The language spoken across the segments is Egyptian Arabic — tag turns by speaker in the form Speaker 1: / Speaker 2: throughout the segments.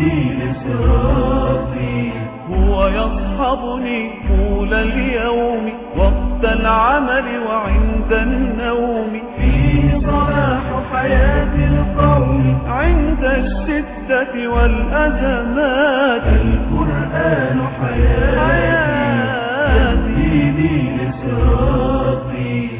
Speaker 1: تهديني لصراطي هو يصحبني طول اليوم وقت العمل وعند النوم فيه صلاح حياة القوم عند الشدة والأزمات القرآن حياتي يهديني لصراطي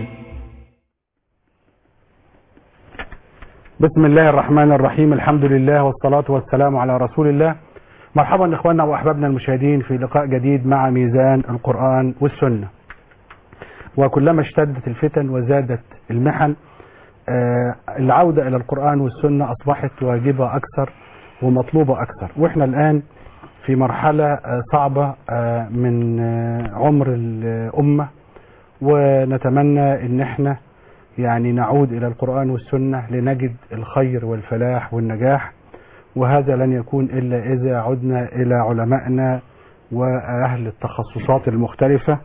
Speaker 2: بسم الله الرحمن الرحيم الحمد لله والصلاة والسلام على رسول الله مرحبا إخواننا وأحبابنا المشاهدين في لقاء جديد مع ميزان القرآن والسنة وكلما اشتدت الفتن وزادت المحن آه، العودة إلى القرآن والسنة أصبحت واجبة أكثر ومطلوبة أكثر وإحنا الآن في مرحلة آه، صعبة آه، من آه، عمر الأمة ونتمنى إن احنا يعني نعود إلى القرآن والسنة لنجد الخير والفلاح والنجاح وهذا لن يكون إلا إذا عدنا إلى علمائنا وأهل التخصصات المختلفة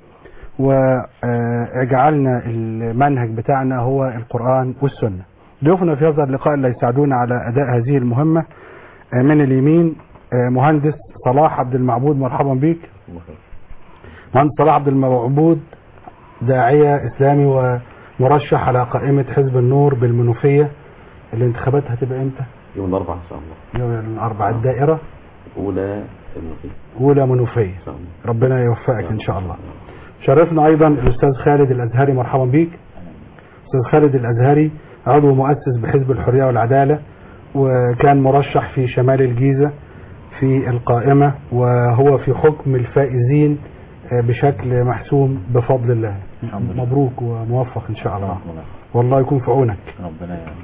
Speaker 2: وجعلنا المنهج بتاعنا هو القرآن والسنة ضيوفنا في هذا اللقاء اللي يساعدونا على أداء هذه المهمة من اليمين مهندس صلاح عبد المعبود مرحبا بيك مهندس صلاح عبد المعبود داعية إسلامي ومرشح على قائمة حزب النور بالمنوفية الانتخابات هتبقى امتى؟
Speaker 3: يوم الأربعاء إن شاء الله
Speaker 2: يوم الأربعاء الدائرة
Speaker 3: أولى المقيم
Speaker 2: أولى منوفية
Speaker 3: إن شاء الله
Speaker 2: ربنا يوفقك إن شاء الله شرفنا أيضا الأستاذ خالد الأزهري مرحبا بيك أستاذ خالد الأزهري عضو مؤسس بحزب الحرية والعدالة وكان مرشح في شمال الجيزة في القائمة وهو في حكم الفائزين آه، بشكل محسوم بفضل الله
Speaker 4: الحمد لله.
Speaker 2: مبروك وموفق إن شاء الله
Speaker 4: رحمة الله.
Speaker 2: والله يكون في عونك
Speaker 4: ربنا يعني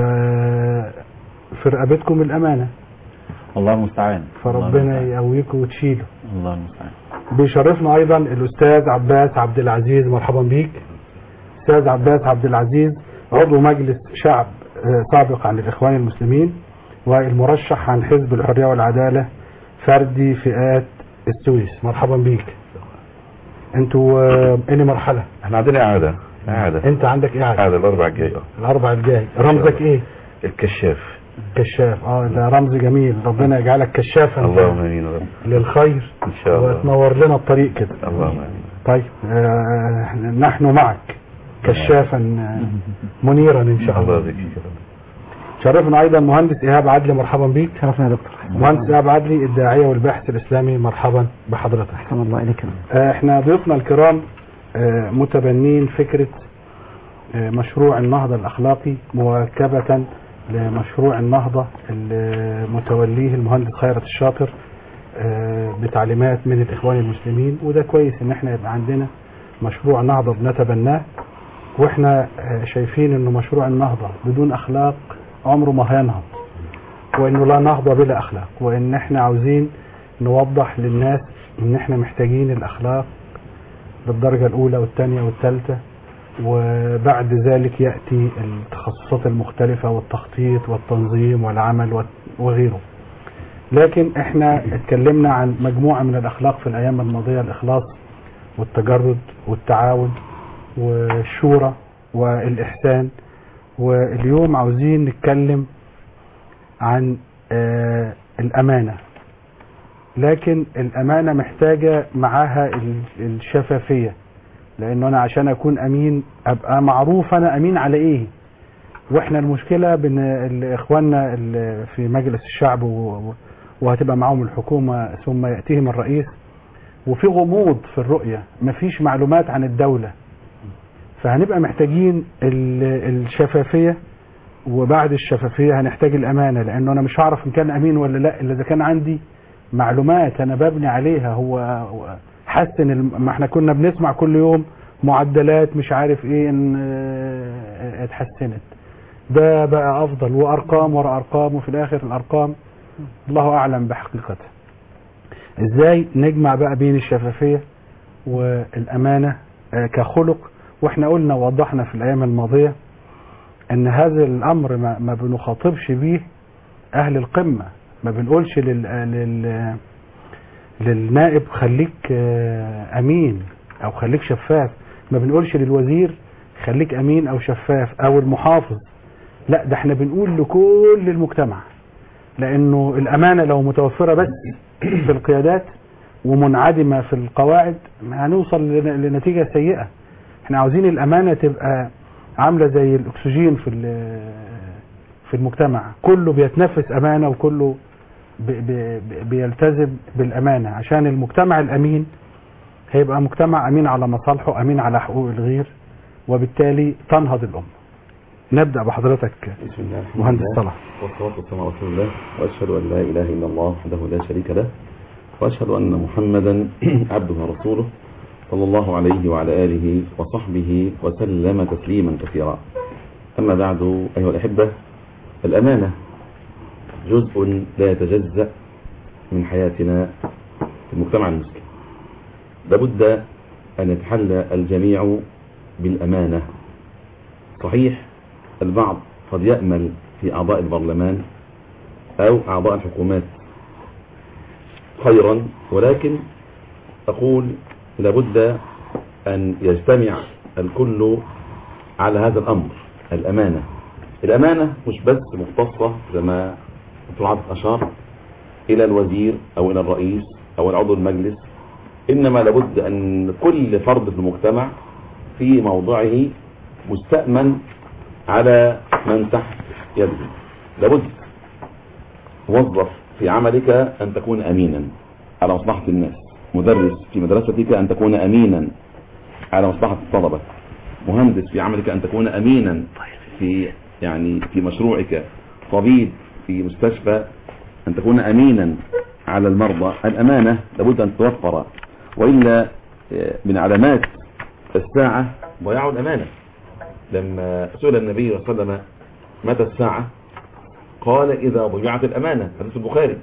Speaker 2: وفي رقبتكم الأمانة
Speaker 4: الله المستعان
Speaker 2: فربنا يقويكم وتشيله
Speaker 4: الله المستعان
Speaker 2: بيشرفنا ايضا الاستاذ عباس عبد العزيز مرحبا بيك استاذ عباس عبد العزيز عضو مجلس شعب آه، سابق عن الاخوان المسلمين والمرشح عن حزب الحريه والعداله فردي فئات السويس مرحبا بيك انتوا آه، اني مرحله
Speaker 3: احنا عندنا عادة عادة
Speaker 2: انت عندك ايه عادة؟
Speaker 3: عادة الأربع الجاي اه
Speaker 2: الاربع الجاي رمزك ايه
Speaker 3: الكشاف
Speaker 2: كشاف اه ده رمز جميل ربنا يجعلك كشافا
Speaker 3: اللهم امين يا رب
Speaker 2: للخير
Speaker 3: ان شاء الله
Speaker 2: وتنور لنا الطريق كده
Speaker 3: اللهم امين
Speaker 2: طيب آه نحن معك كشافا آه، منيرا ان شاء
Speaker 3: الله
Speaker 2: الله
Speaker 3: بك يا رب.
Speaker 2: شرفنا ايضا مهندس ايهاب عدلي مرحبا بيك شرفنا يا دكتور مهندس ايهاب عدلي الداعيه والباحث الاسلامي مرحبا بحضرتك
Speaker 5: احسن الله اليك
Speaker 2: آه، احنا ضيوفنا الكرام آه، متبنين فكره آه، مشروع النهضه الاخلاقي مواكبه لمشروع النهضه اللي متوليه المهندس خيرت الشاطر آه، بتعليمات من الاخوان المسلمين وده كويس ان احنا يبقى عندنا مشروع نهضه بنتبناه واحنا آه، شايفين انه مشروع النهضه بدون اخلاق عمره ما هينهض وانه لا نهضه بلا اخلاق وان احنا عاوزين نوضح للناس ان احنا محتاجين الاخلاق بالدرجه الاولى والثانيه والثالثه وبعد ذلك ياتي التخصصات المختلفه والتخطيط والتنظيم والعمل وت- وغيره لكن احنا اتكلمنا عن مجموعه من الاخلاق في الايام الماضيه الاخلاص والتجرد والتعاون والشورى والاحسان واليوم عاوزين نتكلم عن آه الامانه لكن الامانه محتاجه معاها ال- الشفافيه لانه انا عشان اكون امين ابقى معروف انا امين على ايه واحنا المشكله بين ال- اخواننا ال- في مجلس الشعب و- وهتبقى معاهم الحكومه ثم ياتيهم الرئيس وفي غموض في الرؤيه مفيش معلومات عن الدوله فهنبقى محتاجين ال- الشفافيه وبعد الشفافيه هنحتاج الامانه لانه انا مش هعرف ان كان امين ولا لا الا اذا كان عندي معلومات انا ببني عليها هو هو حسن الم- ما احنا كنا بنسمع كل يوم معدلات مش عارف ايه ان اه، اتحسنت ده بقى افضل وارقام ورا ارقام وفي الاخر الارقام الله اعلم بحقيقتها ازاي نجمع بقى بين الشفافيه والامانه اه، كخلق واحنا قلنا ووضحنا في الايام الماضيه ان هذا الامر ما, ما بنخاطبش بيه اهل القمه ما بنقولش لل, لل للنائب خليك آه، امين او خليك شفاف ما بنقولش للوزير خليك امين او شفاف او المحافظ لا ده احنا بنقول لكل المجتمع لانه الامانه لو متوفره بس في القيادات ومنعدمه في القواعد هنوصل لن- لنتيجه سيئه احنا عاوزين الامانه تبقى عامله زي الاكسجين في ال- في المجتمع كله بيتنفس امانه وكله بي- بي- بي- بيلتزم بالامانه عشان المجتمع الامين هيبقى مجتمع امين على مصالحه امين على حقوق الغير وبالتالي تنهض الامه نبدا بحضرتك
Speaker 3: بسم الله الحمد
Speaker 2: مهندس
Speaker 3: لله.
Speaker 2: صلاح
Speaker 3: والصلاة والسلام على رسول الله وأشهد أن لا إله إلا الله وحده لا شريك له وأشهد أن محمدا عبده ورسوله صلى الله عليه وعلى آله وصحبه وسلم تسليما كثيرا أما بعد أيها الأحبة الأمانة جزء لا يتجزأ من حياتنا في المجتمع المسلم لابد أن يتحلى الجميع بالأمانة صحيح البعض قد يأمل في أعضاء البرلمان أو أعضاء الحكومات خيرا ولكن أقول لابد أن يجتمع الكل على هذا الأمر الأمانة الأمانة مش بس مختصة زي ما دكتور عاطف أشار إلى الوزير أو إلى الرئيس أو العضو المجلس إنما لابد أن كل فرد في المجتمع في موضعه مستأمن على من تحت يده لابد موظف في عملك أن تكون أمينا على مصلحة الناس مدرس في مدرستك أن تكون أمينا على مصلحة الطلبة مهندس في عملك أن تكون أمينا في يعني في مشروعك طبيب في مستشفى أن تكون أمينا على المرضى الأمانة لابد أن توفر وإلا آه، من علامات الساعة ضياع الأمانة لما سئل النبي صلى الله عليه وسلم متى الساعة قال إذا ضيعت الأمانة حديث البخاري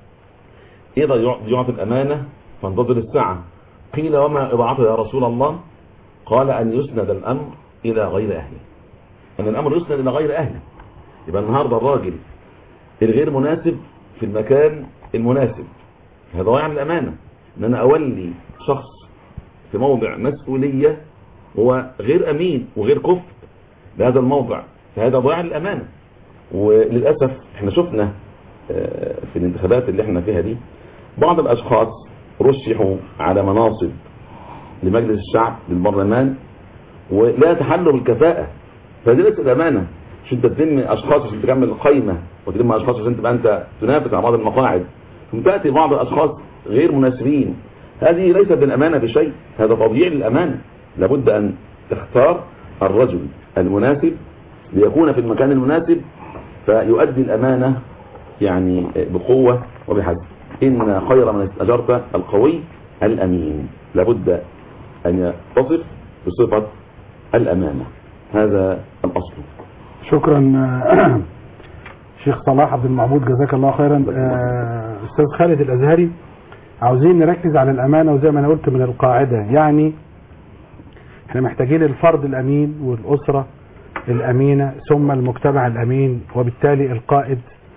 Speaker 3: إذا ضيعت الأمانة فانتظر الساعة قيل وما إضاعتها يا رسول الله قال أن يسند الأمر إلى غير أهله أن الأمر يسند إلى غير أهله يبقى النهاردة الراجل الغير مناسب في المكان المناسب هذا ضياع من الأمانة أن أنا أولي شخص في موضع مسؤولية هو غير أمين وغير كفء لهذا الموضع فهذا ضياع للأمانة وللأسف احنا شفنا آه، في الانتخابات اللي احنا فيها دي بعض الأشخاص رشحوا على مناصب لمجلس الشعب للبرلمان ولا يتحلوا بالكفاءة فدي ليست أمانة مش انت تلم أشخاص عشان تكمل القايمة وتلم أشخاص عشان تبقى أنت تنافس على بعض المقاعد ثم تأتي بعض الأشخاص غير مناسبين هذه ليست بالأمانة بشيء هذا تضييع للأمانة لابد أن تختار الرجل المناسب ليكون في المكان المناسب فيؤدي الأمانة يعني بقوة وبحزم إن خير من استأجرت القوي الأمين لابد أن يتصف بصفة الأمانة هذا الأصل
Speaker 2: شكرا آه، شيخ صلاح عبد المعبود جزاك الله خيرا آه، استاذ خالد الازهري عاوزين نركز على الامانه وزي ما انا قلت من القاعده يعني احنا محتاجين الفرد الامين والاسره الامينه ثم المجتمع الامين وبالتالي القائد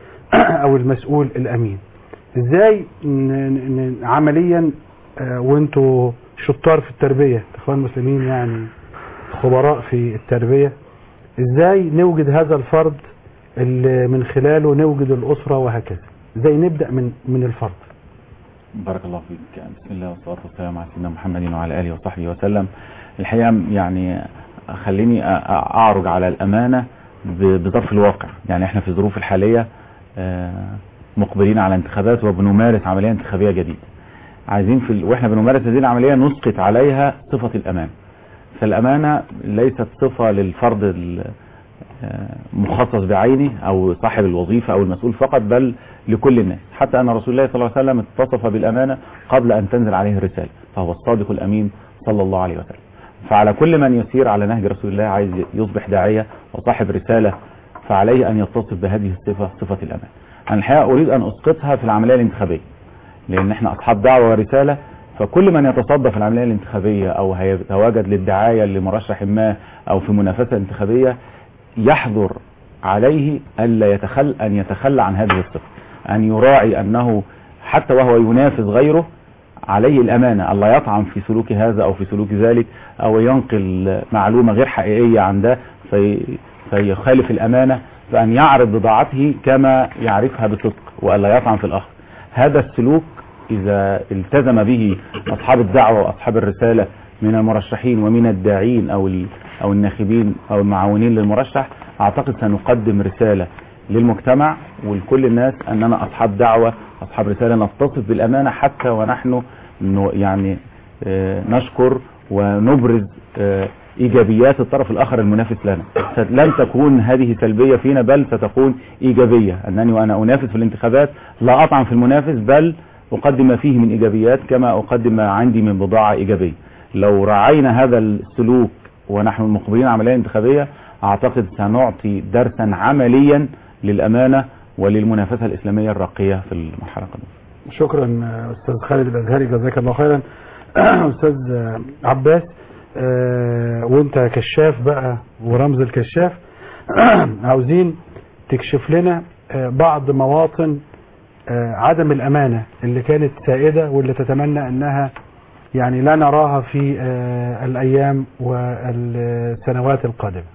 Speaker 2: او المسؤول الامين ازاي ن- ن- ن- عمليا آه، وانتوا شطار في التربيه اخوان المسلمين يعني خبراء في التربيه ازاي نوجد هذا الفرد اللي من خلاله نوجد الاسره وهكذا ازاي نبدا من من الفرد
Speaker 4: بارك الله فيك بسم الله والصلاة والسلام على سيدنا محمد وعلى آله وصحبه وسلم الحقيقة يعني خليني أ- أ- أعرج على الأمانة ب- بظرف الواقع يعني احنا في الظروف الحالية آه، مقبلين على انتخابات وبنمارس عملية انتخابية جديدة عايزين في ال... واحنا بنمارس هذه العملية نسقط عليها صفة الأمان فالأمانة ليست صفة للفرد ال- آه، مخصص بعينه او صاحب الوظيفة او المسؤول فقط بل لكل الناس حتى ان رسول الله صلى الله عليه وسلم اتصف بالامانة قبل ان تنزل عليه الرسالة فهو الصادق الامين صلى الله عليه وسلم فعلى كل من يسير على نهج رسول الله عايز يصبح داعية وصاحب رسالة فعليه ان يتصف بهذه الصفة صفة الامان انا الحقيقة اريد ان اسقطها في العملية الانتخابية لان احنا اصحاب دعوة ورسالة فكل من يتصدى في العملية الانتخابية او هيتواجد للدعاية لمرشح ما او في منافسة انتخابية يحظر عليه ألا يتخل أن يتخلى عن هذه الصفة أن يراعي أنه حتى وهو ينافس غيره عليه الأمانة ألا يطعن في سلوك هذا أو في سلوك ذلك أو ينقل معلومة غير حقيقية عن ده في فيخالف الأمانة فأن يعرض بضاعته كما يعرفها بصدق والا يطعن في الاخر هذا السلوك اذا التزم به اصحاب الدعوه واصحاب الرساله من المرشحين ومن الداعين او ال- او الناخبين او المعاونين للمرشح اعتقد سنقدم رساله للمجتمع ولكل الناس اننا اصحاب دعوه اصحاب رساله نتصف بالامانه حتى ونحن ن- يعني آه، نشكر ونبرز آه، ايجابيات الطرف الاخر المنافس لنا فلن تكون هذه سلبيه فينا بل ستكون ايجابيه انني وانا انافس في الانتخابات لا اطعن في المنافس بل اقدم ما فيه من ايجابيات كما اقدم ما عندي من بضاعه ايجابيه لو راعينا هذا السلوك ونحن مقبلين على عمليه انتخابيه اعتقد سنعطي درسا عمليا للامانه وللمنافسه الاسلاميه الراقيه في المرحله القادمه
Speaker 2: شكرا آه، استاذ خالد الازهري جزاك الله خيرا استاذ آه، عباس آه، وانت كشاف بقى ورمز الكشاف عاوزين تكشف لنا آه، بعض مواطن آه، عدم الامانه اللي كانت سائده واللي تتمنى انها يعني لا نراها في آه، الايام والسنوات القادمه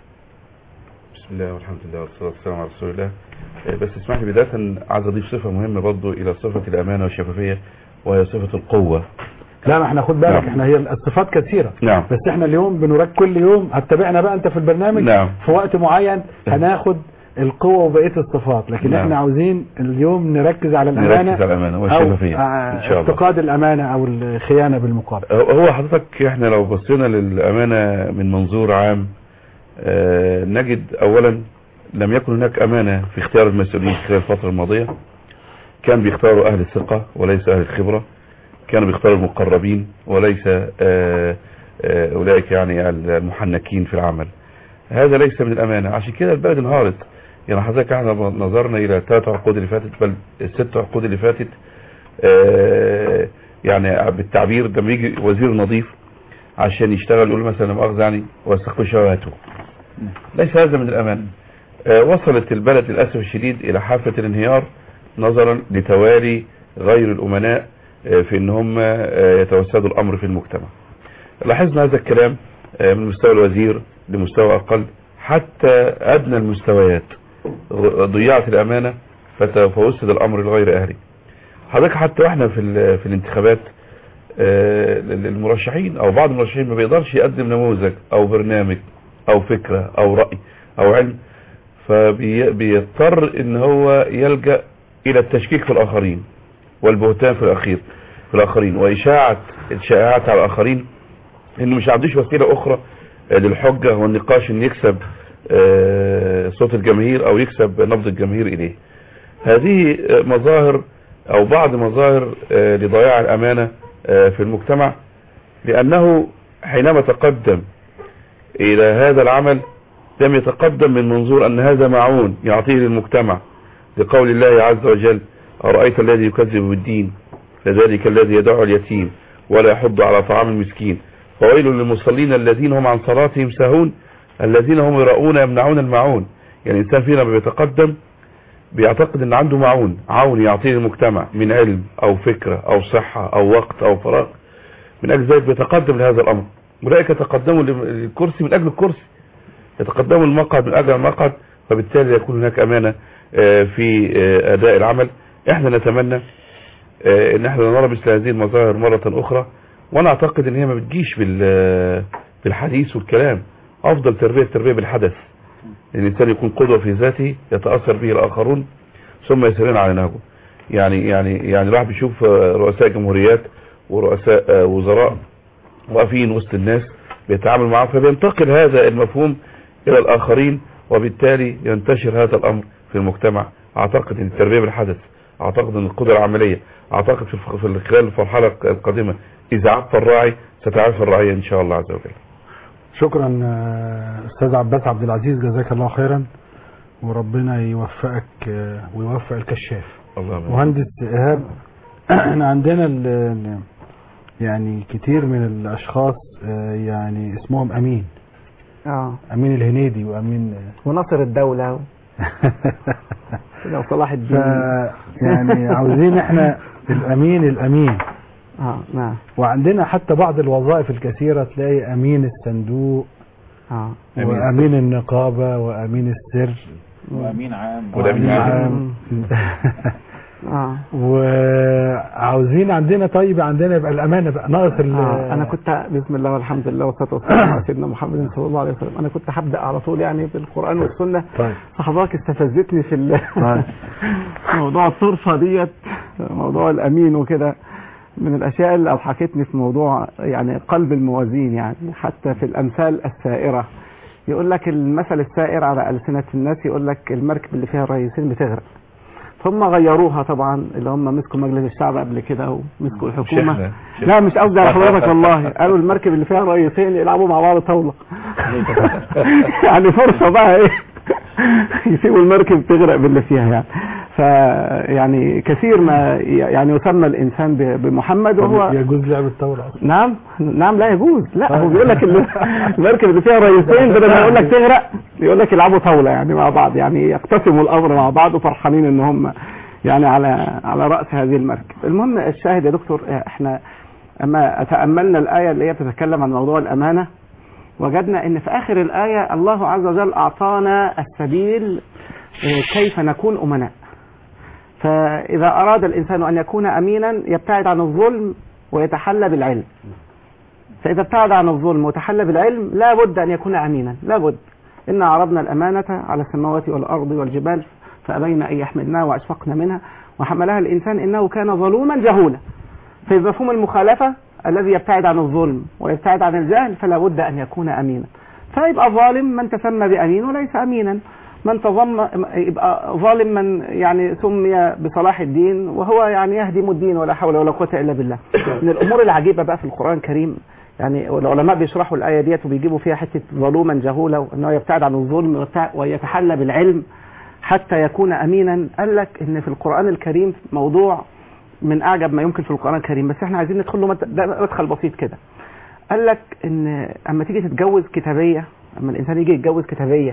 Speaker 3: بسم الله والحمد لله والصلاة والسلام على رسول الله آه، بس اسمح لي بداية عايز أضيف صفة مهمة برضو إلى صفة الأمانة والشفافية وهي صفة القوة
Speaker 2: لا ما احنا خد بالك
Speaker 3: نعم.
Speaker 2: احنا هي الصفات كثيره
Speaker 3: نعم
Speaker 2: بس احنا اليوم بنراك كل يوم هتتابعنا بقى انت في البرنامج
Speaker 3: نعم.
Speaker 2: في وقت معين هناخد القوة وبقية الصفات لكن
Speaker 3: نعم.
Speaker 2: احنا عاوزين اليوم نركز على الأمانة
Speaker 3: نركز على الأمانة
Speaker 2: أو
Speaker 3: والشفافية
Speaker 2: آه،
Speaker 3: إن شاء الله
Speaker 2: افتقاد الأمانة أو الخيانة بالمقابل
Speaker 3: هو حضرتك احنا لو بصينا للأمانة من منظور عام آه، نجد أولا لم يكن هناك أمانة في اختيار المسؤولين خلال الفترة الماضية كان بيختاروا أهل الثقة وليس أهل الخبرة كانوا بيختاروا المقربين وليس آه، آه، أولئك يعني المحنكين في العمل هذا ليس من الأمانة عشان كده البلد انهارت يعني حضرتك احنا نظرنا إلى ثلاث عقود اللي فاتت بل الست عقود اللي فاتت آه، يعني بالتعبير ده لما يجي وزير نظيف عشان يشتغل يقول مثلا لا مؤاخذة يعني واستخفي شهواته ليس هذا من الأمان آه، وصلت البلد للأسف الشديد إلى حافة الانهيار نظرا لتوالي غير الأمناء آه، في ان هم آه، يتوسدوا الأمر في المجتمع لاحظنا هذا الكلام آه، من مستوى الوزير لمستوى أقل حتى أدنى المستويات غ- ضيعت الأمانة فت- فوسد الأمر لغير أهله حضرتك حتى واحنا في ال- في الانتخابات آه، المرشحين او بعض المرشحين ما بيقدرش يقدم نموذج او برنامج او فكرة او رأي او علم فبيضطر ان هو يلجأ الى التشكيك في الاخرين والبهتان في الاخير في الاخرين واشاعة الشائعات على الاخرين انه مش عندوش وسيلة اخرى آه، للحجة والنقاش ان يكسب آه، صوت الجماهير او يكسب نبض الجماهير اليه هذه آه، مظاهر او بعض مظاهر آه، لضياع الامانة آه، في المجتمع لانه حينما تقدم الى هذا العمل لم يتقدم من منظور ان هذا معون يعطيه للمجتمع لقول الله عز وجل أرأيت الذي يكذب بالدين فذلك الذي يدعو اليتيم ولا يحض على طعام المسكين فويل للمصلين الذين هم عن صلاتهم ساهون الذين هم يراؤون يمنعون المعون يعني الإنسان فينا لما بيتقدم بيعتقد ان عنده معون عون يعطيه المجتمع من علم او فكرة او صحة او وقت او فراغ من اجل ذلك بيتقدم لهذا الامر اولئك تقدموا للكرسي من اجل الكرسي يتقدموا المقعد من اجل المقعد فبالتالي يكون هناك امانة آه، في آه، اداء العمل احنا نتمنى آه، ان احنا نرى مثل هذه المظاهر مرة اخرى وانا اعتقد ان هي ما بتجيش بال- بالحديث والكلام افضل تربية التربية بالحدث ان الانسان يكون قدوة في ذاته يتأثر به الاخرون ثم يسيرون على نهجه يعني يعني يعني الواحد بيشوف آه، رؤساء جمهوريات ورؤساء آه، وزراء واقفين وسط الناس بيتعامل معهم فبينتقل هذا المفهوم الى الاخرين وبالتالي ينتشر هذا الامر في المجتمع اعتقد ان التربية بالحدث اعتقد ان القدرة العملية اعتقد في الف- في خلال المرحلة القادمة اذا عرف الراعي ستعرف الرعية ان شاء الله عز وجل
Speaker 2: شكرا آه، أستاذ عباس عبد العزيز جزاك الله خيرا وربنا يوفقك آه، ويوفق الكشاف
Speaker 3: اللهم
Speaker 2: مهندس إيهاب احنا عندنا ال- ال- يعني كتير من الأشخاص آه، يعني اسمهم أمين
Speaker 5: اه
Speaker 2: أمين الهنيدي وأمين
Speaker 5: وناصر الدولة كده وصلاح
Speaker 2: ف
Speaker 5: الدين
Speaker 2: يعني عاوزين احنا الأمين الأمين
Speaker 5: اه نعم
Speaker 2: وعندنا حتى بعض الوظائف الكثيرة تلاقي أمين الصندوق
Speaker 5: اه
Speaker 3: أمين
Speaker 2: وأمين النقابة وأمين السر
Speaker 4: وامين عام
Speaker 3: والأمين
Speaker 2: وأمين
Speaker 3: العام.
Speaker 2: عام
Speaker 5: اه
Speaker 2: وعاوزين عندنا طيب عندنا يبقى الامانه بقى ناقص ال-
Speaker 5: آه. انا كنت بسم الله والحمد لله والصلاه والسلام على سيدنا محمد صلى الله عليه وسلم انا كنت هبدا على طول يعني بالقران والسنه
Speaker 2: طيب
Speaker 5: فحضرتك استفزتني في ال-
Speaker 2: طيب.
Speaker 5: موضوع الطرفه ديت موضوع الامين وكده من الاشياء اللي اضحكتني في موضوع يعني قلب الموازين يعني حتى في الامثال السائره يقول لك المثل السائر على السنه الناس يقول لك المركب اللي فيها الرئيسين بتغرق ثم غيروها طبعا اللي هم مسكوا مجلس الشعب قبل كده ومسكوا الحكومه
Speaker 3: إحنا.
Speaker 5: لا مش قصدي على حضرتك والله قالوا المركب اللي فيها رئيسين يلعبوا مع بعض طاوله يعني فرصه بقى ايه يسيبوا المركب تغرق باللي فيها يعني فيعني كثير ما يعني يسمى الانسان ب- بمحمد وهو
Speaker 2: يجوز لعب الطاوله اصلا
Speaker 5: نعم نعم لا يجوز لا هو بيقول لك ال- المركب اللي فيها رئيسين بدل ما يقول لك تغرق يقول لك يلعبوا طاوله يعني مع بعض يعني يقتسموا الامر مع بعض وفرحانين ان هم يعني على على راس هذه المركب المهم الشاهد يا دكتور احنا اما تاملنا الايه اللي هي بتتكلم عن موضوع الامانه وجدنا ان في اخر الايه الله عز وجل اعطانا السبيل اه، كيف نكون امناء فاذا اراد الانسان ان يكون امينا يبتعد عن الظلم ويتحلى بالعلم فإذا ابتعد عن الظلم وتحلى بالعلم لا بد أن يكون أمينا لا بد إن عرضنا الأمانة على السماوات والأرض والجبال فأبين أن يحملنها وأشفقن منها وحملها الإنسان إنه كان ظلوما جهولا في مفهوم المخالفة الذي يبتعد عن الظلم ويبتعد عن الجهل فلا بد أن يكون أمينا فيبقى ظالم من تسمى بأمين وليس أمينا من تظم يبقى ظالم من يعني سمي بصلاح الدين وهو يعني يهدم الدين ولا حول ولا قوة إلا بالله من الأمور العجيبة بقى في القرآن الكريم يعني العلماء بيشرحوا الآية ديت وبيجيبوا فيها حتة ظلوما جهولا وأنه يبتعد عن الظلم ويبتع- ويتحلى بالعلم حتى يكون أمينا قال لك إن في القرآن الكريم موضوع من أعجب ما يمكن في القرآن الكريم بس احنا عايزين ندخل له مد- ده مدخل بسيط كده قال لك إن أما تيجي تتجوز كتابية أما الإنسان يجي يتجوز كتابية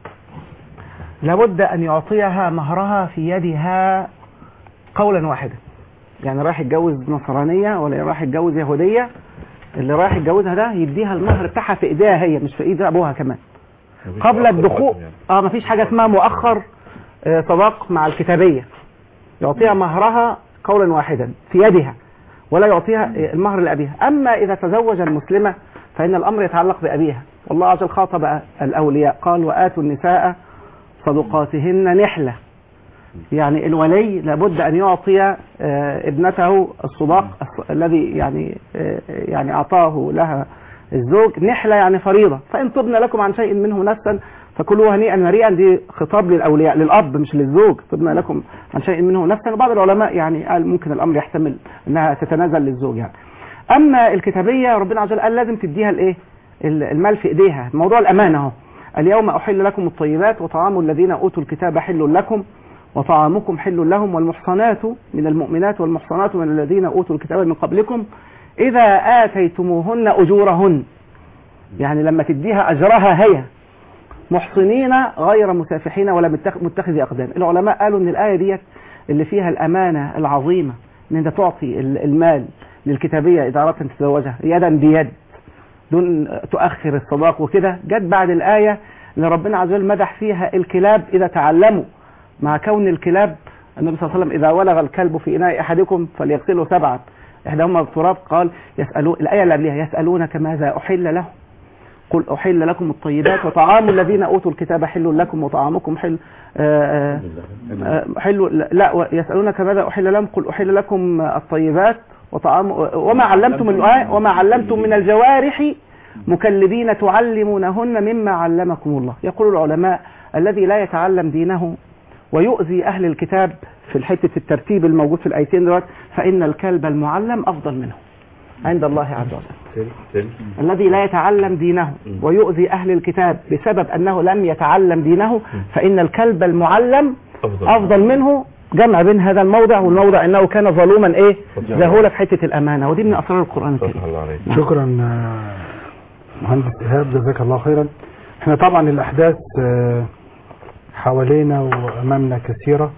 Speaker 5: لابد أن يعطيها مهرها في يدها قولا واحدا يعني رايح يتجوز نصرانية ولا رايح يتجوز يهودية اللي رايح يتجوزها ده يديها المهر بتاعها في ايديها هي مش في ايد ابوها كمان قبل الدخول اه مفيش حاجه اسمها مؤخر آه، صداق مع الكتابيه يعطيها مهرها قولا واحدا في يدها ولا يعطيها آه، المهر لابيها اما اذا تزوج المسلمه فان الامر يتعلق بابيها والله عز وجل خاطب الاولياء قال واتوا النساء صدقاتهن نحله يعني الولي لابد ان يعطي آه، ابنته الصداق الص- الذي يعني آه، يعني اعطاه لها الزوج نحله يعني فريضه فان طبن لكم عن شيء منه نفسا فكلوا هنيئا مريئا دي خطاب للاولياء للاب مش للزوج طبن لكم عن شيء منه نفسا وبعض العلماء يعني قال ممكن الامر يحتمل انها تتنازل للزوج يعني اما الكتابيه ربنا عز وجل قال لازم تديها الايه ال- المال في ايديها موضوع الامانه اهو اليوم احل لكم الطيبات وطعام الذين اوتوا الكتاب حل لكم وطعامكم حل لهم والمحصنات من المؤمنات والمحصنات من الذين اوتوا الكتاب من قبلكم اذا اتيتموهن اجورهن يعني لما تديها اجرها هي محصنين غير مسافحين ولا متخ- متخذي اقدام العلماء قالوا ان الايه ديت اللي فيها الامانه العظيمه ان انت تعطي ال- المال للكتابيه اذا اردت ان تتزوجها يدا بيد دون تؤخر الصداق وكده جت بعد الايه اللي ربنا عز وجل مدح فيها الكلاب اذا تعلموا مع كون الكلاب النبي صلى الله عليه وسلم اذا ولغ الكلب في اناء احدكم فليغسله سبعا احداهما التراب قال يسالون الايه اللي قبلها يسالونك ماذا احل لهم قل أحل لكم الطيبات وطعام الذين أوتوا الكتاب حل لكم وطعامكم حل آه، آه، حل لا و- يسألونك ماذا أحل لهم قل أحل لكم الطيبات وطعام وما علمتم من الآية وما علمتم من الجوارح مكلبين تعلمونهن مما علمكم الله يقول العلماء الذي لا يتعلم دينه ويؤذي أهل الكتاب في الحتة الترتيب الموجود في الآيتين دلوقتي فإن الكلب المعلم أفضل منه عند الله عز وجل
Speaker 3: تاني تاني
Speaker 5: الذي لا يتعلم دينه ويؤذي أهل الكتاب بسبب أنه لم يتعلم دينه فإن الكلب المعلم
Speaker 3: أفضل.
Speaker 5: أفضل منه جمع بين هذا الموضع والموضع أنه كان ظلوما إيه جهولا في حتة الأمانة ودي من أسرار القرآن الكريم
Speaker 3: فتح الله عليك
Speaker 2: شكرا آه، مهندس ايهاب جزاك الله خيرا احنا طبعا الاحداث آه، حوالينا وامامنا كثيره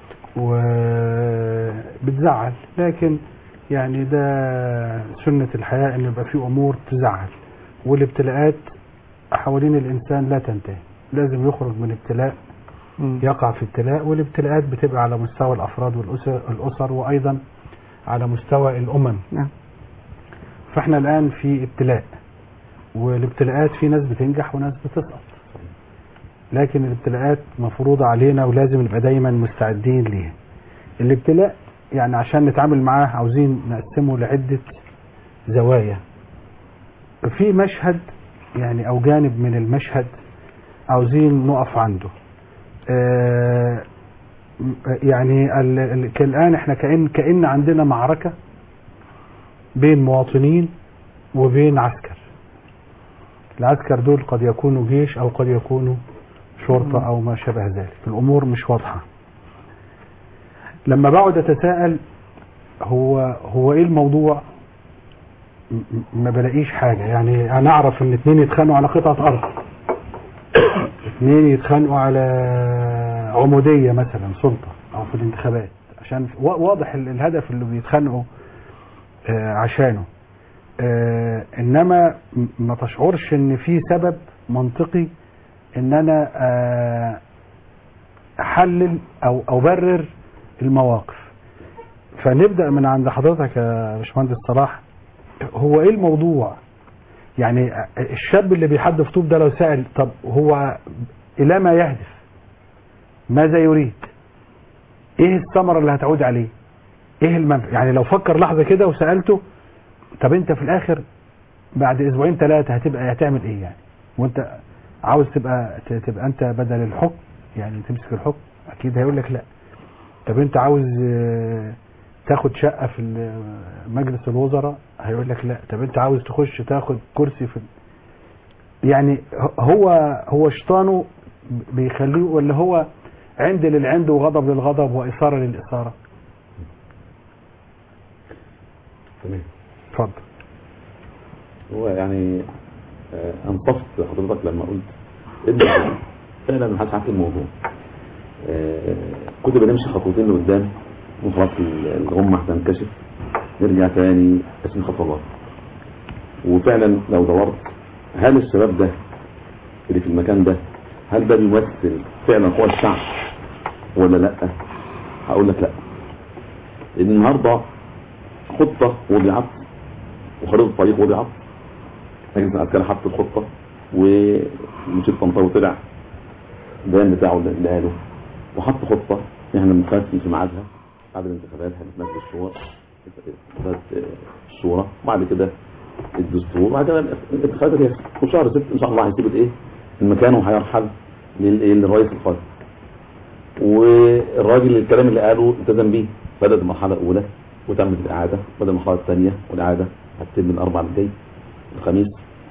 Speaker 2: وبتزعل لكن يعني ده سنه الحياه ان يبقى في امور تزعل والابتلاءات حوالين الانسان لا تنتهي لازم يخرج من ابتلاء
Speaker 5: مم.
Speaker 2: يقع في ابتلاء والابتلاءات بتبقى على مستوى الافراد والاسر الاسر وايضا على مستوى الامم
Speaker 5: نعم
Speaker 2: فاحنا الان في ابتلاء والابتلاءات في ناس بتنجح وناس بتسقط لكن الابتلاءات مفروضة علينا ولازم نبقى دايما مستعدين ليها الابتلاء يعني عشان نتعامل معاه عاوزين نقسمه لعدة زوايا في مشهد يعني او جانب من المشهد عاوزين نقف عنده آه، م- يعني ال- ال- الان احنا كأن كأن عندنا معركة بين مواطنين وبين عسكر العسكر دول قد يكونوا جيش او قد يكونوا شرطة او ما شابه ذلك الامور مش واضحة لما بقعد اتساءل هو هو ايه الموضوع م- م- ما بلاقيش حاجة يعني انا اعرف ان اتنين يتخانقوا على قطعة ارض اتنين يتخانقوا على عمودية مثلا سلطة او في الانتخابات عشان وا- واضح ال- الهدف اللي بيتخانقوا آه، عشانه آه، انما م- ما تشعرش ان في سبب منطقي ان انا آه، احلل او ابرر المواقف فنبدا من عند حضرتك يا باشمهندس صلاح هو ايه الموضوع يعني الشاب اللي بيحدف طوب ده لو سأل طب هو الى ما يهدف ماذا يريد ايه الثمرة اللي هتعود عليه ايه المنفع يعني لو فكر لحظة كده وسألته طب انت في الاخر بعد اسبوعين ثلاثة هتبقى هتعمل ايه يعني وانت عاوز تبقى ت- تبقى انت بدل الحكم يعني تمسك الحكم اكيد هيقول لك لا طب انت عاوز آه، تاخد شقة في ال- مجلس الوزراء هيقول لك لا طب انت عاوز تخش تاخد كرسي في ال- يعني ه- هو هو شيطانه بيخليه ولا هو عند للعند وغضب للغضب وإثارة للإثارة
Speaker 3: تمام
Speaker 2: اتفضل
Speaker 3: هو يعني آه، انصفت حضرتك لما قلت ان فعلا ما حدش عارف الموضوع آه، كنت بنمشي خطوتين لقدام وخلاص ال- الغمة هتنكشف نرجع تاني 20 خطوة لورا وفعلا لو دورت هل الشباب ده اللي في المكان ده هل ده بيمثل فعلا قوى الشعب ولا لا هقول لك لا لان النهارده خطة وضعت وخريطة طريق وضعت مجلس العسكري حط الخطة ومشير طنطاوي طلع البيان بتاعه اللي قاله وحط خطة احنا بنخاف في ميعادها بعد الانتخابات هنبقى مجلس الشورى انتخابات الشورى وبعد كده الدستور وبعد كده الانتخابات هتحصل وشهر ست ان شاء الله هيسيب الايه المكان وهيرحل للايه للرئيس القادم والراجل الكلام اللي قاله التزم بيه بدأت المرحلة الأولى وتمت الإعادة بدأ المرحلة الثانية والإعادة هتتم الأربع الجاي الخميس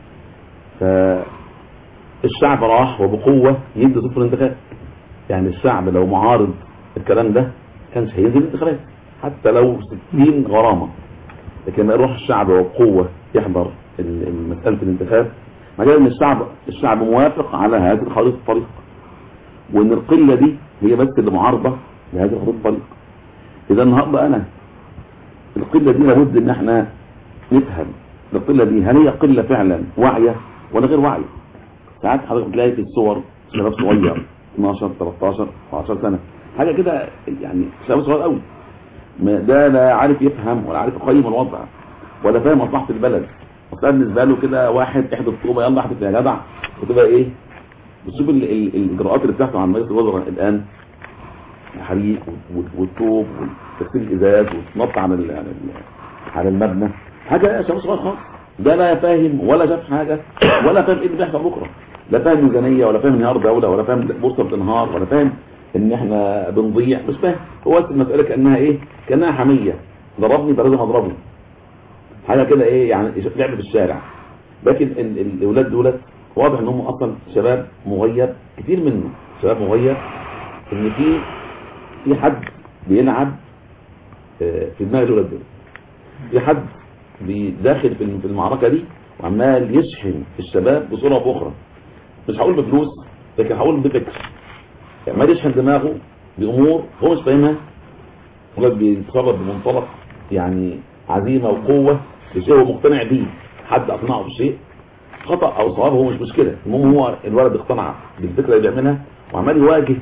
Speaker 3: فالشعب راح وبقوة يدي صفر الانتخاب يعني الشعب لو معارض الكلام ده كانش هينزل الانتخابات حتى لو 60 غرامة لكن لما يروح الشعب وبقوة يحضر ال- ال- مسألة الانتخاب معناه ان الشعب الشعب موافق على هذه الخريطة الطريق وان القلة دي هي بس اللي معارضة لهذه الخريطة الطريق اذا النهارده انا القلة دي لابد ان احنا نفهم القلة دي هل هي قلة فعلا واعية ولا غير واعية ساعات حضرتك بتلاقي في الصور شباب صغير 12 13 14 سنة حاجة كده يعني شباب صغير قوي ما- ده لا عارف يفهم ولا عارف يقيم الوضع ولا فاهم مصلحة البلد اصل بالنسبة له كده واحد احدث طوبة يلا احدث يا جدع وتبقى ايه بتشوف ال- ال- الاجراءات اللي بتحصل عن مجلس الوزراء الان الحريق وال- والطوب وتكسير الازاز والنط على ال- على ال- على المبنى حاجه شباب صغير خالص ده لا فاهم ولا شاف حاجه ولا فاهم ايه اللي بيحصل بكره لا فاهم ميزانيه ولا فاهم انهيار دوله ولا فاهم بورصه بتنهار ولا فاهم ان احنا بنضيع مش فاهم هو المساله كانها ايه كانها حميه ضربني يبقى لازم اضربه حاجه كده ايه يعني لعب في الشارع لكن ال- ال- الاولاد دولت واضح ان هم اصلا شباب مغيب كتير منه شباب مغيب ان في في حد بيلعب آه، في دماغ الاولاد دول في حد داخل في في المعركه دي وعمال يشحن الشباب بصوره او باخرى مش هقول بفلوس لكن هقول بفكر عمال يشحن دماغه بامور هو مش فاهمها ولاد بيتصرف بمنطلق يعني عزيمه وقوه لشيء هو مقتنع بيه حد اقنعه بشيء خطا او صواب هو مش مشكله المهم هو الولد اقتنع بالفكره اللي بيعملها وعمال يواجه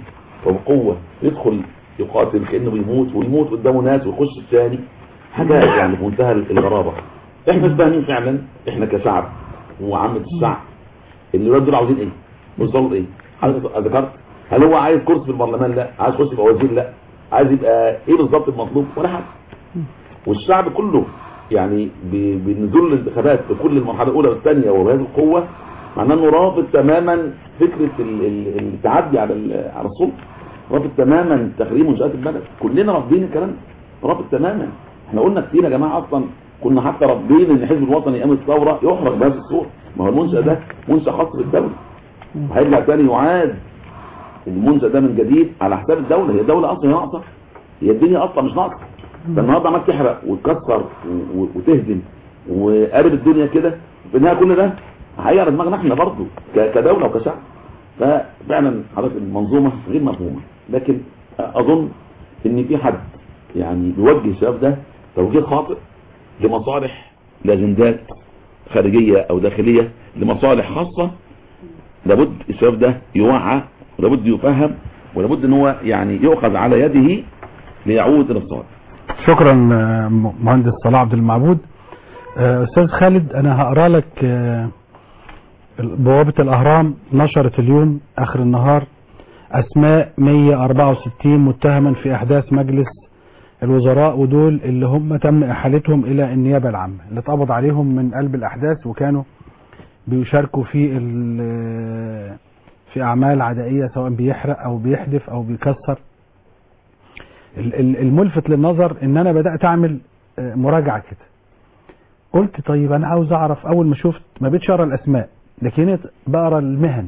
Speaker 3: وبقوة يدخل يقاتل كأنه بيموت ويموت قدامه ناس ويخش الثاني حاجة يعني في منتهى الغرابة احنا مش فاهمين فعلا احنا كشعب وعامة الشعب ان الولاد دول عاوزين ايه وصلوا ايه حضرتك ذكرت هل هو عايز كرسي في البرلمان لا عايز يخش يبقى وزير لا عايز يبقى ايه بالظبط المطلوب ولا حاجه والشعب كله يعني ب- بنزول الانتخابات في كل المرحله الاولى والثانيه وبهذه القوه معناه انه رافض تماما فكره ال- ال- التعدي على ال- على السلطه رافض تماما تخريب منشات البلد كلنا رافضين الكلام ده رافض تماما احنا قلنا كتير يا جماعه اصلا كنا حتى رافضين ان الحزب الوطني يقام الثوره يحرق بهذه الصوره ما هو المنشا ده منشا خاص بالدوله وهيرجع تاني يعاد المنشا ده من جديد على حساب الدوله هي الدوله اصلا هي ناقصه هي الدنيا اصلا مش ناقصه فالنهارده عمال تحرق وتكسر و- و- وتهدم وقارب الدنيا كده في النهايه كل ده هيعرض دماغنا احنا برضه ك- كدوله وكشعب ففعلا حضرتك المنظومه غير مفهومه لكن اظن ان في حد يعني بيوجه الشباب ده توجيه خاطئ لمصالح لاجندات خارجيه او داخليه لمصالح خاصه لابد الشباب ده يوعى ولابد يفهم ولابد ان هو يعني يؤخذ على يده ليعود الى الصواب
Speaker 2: شكرا آه، مهندس صلاح عبد المعبود آه، استاذ خالد انا هقرا لك آه، بوابة الاهرام نشرت اليوم اخر النهار اسماء 164 متهما في احداث مجلس الوزراء ودول اللي هم تم احالتهم الى النيابة العامة اللي اتقبض عليهم من قلب الاحداث وكانوا بيشاركوا في ال- في اعمال عدائية سواء بيحرق او بيحدف او بيكسر ال- ال- الملفت للنظر ان انا بدات اعمل آه، مراجعه كده قلت طيب انا عاوز اعرف اول ما شفت ما بقتش اقرا الاسماء لكن بقرا المهن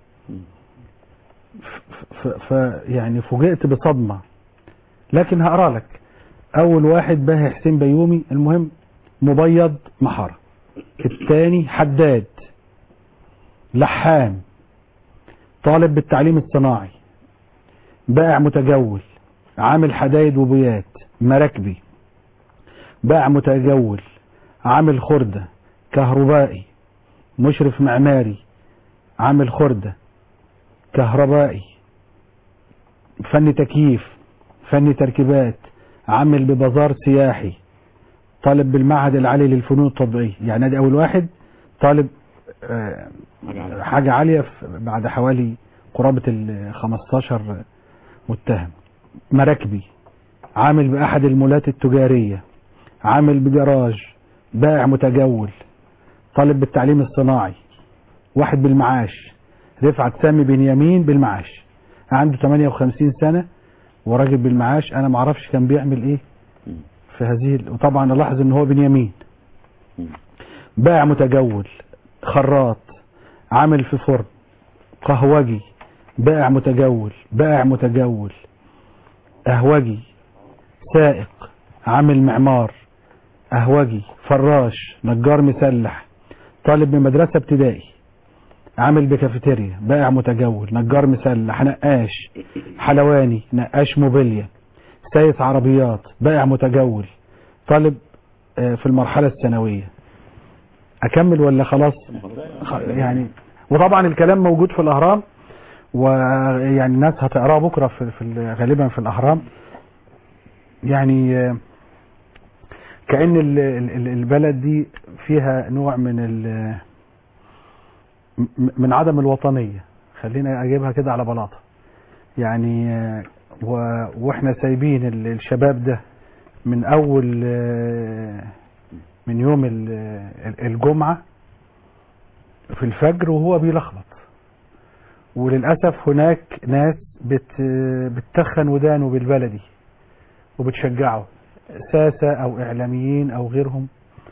Speaker 2: ف- ف- ف يعني فوجئت بصدمه لكن هقرا لك اول واحد باهي حسين بيومي المهم مبيض محاره الثاني حداد لحام طالب بالتعليم الصناعي بائع متجول عامل حدايد وبيات مراكبي بائع متجول عامل خردة كهربائي مشرف معماري عامل خردة كهربائي فني تكييف فني تركيبات عامل ببازار سياحي طالب بالمعهد العالي للفنون التطبيقية يعني ادي اول واحد طالب آه، حاجة عالية في- بعد حوالي قرابة ال 15 متهم مراكبي عامل بأحد المولات التجارية عامل بجراج بائع متجول طالب بالتعليم الصناعي واحد بالمعاش رفعت سامي بنيامين بالمعاش عنده 58 سنة وراجل بالمعاش انا معرفش كان بيعمل ايه في هذه ال- وطبعا الاحظ ان هو بنيامين بائع متجول خراط عامل في فرن قهوجي بائع متجول بائع متجول قهوجي سائق عامل معمار قهوجي فراش نجار مسلح طالب من مدرسة ابتدائي عامل بكافيتيريا بائع متجول نجار مسلح نقاش حلواني نقاش موبيليا سايس عربيات بائع متجول طالب آه، في المرحلة الثانوية أكمل ولا خلاص خ- يعني وطبعا الكلام موجود في الأهرام ويعني الناس هتقراه بكرة في, في ال- غالبا في الأهرام يعني آه، كأن ال- ال- البلد دي فيها نوع من ال م- من عدم الوطنية خلينا أجيبها كده على بلاطة يعني آه، و- واحنا سايبين ال- الشباب ده من أول آه، من يوم ال- ال- الجمعة في الفجر وهو بيلخبط وللأسف هناك ناس بت بتتخن ودانه بالبلدي وبتشجعه ساسة أو إعلاميين أو غيرهم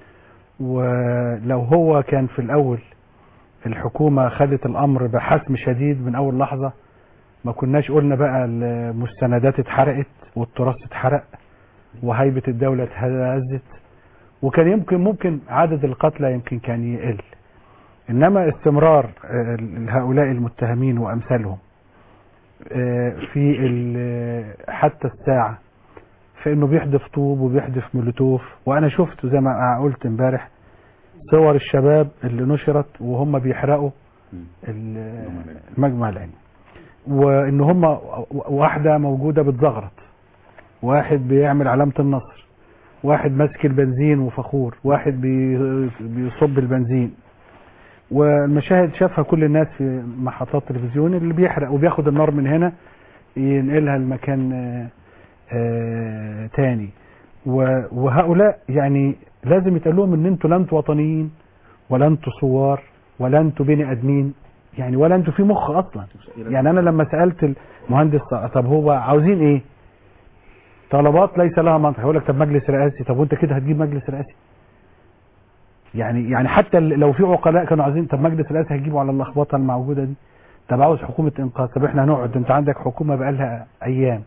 Speaker 2: ولو هو كان في الأول الحكومة خدت الأمر بحسم شديد من أول لحظة ما كناش قلنا بقى المستندات اتحرقت والتراث اتحرق وهيبة الدولة اتهزت وكان يمكن ممكن عدد القتلى يمكن كان يقل انما استمرار آه، هؤلاء المتهمين وامثالهم آه، في ال- حتى الساعة في انه بيحدف طوب وبيحدف مولوتوف وانا شفت زي ما قلت امبارح صور الشباب اللي نشرت وهم بيحرقوا ال- المجمع العلمي وان هم واحده موجوده بتزغرط واحد بيعمل علامه النصر واحد ماسك البنزين وفخور واحد بي- بيصب البنزين والمشاهد شافها كل الناس في محطات التلفزيون اللي بيحرق وبياخد النار من هنا ينقلها لمكان آه، آه، تاني و- وهؤلاء يعني لازم يتقال لهم ان انتوا لا انتوا وطنيين ولا انتوا ثوار ولا انتوا بني ادمين يعني ولا انتوا في مخ اصلا يعني انا لما سالت المهندس طب هو عاوزين ايه طلبات ليس لها منطق يقول لك طب مجلس رئاسي طب وانت كده هتجيب مجلس رئاسي يعني يعني حتى ال- لو في عقلاء كانوا عايزين طب مجلس رئاسي هتجيبه على اللخبطه الموجوده دي طب عاوز حكومه انقاذ طب احنا هنقعد انت عندك حكومه بقالها ايام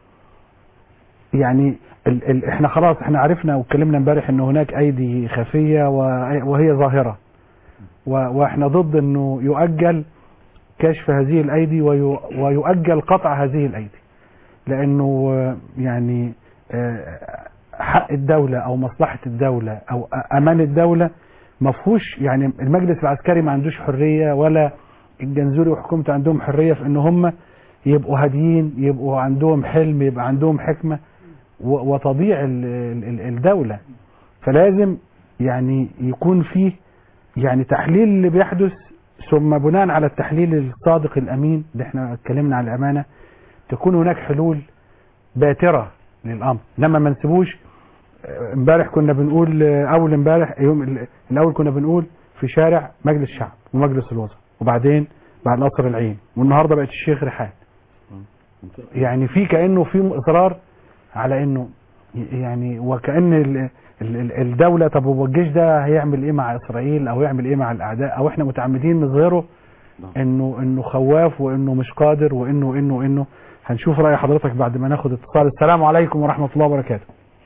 Speaker 2: يعني ال ال احنا خلاص احنا عرفنا واتكلمنا امبارح ان هناك ايدي خفيه و- وهي ظاهره و- واحنا ضد انه يؤجل كشف هذه الايدي ويو- ويؤجل قطع هذه الايدي لانه آه، يعني آه، حق الدولة او مصلحة الدولة او امان الدولة ما فيهوش يعني المجلس العسكري ما عندوش حرية ولا الجنزوري وحكومته عندهم حرية في ان هم يبقوا هاديين يبقوا عندهم حلم يبقى عندهم حكمة و- وتضيع ال- ال- الدولة فلازم يعني يكون فيه يعني تحليل اللي بيحدث ثم بناء على التحليل الصادق الامين اللي احنا اتكلمنا على الامانه تكون هناك حلول باتره للامر انما ما نسيبوش آه، امبارح كنا بنقول آه، اول امبارح يوم ال- الاول كنا بنقول في شارع مجلس الشعب ومجلس الوزراء وبعدين بعد قصر العين والنهارده بقت الشيخ ريحان يعني في كانه في اصرار على انه ي- يعني وكان ال- ال- ال- الدوله طب هو الجيش ده هيعمل ايه مع اسرائيل او يعمل ايه مع الاعداء او احنا متعمدين نظهره انه انه خواف وانه مش قادر وانه انه انه هنشوف راي حضرتك بعد ما ناخد اتصال السلام عليكم ورحمه الله وبركاته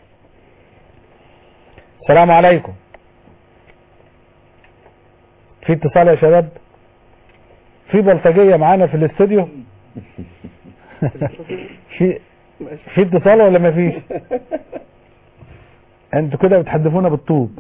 Speaker 2: السلام عليكم في اتصال يا شباب في بلطجيه معانا في الاستوديو في في اتصال ولا ما فيش انتوا كده بتحدفونا بالطوب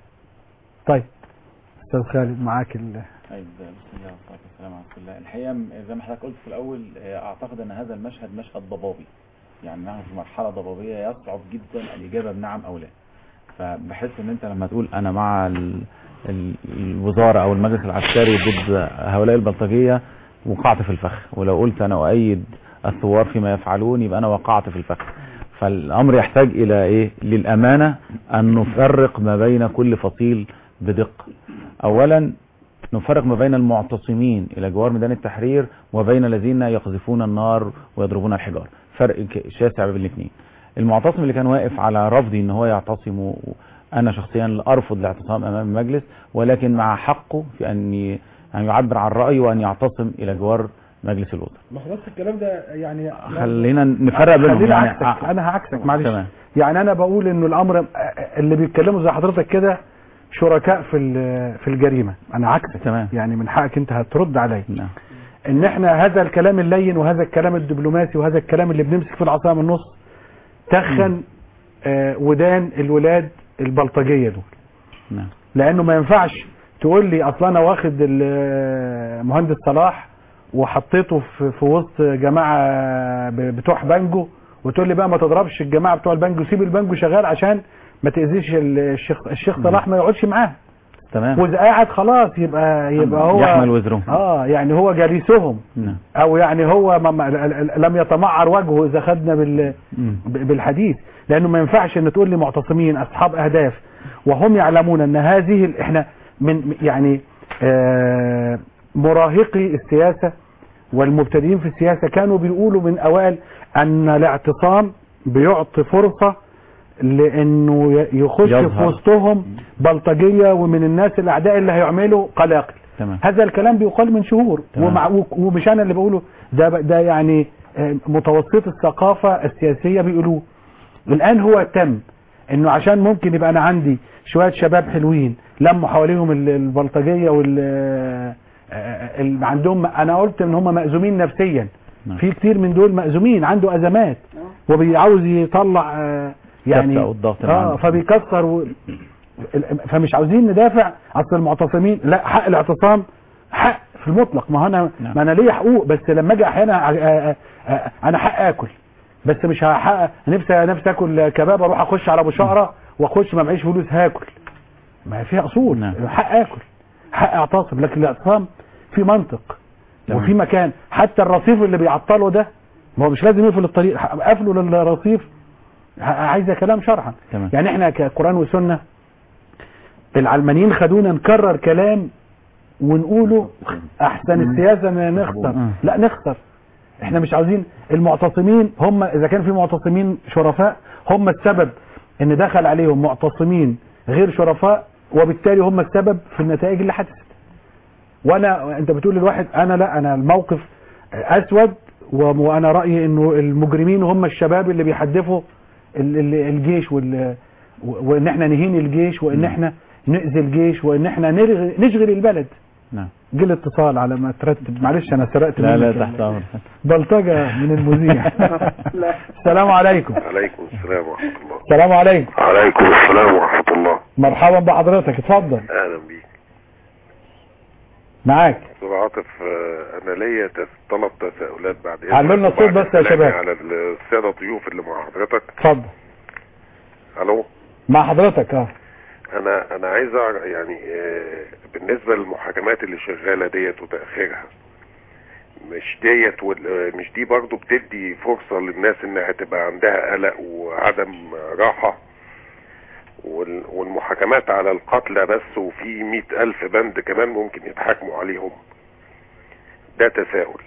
Speaker 2: طيب استاذ خالد معاك ال...
Speaker 4: طيب بسم الله والصلاه والسلام على رسول الله الحقيقه م- زي ما حضرتك قلت في الاول آه، اعتقد ان هذا المشهد مشهد ضبابي يعني نحن في مرحله ضبابيه يصعب جدا الاجابه بنعم او لا فبحس ان انت لما تقول انا مع ال... ال... الوزاره او المجلس العسكري ضد هؤلاء البلطجيه وقعت في الفخ ولو قلت انا اؤيد الثوار فيما يفعلون يبقى انا وقعت في الفخ فالامر يحتاج الى ايه للامانه ان نفرق ما بين كل فصيل بدقه اولا نفرق ما بين المعتصمين الى جوار ميدان التحرير وبين الذين يقذفون النار ويضربون الحجار فرق ك- شاسع بين الاثنين المعتصم اللي كان واقف على رفضي ان هو يعتصم و- انا شخصيا لا ارفض الاعتصام امام المجلس ولكن مع حقه في ان ي- ان يعبر عن رايه وان يعتصم الى جوار مجلس الوزراء
Speaker 2: ما خلاص الكلام ده يعني
Speaker 4: خلينا نفرق بينهم
Speaker 2: خلينا
Speaker 4: يعني
Speaker 2: عكسك انا هعكسك معلش
Speaker 4: تمام.
Speaker 2: يعني انا بقول انه الامر اللي بيتكلموا زي حضرتك كده شركاء في ال- في الجريمه انا عكسك
Speaker 4: تمام.
Speaker 2: يعني من حقك انت هترد عليا
Speaker 4: نعم
Speaker 2: ان احنا هذا الكلام اللين وهذا الكلام الدبلوماسي وهذا الكلام اللي بنمسك في العصا من النص تخن آه ودان الولاد البلطجيه دول
Speaker 4: نعم
Speaker 2: لانه ما ينفعش تقول لي اصل انا واخد المهندس صلاح وحطيته في, في وسط جماعه ب- بتوع بانجو وتقول لي بقى ما تضربش الجماعه بتوع البانجو سيب البانجو شغال عشان ما تاذيش الشيخ الشيخ صلاح ما يقعدش معاه
Speaker 4: تمام
Speaker 2: واذا قاعد خلاص يبقى يبقى هو
Speaker 4: يحمل وزرهم
Speaker 2: اه يعني هو جليسهم
Speaker 4: نعم
Speaker 2: او يعني هو ما- ما- لم يتمعر وجهه اذا خدنا بال
Speaker 4: مم.
Speaker 2: ب- بالحديث لانه ما ينفعش ان تقول لي معتصمين اصحاب اهداف وهم يعلمون ان هذه ال- احنا من يعني آه، مراهقي السياسه والمبتدئين في السياسه كانوا بيقولوا من اوائل ان الاعتصام بيعطي فرصه لانه ي- يخش في
Speaker 4: يظهر.
Speaker 2: وسطهم بلطجيه ومن الناس الاعداء اللي هيعملوا قلاقل
Speaker 4: تمام
Speaker 2: هذا الكلام بيقال من شهور
Speaker 4: تمام.
Speaker 2: ومع ومش انا اللي بقوله ده ده يعني آه، متوسط الثقافه السياسيه بيقولوه الان هو تم انه عشان ممكن يبقى انا عندي شويه شباب حلوين لموا حواليهم ال- البلطجيه وال آه، آه، اللي عندهم انا قلت ان هم مأزومين نفسيا
Speaker 4: نعم.
Speaker 2: في كتير من دول مأزومين عنده ازمات وبيعاوز يطلع آه، يعني
Speaker 4: كبسة أو الضغط اللي
Speaker 2: اه
Speaker 4: عنده.
Speaker 2: فبيكسر و... فمش عاوزين ندافع اصل المعتصمين لا حق الاعتصام حق في المطلق ما هو انا
Speaker 4: نعم.
Speaker 2: ما انا ليا حقوق بس لما اجي احيانا أ- أ- أ- انا حق اكل بس مش هحقق نفسي نفسي اكل كباب اروح اخش على ابو شقره واخش ما معيش فلوس هاكل ما هي فيها اصول
Speaker 4: نعم.
Speaker 2: حق اكل حق اعتصم لكن الاعتصام في منطق
Speaker 4: تمام.
Speaker 2: وفي مكان حتى الرصيف اللي بيعطله ده ما هو مش لازم يقفل الطريق قفله للرصيف ع- عايزه كلام شرحا
Speaker 4: تمام.
Speaker 2: يعني احنا كقران وسنه العلمانيين خدونا نكرر كلام ونقوله احسن السياسه ان نخسر
Speaker 4: مم.
Speaker 2: لا نخسر احنا مش عاوزين المعتصمين هم اذا كان في معتصمين شرفاء هم السبب ان دخل عليهم معتصمين غير شرفاء وبالتالي هم السبب في النتائج اللي حدثت وانا انت بتقول للواحد انا لا انا الموقف اسود و- وانا رايي انه المجرمين هم الشباب اللي بيحدفوا ال- ال- الجيش وال و- وان احنا نهين الجيش وان
Speaker 4: مم.
Speaker 2: احنا نأذي الجيش وان احنا نرغ- نشغل البلد
Speaker 4: نعم
Speaker 2: جه الاتصال على ما ترتب معلش انا سرقت
Speaker 4: لا لا
Speaker 2: منك
Speaker 4: تحت امرك
Speaker 2: بلطجة من المذيع السلام عليكم
Speaker 6: عليكم السلام ورحمة الله
Speaker 2: السلام عليكم
Speaker 6: عليكم السلام ورحمة الله
Speaker 2: مرحبا بحضرتك اتفضل
Speaker 6: أهلا بيك
Speaker 2: معاك
Speaker 6: دكتور عاطف آه، أنا ليا تس- طلب تساؤلات بعد إذنك
Speaker 2: علوا لنا الصوت
Speaker 6: وبعد
Speaker 2: بس يا
Speaker 6: كلامي
Speaker 2: شباب.
Speaker 6: على السادة ضيوف اللي مع حضرتك
Speaker 2: اتفضل
Speaker 6: ألو
Speaker 2: مع حضرتك اه
Speaker 6: أنا أنا عايز أعرف يعني آه، بالنسبة للمحاكمات اللي شغالة ديت وتأخيرها مش ديت وال- آه، مش دي برضو بتدي فرصة للناس إنها تبقى عندها قلق وعدم راحة وال- والمحاكمات على القتلى بس وفي مئة ألف بند كمان ممكن يتحاكموا عليهم ده تساؤل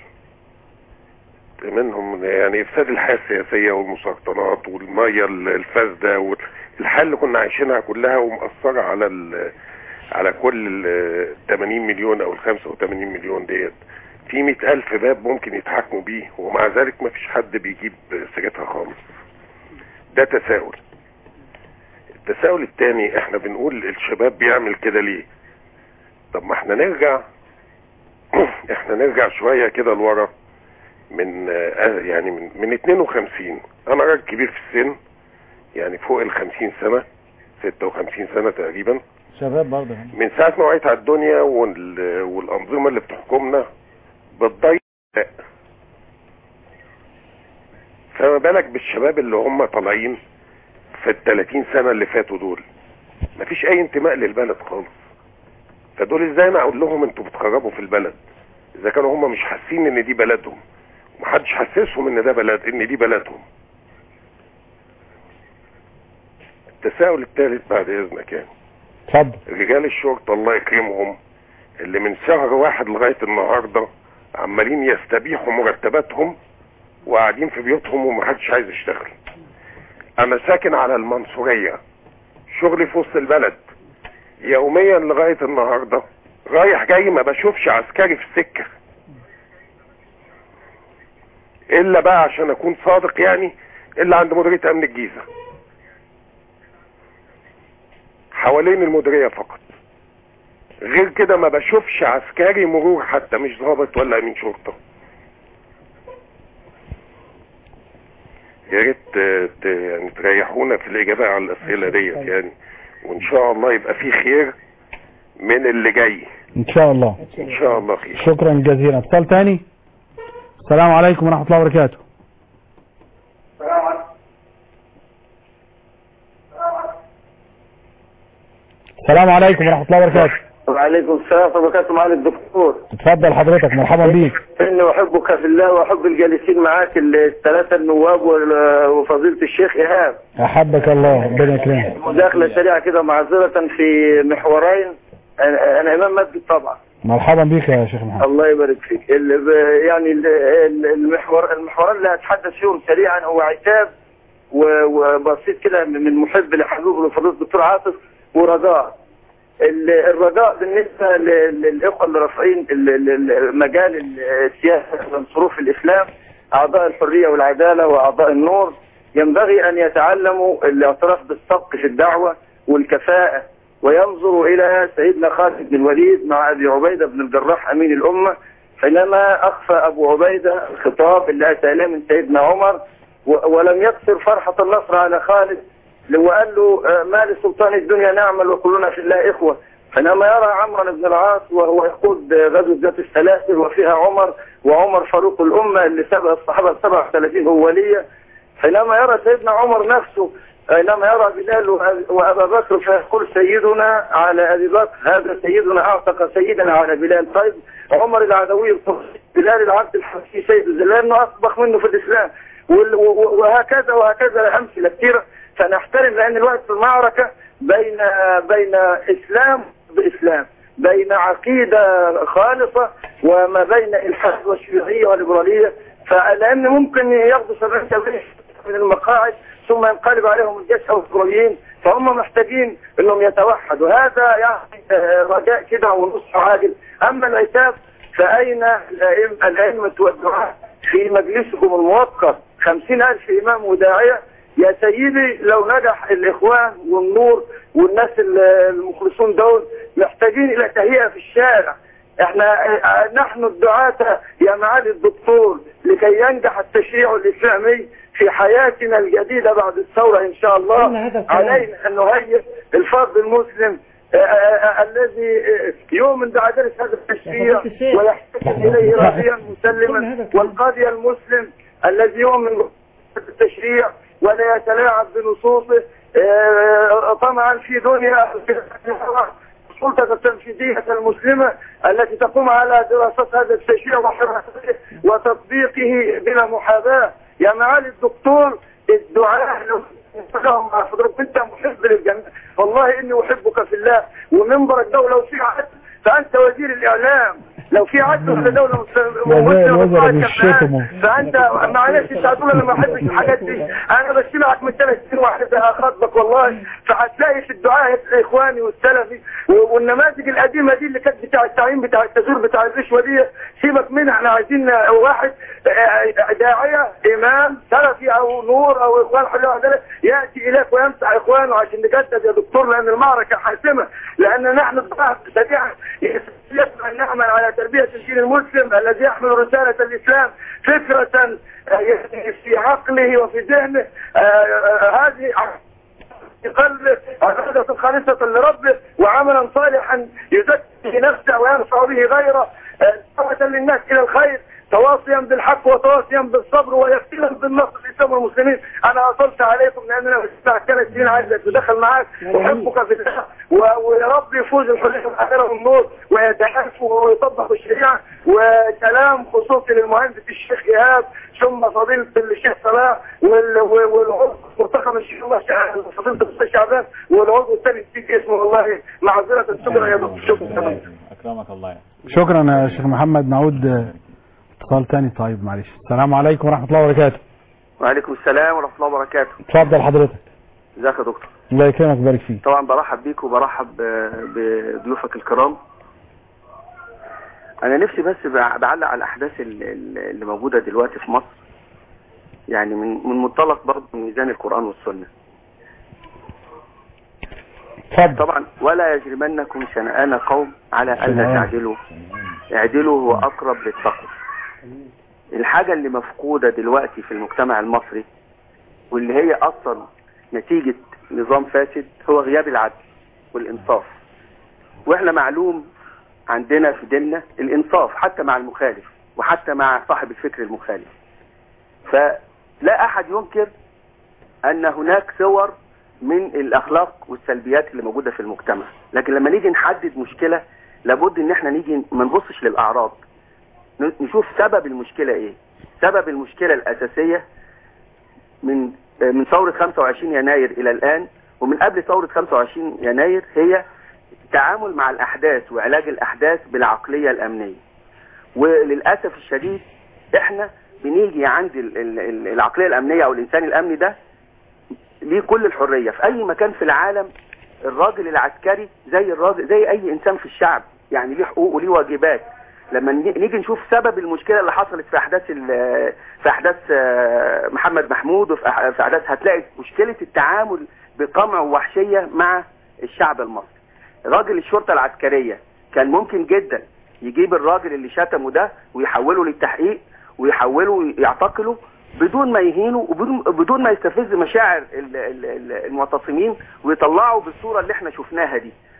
Speaker 6: منهم يعني افساد الحياه السياسيه والمسرطنات والميه الفاسده والحال اللي كنا عايشينها كلها ومأثره على ال على كل ال 80 مليون او ال 85 مليون ديت في 100 ألف باب ممكن يتحاكموا بيه ومع ذلك ما فيش حد بيجيب سيرتها خالص ده تساؤل التساؤل الثاني احنا بنقول الشباب بيعمل كده ليه طب ما احنا نرجع احنا نرجع شوية كده لورا من آه، يعني من, من 52 انا راجل كبير في السن يعني فوق ال 50 سنة 56 سنة تقريبا
Speaker 2: شباب برضه
Speaker 6: من ساعة ما وعيت على الدنيا وال... والأنظمة اللي بتحكمنا بتضيع فما بالك بالشباب اللي هم طالعين في ال 30 سنة اللي فاتوا دول مفيش أي انتماء للبلد خالص فدول ازاي انا اقول لهم انتوا بتخربوا في البلد اذا كانوا هم مش حاسين ان دي بلدهم محدش حسسهم ان ده بلد ان دي بلدهم التساؤل الثالث بعد اذنك يعني
Speaker 2: اتفضل
Speaker 6: رجال الشرطة الله يكرمهم اللي من شهر واحد لغاية النهاردة عمالين يستبيحوا مرتباتهم وقاعدين في بيوتهم ومحدش عايز يشتغل انا ساكن على المنصورية شغلي في وسط البلد يوميا لغاية النهاردة رايح جاي ما بشوفش عسكري في السكة الا بقى عشان اكون صادق يعني الا عند مديرية امن الجيزة حوالين المديرية فقط غير كده ما بشوفش عسكري مرور حتى مش ضابط ولا امين شرطة يا ريت ت- ت- يعني تريحونا في الاجابة على الاسئلة ديت يعني وان شاء الله يبقى في خير من اللي جاي
Speaker 2: ان شاء الله
Speaker 6: ان شاء الله خير
Speaker 2: شكرا جزيلا اتصال تاني السلام عليكم ورحمة الله وبركاته السلام عليكم ورحمة الله وبركاته
Speaker 7: وعليكم السلام ورحمة الله وبركاته معالي الدكتور
Speaker 2: اتفضل حضرتك مرحبا بيك
Speaker 7: إني أحبك في الله وأحب الجالسين معاك الثلاثة النواب وال- وفضيلة الشيخ إيهاب
Speaker 2: احبك الله ربنا يكرمك
Speaker 7: مداخلة سريعة كده معذرة في محورين أنا أنا إمام مسجد طبعا
Speaker 2: مرحبا بيك يا شيخ محمد
Speaker 7: الله يبارك فيك ال- ب- يعني ال- ال- المحور المحورين اللي هتحدث فيهم سريعا هو عتاب و- وبسيط كده من محب لحبيبه لفضيلة الدكتور عاطف ورجاء ال- الرجاء بالنسبة ل- للإخوة اللي رافعين ال- ال- ال- مجال السياسة من صروف الإسلام أعضاء الحرية والعدالة وأعضاء النور ينبغي أن يتعلموا الاعتراف بالسبق في الدعوة والكفاءة وينظروا إلى سيدنا خالد بن الوليد مع أبي عبيدة بن الجراح أمين الأمة حينما أخفى أبو عبيدة الخطاب اللي أتى إليه من سيدنا عمر و- ولم يقصر فرحة النصر على خالد وقال له آه، ما لسلطان الدنيا نعمل وكلنا في الله إخوة حينما يرى عمرو بن العاص وهو يقود غزوة ذات السلاسل وفيها عمر وعمر فاروق الأمة اللي سبق الصحابة 37 أولية حينما يرى سيدنا عمر نفسه حينما يرى بلال وأ- وأبا بكر فيقول سيدنا على أبي بكر هذا سيدنا أعتق سيدنا على بلال طيب عمر العدوي القرشي بلال العبد الحبشي سيد لأنه أسبق منه في الإسلام وال- و- وهكذا وهكذا أمثلة كثيرة فنحترم لأن الوقت في المعركة بين بين إسلام بإسلام بين عقيدة خالصة وما بين الحد والشيوعية والليبرالية فلأن ممكن ياخدوا 70 70 من المقاعد ثم ينقلب عليهم الجيش أو الليبراليين فهم محتاجين انهم يتوحدوا هذا يعني آه، رجاء كده ونصح عاجل اما العتاب فاين الأئم- الائمه والدعاة في مجلسكم الموقر خمسين ألف إمام وداعية يا سيدي لو نجح الإخوان والنور والناس ال- المخلصون دول محتاجين إلى تهيئة في الشارع احنا اه، نحن الدعاة يا معالي الدكتور لكي ينجح التشريع الإسلامي في حياتنا الجديدة بعد الثورة إن شاء الله
Speaker 5: قلنا هذا الكلام.
Speaker 7: علينا أن نهيئ الفرد المسلم اه، اه، اه، الذي اه، يؤمن بعدالة هذا التشريع
Speaker 5: فضيلة الشيخ.
Speaker 7: ويحتكم إليه راضيا
Speaker 5: قلنا
Speaker 7: مسلما
Speaker 5: هذا الكلام.
Speaker 7: والقاضي المسلم الذي يؤمن بالتشريع ولا يتلاعب بنصوصه آه، طمعا في دنيا السلطة التنفيذية المسلمة التي تقوم على دراسة هذا التشريع وحراسته وتطبيقه بلا محاباة يا معالي الدكتور الدعاء لو لهم مع حضرتك انت محب للجنة والله اني احبك في الله ومنبرك ده لو في عدل فانت وزير الاعلام لو في عدل في دولة مسلمة
Speaker 2: الوزراء بيشتموا.
Speaker 7: فانت معلش انت هتقول انا ما بحبش الحاجات دي انا بسمعك من ثلاث سنين واحدة اخاطبك والله فهتلاقي في الدعاء الاخواني والسلفي و- والنماذج القديمه دي اللي كانت بتاع التعيين بتاع التزوير بتاع الرشوه دي سيبك منها احنا عايزين واحد آه، داعيه امام سلفي او نور او اخوان حلو عدالة ياتي اليك ويمسح اخوانه عشان نجدد يا دكتور لان المعركه حاسمه لان نحن الضعف سريعا يسمع نعمل على تربيه الدين المسلم الذي يحمل رساله الاسلام فكره آه، يعني في عقله وفي ذهنه آه، آه، هذه في قلبه عبادة خالصة لربه وعملا صالحا يزكي نفسه وينفع به غيره آه، دعوة للناس إلى الخير تواصيا بالحق وتواصيا بالصبر ويقينا بالنصر الإسلام والمسلمين أنا أصلت عليكم لأننا الساعة ثلاث سنين عايز أتدخل معاك أحبك في الله و- ويا رب يفوز الحلية الآخرة والنور ويتعرف ويطبق الشريعة وكلام خصوصي للمهندس الشيخ إيهاب ثم فضيلة الشيخ صلاح وال- وال- والعضو مرتقم الشيخ الله شع- فضيلة الشيخ شعبان والعضو الثاني نسيت اسمه والله معذرة شكرا يا دكتور شكرا
Speaker 4: اكرمك الله
Speaker 2: شكرا يا شيخ محمد نعود آه، اتصال تاني طيب معلش السلام عليكم ورحمة الله وبركاته
Speaker 8: وعليكم السلام ورحمة الله وبركاته
Speaker 2: اتفضل حضرتك
Speaker 8: ازيك يا دكتور
Speaker 2: الله يكرمك ويبارك فيك
Speaker 8: طبعا برحب بيك وبرحب آه، بضيوفك الكرام انا نفسي بس بع- بعلق على الاحداث ال- ال- اللي موجودة دلوقتي في مصر يعني من من منطلق برضه من ميزان القرآن والسنة
Speaker 2: اتفضل
Speaker 8: طبعا ولا يجرمنكم شنآن قوم على ألا
Speaker 2: شنآن.
Speaker 8: تعدلوا اعدلوا هو أقرب للتقوى الحاجة اللي مفقودة دلوقتي في المجتمع المصري واللي هي أصلا نتيجة نظام فاسد هو غياب العدل والإنصاف وإحنا معلوم عندنا في ديننا الإنصاف حتى مع المخالف وحتى مع صاحب الفكر المخالف فلا أحد ينكر أن هناك صور من الأخلاق والسلبيات اللي موجودة في المجتمع لكن لما نيجي نحدد مشكلة لابد ان احنا نيجي ما نبصش للأعراض ن- نشوف سبب المشكلة ايه سبب المشكلة الأساسية من من ثورة 25 يناير إلى الآن ومن قبل ثورة 25 يناير هي التعامل مع الأحداث وعلاج الأحداث بالعقلية الأمنية وللأسف الشديد احنا بنيجي عند ال- ال- ال- العقلية الأمنية أو الإنسان الأمني ده ليه كل الحرية في أي مكان في العالم الراجل العسكري زي الراجل زي أي إنسان في الشعب يعني ليه حقوق وليه واجبات لما نيجي نيجي نشوف سبب المشكلة اللي حصلت في أحداث ال- في أحداث آه، محمد محمود وفي أح- في أحداث هتلاقي مشكلة التعامل بقمع ووحشية مع الشعب المصري راجل الشرطة العسكرية كان ممكن جدا يجيب الراجل اللي شتمه ده ويحوله للتحقيق ويحوله يعتقله بدون ما يهينه وبدون بدون ما يستفز مشاعر ال- ال- ال- المعتصمين ويطلعوا بالصورة اللي احنا شفناها دي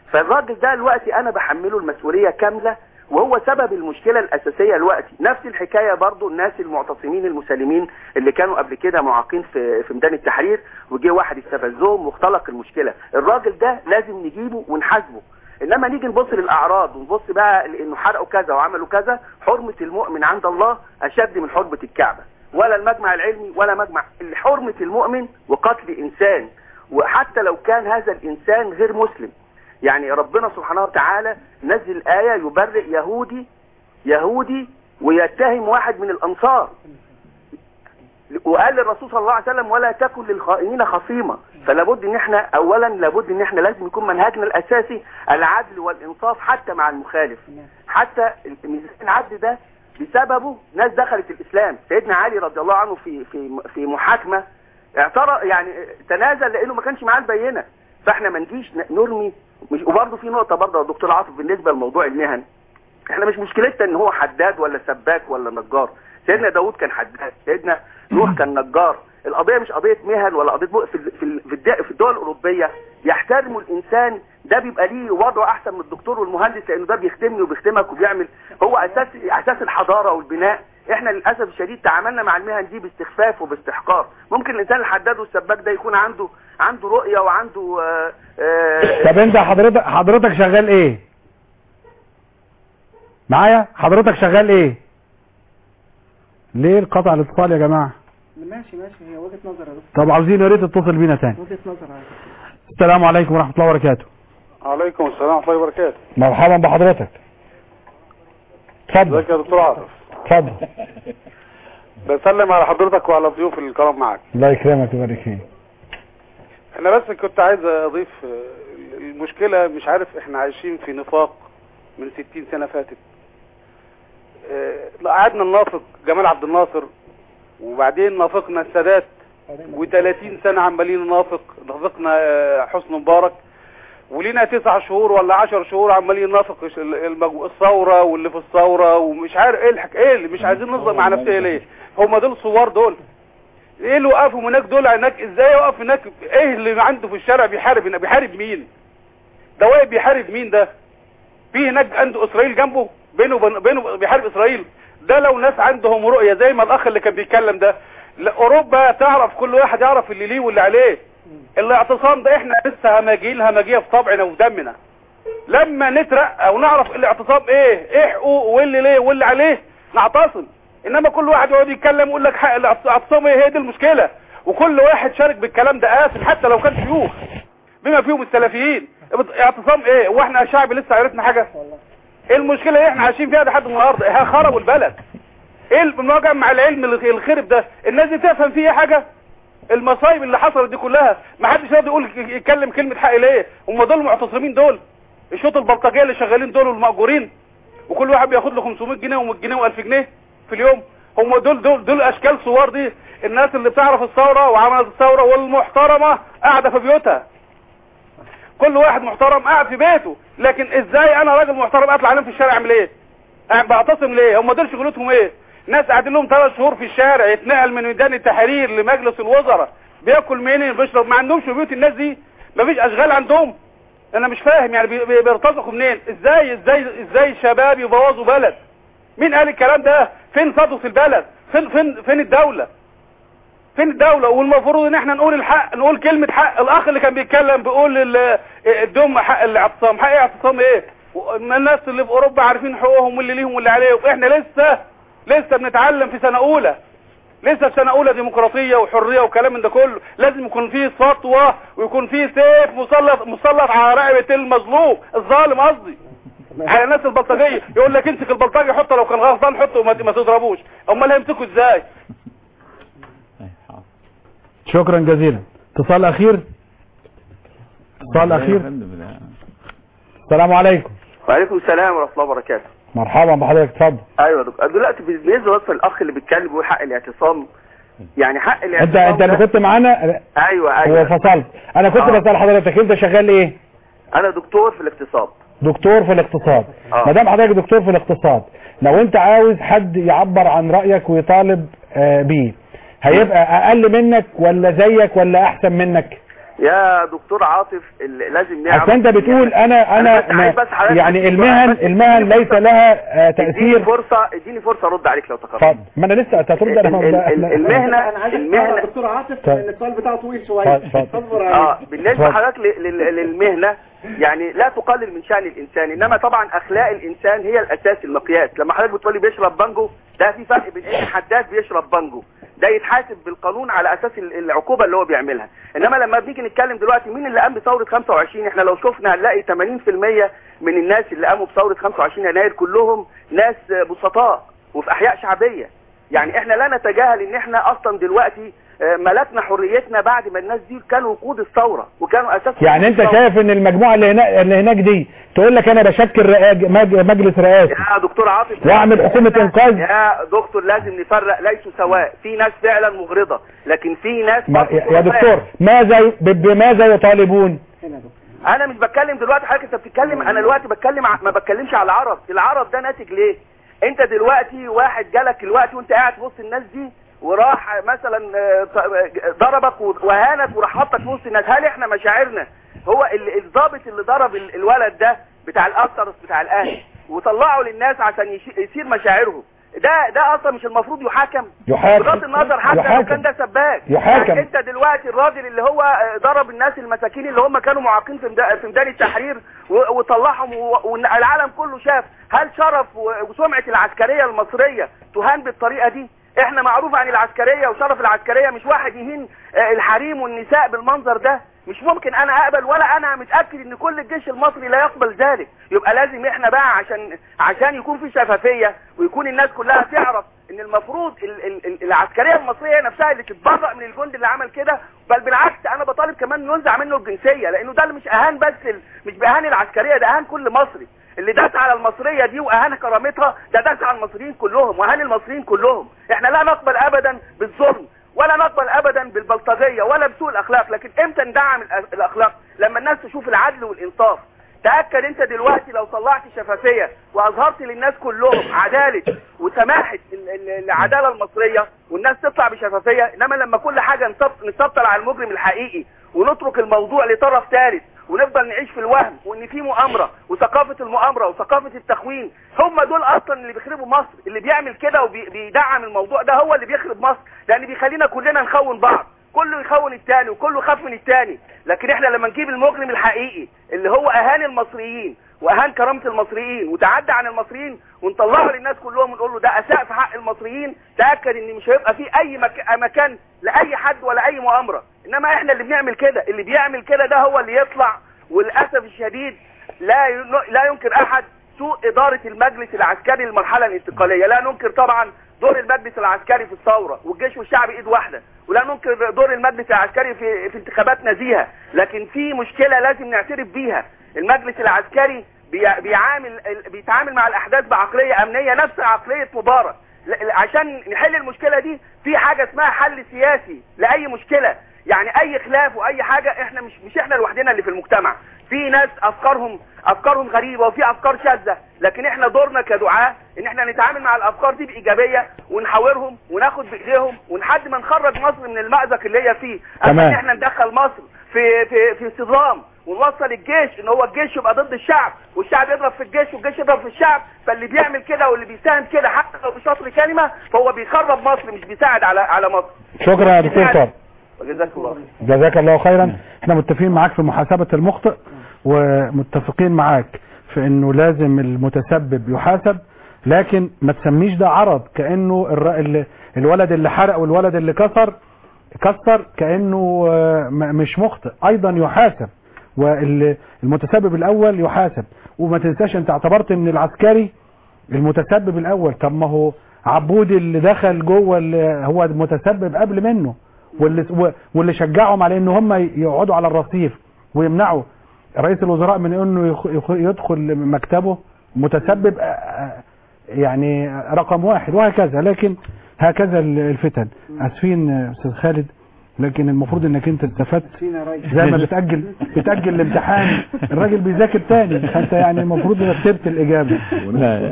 Speaker 8: فالراجل ده دلوقتي انا بحمله المسؤوليه كامله وهو سبب المشكله الاساسيه دلوقتي نفس الحكايه برضو الناس المعتصمين المسالمين اللي كانوا قبل كده معاقين في في ميدان التحرير وجه واحد استفزهم واختلق المشكله الراجل ده لازم نجيبه ونحاسبه انما نيجي نبص للاعراض ونبص بقى انه حرقوا كذا وعملوا كذا حرمه المؤمن عند الله اشد من حرمه الكعبه ولا المجمع العلمي ولا مجمع حرمه المؤمن وقتل انسان وحتى لو كان هذا الانسان غير مسلم يعني ربنا سبحانه وتعالى نزل آية يبرئ يهودي يهودي ويتهم واحد من الأنصار وقال للرسول صلى الله عليه وسلم ولا تكن للخائنين خصيمة فلابد ان احنا اولا لابد ان احنا لازم يكون منهجنا الاساسي العدل والانصاف حتى مع المخالف حتى ميزان العدل ده بسببه ناس دخلت الاسلام سيدنا علي رضي الله عنه في في في محاكمه اعترض يعني تنازل لانه ما كانش معاه البينه فاحنا ما نجيش نرمي مش وبرضه في نقطه برضه يا دكتور عاطف بالنسبه لموضوع المهن احنا مش مشكلتنا ان هو حداد ولا سباك ولا نجار سيدنا داوود كان حداد سيدنا نوح كان نجار القضيه مش قضيه مهن ولا قضيه بق- في ال- في ال- في الد- في الدول الاوروبيه يحترموا الانسان ده بيبقى ليه وضعه احسن من الدكتور والمهندس لانه ده بيخدمني وبيخدمك وبيعمل هو اساس اساس الحضاره والبناء احنا للاسف الشديد تعاملنا مع المهن دي باستخفاف وباستحقار ممكن الانسان الحداد والسباك ده يكون عنده عنده رؤيه وعنده آه آه
Speaker 2: طب انت حضرتك حضرتك شغال ايه معايا حضرتك شغال ايه ليه القطع الاتصال يا جماعه
Speaker 5: ماشي ماشي هي وجهه نظر يا دكتور
Speaker 2: طب عاوزين يا ريت تتصل بينا تاني
Speaker 5: وجهه نظر على فكرة.
Speaker 2: السلام عليكم ورحمه الله وبركاته
Speaker 9: عليكم السلام ورحمة الله وبركاته
Speaker 2: مرحبا بحضرتك اتفضل
Speaker 9: ازيك يا دكتور عاطف
Speaker 2: اتفضل
Speaker 9: بسلم على حضرتك وعلى الضيوف الكرام معاك
Speaker 2: الله يكرمك ويبارك فيك
Speaker 9: انا بس كنت عايز اضيف آه، المشكلة مش عارف احنا عايشين في نفاق من 60 سنة فاتت آه، لا قعدنا ننافق جمال عبد الناصر وبعدين نافقنا السادات و30 سنة عمالين ننافق نافقنا آه، حسن مبارك ولينا تسع شهور ولا عشر شهور عمالين ننافق الش- المجو- الثورة واللي في الثورة ومش عارف ايه الحك... ايه اللي مش عايزين نظلم مع نفسنا ليه هم دول صور دول ايه اللي وقفوا هناك دول هناك ازاي يقف هناك ايه اللي عنده في الشارع بيحارب هنا بيحارب مين ده واقف بيحارب مين ده في هناك عنده اسرائيل جنبه بينه وبين- بينه بيحارب اسرائيل ده لو ناس عندهم رؤية زي ما الاخ اللي كان بيتكلم ده لا، اوروبا تعرف كل واحد يعرف اللي ليه واللي عليه الاعتصام ده احنا لسه هماجين هماجيه في طبعنا وفي دمنا لما نترقى ونعرف الاعتصام ايه ايه حقوقه واللي ليه واللي عليه نعتصم انما كل واحد يقعد يتكلم يقول لك حق الاعتصام ايه هي دي المشكله وكل واحد شارك بالكلام ده قافل حتى لو كان شيوخ بما فيهم السلفيين اعتصام ايه واحنا شعب لسه عرفنا حاجه ايه المشكله اللي احنا عايشين فيها لحد النهارده ايه خربوا البلد ايه المواجهه مع العلم الخرب ده الناس دي تفهم فيه حاجه المصايب اللي حصلت دي كلها ما حدش راضي يقول يتكلم كلمه حق ليه هم دول معتصمين دول الشوط البلطجيه اللي شغالين دول والمأجورين وكل واحد بياخد له 500 جنيه و100 جنيه و1000 جنيه في اليوم هم دول دول دول اشكال صور دي الناس اللي بتعرف الثوره وعملت الثوره والمحترمه قاعده في بيوتها كل واحد محترم قاعد في بيته لكن ازاي انا راجل محترم اطلع انام في الشارع اعمل ايه قاعد بعتصم ليه هم دول شغلتهم ايه ناس قاعدين لهم ثلاث شهور في الشارع يتنقل من ميدان التحرير لمجلس الوزراء بياكل منين بيشرب ما عندهمش بيوت الناس دي مفيش اشغال عندهم انا مش فاهم يعني بي- بي- بيرتزقوا منين ازاي ازاي ازاي شباب يبوظوا بلد مين قال الكلام ده فين صدوا في البلد فين فين فين الدولة فين الدولة والمفروض ان احنا نقول الحق نقول كلمة حق الاخ اللي كان بيتكلم بيقول ال- الدم حق الاعتصام حق اعتصام ايه و- الناس اللي في اوروبا عارفين حقوقهم واللي ليهم واللي عليهم احنا لسه لسه بنتعلم في سنة اولى لسه في سنة اولى ديمقراطية وحرية وكلام من ده كله لازم يكون فيه سطوة ويكون فيه سيف مسلط مسلط على رقبة المظلوم الظالم قصدي على الناس البلطجية يقول لك امسك البلطجي حطه لو كان غلطان حطه وما ما تضربوش امال هيمسكوا ازاي
Speaker 2: شكرا جزيلا اتصال اخير اتصال اخير السلام عليكم
Speaker 8: وعليكم السلام ورحمه الله وبركاته
Speaker 2: مرحبا بحضرتك اتفضل
Speaker 8: ايوه يا دكتور دلوقتي بالنسبه بس الاخ اللي بيتكلم بيقول حق الاعتصام يعني حق
Speaker 2: انت
Speaker 8: الاعتصام
Speaker 2: انت اللي
Speaker 8: ده-
Speaker 2: كنت معانا
Speaker 8: ايوه
Speaker 2: هو
Speaker 8: ايوه
Speaker 2: فصلت انا كنت
Speaker 8: آه.
Speaker 2: بسال حضرتك انت شغال ايه
Speaker 8: انا دكتور في الاقتصاد
Speaker 2: دكتور في الاقتصاد
Speaker 8: آه.
Speaker 2: ما دام حضرتك دكتور في الاقتصاد لو انت عاوز حد يعبر عن رايك ويطالب آه، بيه هيبقى اقل منك ولا زيك ولا احسن منك
Speaker 8: يا دكتور عاطف ال- لازم نعرف
Speaker 10: اصل انت بتقول انا
Speaker 8: أنا
Speaker 10: انا
Speaker 8: بس عايز بس حضرتك
Speaker 10: يعني
Speaker 8: تديني
Speaker 10: المهن
Speaker 8: فرصة-
Speaker 10: المهن
Speaker 8: اديني
Speaker 10: ليس
Speaker 8: فرصة-
Speaker 10: لها آه،
Speaker 8: اديني
Speaker 10: تأثير
Speaker 8: فرصة اديني فرصة ارد عليك لو تكرمت
Speaker 10: اتفضل ما انا لسه هترد انا
Speaker 8: ال- ال- ال- المهنة
Speaker 5: انا عايز
Speaker 8: المهنة
Speaker 5: اسال دكتور عاطف
Speaker 10: طيب.
Speaker 5: لان السؤال بتاعه طويل شويه
Speaker 10: اتفضل.
Speaker 5: اصبر عليه
Speaker 8: اه بالنسبه
Speaker 10: اتفضل.
Speaker 8: حضرتك ل- لل- للمهنه يعني لا تقلل من شان الانسان انما طبعا اخلاق الانسان هي الاساس المقياس لما حضرتك بتقولي بيشرب بانجو ده في فرق بين ان حداد بيشرب بانجو ده يتحاسب بالقانون على اساس ال- العقوبه اللي هو بيعملها انما لما بنيجي نتكلم دلوقتي مين اللي قام بثوره 25 احنا لو شفنا هنلاقي 80% من الناس اللي قاموا بثوره 25 يناير كلهم ناس بسطاء وفي احياء شعبيه يعني احنا لا نتجاهل ان احنا اصلا دلوقتي آه، ملكنا حريتنا بعد ما الناس دي كانوا وقود الثوره وكانوا اساس
Speaker 10: يعني انت
Speaker 8: الثورة.
Speaker 10: شايف ان المجموعه اللي هناك اللي هناك دي تقول لك انا بشكل رئا- مج- مجلس رئاسي
Speaker 8: يا دكتور عاطف
Speaker 10: واعمل حكومة إنقاذ.
Speaker 8: يا دكتور لازم نفرق ليسوا سواء في ناس فعلا مغرضة لكن في ناس
Speaker 10: ما-
Speaker 8: برضه
Speaker 10: يا يا
Speaker 8: ظلماء.
Speaker 10: دكتور ماذا ي- ب- بماذا يطالبون
Speaker 5: هنا يا دكتور
Speaker 8: انا مش بتكلم دلوقتي حضرتك انت بتتكلم انا دلوقتي بتكلم ع- ما بتكلمش على العرب العرب ده ناتج ليه انت دلوقتي واحد جالك دلوقتي وانت قاعد في وسط الناس دي وراح مثلا آه، ط- ضربك و- وهانك وراح حطك في وسط الناس هل احنا مشاعرنا هو ال- الضابط اللي ضرب ال- الولد ده بتاع الاثرس بتاع الاهلي وطلعه للناس عشان يش- يثير مشاعرهم ده ده اصلا مش المفروض يحاكم
Speaker 10: يحاكم.
Speaker 8: بغض النظر حتى لو
Speaker 10: يحاكم.
Speaker 8: كان ده سباك
Speaker 10: يحاكم.
Speaker 8: يعني انت دلوقتي الراجل اللي هو آه، ضرب الناس المساكين اللي هم كانوا معاقين في ميدا- في ميدان التحرير و- وطلعهم و- والعالم كله شاف هل شرف و- وسمعة العسكرية المصرية تهان بالطريقة دي احنا معروف عن العسكرية وشرف العسكرية مش واحد يهين آه، الحريم والنساء بالمنظر ده مش ممكن انا اقبل ولا انا متاكد ان كل الجيش المصري لا يقبل ذلك يبقى لازم احنا بقى عشان عشان يكون في شفافيه ويكون الناس كلها تعرف ان المفروض ال ال ال العسكريه المصريه نفسها اللي تتبرأ من الجند اللي عمل كده بل بالعكس انا بطالب كمان ينزع منه الجنسيه لانه ده اللي مش اهان بس ال مش باهان العسكريه ده اهان كل مصري اللي داس على المصريه دي واهان كرامتها ده داس على المصريين كلهم واهان المصريين كلهم احنا لا نقبل ابدا بالظلم ولا نقبل ابدا بالبلطجيه ولا بسوء الاخلاق لكن امتى ندعم الأ- الاخلاق لما الناس تشوف العدل والانصاف تاكد انت دلوقتي لو طلعت شفافيه واظهرت للناس كلهم عداله وسماحه ال- ال- العداله المصريه والناس تطلع بشفافيه انما لما كل حاجه نسط- نسطر على المجرم الحقيقي ونترك الموضوع لطرف ثالث ونفضل نعيش في الوهم وان في مؤامره وثقافه المؤامره وثقافه التخوين هم دول اصلا اللي بيخربوا مصر اللي بيعمل كده وبيدعم الموضوع ده هو اللي بيخرب مصر لان بيخلينا كلنا نخون بعض كله يخون التاني وكله يخاف من التاني لكن احنا لما نجيب المجرم الحقيقي اللي هو اهان المصريين واهان كرامه المصريين وتعدى عن المصريين ونطلعه للناس كلهم ونقول له ده اساء في حق المصريين تاكد ان مش هيبقى في اي مك... مكان لاي حد ولا اي مؤامره انما احنا اللي بنعمل كده اللي بيعمل كده ده هو اللي يطلع وللاسف الشديد لا ين... لا ينكر احد سوء اداره المجلس العسكري للمرحله الانتقاليه لا ننكر طبعا دور المجلس العسكري في الثوره والجيش والشعب ايد واحده ولا ننكر دور المجلس العسكري في في انتخابات نزيهه لكن في مشكله لازم نعترف بيها المجلس العسكري بي- بيعامل بيتعامل مع الاحداث بعقليه امنيه نفس عقليه مبارك ل- عشان نحل المشكله دي في حاجه اسمها حل سياسي لاي مشكله يعني اي خلاف واي حاجه احنا مش مش احنا لوحدنا اللي في المجتمع في ناس افكارهم افكارهم غريبه وفي افكار شاذه لكن احنا دورنا كدعاه ان احنا نتعامل مع الافكار دي بايجابيه ونحاورهم وناخد بايديهم ولحد ما نخرج مصر من المأزق اللي هي فيه اما
Speaker 10: تمام.
Speaker 8: ان احنا ندخل مصر في في في صدام ونوصل الجيش ان هو الجيش يبقى ضد الشعب والشعب يضرب في الجيش والجيش يضرب في الشعب فاللي بيعمل كده واللي بيساهم كده حتى لو بشطر كلمه فهو بيخرب مصر مش بيساعد على على مصر
Speaker 10: شكرا يا دكتور طارق
Speaker 8: وجزاك الله خير
Speaker 10: جزاك الله خيرا احنا متفقين معاك في محاسبة المخطئ ومتفقين معاك في انه لازم المتسبب يحاسب لكن ما تسميش ده عرض كأنه الر- ال- الولد اللي حرق والولد اللي كسر كسر كأنه آه، م- مش مخطئ ايضا يحاسب والمتسبب الاول يحاسب وما تنساش انت اعتبرت ان العسكري المتسبب الاول طب ما هو عبود اللي دخل جوه اللي هو المتسبب قبل منه واللي و- واللي شجعهم على ان هم يقعدوا على الرصيف ويمنعوا رئيس الوزراء من انه يخ- يخ- يدخل مكتبه متسبب آه، آه، يعني رقم واحد وهكذا لكن هكذا ال- الفتن اسفين آه، استاذ خالد لكن المفروض انك انت استفدت
Speaker 5: فينا راجل
Speaker 10: زي ما بتأجل بتأجل الامتحان الراجل بيذاكر تاني فانت يعني المفروض رتبت الإجابة
Speaker 4: لا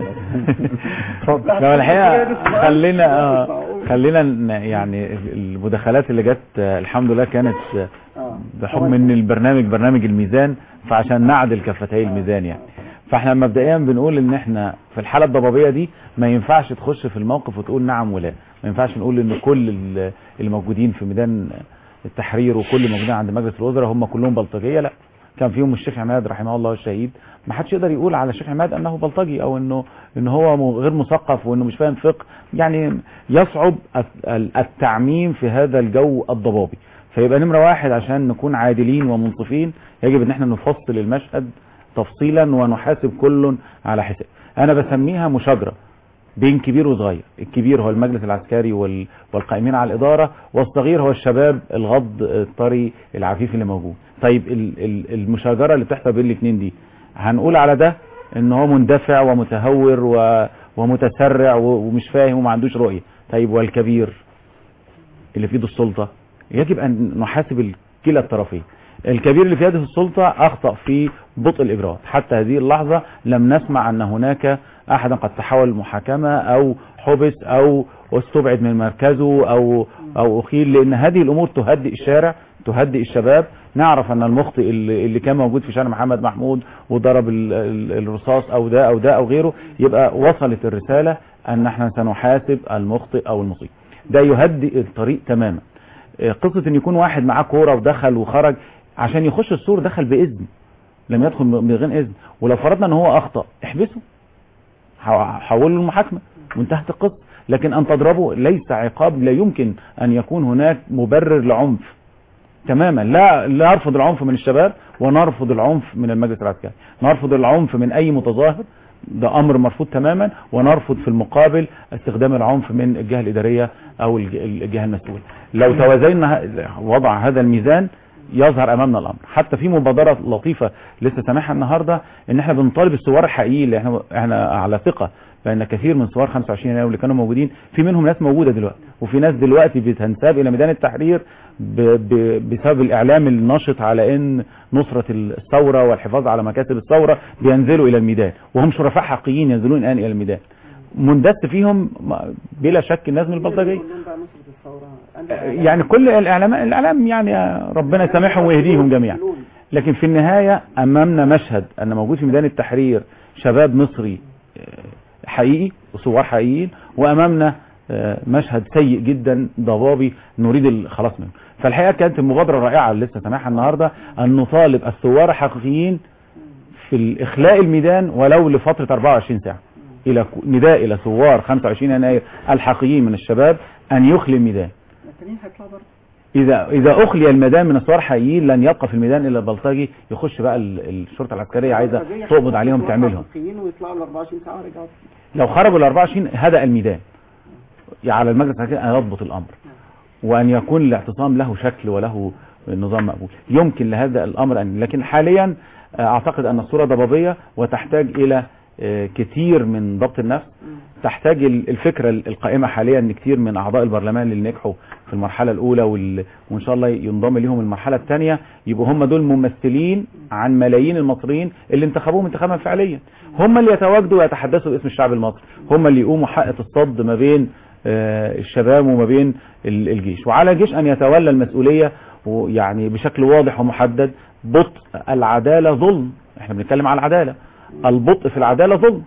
Speaker 10: اتفضل
Speaker 4: لا الحقيقة خلينا آه، خلينا ن- يعني المداخلات اللي جت آه، الحمد لله كانت آه، بحكم ان البرنامج برنامج الميزان فعشان نعدل كفتي الميزان يعني فاحنا مبدئيا بنقول ان احنا في الحالة الضبابية دي ما ينفعش تخش في الموقف وتقول نعم ولا ما ينفعش نقول ان كل ال- اللي موجودين في ميدان التحرير وكل اللي موجودين عند مجلس الوزراء هم كلهم بلطجية لا كان فيهم الشيخ عماد رحمه الله الشهيد ما حدش يقدر يقول على الشيخ عماد انه بلطجي او انه ان هو م- غير مثقف وانه مش فاهم فقه يعني يصعب الت- ال- التعميم في هذا الجو الضبابي فيبقى نمرة واحد عشان نكون عادلين ومنصفين يجب ان احنا نفصل المشهد تفصيلا ونحاسب كل على حساب انا بسميها مشاجرة بين كبير وصغير الكبير هو المجلس العسكري وال- والقائمين على الإدارة والصغير هو الشباب الغض الطري العفيف اللي موجود طيب ال- ال- المشاجرة اللي بتحصل بين الاثنين دي هنقول على ده ان هو مندفع ومتهور و- ومتسرع و- ومش فاهم وما عندوش رؤية طيب والكبير اللي في ايده السلطة يجب ان نحاسب ال- كلا الطرفين الكبير اللي في يده السلطة اخطأ في بطء الاجراءات حتى هذه اللحظة لم نسمع ان هناك احدا قد تحول محاكمة او حبس او استبعد من مركزه او او اخيل لان هذه الامور تهدئ الشارع تهدئ الشباب نعرف ان المخطئ اللي, اللي كان موجود في شارع محمد محمود وضرب ال- ال- الرصاص او ده او ده او غيره يبقى وصلت الرسالة ان احنا سنحاسب المخطئ او المصيب ده يهدئ الطريق تماما آه، قصة ان يكون واحد معاه كورة ودخل وخرج عشان يخش السور دخل بإذن لم يدخل من غير إذن ولو فرضنا ان هو اخطأ احبسه حو- حوله المحاكمة وانتهت القصة لكن ان تضربه ليس عقاب لا يمكن ان يكون هناك مبرر لعنف تماما لا لا نرفض العنف من الشباب ونرفض العنف من المجلس العسكري نرفض العنف من اي متظاهر ده امر مرفوض تماما ونرفض في المقابل استخدام العنف من الجهه الاداريه او الج- الجهه المسؤوله لو توازينا ه- وضع هذا الميزان يظهر امامنا الامر حتى في مبادره لطيفه لسه سامعها النهارده ان احنا بنطالب الثوار الحقيقيين اللي احنا احنا على ثقه بان كثير من ثوار 25 يناير اللي كانوا موجودين في منهم ناس موجوده دلوقتي وفي ناس دلوقتي بتنساب الى ميدان التحرير ب ب بسبب الاعلام النشط على ان نصره الثوره والحفاظ على مكاسب الثوره بينزلوا الى الميدان وهم شرفاء حقيقيين ينزلون الان الى الميدان مندس فيهم م- بلا شك الناس من البلطجيه يعني كل الاعلام الاعلام يعني ربنا يسامحهم ويهديهم جميعا لكن في النهاية امامنا مشهد ان موجود في ميدان التحرير شباب مصري آه، حقيقي وصور حقيقيين وامامنا آه، مشهد سيء جدا ضبابي نريد الخلاص منه فالحقيقة كانت المبادرة الرائعة اللي لسه سامعها النهاردة ان نطالب الثوار الحقيقيين في الاخلاء الميدان ولو لفترة 24 ساعة الى ك- نداء الى ثوار 25 يناير الحقيقيين من الشباب ان يخلي الميدان
Speaker 5: التانيين هيطلعوا برضه
Speaker 4: اذا اذا اخلي الميدان من الثوار حقيقيين لن يبقى في الميدان الا البلطجي يخش بقى ال- الشرطه العسكريه عايزه تقبض عليهم تعملهم
Speaker 5: حقيقيين ويطلعوا ال 24 ساعه ورجعوا
Speaker 4: لو خرجوا ال 24 هدأ الميدان يعني على المجلس العسكري ان يضبط الامر وان يكون الاعتصام له شكل وله نظام مقبول يمكن لهذا الامر ان لكن حاليا آه، اعتقد ان الصوره ضبابيه وتحتاج الى آه، كتير من ضبط النفس تحتاج ال- الفكرة القائمة حاليا ان كتير من اعضاء البرلمان اللي نجحوا في المرحلة الاولى وال... وان شاء الله ينضم لهم المرحلة الثانية يبقوا هم دول ممثلين عن ملايين المصريين اللي انتخبوهم انتخابا فعليا هم اللي يتواجدوا ويتحدثوا باسم الشعب المصري هم اللي يقوموا حقة الصد ما بين آه، الشباب وما بين ال- الجيش وعلى الجيش ان يتولى المسؤولية ويعني بشكل واضح ومحدد بطء العدالة ظلم احنا بنتكلم على العدالة البطء في العدالة ظلم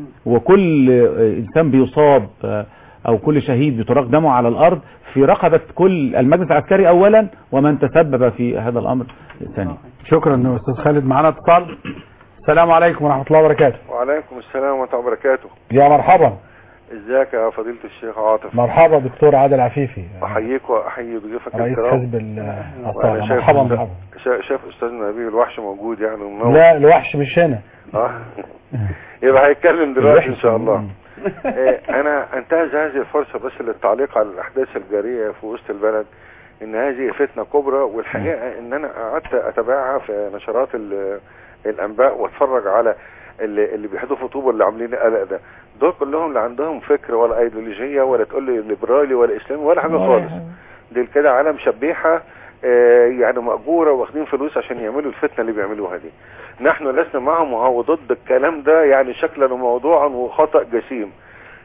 Speaker 4: وكل آه، انسان بيصاب آه، او كل شهيد بيتراق دمه على الارض في رقبة كل المجلس العسكري اولا ومن تسبب في هذا الامر ثانيا
Speaker 10: شكرا استاذ خالد معانا اتصال السلام عليكم ورحمه الله وبركاته
Speaker 11: وعليكم السلام ورحمة الله وبركاته
Speaker 10: يا مرحبا
Speaker 11: ازيك يا فضيلة الشيخ عاطف
Speaker 10: مرحبا دكتور عادل عفيفي
Speaker 11: احييك واحيي ضيوفك
Speaker 10: رئيس
Speaker 11: الكرام
Speaker 10: حزب ال-
Speaker 11: وأنا
Speaker 10: الطاقة
Speaker 11: شايف
Speaker 10: مرحبا
Speaker 11: أستاذ-
Speaker 10: مرحبا
Speaker 11: شا- شايف استاذنا نبيل الوحش موجود يعني ومنور
Speaker 10: لا الوحش مش هنا
Speaker 11: اه يبقى هيتكلم دلوقتي ان
Speaker 10: الوحش.
Speaker 11: شاء الله إيه، انا انتهز هذه الفرصة بس للتعليق على الاحداث الجارية في وسط البلد ان هذه فتنة كبرى والحقيقة ان انا قعدت اتابعها في نشرات ال- الانباء واتفرج على اللي, اللي بيحدفوا طوبة اللي عاملين القلق ده دول كلهم لا عندهم فكر ولا ايديولوجية ولا تقول لي ليبرالي ولا اسلامي ولا حاجة خالص دول كده عالم شبيحة آه، يعني مأجورة واخدين فلوس عشان يعملوا الفتنة اللي بيعملوها دي نحن لسنا معهم وهو ضد الكلام ده يعني شكلا وموضوعا وخطأ جسيم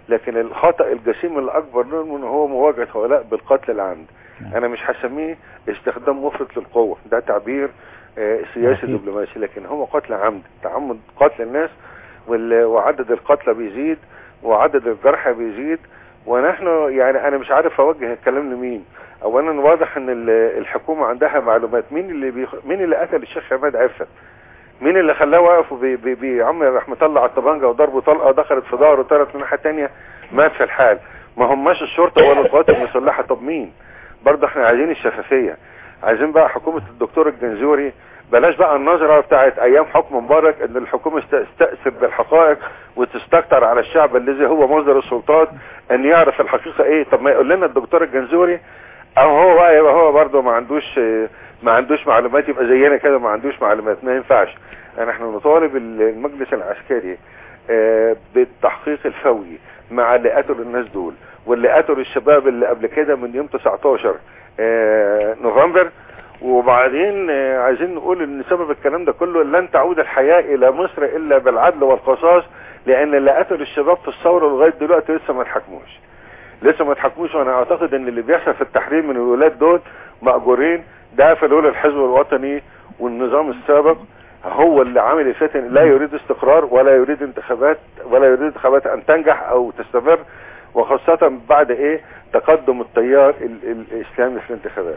Speaker 11: لكن الخطأ الجسيم الأكبر منه هو مواجهة هؤلاء بالقتل العمد أنا مش هسميه استخدام مفرط للقوة ده تعبير آه، سياسي
Speaker 4: أكيد.
Speaker 11: دبلوماسي لكن هو قتل عمد تعمد قتل الناس وال- وعدد القتلى بيزيد وعدد الجرحى بيزيد ونحن يعني انا مش عارف اوجه الكلام لمين اولا واضح ان ال- الحكومه عندها معلومات مين اللي بيخ... مين اللي قتل الشيخ عماد عفت مين اللي خلاه واقف وبي- بي- بيعمر رحمه الله على الطبانجه وضربه طلقه دخلت في ظهره طلعت من الناحيه الثانيه مات في الحال ما هماش الشرطه ولا القوات المسلحه طب مين برضه احنا عايزين الشفافيه عايزين بقى حكومه الدكتور الجنزوري بلاش بقى النظرة بتاعت ايام حكم مبارك ان الحكومة است- تستأثر بالحقائق وتستكتر على الشعب الذي هو مصدر السلطات ان يعرف الحقيقة ايه طب ما يقول لنا الدكتور الجنزوري او هو بقى يبقى هو برضه ما عندوش ما عندوش معلومات يبقى زينا كده ما عندوش معلومات ما ينفعش يعني احنا نطالب المجلس العسكري آه، بالتحقيق الفوري مع اللي قتلوا الناس دول واللي قتلوا الشباب اللي قبل كده من يوم 19 آه، نوفمبر وبعدين آه، عايزين نقول ان سبب الكلام ده كله لن تعود الحياة الى مصر الا بالعدل والقصاص لان اللي قتلوا الشباب في الثورة لغاية دلوقتي لسه ما اتحكموش لسه ما اتحكموش وانا اعتقد ان اللي بيحصل في التحرير من الولاد دول مأجورين ده في الأولى الحزب الوطني والنظام السابق هو اللي عامل الفتن لا يريد استقرار ولا يريد انتخابات ولا يريد انتخابات ان تنجح او تستمر وخاصة بعد ايه تقدم التيار ال- ال- الاسلامي في الانتخابات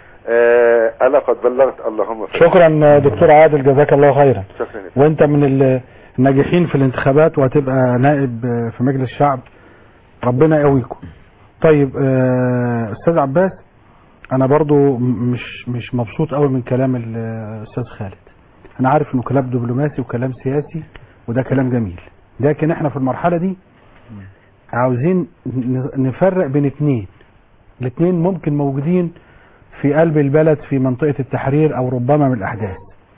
Speaker 11: آه الا قد بلغت اللهم فضل.
Speaker 10: شكرا دكتور عادل جزاك الله خيرا
Speaker 11: شكرا لك.
Speaker 10: وانت من ال- الناجحين في الانتخابات وهتبقى نائب في مجلس الشعب ربنا يقويكم طيب آه، استاذ عباس انا برضو م- مش مش مبسوط قوي من كلام الاستاذ خالد انا عارف انه كلام دبلوماسي وكلام سياسي وده كلام جميل لكن احنا في المرحله دي عاوزين ن- نفرق بين اتنين الاتنين ممكن موجودين في قلب البلد في منطقة التحرير او ربما من الاحداث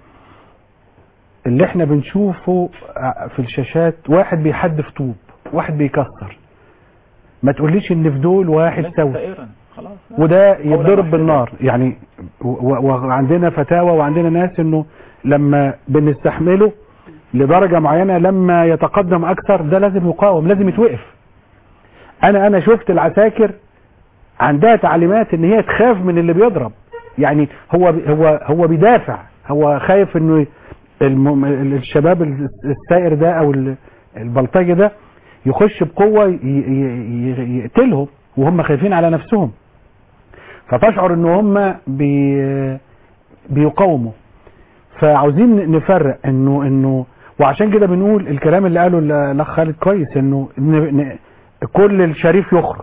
Speaker 10: اللي احنا بنشوفه ع- في الشاشات واحد بيحدف طوب واحد بيكسر ما تقوليش ان في دول واحد
Speaker 4: ليس
Speaker 10: سوي
Speaker 4: سائرا خلاص
Speaker 10: وده يتضرب بالنار يعني و- و- وعندنا فتاوى وعندنا ناس انه لما بنستحمله لدرجة معينة لما يتقدم اكثر ده لازم يقاوم لازم يتوقف انا انا شفت العساكر عندها تعليمات ان هي تخاف من اللي بيضرب يعني هو هو هو بيدافع هو خايف انه الم- الشباب السائر ده او ال- البلطجي ده يخش بقوة ي- ي- ي- يقتلهم وهم خايفين على نفسهم فتشعر ان هم بي بيقاوموا فعاوزين نفرق انه انه وعشان كده بنقول الكلام اللي قاله الاخ خالد كويس انه ن- ن- كل الشريف يخرج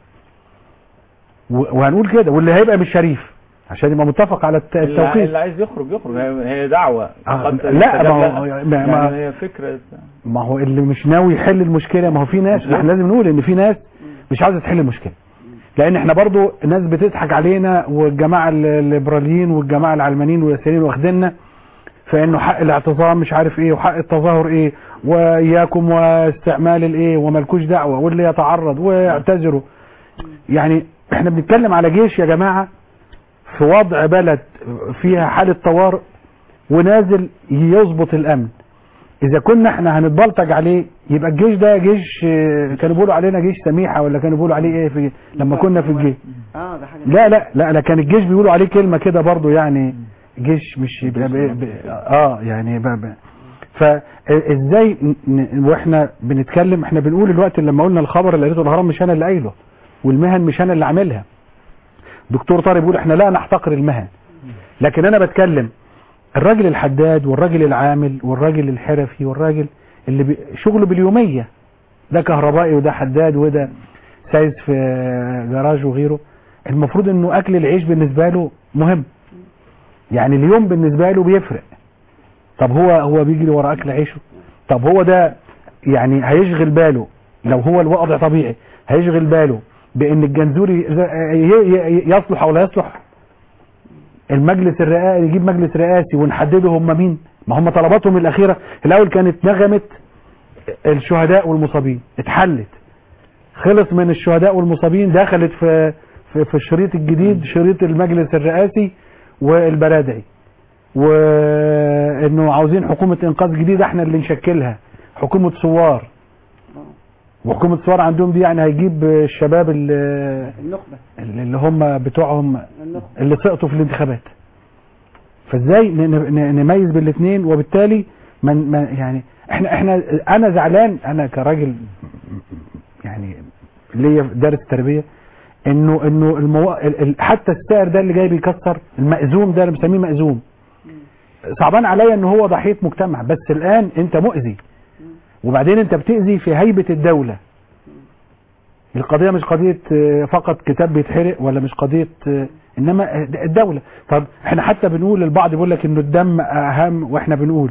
Speaker 10: و- وهنقول كده واللي هيبقى مش شريف عشان يبقى متفق على الت-
Speaker 4: اللي
Speaker 10: التوقيت
Speaker 4: اللي عايز يخرج يخرج هي هي دعوة
Speaker 10: آه،
Speaker 4: فقط
Speaker 10: لا، ما هو-
Speaker 4: يعني
Speaker 10: ما- ما-
Speaker 4: هي فكرة
Speaker 10: ما هو اللي مش ناوي يحل المشكله ما هو في ناس احنا لازم نقول ان في ناس مش عاوزه تحل المشكله لان احنا برضو ناس بتضحك علينا والجماعه ال- الليبراليين والجماعه العلمانيين واليساريين واخديننا فانه حق الاعتصام مش عارف ايه وحق التظاهر ايه واياكم واستعمال الايه وملكوش دعوه واللي يتعرض واعتذروا يعني احنا بنتكلم على جيش يا جماعه في وضع بلد فيها حاله طوارئ ونازل يظبط الامن اذا كنا احنا هنتبلطج عليه يبقى الجيش ده جيش آه، كانوا بيقولوا علينا جيش سميحه ولا كانوا بيقولوا عليه ايه في لما كنا في الجيش
Speaker 5: اه ده حاجه
Speaker 10: لا لا لا لا كان الجيش بيقولوا عليه كلمه كده برضو يعني جيش مش يبقى ب- ب- اه يعني ب- ب- فازاي ن- ن- واحنا بنتكلم احنا بنقول الوقت لما قلنا الخبر اللي قريته الهرم مش انا اللي قايله والمهن مش انا اللي عاملها دكتور طارق بيقول احنا لا نحتقر المهن لكن انا بتكلم الراجل الحداد والراجل العامل والراجل الحرفي والراجل اللي بي شغله باليومية ده كهربائي وده حداد وده سايس في جراج وغيره المفروض انه اكل العيش بالنسبة له مهم يعني اليوم بالنسبة له بيفرق طب هو هو بيجري ورا اكل عيشه طب هو ده يعني هيشغل باله لو هو الوضع طبيعي هيشغل باله بان الجنزوري ي- ي- يصلح او لا يصلح المجلس الرئاسي يجيب مجلس رئاسي ونحدده هم مين ما هم طلباتهم الاخيره الاول كانت نغمه الشهداء والمصابين اتحلت خلص من الشهداء والمصابين دخلت في في, في الشريط الجديد شريط المجلس الرئاسي والبرادعي وانه عاوزين حكومه انقاذ جديده احنا اللي نشكلها حكومه ثوار وحكومه الثوار عندهم دي يعني هيجيب الشباب اللي,
Speaker 5: النخبة
Speaker 10: اللي هم بتوعهم
Speaker 5: النخبة
Speaker 10: اللي سقطوا في الانتخابات فازاي ن- ن- نميز بين الاثنين وبالتالي من من يعني احنا احنا انا زعلان انا كراجل يعني ليا دارس تربيه انه انه المو... ال- ال- حتى السائر ده اللي جاي بيكسر المأزوم ده اللي بسميه مأزوم صعبان عليا ان هو ضحيه مجتمع بس الان انت مؤذي وبعدين انت بتأذي في هيبه الدوله القضيه مش قضيه آه، فقط كتاب بيتحرق ولا مش قضيه آه، انما الدوله طب احنا حتى بنقول البعض بيقول لك انه الدم اهم واحنا بنقول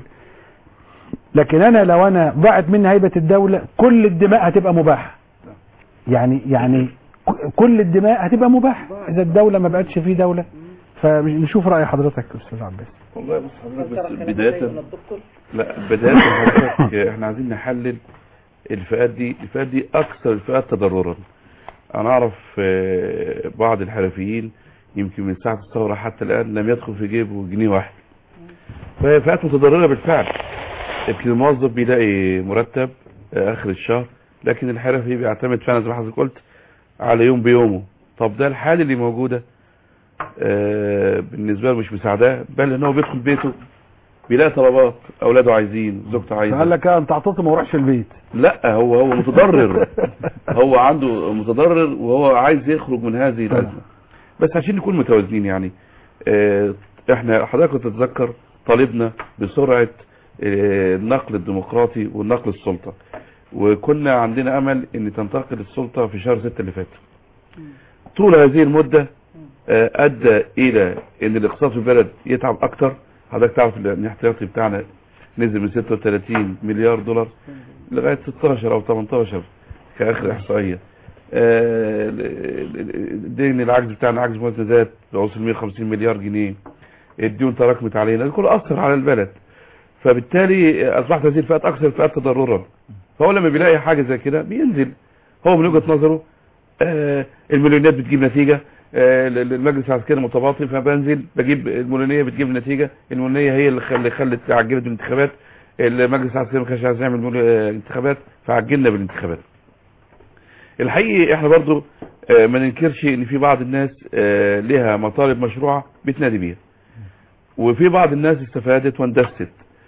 Speaker 10: لكن انا لو انا ضاعت مني هيبه الدوله كل الدماء هتبقى مباحه يعني يعني ك- كل الدماء هتبقى مباحه اذا الدوله ما بقتش فيه دوله فنشوف راي حضرتك يا استاذ عباس
Speaker 3: والله بص حضرتك بس بداية لا بداية حضرتك احنا عايزين نحلل الفئات دي الفئات دي اكثر الفئات تضررا انا اعرف آه، بعض الحرفيين يمكن من ساعة الثورة حتى الان لم يدخل في جيبه جنيه واحد فهي فئات متضررة بالفعل يمكن الموظف بيلاقي مرتب آه، اخر الشهر لكن الحرفي بيعتمد فعلا زي ما حضرتك قلت على يوم بيومه طب ده الحال اللي موجودة آه، بالنسبة له مش مساعداه بل ان هو بيدخل بيته بيلاقي طلبات اولاده عايزين زوجته عايزه
Speaker 10: قال لك اه انت اعتصم وما روحش البيت
Speaker 3: لا هو هو متضرر هو عنده متضرر وهو عايز يخرج من هذه الازمه بس عشان نكون متوازنين يعني آه، احنا حضرتك تتذكر طالبنا بسرعه آه، النقل الديمقراطي والنقل السلطه وكنا عندنا امل ان تنتقل السلطه في شهر 6 اللي فات طول هذه المده آه، ادى الى ان الاقتصاد في البلد يتعب اكتر حضرتك تعرف ان الاحتياطي بتاعنا نزل من 36 مليار دولار لغايه 16 او 18 كاخر احصائيه آه، ال- ال- الدين العجز بتاعنا عجز موازنه ذات بوصل 150 مليار جنيه الديون تراكمت علينا ده كله اثر على البلد فبالتالي اصبحت هذه الفئات اكثر الفئات تضررا فهو لما بيلاقي حاجه زي كده بينزل هو من وجهه نظره آه، المليونيات بتجيب نتيجه آه، ال- المجلس العسكري متباطئ فبنزل بجيب المليونيه بتجيب نتيجه المليونيه هي اللي خل- خلت عجلت بالانتخابات المجلس العسكري ما كانش عايز يعمل مل- آه، انتخابات فعجلنا بالانتخابات الحقيقي احنا برضو آه، ما ننكرش ان في بعض الناس آه، لها مطالب مشروعه بتنادي بيها وفي بعض الناس استفادت واندست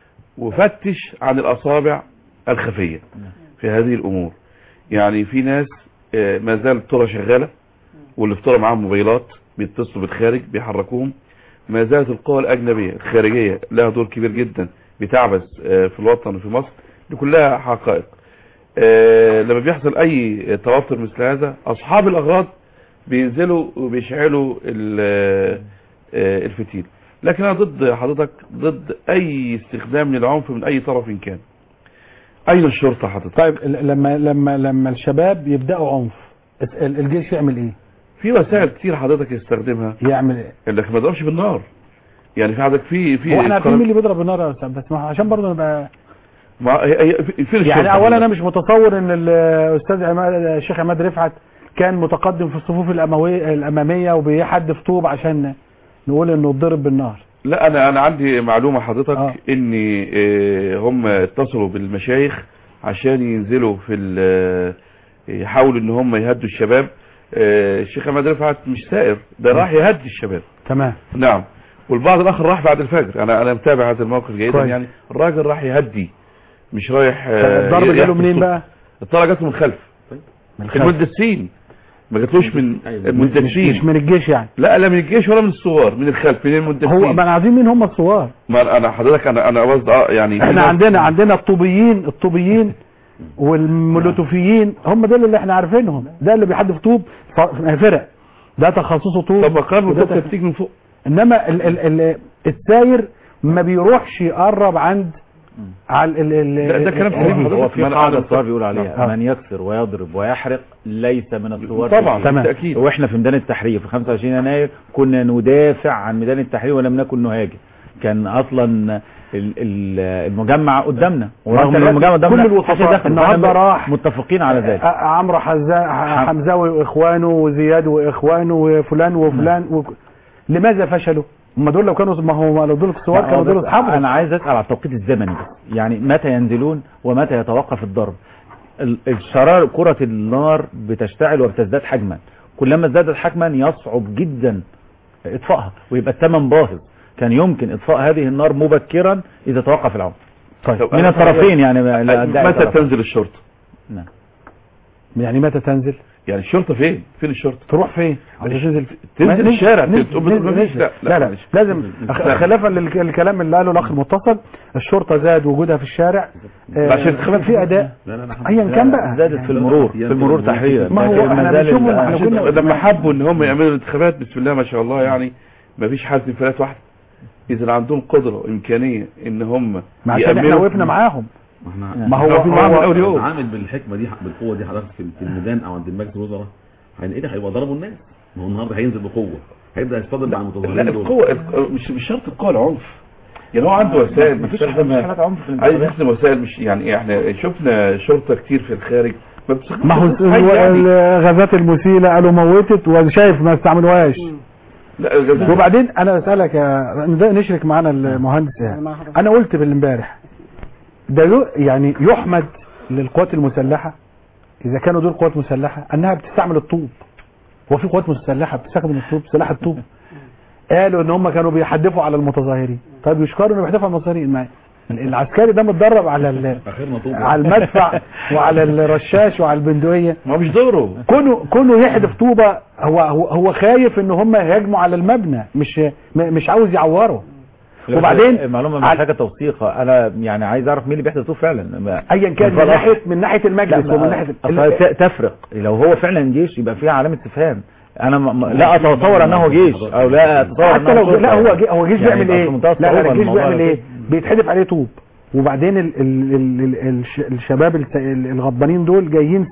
Speaker 3: وفتش عن الاصابع الخفيه في هذه الامور يعني في ناس آه، ما زالت الطرق شغاله واللي افترى معاهم موبايلات بيتصلوا بالخارج بيحركوهم ما زالت القوى الاجنبيه الخارجيه لها دور كبير جدا بتعبث آه، في الوطن وفي مصر دي كلها حقائق آه، لما بيحصل اي توتر مثل هذا اصحاب الاغراض بينزلوا وبيشعلوا ال- آه، الفتيل لكن انا ضد حضرتك ضد اي استخدام للعنف من اي طرف كان اين الشرطه حضرتك
Speaker 10: طيب ال- لما لما لما الشباب يبداوا عنف الس- ال- الجيش يعمل ايه
Speaker 3: في وسائل كتير حضرتك يستخدمها
Speaker 10: يعمل ايه
Speaker 3: انك ما تضربش بالنار يعني في حضرتك في في
Speaker 10: هو احنا عارفين
Speaker 3: قرار-
Speaker 10: مين اللي بيضرب بالنار يا استاذ بس ما هو عشان برضه نبقى
Speaker 3: ما هي هي في في
Speaker 10: يعني
Speaker 3: الشرطة
Speaker 10: اولا
Speaker 3: حضرتك.
Speaker 10: انا مش متصور ان الاستاذ عماد الشيخ عماد رفعت كان متقدم في الصفوف الامويه الاماميه وبيحدف طوب عشان نقول انه اتضرب بالنار
Speaker 3: لا انا انا عندي معلومه حضرتك
Speaker 10: آه.
Speaker 3: ان آه، هم اتصلوا بالمشايخ عشان ينزلوا في ال- يحاولوا ان هم يهدوا الشباب آه، الشيخ عماد رفعت مش سائر ده راح يهدي الشباب
Speaker 10: تمام
Speaker 3: نعم والبعض الاخر راح بعد الفجر انا انا متابع هذا الموقف جيدا
Speaker 10: كويس.
Speaker 3: يعني الراجل راح يهدي مش رايح آه،
Speaker 10: الضرب
Speaker 3: يحدث
Speaker 10: جاله منين
Speaker 3: صوت.
Speaker 10: بقى
Speaker 3: الطلقه جاته من الخلف
Speaker 10: من الخلف.
Speaker 3: المندسين ما جاتلوش من
Speaker 10: مش,
Speaker 3: المندسين
Speaker 10: مش من الجيش يعني
Speaker 3: لا لا من الجيش ولا من الثوار من الخلف من المندسين
Speaker 10: هو ما انا عايزين مين هم الثوار
Speaker 3: ما انا حضرتك انا انا قصدي اه يعني
Speaker 10: احنا عندنا عندنا الطوبيين الطوبيين والمولوتوفيين هم دول اللي احنا عارفينهم ده اللي بيحدف طوب ف- فرق ده تخصصه طوب
Speaker 3: طب ما قرن
Speaker 10: وده
Speaker 3: الطوب
Speaker 10: تخ-
Speaker 3: بتيجي من فوق
Speaker 10: انما ال ال ال الساير ما بيروحش يقرب عند على ال ال
Speaker 3: لا، ده كلام
Speaker 10: ال-
Speaker 3: سليم.
Speaker 10: ال-
Speaker 4: هو في
Speaker 3: ما أنا
Speaker 4: قاعدة
Speaker 3: أعلم.
Speaker 4: الثوار بيقول عليها
Speaker 10: آه.
Speaker 4: من يكسر ويضرب ويحرق ليس من الثوار
Speaker 3: طبعا
Speaker 4: في شيء.
Speaker 3: بالتاكيد
Speaker 4: واحنا في ميدان التحرير في 25 يناير كنا ندافع عن ميدان التحرير ولم نكن نهاجم كان اصلا ال- ال- المجمع قدامنا ورغم ان
Speaker 10: وأنت
Speaker 4: المجمع قدامنا
Speaker 10: كل الوسطاء
Speaker 4: محدش دخل.
Speaker 10: النهارده
Speaker 4: فإحنا
Speaker 10: راح
Speaker 4: متفقين على ذلك
Speaker 10: آه، عمرو حزا- حمزاوي واخوانه وزياد واخوانه وفلان وفلان و... لماذا فشلوا؟ هم دول لو كانوا ما هو لو دول الثوار
Speaker 4: لا،
Speaker 10: كانوا
Speaker 4: هو
Speaker 10: دول
Speaker 4: بس
Speaker 10: اصحابهم
Speaker 4: انا عايز اسال على التوقيت الزمني بس يعني متى ينزلون ومتى يتوقف الضرب ال- الشرار كرة النار بتشتعل وبتزداد حجما كلما ازدادت حجما يصعب جدا اطفائها ويبقى الثمن باهظ كان يمكن اطفاء هذه النار مبكرا اذا توقف العنف
Speaker 10: طيب
Speaker 4: من الطرفين يعني لا- لا-
Speaker 3: متى
Speaker 4: طرف.
Speaker 3: تنزل الشرطة
Speaker 4: نعم.
Speaker 10: يعني متى تنزل
Speaker 3: يعني الشرطة فين فين الشرطة
Speaker 10: تروح فين عشان تنزل
Speaker 3: تنزل
Speaker 10: ما-
Speaker 3: الشارع
Speaker 10: نزل-
Speaker 3: تقوم بتقول
Speaker 10: نزل-
Speaker 3: مفيش
Speaker 10: نزل.
Speaker 3: لا
Speaker 10: لا لا
Speaker 3: معلش.
Speaker 10: لازم
Speaker 3: لا.
Speaker 10: أخ- خلافا للكلام اللي قاله الاخ المتصل الشرطه زاد وجودها في الشارع آه،
Speaker 3: عشان الانتخابات
Speaker 10: في اداء
Speaker 3: لا لا لا
Speaker 10: ايا كان بقى
Speaker 4: زادت في المرور في المرور تحريرا
Speaker 10: ما هو
Speaker 4: لكن
Speaker 10: احنا
Speaker 4: زال
Speaker 10: بنشوفهم
Speaker 4: ال-
Speaker 10: احنا كنا
Speaker 3: لما حبوا ان هم يعملوا الانتخابات بسم الله ما شاء الله يعني ما فيش حد انفلات واحد اذا عندهم قدرة وامكانية ان هم
Speaker 10: ما عشان احنا وقفنا معاهم ما هو
Speaker 3: واقفين معاهم من
Speaker 10: هو
Speaker 3: اول يوم
Speaker 12: عامل بالحكمه دي بالقوه دي حضرتك في في الميدان او عند مجلس الوزراء يعني ايه ده هيبقى ضربوا الناس ما هو النهارده هينزل بقوه هيبدا يصطدم مع
Speaker 3: لا
Speaker 12: المتظاهرين دول
Speaker 3: القوة الق- مش مش شرط القوة العنف يعني هو عنده وسائل
Speaker 4: مفيش
Speaker 3: بيستخدمها.
Speaker 4: حالات عنف في
Speaker 3: عايز
Speaker 4: الانتخابات.
Speaker 3: يستخدم وسائل مش يعني احنا شفنا شرطة كتير في الخارج ما بتستخدمش
Speaker 10: ما هو
Speaker 3: حي يعني.
Speaker 10: الغازات المسيله قالوا موتت وشايف ما استعملوهاش
Speaker 3: لا الغازات-
Speaker 10: وبعدين انا اسالك يا ده نشرك معانا المهندس يعني انا قلت بالامبارح ده له- يعني يحمد للقوات المسلحه اذا كانوا دول قوات مسلحه انها بتستعمل الطوب هو في قوات مسلحه بتستخدم الطوب سلاح الطوب قالوا ان هم كانوا بيحدفوا على المتظاهرين طيب يشكروا انه بيحدفوا على المتظاهرين ما العسكري ده متدرب على ال-
Speaker 12: اخرنا طوبه
Speaker 10: على المدفع وعلى الرشاش وعلى البندقيه
Speaker 3: ما هو مش دوره
Speaker 10: كونه كونه يحدف طوبه هو هو هو خايف ان هم يهاجموا على المبنى مش م- مش عاوز يعوره وبعدين
Speaker 4: المعلومه
Speaker 10: على-
Speaker 4: محتاجه توثيق انا يعني عايز اعرف مين اللي بيحدث طوب فعلا ما-
Speaker 10: ايا كان من
Speaker 4: خلاص.
Speaker 10: ناحيه من ناحيه المجلس
Speaker 4: لا
Speaker 10: ومن
Speaker 4: ما-
Speaker 10: ناحيه
Speaker 4: أصل ت- تفرق لو هو فعلا جيش يبقى فيها علامه استفهام انا م- م- لا اتصور انه جيش او لا اتصور
Speaker 10: حتى
Speaker 4: انه
Speaker 10: لو
Speaker 4: شرطة.
Speaker 10: لا هو جي هو جيش
Speaker 4: يعني
Speaker 10: بيعمل
Speaker 4: يبقى
Speaker 10: ايه
Speaker 4: في منتهى
Speaker 10: لا لا
Speaker 4: الصعوبة
Speaker 10: لا الجيش
Speaker 4: الموضوع
Speaker 10: بيعمل
Speaker 4: ده.
Speaker 10: ايه بيتحدف عليه طوب وبعدين ال ال ال ال الش- الشباب الس- الغضبانين دول جايين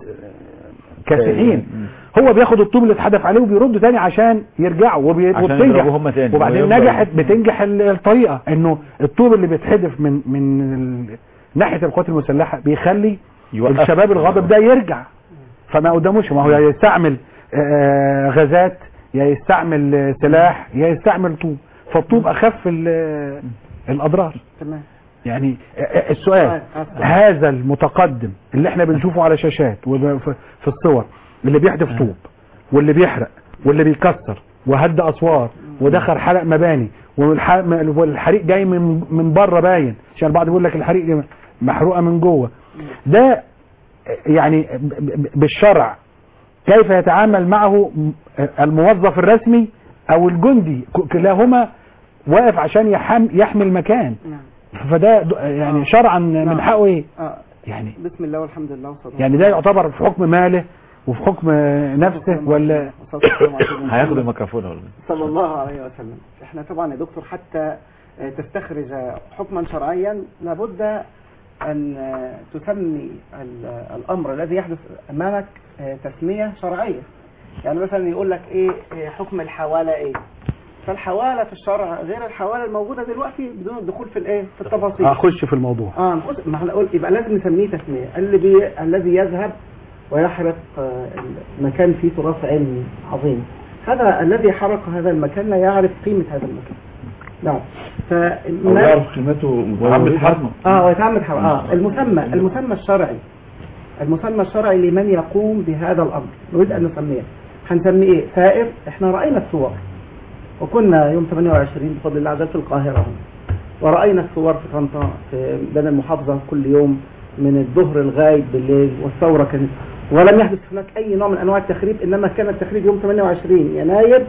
Speaker 10: كاسحين هو بياخد الطوب اللي اتحدف عليه وبيرده تاني عشان يرجعوا وبي-
Speaker 4: عشان
Speaker 10: وبتنجح
Speaker 4: يضربوه هم تاني.
Speaker 10: وبعدين
Speaker 4: ويفضل-
Speaker 10: نجحت بتنجح ال- الطريقه انه الطوب اللي بيتحدف من من ال- ناحيه القوات المسلحه بيخلي
Speaker 4: يوقف.
Speaker 10: الشباب الغاضب ده يرجع فما قداموش ما هو يا يستعمل آه، غازات يا يستعمل آه، سلاح يا يستعمل طوب فالطوب اخف ال- الاضرار
Speaker 5: تمام
Speaker 10: يعني آه، آه، السؤال
Speaker 5: آه.
Speaker 10: هذا المتقدم اللي احنا بنشوفه على شاشات وفي في الصور اللي بيحدف طوب واللي بيحرق واللي بيكسر وهد اسوار ودخل حرق مباني والح- والحريق جاي من من بره باين عشان البعض بيقول لك الحريق محروقه من جوه ده يعني ب- ب- بالشرع كيف يتعامل معه الموظف الرسمي او الجندي ك- كلاهما واقف عشان يحم يحمي المكان
Speaker 5: نعم
Speaker 10: فده د- يعني شرعا من حقه ايه
Speaker 5: آه.
Speaker 10: يعني
Speaker 5: بسم الله والحمد لله والصلاة
Speaker 10: يعني ده يعتبر في حكم ماله وفي حكم نفسه ولا
Speaker 5: والصلاة والسلام على سيدنا
Speaker 4: هياخد
Speaker 5: محمد
Speaker 4: الميكروفون ولا
Speaker 5: صلى الله عليه وسلم احنا طبعا يا دكتور حتى آه، تستخرج حكما شرعيا لابد ان آه، تسمي ال- الامر الذي يحدث امامك آه، تسمية شرعية يعني مثلا يقول لك ايه إيه حكم الحوالة ايه فالحوالة في الشرع غير الحوالة الموجودة دلوقتي بدون الدخول في الايه في التفاصيل
Speaker 10: اخش في الموضوع
Speaker 5: اه نخش ما احنا قلت يبقى لازم نسميه تسميه اللي بي... الذي يذهب ويحرق آه، المكان فيه تراث علمي عظيم هذا الذي حرق هذا المكان لا يعرف قيمة هذا المكان نعم ف
Speaker 3: او يعرف قيمته متعمد حرمه
Speaker 5: اه ويتعمد حرق اه المسمى المسمى الشرعي المسمى الشرعي لمن يقوم بهذا الامر نريد ان نسميه هنسميه ايه ثائر احنا راينا الصور وكنا يوم 28 بفضل الله عز وجل في القاهره هنا ورأينا الصور في طنطا في بين المحافظة كل يوم من الظهر الغايب بالليل والثورة كانت ولم يحدث هناك أي نوع من أنواع التخريب إنما كان التخريب يوم 28 يناير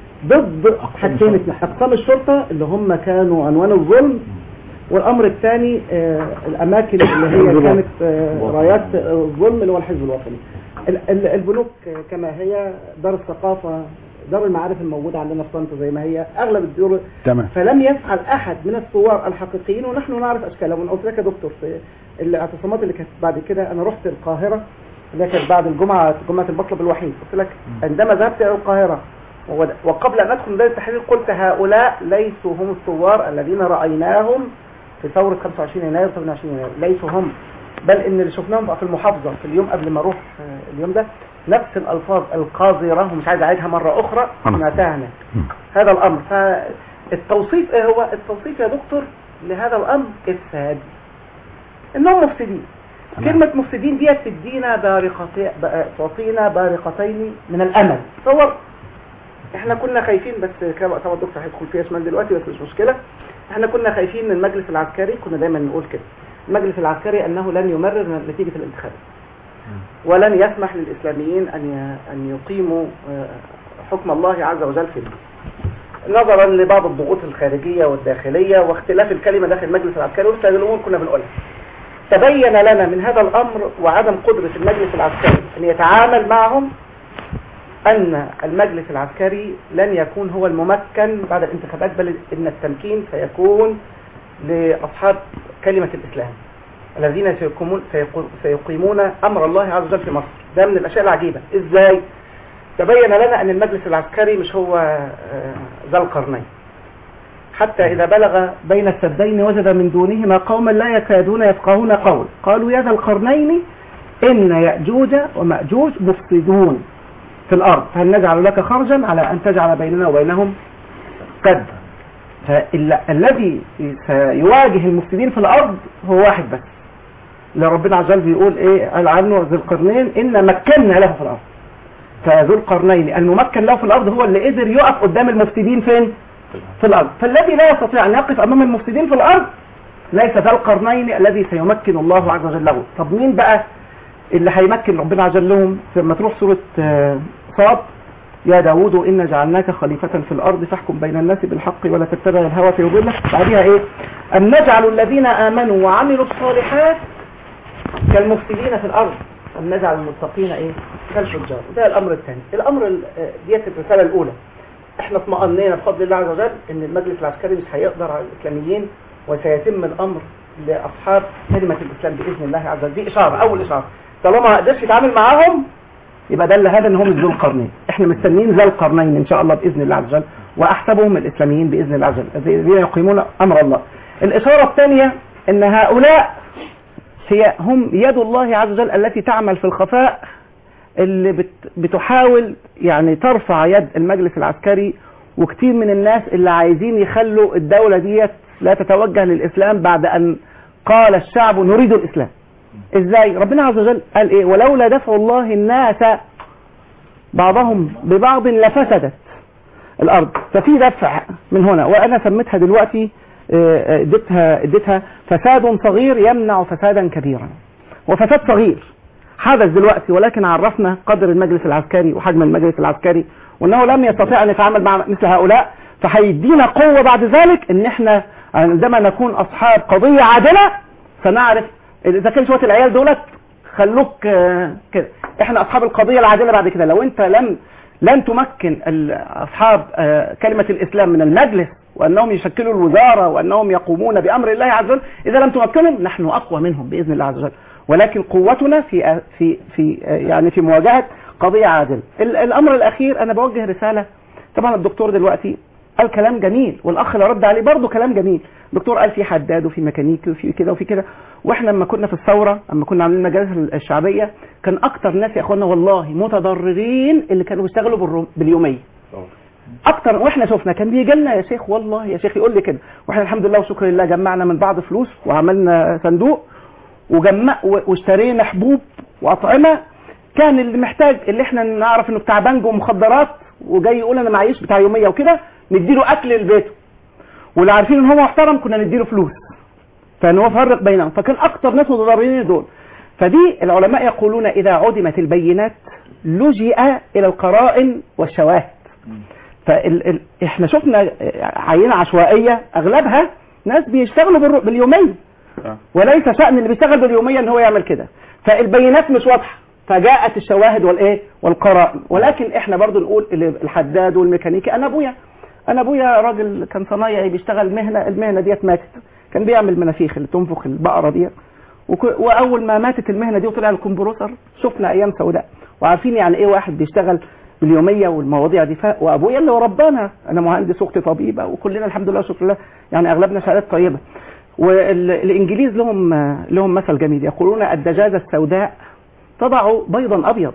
Speaker 5: ضد حاجتين اثنين أقسام الشرطة اللي هم كانوا عنوان الظلم والأمر الثاني آه الأماكن اللي هي كانت آه رايات آه، الظلم اللي هو الحزب الوطني ال- ال- البنوك آه، كما هي دار الثقافة دار المعارف الموجودة عندنا في طنطا زي ما هي أغلب الدور
Speaker 10: تمام
Speaker 5: فلم يفعل احد من الثوار الحقيقيين ونحن نعرف اشكالهم وانا قلت لك يا دكتور في الاعتصامات اللي كانت بعد كده انا رحت القاهره اللي كانت بعد الجمعه جمعه المطلب الوحيد قلت لك عندما ذهبت الى القاهره وود- وقبل ان ادخل ميدان التحرير قلت هؤلاء ليسوا هم الثوار الذين رايناهم في ثوره 25 يناير و 28 يناير ليسوا هم بل ان اللي شفناهم في المحافظه في اليوم قبل ما اروح آه، اليوم ده نفس الالفاظ القاذره ومش عايز اعيدها مره اخرى سمعتها هناك هذا الامر فالتوصيف ايه هو التوصيف يا دكتور لهذا الامر افساد انهم مفسدين كلمة مفسدين ديت تدينا بارقتين تعطينا بارقتين من الأمل تصور احنا كنا خايفين بس كما طبعا الدكتور هيدخل فيها شمال دلوقتي بس مش مشكلة احنا كنا خايفين من المجلس العسكري كنا دايما نقول كده المجلس العسكري انه لن يمرر نتيجة الانتخابات ولن يسمح للإسلاميين أن ي- أن يقيموا آه، حكم الله عز وجل في البلاد نظرا لبعض الضغوط الخارجية والداخلية واختلاف الكلمة داخل المجلس العسكري وسط هذه الأمور كنا بنقولها تبين لنا من هذا الأمر وعدم قدرة المجلس العسكري أن يتعامل معهم أن المجلس العسكري لن يكون هو الممكن بعد الانتخابات بل إن التمكين سيكون لأصحاب كلمة الإسلام الذين سيقومون, سيقو- سيقيمون أمر الله عز وجل في مصر ده من الأشياء العجيبة إزاي؟ تبين لنا أن المجلس العسكري مش هو آه، ذا القرنين حتى إذا بلغ بين السدين وجد من دونهما قوما لا يكادون يفقهون قول قالوا يا ذا القرنين إن يأجوج ومأجوج مفسدون في الأرض هل نجعل لك خرجا على أن تجعل بيننا وبينهم قد فالذي سيواجه المفسدين في الأرض هو واحد بس اللي ربنا عز وجل بيقول إيه قال عنه ذي القرنين إن مكنا له في الأرض فذو القرنين الممكن له في الأرض هو اللي قدر يقف قدام المفسدين فين في الأرض فالذي لا يستطيع أن يقف أمام المفسدين في الأرض ليس ذا القرنين الذي سيمكن الله عز وجل له طب مين بقى اللي هيمكن ربنا عز وجل لهم لما تروح سورة آه، صاد يا داود إن جعلناك خليفة في الأرض فاحكم بين الناس بالحق ولا تتبع الهوى فيضلك بعدها إيه أم نجعل الذين آمنوا وعملوا الصالحات كالمفسدين في الأرض أم نجعل المتقين إيه كالفجار ده الأمر الثاني الأمر ال- آه، ديت الرسالة الأولى احنا اطمأنينا بفضل الله عز وجل ان المجلس العسكري مش هيقدر على الاسلاميين وسيتم الامر لاصحاب كلمة الاسلام باذن الله عز وجل دي اشارة اول اشارة طالما ما قدرش يتعامل معاهم يبقى دل هذا ان هم ذو القرنين احنا مستنيين ذو القرنين ان شاء الله باذن الله عز وجل واحسبهم الاسلاميين باذن الله عز وجل الذين يقيمون امر الله الاشارة الثانية ان هؤلاء هي هم يد الله عز وجل التي تعمل في الخفاء اللي بت بتحاول يعني ترفع يد المجلس العسكري وكتير من الناس اللي عايزين يخلوا الدولة ديت لا تتوجه للإسلام بعد أن قال الشعب نريد الإسلام إزاي ربنا عز وجل قال إيه ولولا دفع الله الناس بعضهم ببعض لفسدت الأرض ففي دفع من هنا وأنا سميتها دلوقتي آه، اديتها اديتها فساد صغير يمنع فسادا كبيرا وفساد صغير حدث دلوقتي ولكن عرفنا قدر المجلس العسكري وحجم المجلس العسكري وانه لم يستطيع ان يتعامل مع مثل هؤلاء فهيدينا قوة بعد ذلك ان احنا عندما نكون اصحاب قضية عادلة سنعرف اذا كان شوية العيال دولت خلوك آه، كده احنا اصحاب القضية العادلة بعد كده لو انت لم لن تمكن ال- اصحاب آه، كلمة الاسلام من المجلس وانهم يشكلوا الوزارة وانهم يقومون بامر الله عز وجل اذا لم تمكنهم نحن اقوى منهم باذن الله عز وجل ولكن قوتنا في في في يعني في مواجهه قضيه عادله. ال- الامر الاخير انا بوجه رساله طبعا الدكتور دلوقتي قال كلام جميل والاخ اللي رد عليه برضه كلام جميل. الدكتور قال في حداد وفي ميكانيكي وفي كده وفي كده واحنا لما كنا في الثوره لما كنا عاملين المجالس الشعبيه كان اكتر ناس يا اخوانا والله متضررين اللي كانوا بيشتغلوا بالرو- باليوميه. اكتر واحنا شفنا كان بيجي لنا يا شيخ والله يا شيخ يقول لي كده واحنا الحمد لله وشكر لله جمعنا من بعض فلوس وعملنا صندوق وجمع و- واشترينا حبوب واطعمه كان اللي محتاج اللي احنا نعرف انه بتاع بنج ومخدرات وجاي يقول انا معيش بتاع يوميه وكده نديله اكل لبيته واللي عارفين ان هو محترم كنا نديله فلوس فنفرق بينهم فكان اكتر ناس متضررين دول فدي العلماء يقولون اذا عدمت البينات لجئ الى القرائن والشواهد فال... ال... احنا شفنا عينه عشوائيه اغلبها ناس بيشتغلوا بالر... باليوميه وليس شأن اللي بيشتغل باليومية ان هو يعمل كده فالبينات مش واضحة فجاءت الشواهد والايه والقرائن ولكن احنا برضو نقول اللي- الحداد والميكانيكي انا ابويا انا ابويا راجل كان صنايعي بيشتغل مهنة المهنة ديت ماتت كان بيعمل منافيخ اللي تنفخ البقرة دي وك- واول ما ماتت المهنة دي وطلع الكمبروسر شفنا ايام سوداء وعارفين يعني ايه واحد بيشتغل باليوميه والمواضيع دي ف... وابويا اللي هو ربانا انا مهندس اختي طبيبه وكلنا الحمد لله شكر الله يعني اغلبنا شهادات طيبه والانجليز لهم لهم مثل جميل يقولون الدجاجه السوداء تضع بيضا ابيض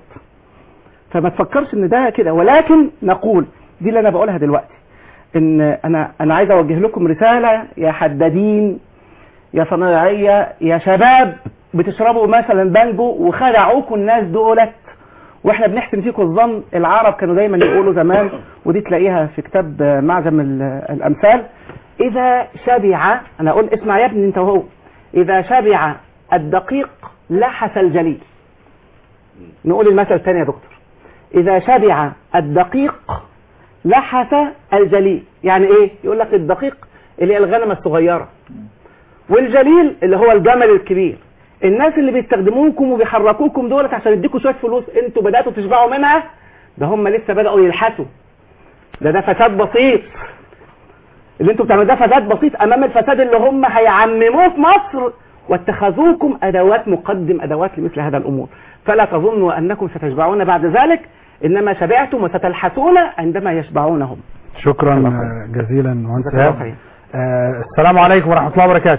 Speaker 5: فما تفكرش ان ده كده ولكن نقول دي اللي انا بقولها دلوقتي ان انا انا عايز اوجه لكم رساله يا حدادين يا صنايعيه يا شباب بتشربوا مثلا بانجو وخدعوكم الناس دولت واحنا بنحسن فيكم الظن العرب كانوا دايما يقولوا زمان ودي تلاقيها في كتاب آه، معجم ال- الامثال اذا شبع انا اقول اسمع يا ابني انت وهو اذا شبع الدقيق لحس الجليل نقول المثل الثاني يا دكتور اذا شبع الدقيق لحس الجليل يعني ايه يقول لك الدقيق اللي هي الغنمه الصغيره والجليل اللي هو الجمل الكبير الناس اللي بيستخدموكم وبيحركوكم دولت عشان يديكوا شويه فلوس انتوا بداتوا تشبعوا منها ده هم لسه بداوا يلحسوا ده ده فساد بسيط اللي انتوا بتعملوه ده فساد بسيط امام الفساد اللي هم هيعمموه في مصر واتخذوكم ادوات مقدم ادوات لمثل هذا الامور فلا تظنوا انكم ستشبعون بعد ذلك انما شبعتم وستلحسون عندما يشبعونهم
Speaker 10: شكرا آه، جزيلا مهندس
Speaker 5: جزاك الله
Speaker 10: إيهاب.
Speaker 5: خير.
Speaker 10: آه، السلام عليكم ورحمة الله وبركاته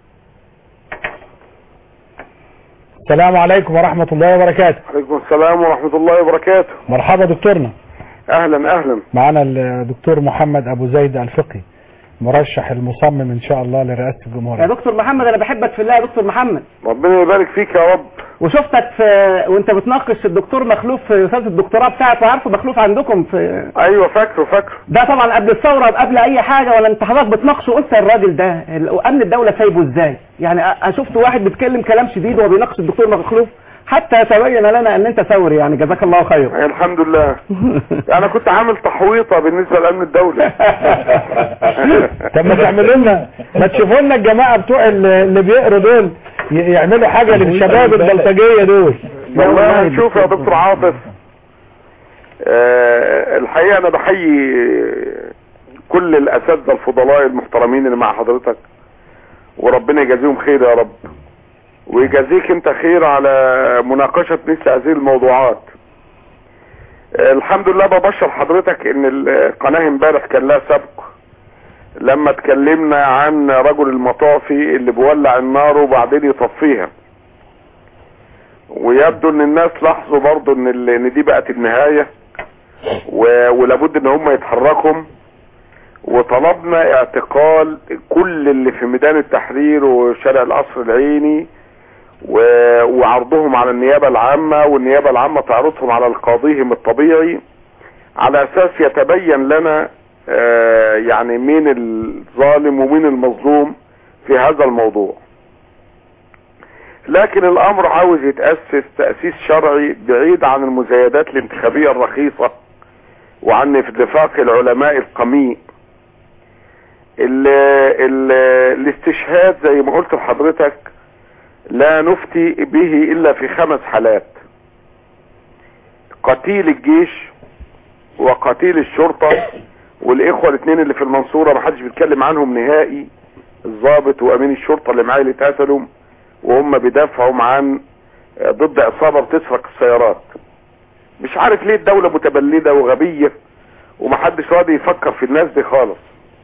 Speaker 10: السلام عليكم ورحمة الله وبركاته
Speaker 13: عليكم السلام ورحمة الله وبركاته
Speaker 10: مرحبا دكتورنا
Speaker 13: أهلا أهلا
Speaker 10: معنا الدكتور محمد أبو زيد الفقي مرشح المصمم إن شاء الله لرئاسة
Speaker 5: يا
Speaker 10: الجمهورية
Speaker 5: دكتور محمد انا بحبك في الله يا دكتور محمد
Speaker 13: ربنا يبارك فيك يا رب
Speaker 5: وشفتك في وانت بتناقش الدكتور مخلوف في رساله الدكتوراه بتاعته عارفه مخلوف عندكم في
Speaker 13: أيوة فاكره فاكره
Speaker 5: ده طبعا قبل الثوره قبل اي حاجه ولا انت حضرتك بتناقشه قلت الراجل ده ال- امن الدوله سايبه ازاي يعني أ- شفت واحد بيتكلم كلام شديد وهو بيناقش الدكتور مخلوف حتى تبين لنا ان انت ثوري يعني جزاك الله خير
Speaker 13: الحمد لله أنا كنت عامل تحويطة بالنسبة لأمن الدولة
Speaker 10: طب ما تعملوا لنا ما تشوفوا لنا الجماعة بتوع ال- اللي بيقروا دول ي- يعملوا حاجة للشباب البلطجية دول
Speaker 13: والله شوف يا دكتور عاطف آه، الحقيقة أنا بحيي كل الأساتذة الفضلاء المحترمين اللي مع حضرتك وربنا يجازيهم خير يا رب ويجازيك انت خير على مناقشة مثل هذه الموضوعات آه، الحمد لله ببشر حضرتك ان القناة امبارح كان لها سبق لما اتكلمنا عن رجل المطافي اللي بيولع النار وبعدين يطفيها ويبدو ان الناس لاحظوا برضو ان ال- ان دي بقت النهاية و- ولابد ان هم يتحركوا وطلبنا اعتقال كل اللي في ميدان التحرير وشارع القصر العيني و- وعرضهم على النيابة العامة والنيابة العامة تعرضهم على القاضيهم الطبيعي على اساس يتبين لنا آه، يعني مين الظالم ومين المظلوم في هذا الموضوع لكن الامر عاوز يتأسس تأسيس شرعي بعيد عن المزايدات الانتخابية الرخيصة وعن نفاق العلماء القميء ال ال الاستشهاد زي ما قلت لحضرتك لا نفتي به الا في خمس حالات قتيل الجيش وقتيل الشرطة والاخوة الاثنين اللي في المنصورة ما حدش بيتكلم عنهم نهائي الضابط وامين الشرطة اللي معايا اللي اتقتلوا وهم بيدافعوا عن ضد عصابة بتسرق السيارات مش عارف ليه الدولة متبلدة وغبية ومحدش راضي يفكر في الناس دي خالص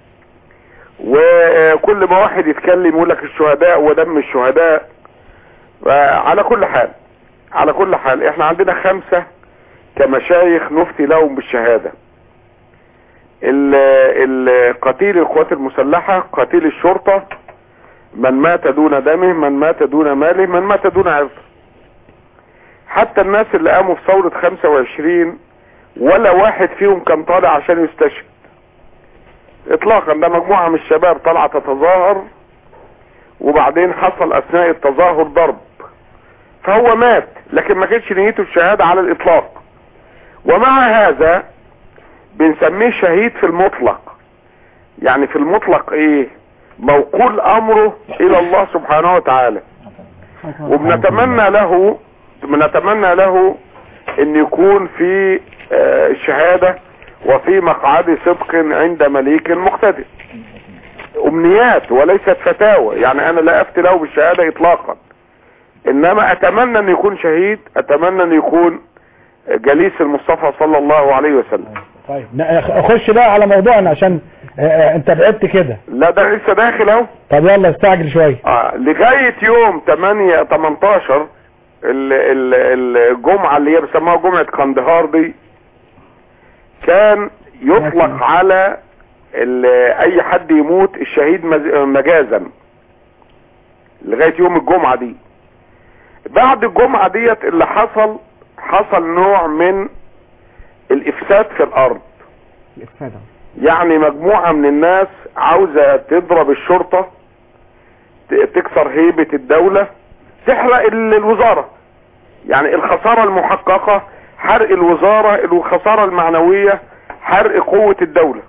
Speaker 13: وكل ما واحد يتكلم يقول لك الشهداء ودم الشهداء على كل حال على كل حال احنا عندنا خمسة كمشايخ نفتي لهم بالشهادة ال- ال- قتيل القوات المسلحة قتيل الشرطة من مات دون دمه من مات دون ماله من مات دون عرضه حتى الناس اللي قاموا في ثورة 25 ولا واحد فيهم كان طالع عشان يستشهد اطلاقا ده مجموعة من الشباب طالعة تتظاهر وبعدين حصل اثناء التظاهر ضرب فهو مات لكن ما كانش نيته الشهادة على الاطلاق ومع هذا بنسميه شهيد في المطلق يعني في المطلق ايه موكول امره الى الله سبحانه وتعالى وبنتمنى له بنتمنى له ان يكون في آه، الشهادة وفي مقعد صدق عند مليك مقتدر امنيات وليست فتاوى يعني انا لا افتي له بالشهادة اطلاقا انما اتمنى ان يكون شهيد اتمنى ان يكون جليس المصطفى صلى الله عليه وسلم
Speaker 10: طيب ن- خش بقى على موضوعنا عشان آه، آه، انت بعدت كده
Speaker 13: لا ده لسه داخل اهو
Speaker 10: طب يلا استعجل شوية
Speaker 13: آه لغاية يوم 8 18 ال- ال- الجمعة اللي هي بيسموها جمعة قندهار دي كان يطلق على ال- اي حد يموت الشهيد مز- مجازا لغاية يوم الجمعة دي بعد الجمعة ديت اللي حصل حصل نوع من الافساد في الارض
Speaker 5: الإفساد
Speaker 13: يعني مجموعة من الناس عاوزة تضرب الشرطة ت- تكسر هيبة الدولة تحرق ال- الوزارة يعني الخسارة المحققة حرق الوزارة الخسارة المعنوية حرق قوة الدولة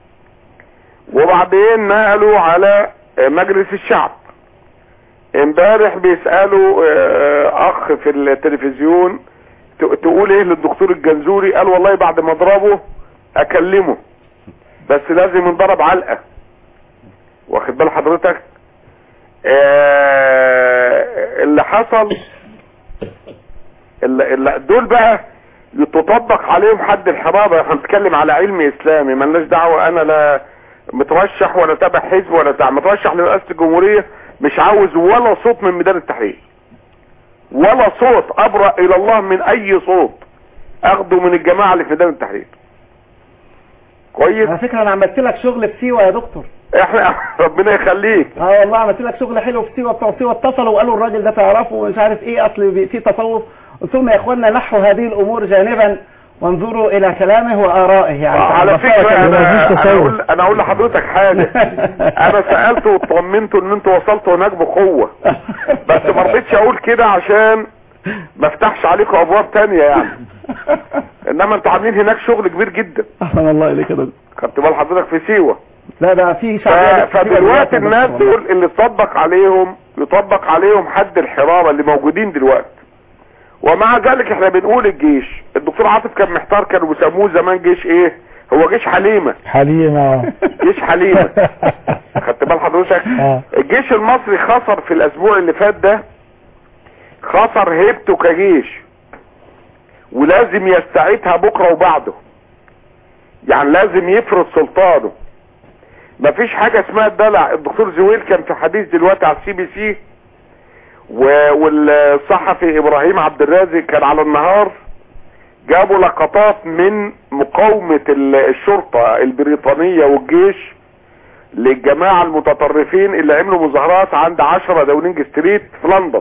Speaker 13: وبعدين نقلوا على مجلس الشعب امبارح بيسألوا آه، اخ في التلفزيون ت- تقول ايه للدكتور الجنزوري قال والله بعد ما اضربه اكلمه بس لازم ينضرب علقة واخد بال حضرتك آه، اللي حصل اللي اللي دول بقى تطبق عليهم حد الحرابة احنا بنتكلم على علم اسلامي ملناش دعوة انا لا مترشح ولا تابع حزب ولا تابع مترشح لرئاسة الجمهورية مش عاوز ولا صوت من ميدان التحرير ولا صوت ابرأ الى الله من اي صوت اخده من الجماعة اللي في ميدان التحرير كويس
Speaker 5: على فكرة أنا عملت لك شغل في سيوة يا دكتور
Speaker 13: احنا ربنا يخليك
Speaker 5: اه والله عملت لك شغل حلو في سيوة بتوع سيوة اتصلوا وقالوا الراجل ده تعرفه ومش عارف ايه اصل بي- في تصوف قلت لهم يا اخوانا نحوا هذه الامور جانبا وانظروا الى كلامه وارائه يعني
Speaker 13: على
Speaker 5: بساطة
Speaker 13: فكرة
Speaker 5: كده.
Speaker 13: انا انا اقول انا اقول لحضرتك حاجة انا سألت واطمنت ان انتوا وصلتوا هناك بقوة بس ما رضيتش اقول كده عشان ما افتحش عليكم ابواب تانية يعني انما انتوا عاملين هناك شغل كبير جدا
Speaker 5: احسن الله اليك يا دكتور
Speaker 13: خدت بال حضرتك في سيوة
Speaker 5: لا ده في
Speaker 13: ف-
Speaker 5: شعبية
Speaker 13: فدلوقتي الناس دول اللي اتطبق عليهم يطبق عليهم حد الحرابة اللي موجودين دلوقتي ومع ذلك احنا بنقول الجيش الدكتور عاطف كان محتار كانوا بيسموه زمان جيش ايه هو جيش حليمة
Speaker 10: حليمة
Speaker 13: جيش حليمة خدت بال حضرتك
Speaker 10: آه.
Speaker 13: الجيش المصري خسر في الاسبوع اللي فات ده خسر هيبته كجيش ولازم يستعيدها بكرة وبعده يعني لازم يفرض سلطانه مفيش حاجة اسمها الدلع الدكتور زويل كان في حديث دلوقتي على السي بي سي و- والصحفي ابراهيم عبد الرازق كان على النهار جابوا لقطات من مقاومة ال- الشرطة البريطانية والجيش للجماعة المتطرفين اللي عملوا مظاهرات عند عشرة داونينج ستريت في لندن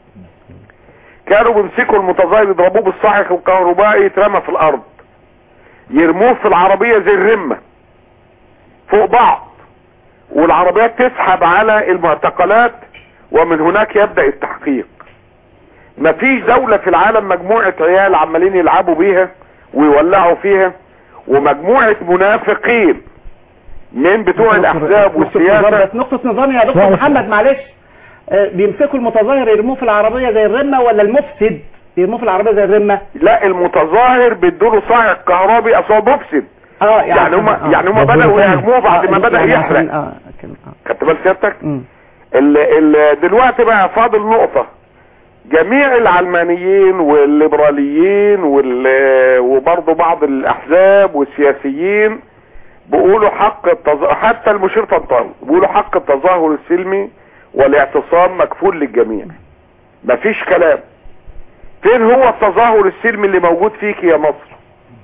Speaker 13: كانوا بيمسكوا المتظاهر يضربوه بالصاعق الكهربائي يترمى في الارض يرموه في العربية زي الرمة فوق بعض والعربيات تسحب على المعتقلات ومن هناك يبدأ التحقيق مفيش دولة في العالم مجموعة عيال عمالين يلعبوا بيها ويولعوا فيها ومجموعة منافقين من بتوع الاحزاب والسياسة
Speaker 5: بس نقطة نظام يا دكتور محمد معلش آه، بيمسكوا المتظاهر يرموه في العربية زي الرمة ولا المفسد يرموه في العربية زي الرمة
Speaker 13: لا المتظاهر بيدوله صاعق كهربي اصل هو مفسد
Speaker 5: اه
Speaker 13: يعني هم
Speaker 5: آه.
Speaker 13: يعني هم بدأوا يهاجموه بعد ما
Speaker 5: آه،
Speaker 13: بدأ
Speaker 5: يعني
Speaker 13: يحرق
Speaker 5: عشان- اه كده، آه.
Speaker 13: خدت بال سيادتك
Speaker 5: مم.
Speaker 13: ال ال دلوقتي بقى فاضل نقطة جميع العلمانيين والليبراليين وال وبرضه بعض الاحزاب والسياسيين بيقولوا حق التظ... حتى المشير طنطاوي بيقولوا حق التظاهر السلمي والاعتصام مكفول للجميع مفيش كلام فين هو التظاهر السلمي اللي موجود فيك يا مصر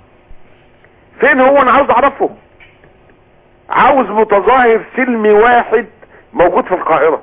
Speaker 13: فين هو انا عاوز اعرفه عاوز متظاهر سلمي واحد موجود في القاهرة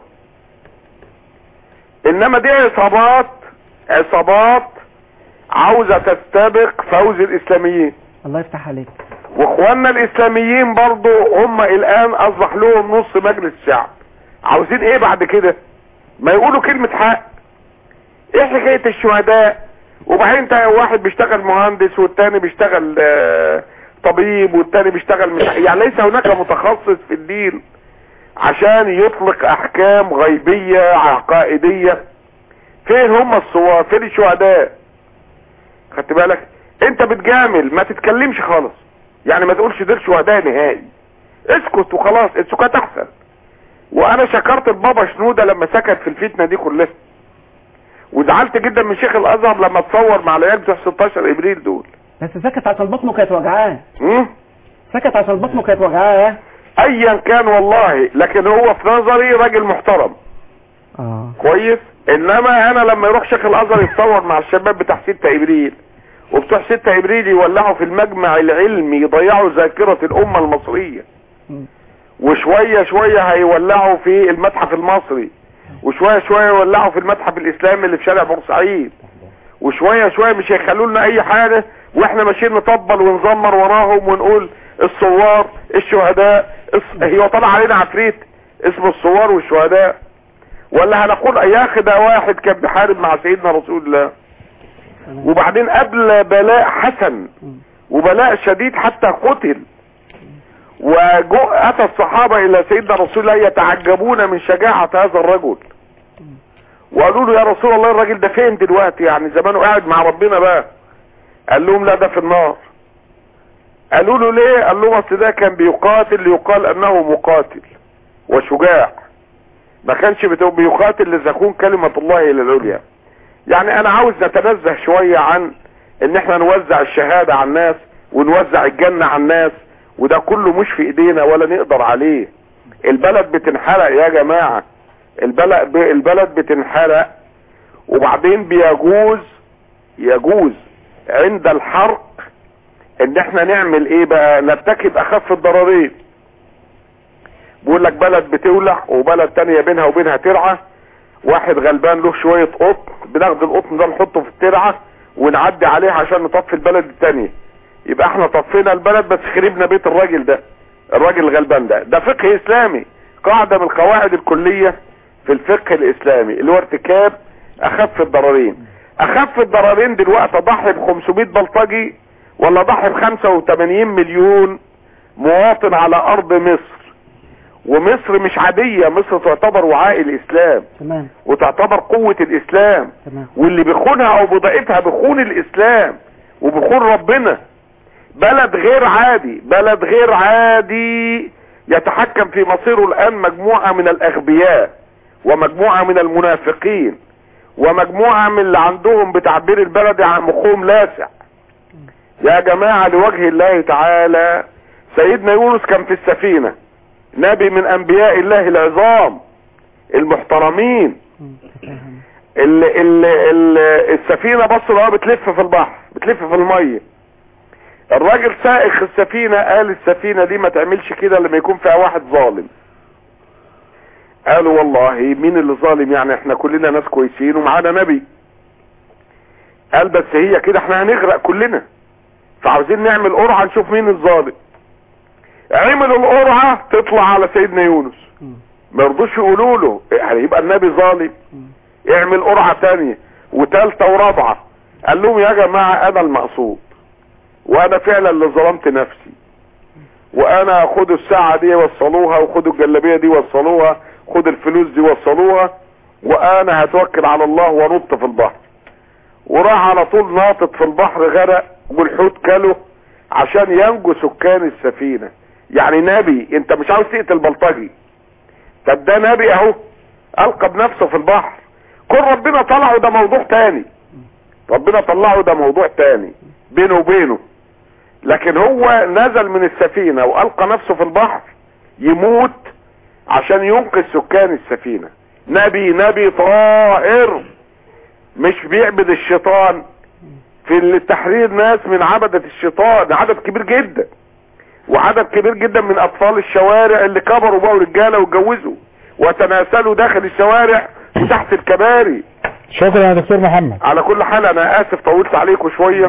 Speaker 13: انما دي عصابات عصابات عاوزة تستبق فوز الاسلاميين
Speaker 5: الله يفتح عليك
Speaker 13: واخواننا الاسلاميين برضو هم الان اصبح لهم نص مجلس الشعب عاوزين ايه بعد كده ما يقولوا كلمة حق ايه حكاية الشهداء وبعدين انت واحد بيشتغل مهندس والتاني بيشتغل آه، طبيب والتاني بيشتغل مش يعني ليس هناك متخصص في الدين عشان يطلق احكام غيبية عقائدية فين هم الصور فين الشهداء خدت بالك انت بتجامل ما تتكلمش خالص يعني ما تقولش دول شهداء نهائي اسكت وخلاص السكات احسن وانا شكرت البابا شنودة لما سكت في الفتنة دي كلها وزعلت جدا من شيخ الازهر لما اتصور مع العيال بتوع 16 ابريل دول
Speaker 5: بس سكت عشان بطنه كانت وجعاه
Speaker 13: مم؟
Speaker 5: سكت عشان بطنه كانت وجعاه
Speaker 13: ايا كان والله لكن هو في نظري راجل محترم
Speaker 5: اه
Speaker 13: كويس انما انا لما يروح شيخ الازهر يتصور مع الشباب بتاع 6 ابريل وبتوع 6 ابريل يولعوا في المجمع العلمي يضيعوا ذاكرة الامة المصرية
Speaker 5: مم.
Speaker 13: وشوية شوية هيولعوا في المتحف المصري وشويه شويه يولعوا في المتحف الاسلامي اللي في شارع بورسعيد وشويه شويه مش هيخلوا لنا اي حاجه واحنا ماشيين نطبل ونزمر وراهم ونقول الثوار الشهداء الص- هي طلع علينا عفريت اسمه الثوار والشهداء ولا هنقول يا اخي ده واحد كان بيحارب مع سيدنا رسول الله وبعدين قبل بلاء حسن وبلاء شديد حتى قتل وجاء اتى الصحابة الى سيدنا رسول الله يتعجبون من شجاعة هذا الرجل وقالوا له يا رسول الله الراجل ده فين دلوقتي يعني زمانه قاعد مع ربنا بقى قال لهم لا ده في النار قالوا له ليه قال لهم اصل ده كان بيقاتل ليقال انه مقاتل وشجاع ما كانش بتو- بيقاتل لتكون كلمة الله الى العليا يعني انا عاوز نتنزه شوية عن ان احنا نوزع الشهادة على الناس ونوزع الجنة على الناس وده كله مش في ايدينا ولا نقدر عليه البلد بتنحرق يا جماعة البلد البلد بتنحرق وبعدين بيجوز يجوز عند الحرق ان احنا نعمل ايه بقى نرتكب اخف الضررين بيقول لك بلد بتولع وبلد تانية بينها وبينها ترعة واحد غلبان له شوية قطن بناخد القطن ده نحطه في الترعة ونعدي عليه عشان نطفي البلد التانية يبقى احنا طفينا البلد بس خربنا بيت الراجل ده الراجل الغلبان ده ده فقه اسلامي قاعدة من القواعد الكلية في الفقه الاسلامي اللي هو ارتكاب اخف الضررين اخف الضررين دلوقتي ضحي ب 500 بلطجي ولا ضحي ب 85 مليون مواطن على ارض مصر ومصر مش عادية مصر تعتبر وعاء الاسلام
Speaker 5: تمام
Speaker 13: وتعتبر قوة الاسلام
Speaker 5: تمام
Speaker 13: واللي بيخونها او بضاعتها بيخون الاسلام وبيخون ربنا بلد غير عادي بلد غير عادي يتحكم في مصيره الان مجموعة من الاغبياء ومجموعة من المنافقين ومجموعة من اللي عندهم بتعبير البلد عن مخهم لاسع يا جماعة لوجه الله تعالى سيدنا يونس كان في السفينة نبي من انبياء الله العظام المحترمين ال ال ال السفينة بص لها بتلف في البحر بتلف في المية الراجل سائق السفينة قال السفينة دي ما تعملش كده لما يكون فيها واحد ظالم قالوا والله مين اللي ظالم يعني احنا كلنا ناس كويسين ومعانا نبي قال بس هي كده احنا هنغرق كلنا فعاوزين نعمل قرعة نشوف مين الظالم عملوا القرعة تطلع على سيدنا يونس ما يرضوش يقولوا له يعني يبقى النبي ظالم اعمل قرعة تانية وتالتة ورابعة قال لهم يا جماعة انا المقصود وانا فعلا اللي ظلمت نفسي وانا خدوا الساعة دي وصلوها وخدوا الجلابية دي وصلوها خد الفلوس دي وصلوها وانا هتوكل على الله ونط في البحر وراح على طول ناطط في البحر غرق والحوت كله عشان ينجو سكان السفينة يعني نبي انت مش عاوز تقتل بلطجي طب ده نبي اهو القى بنفسه في البحر كل ربنا طلعه ده موضوع تاني ربنا طلعه ده موضوع تاني بينه وبينه لكن هو نزل من السفينة والقى نفسه في البحر يموت عشان ينقذ سكان السفينة نبي نبي طائر مش بيعبد الشيطان في التحرير ناس من عبدة الشيطان عدد كبير جدا وعدد كبير جدا من اطفال الشوارع اللي كبروا بقوا رجاله واتجوزوا وتناسلوا داخل الشوارع وتحت الكباري
Speaker 10: شكرا يا دكتور محمد
Speaker 13: على كل حال انا اسف طولت عليكم شوية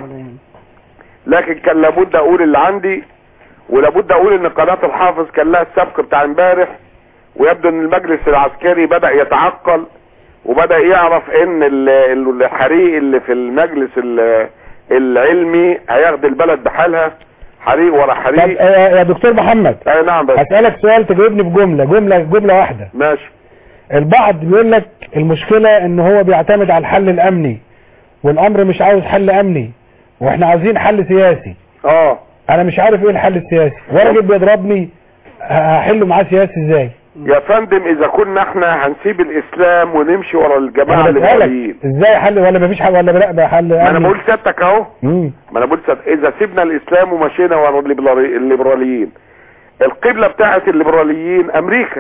Speaker 13: لكن كان لابد اقول اللي عندي ولابد اقول ان قناة الحافظ كان لها السبق بتاع امبارح ويبدو ان المجلس العسكري بدأ يتعقل وبدأ يعرف ان ال- ال- الحريق اللي في المجلس ال- العلمي هياخد البلد بحالها حريق ورا
Speaker 10: طب
Speaker 13: حريق
Speaker 10: آه، يا دكتور محمد
Speaker 13: اي نعم بس
Speaker 10: هسألك سؤال تجاوبني بجملة جملة جملة واحدة
Speaker 13: ماشي
Speaker 10: البعض بيقول لك المشكلة ان هو بيعتمد على الحل الامني والامر مش عاوز حل امني واحنا عاوزين حل سياسي
Speaker 13: اه
Speaker 10: انا مش عارف ايه الحل السياسي وراجل بيضربني هحله معاه سياسي ازاي
Speaker 13: يا فندم اذا كنا احنا هنسيب الاسلام ونمشي ورا الجماعة
Speaker 10: انا بسألك
Speaker 13: الليبراليين
Speaker 10: ازاي حل ولا مفيش حل ولا لا بقى حل
Speaker 13: ما انا
Speaker 10: امني
Speaker 13: بقول سيادتك اهو
Speaker 10: مم.
Speaker 13: ما انا بقول سيادتك اذا سيبنا الاسلام ومشينا ورا الليبرالي- الليبراليين القبلة بتاعت الليبراليين امريكا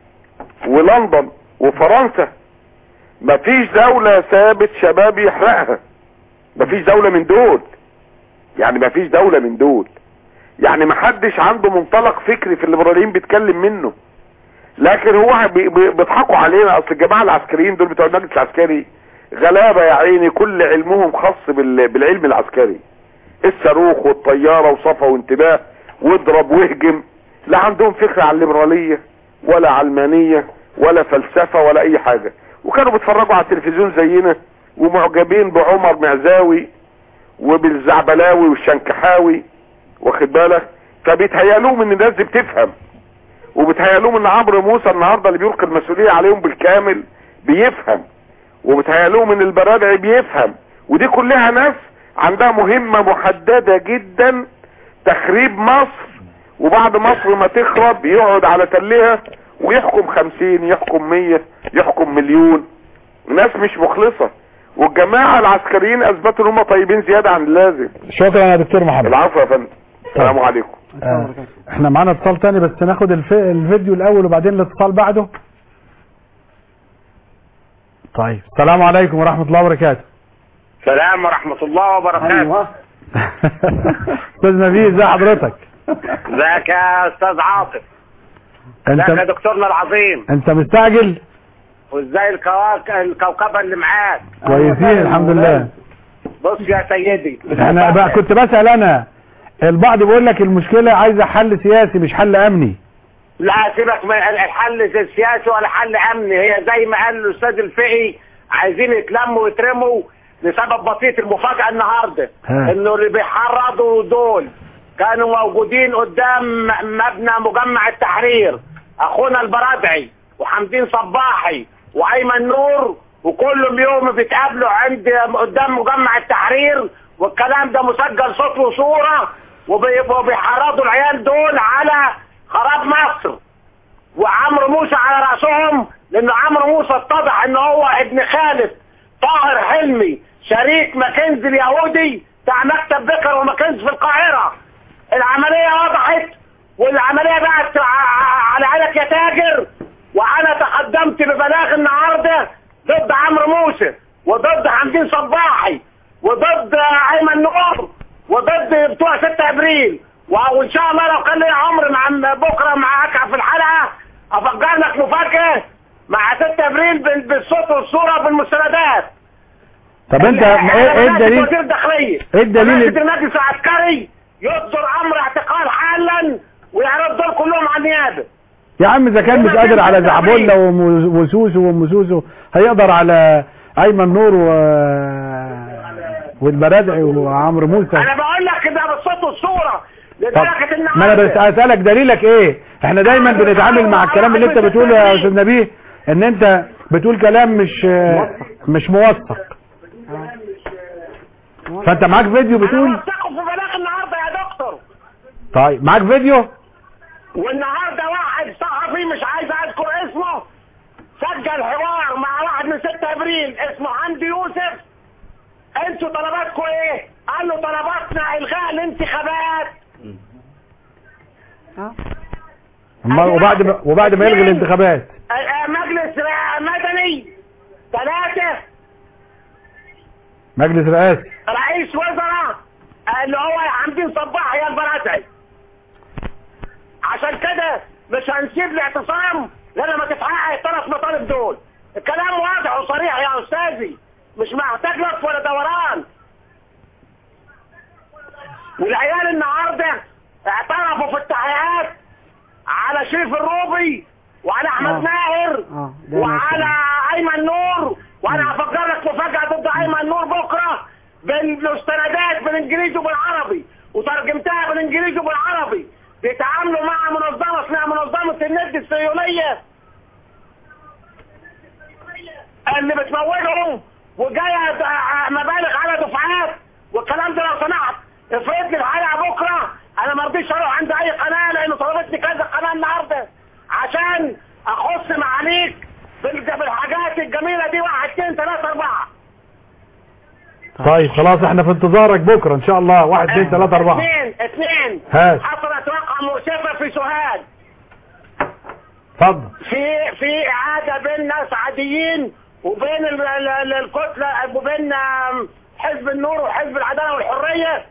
Speaker 13: ولندن وفرنسا مفيش دولة ثابت شباب يحرقها مفيش دولة من دول يعني مفيش دولة من دول يعني محدش عنده منطلق فكري في الليبراليين بيتكلم منه لكن هو بي- بي- بيضحكوا علينا اصل الجماعه العسكريين دول بتوع المجلس العسكري غلابه يا عيني كل علمهم خاص بال- بالعلم العسكري الصاروخ والطياره وصفا وانتباه واضرب واهجم لا عندهم فكره عن الليبراليه ولا علمانيه ولا فلسفه ولا اي حاجه وكانوا بيتفرجوا على التلفزيون زينا ومعجبين بعمر معزاوي وبالزعبلاوي والشنكحاوي واخد بالك فبيتهيألهم ان الناس دي بتفهم وبتهيألهم ان عمرو موسى النهارده اللي بيلقي المسؤوليه عليهم بالكامل بيفهم وبتهيألهم ان البرادعي بيفهم ودي كلها ناس عندها مهمه محدده جدا تخريب مصر وبعد مصر ما تخرب يقعد على تلها ويحكم خمسين يحكم مية يحكم مليون ناس مش مخلصة والجماعة العسكريين اثبتوا ان هم طيبين زيادة عن اللازم
Speaker 10: شكرا يا دكتور محمد
Speaker 13: العفو يا فندم السلام عليكم
Speaker 10: آه. احنا معانا اتصال تاني بس ناخد الف... الفيديو الاول وبعدين الاتصال بعده طيب السلام عليكم ورحمة الله وبركاته
Speaker 14: السلام ورحمة الله وبركاته
Speaker 10: استاذ نبيل ازي حضرتك
Speaker 14: ازيك يا استاذ عاطف ازيك يا
Speaker 10: انت
Speaker 14: دكتورنا العظيم
Speaker 10: انت مستعجل
Speaker 14: وازاي الكواك... الكوكبة اللي معاك
Speaker 10: كويسين الحمد لله
Speaker 14: بص يا سيدي
Speaker 10: انا بقى كنت بسأل انا البعض بيقول لك المشكلة عايزة حل سياسي مش حل امني
Speaker 14: لا سيبك من الحل السياسي ولا حل امني هي زي ما قال الاستاذ الفقي عايزين يتلموا ويترموا لسبب بسيط المفاجأة النهاردة
Speaker 10: ها.
Speaker 14: انه اللي بيحرضوا دول كانوا موجودين قدام مبنى مجمع التحرير اخونا البرادعي وحمدين صباحي وايمن نور وكل يوم بيتقابلوا عند قدام مجمع التحرير والكلام ده مسجل صوت وصورة وبي- وبيحرضوا العيال دول على خراب مصر وعمرو موسى على رأسهم لأن عمرو موسى اتضح ان هو ابن خالد طاهر حلمي شريك ماكنزي اليهودي بتاع مكتب بكر وماكنزي في القاهرة العملية وضحت والعملية بقت ع- ع- على عينك يا تاجر وانا تقدمت ببلاغ النهاردة ضد عمرو موسى وضد حمدين صباحي وضد ايمن نور وضد بتوع 6 ابريل و- وان شاء الله لو كان لي عمر مع بكره معاك في الحلقه افجر لك مفاجاه مع 6 ابريل بال- بالصوت والصوره بالمستندات
Speaker 10: طب انت ايه ايه الدليل
Speaker 14: وزير الداخليه
Speaker 10: ايه الدليل
Speaker 14: رئاسة المجلس العسكري يصدر امر اعتقال حالا ويعرض دول كلهم على النيابه
Speaker 10: يا عم اذا كان مش قادر على زعبولة وم- وسوسو ومسوسو هيقدر على ايمن نور و... والبرادعي وعمرو موسى
Speaker 14: انا بقول لك كده بالصوت والصوره
Speaker 10: طب
Speaker 14: لدرجه ان
Speaker 10: ما انا بس اسالك دليلك ايه احنا دايما بنتعامل مع الكلام اللي انت بتقوله يا استاذ نبيه ان انت بتقول كلام مش مش موثق فانت معاك فيديو بتقول
Speaker 14: وثقوا في بلاغ النهارده يا دكتور
Speaker 10: طيب معاك فيديو
Speaker 14: والنهارده واحد صحفي مش عايز اذكر اسمه سجل حوار مع واحد من 6 ابريل اسمه حمدي يوسف انتوا طلباتكم ايه؟ قال له طلباتنا الغاء الانتخابات
Speaker 10: أما وبعد ما وبعد ما يلغي الانتخابات
Speaker 14: آه، آه، مجلس آه، مدني ثلاثة
Speaker 10: مجلس رئاسي
Speaker 14: رئيس وزراء آه، اللي هو حمدين صباح يا البراتعي عشان كده مش هنسيب الاعتصام غير لما تتحقق الثلاث مطالب دول الكلام واضح وصريح يا استاذي مش محتاج لف ولا دوران والعيال النهارده اعترفوا في التحقيقات على شريف الروبي وعلى احمد
Speaker 5: آه.
Speaker 14: ماهر
Speaker 5: اه ده
Speaker 14: وعلى ايمن نور وانا هفكر لك مفاجاه ضد ايمن نور بكره بالمستندات بالانجليزي وبالعربي وترجمتها بالانجليزي وبالعربي بيتعاملوا مع منظمه اسمها منظمه الند الصهيونيه اللي بتمولهم وجايه د- مبالغ على دفعات والكلام ده لو سمحت افرض لي الحلقه بكره انا ما رضيتش اروح عند اي قناه لانه طلبتني كذا قناه النهارده عشان اخص معاليك بال- بالحاجات الجميله دي واحد اثنين ثلاثه اربعه
Speaker 10: طيب خلاص احنا في انتظارك بكره ان شاء الله واحد اثنين ثلاثة اربعة
Speaker 14: اثنين اثنين
Speaker 10: هات.
Speaker 14: حصلت وقعه مؤسفه في سوهاج
Speaker 10: اتفضل
Speaker 14: في في اعاده بين ناس عاديين وبين ال- ال- ال- الكتله وبين آم، حزب النور وحزب العداله والحريه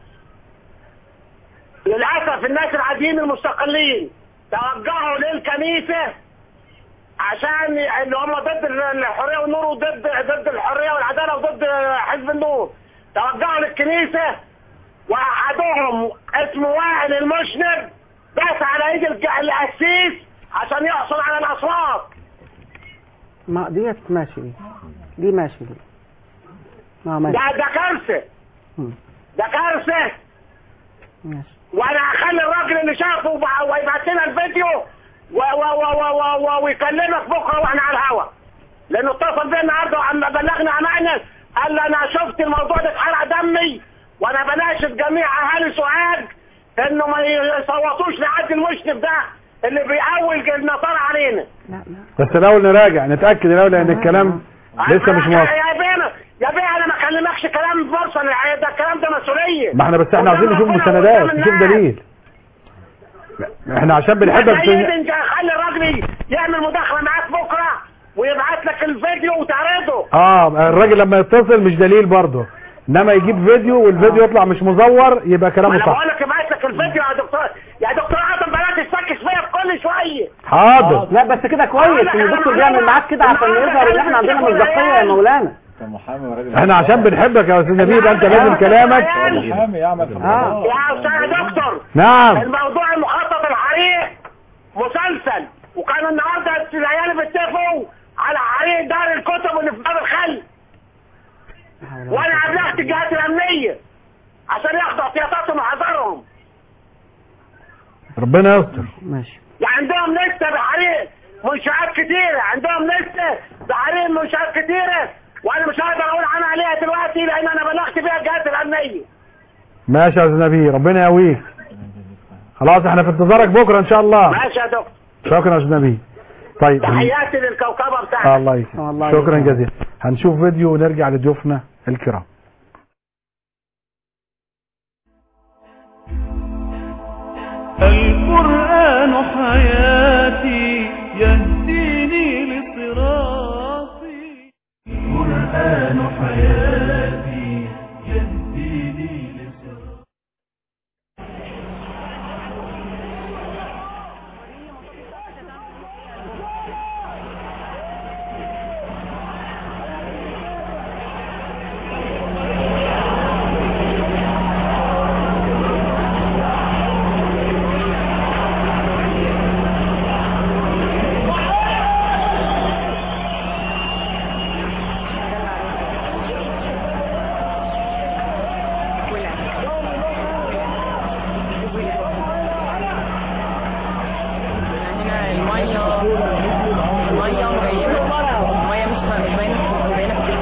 Speaker 14: للاسف الناس العاديين المستقلين توجهوا للكنيسه عشان اللي هم ضد الحريه والنور وضد ضد الحريه والعداله وضد حزب النور توجهوا للكنيسه واحدهم اسمه وائل المشنب داس على ايد الج- القسيس عشان يحصل على الاصوات
Speaker 5: ما ديت ماشي دي دي ماشي دي ما ماشي
Speaker 14: ده ده كارثه
Speaker 5: مم.
Speaker 14: ده كارثه
Speaker 5: ماشي
Speaker 14: وانا هخلي الراجل اللي شافه وبع- ويبعت لنا الفيديو و و و و و و ويكلمك بكره واحنا على الهوا لانه اتصل بيا النهارده وعم بلغني امانه قال لي انا شفت الموضوع ده اتحرق دمي وانا بناشد جميع اهالي سوهاج انه ما يصوتوش لعد المشرف ده اللي بيقول النصارى علينا
Speaker 10: بس الاول نراجع نتاكد الاول لان الكلام لسه مش موافق
Speaker 14: يا بيه يا بيه انا ما اكلمكش كلام فرصه ده الكلام ده مسؤوليه
Speaker 10: ما احنا بس احنا عايزين نشوف مستندات نشوف دليل احنا عشان بنحبك
Speaker 14: سيد
Speaker 10: في-
Speaker 14: انت خلي الراجل يعمل مداخله معاك بكره ويبعت لك الفيديو وتعرضه
Speaker 10: اه الراجل لما يتصل مش دليل برضه انما يجيب فيديو والفيديو يطلع مش مزور يبقى
Speaker 14: ما
Speaker 10: كلامه
Speaker 14: انا
Speaker 10: صح
Speaker 14: بقول لك ابعت لك الفيديو يا دكتور يا دكتور ادم بلاش تسكش فيا في كل شويه
Speaker 10: حاضر
Speaker 5: لا بس كده كويس ان الدكتور بيعمل معاك كده عشان يظهر ان احنا عندنا مصداقيه يا مولانا
Speaker 10: احنا عشان بنحبك يا استاذ نبيل انت لازم كلامك
Speaker 4: محامي يعمل في
Speaker 5: اه
Speaker 14: يا استاذ يا دكتور
Speaker 10: نعم
Speaker 14: الموضوع المخطط الحريق مسلسل وكانوا النهارده العيال بيتفقوا على حريق دار الكتب اللي في باب الخل وانا ابلغت الجهات الامنيه عشان ياخدوا احتياطاتهم وحذرهم
Speaker 10: ربنا يستر
Speaker 5: ماشي
Speaker 14: يعني عندهم لسه بحريق منشآت كتيرة عندهم لسه بحريق منشآت كتيرة وانا مش هقدر اقول عنها عليها دلوقتي لان انا بلغت بيها الجهات الامنيه
Speaker 10: ماشي يا استاذ نبيل ربنا يقويك خلاص احنا في انتظارك بكره ان شاء الله
Speaker 14: ماشي يا دكتور
Speaker 10: شكرا يا استاذ نبيل طيب هن-
Speaker 14: تحياتي للكوكبه
Speaker 10: آه،
Speaker 14: بتاعتك
Speaker 10: الله يسلمك شكرا جزيلا هنشوف فيديو ونرجع لضيوفنا الكرام
Speaker 1: القرآن حياتي يهديني لصراطي القرآن حياتي يهديني لصراطي
Speaker 15: هنا المية المية مغيبة المية مش مش باينة مش باينة في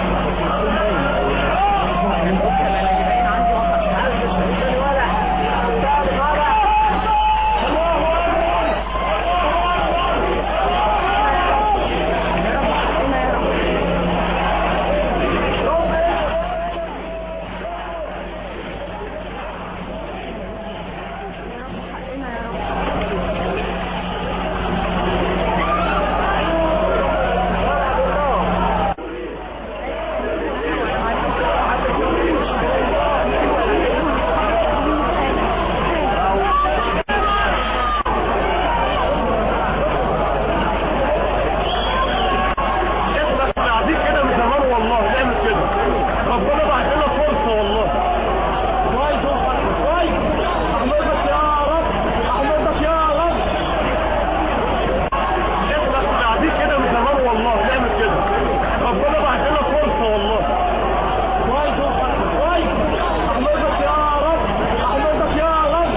Speaker 14: قاعدين كده من زمان والله نعمل كده ربنا بعت لنا فرصه والله كويس كويس احمدك يا رب احمدك يا رب احنا قاعدين كده من زمان والله نعمل كده ربنا بعت لنا فرصه والله كويس كويس احمدك يا رب احمدك يا رب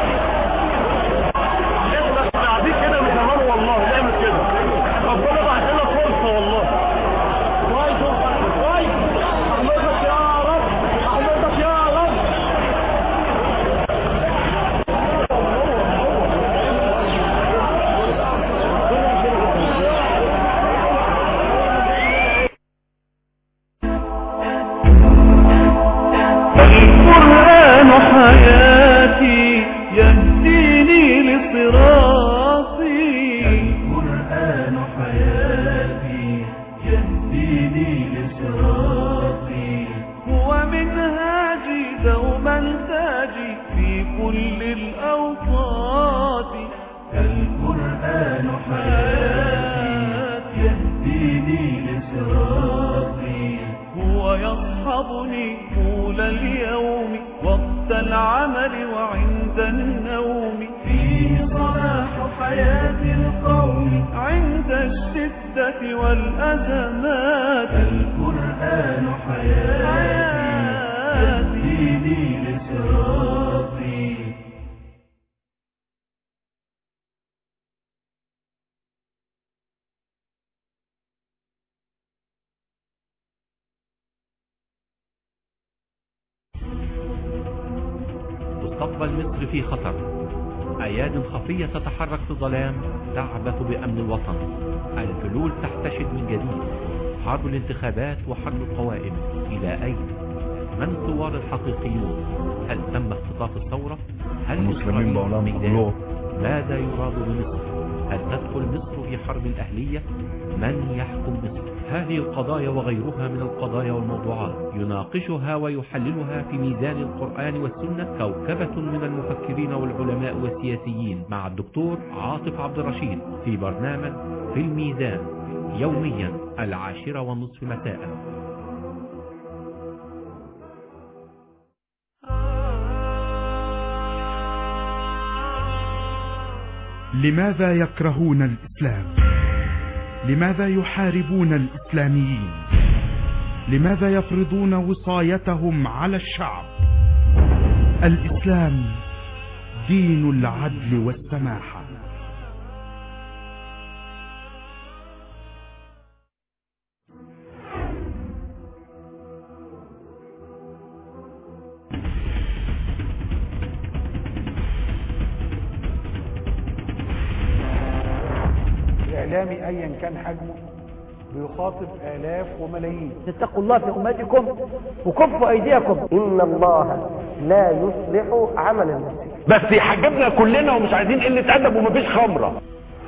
Speaker 14: احنا قاعدين كده من زمان والله نعمل كده ربنا بعت لنا فرصه والله كويس كويس احمدك يا رب احمدك يا رب
Speaker 1: القرآن حياتي يهديني لصراطي القرآن حياتي يهديني لصراطي هو منهاجي دوما تاجي في كل الأوقات القرآن حياتي اليوم وقت العمل وعند النوم فيه صلاح حياة القوم عند الشدة والأزمات القرآن حياتي يهديني لصراطي
Speaker 16: مستقبل مصر في خطر أياد خفية تتحرك في الظلام تعبث بأمن الوطن الحلول تحتشد من جديد حرب الانتخابات وحرب القوائم إلى أين؟ من ثوار الحقيقيون؟ هل تم اختطاف الثورة؟ هل
Speaker 17: المسلمين
Speaker 16: إسرائيل
Speaker 17: مولانا
Speaker 16: ميدان؟
Speaker 17: كلهم.
Speaker 16: ماذا يراد بمصر؟ هل تدخل مصر في حرب أهلية؟ من يحكم مصر؟ هذه القضايا وغيرها من القضايا والموضوعات يناقشها ويحللها في ميزان القرآن والسنة كوكبة من المفكرين والعلماء والسياسيين مع الدكتور عاطف عبد الرشيد في برنامج في الميزان يوميا العاشرة والنصف مساء
Speaker 18: لماذا يكرهون الإسلام؟ لماذا يحاربون الإسلاميين؟ لماذا يفرضون وصايتهم على الشعب؟ الإسلام دين العدل والسماحة
Speaker 10: الإعلامي أيا كان حجمه بيخاطب آلاف وملايين
Speaker 19: اتقوا الله في أمتكم وكفوا أيديكم إن الله لا يصلح عمل المسلمين
Speaker 14: بس يحجبنا كلنا ومش عايزين قلة أدب ومفيش خمرة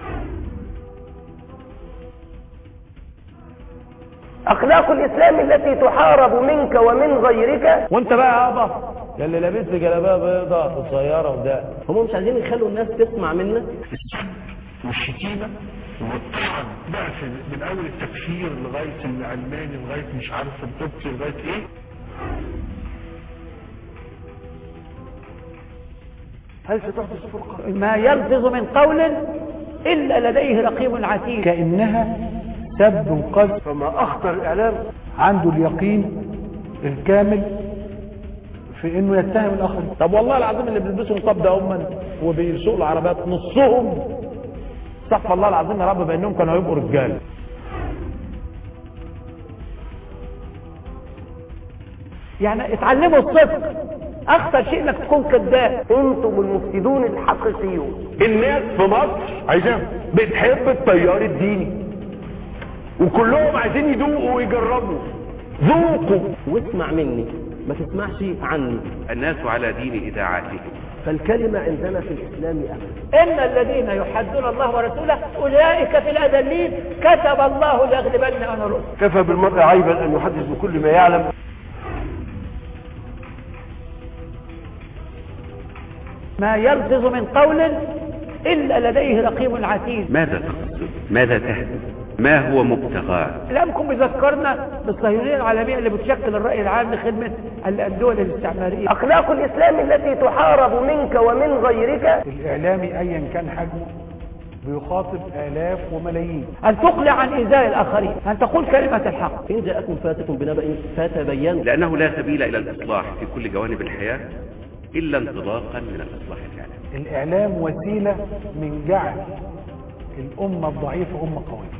Speaker 19: أخلاق الإسلام التي تحارب منك ومن غيرك
Speaker 14: وانت بقى يابا يا اللي لابس جلابيه بيضاء قصيره وده
Speaker 19: هم مش عايزين يخلوا الناس تسمع منك
Speaker 17: والشتيمة والطعن بقى في من أول التكفير لغاية العلماني لغاية مش عارف القدسي لغاية إيه
Speaker 19: هل ستحدث فرقة ما يلفظ من قول إلا لديه رقيب عتيد
Speaker 10: كأنها سب وقذف
Speaker 19: فما أخطر الإعلام
Speaker 10: عنده اليقين الكامل في انه يتهم الاخرين
Speaker 14: طب والله العظيم اللي بيلبسوا نقاب ده هم وبيسوقوا العربيات نصهم استغفر الله العظيم يا رب بانهم كانوا هيبقوا رجاله
Speaker 19: يعني اتعلموا الصدق أخطر شيء إنك تكون كذاب أنتم المفسدون الحقيقيون
Speaker 14: الناس في مصر عايزين بتحب التيار الديني وكلهم عايزين يدوقوا ويجربوا ذوقوا
Speaker 19: واسمع مني ما تسمعش عني
Speaker 20: الناس على دين إذاعاتهم
Speaker 19: فالكلمة عندنا في الإسلام أمن إن الذين يحدون الله ورسوله أولئك في الأذلين كتب الله لأغلبن أنا رسل
Speaker 14: كفى بالمرء عيبا أن يحدث بكل ما يعلم
Speaker 19: ما يلفظ من قول إلا لديه رقيب عتيد
Speaker 20: ماذا تقصد ماذا تهدف ما هو مبتغاه
Speaker 19: لمكم بذكرنا بالصهيونية العالمية اللي بتشكل الرأي العام لخدمة الدول الاستعمارية أخلاق الإسلام التي تحارب منك ومن غيرك
Speaker 10: الاعلامي ايا كان حجمه بيخاطب الاف وملايين
Speaker 19: أن تقلع عن إيذاء الآخرين أن تقول كلمة الحق إن جاءكم فاتكم بنبأ فتبينوا
Speaker 20: لأنه لا سبيل إلى الإصلاح في كل جوانب الحياة إلا انطلاقا من الإصلاح الإعلامي
Speaker 10: الاعلام وسيلة من جعل الامة الضعيفة امة قوية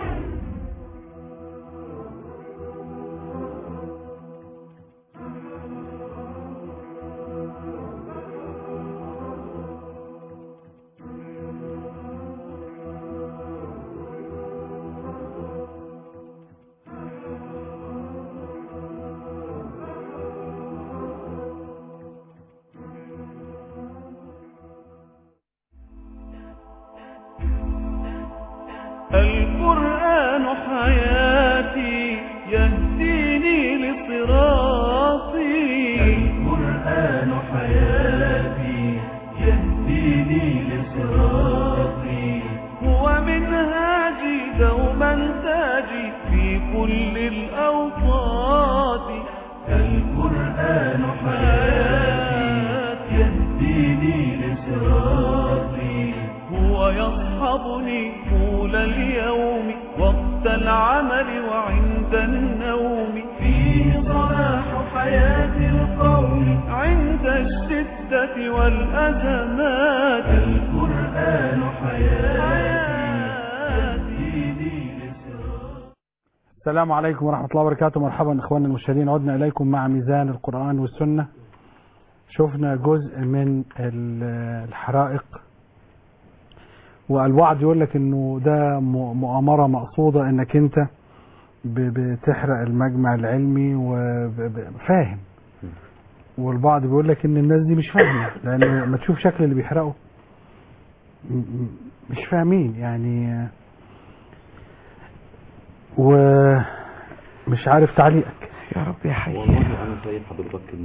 Speaker 1: القرآن حياتي يهديني لصراطي القرآن حياتي يهديني لصراطي هو منهاجي دوما تاجي في كل الأوقات القرآن الآفات والأزمات القرآن حياتي
Speaker 10: السلام عليكم ورحمة الله وبركاته مرحبا اخواننا المشاهدين عدنا اليكم مع ميزان القرآن والسنة شفنا جزء من ال- الحرائق والبعض يقول لك انه ده م- مؤامرة مقصودة انك انت ب- بتحرق المجمع العلمي وفاهم والبعض بيقول لك ان الناس دي مش فاهمة لان لما تشوف شكل اللي بيحرقه م- م- مش فاهمين يعني ومش عارف تعليقك
Speaker 5: يا رب يا حي
Speaker 3: والله انا شايف حضرتك ان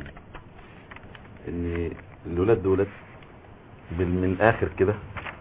Speaker 3: ان الولاد دولت بال- من الاخر كده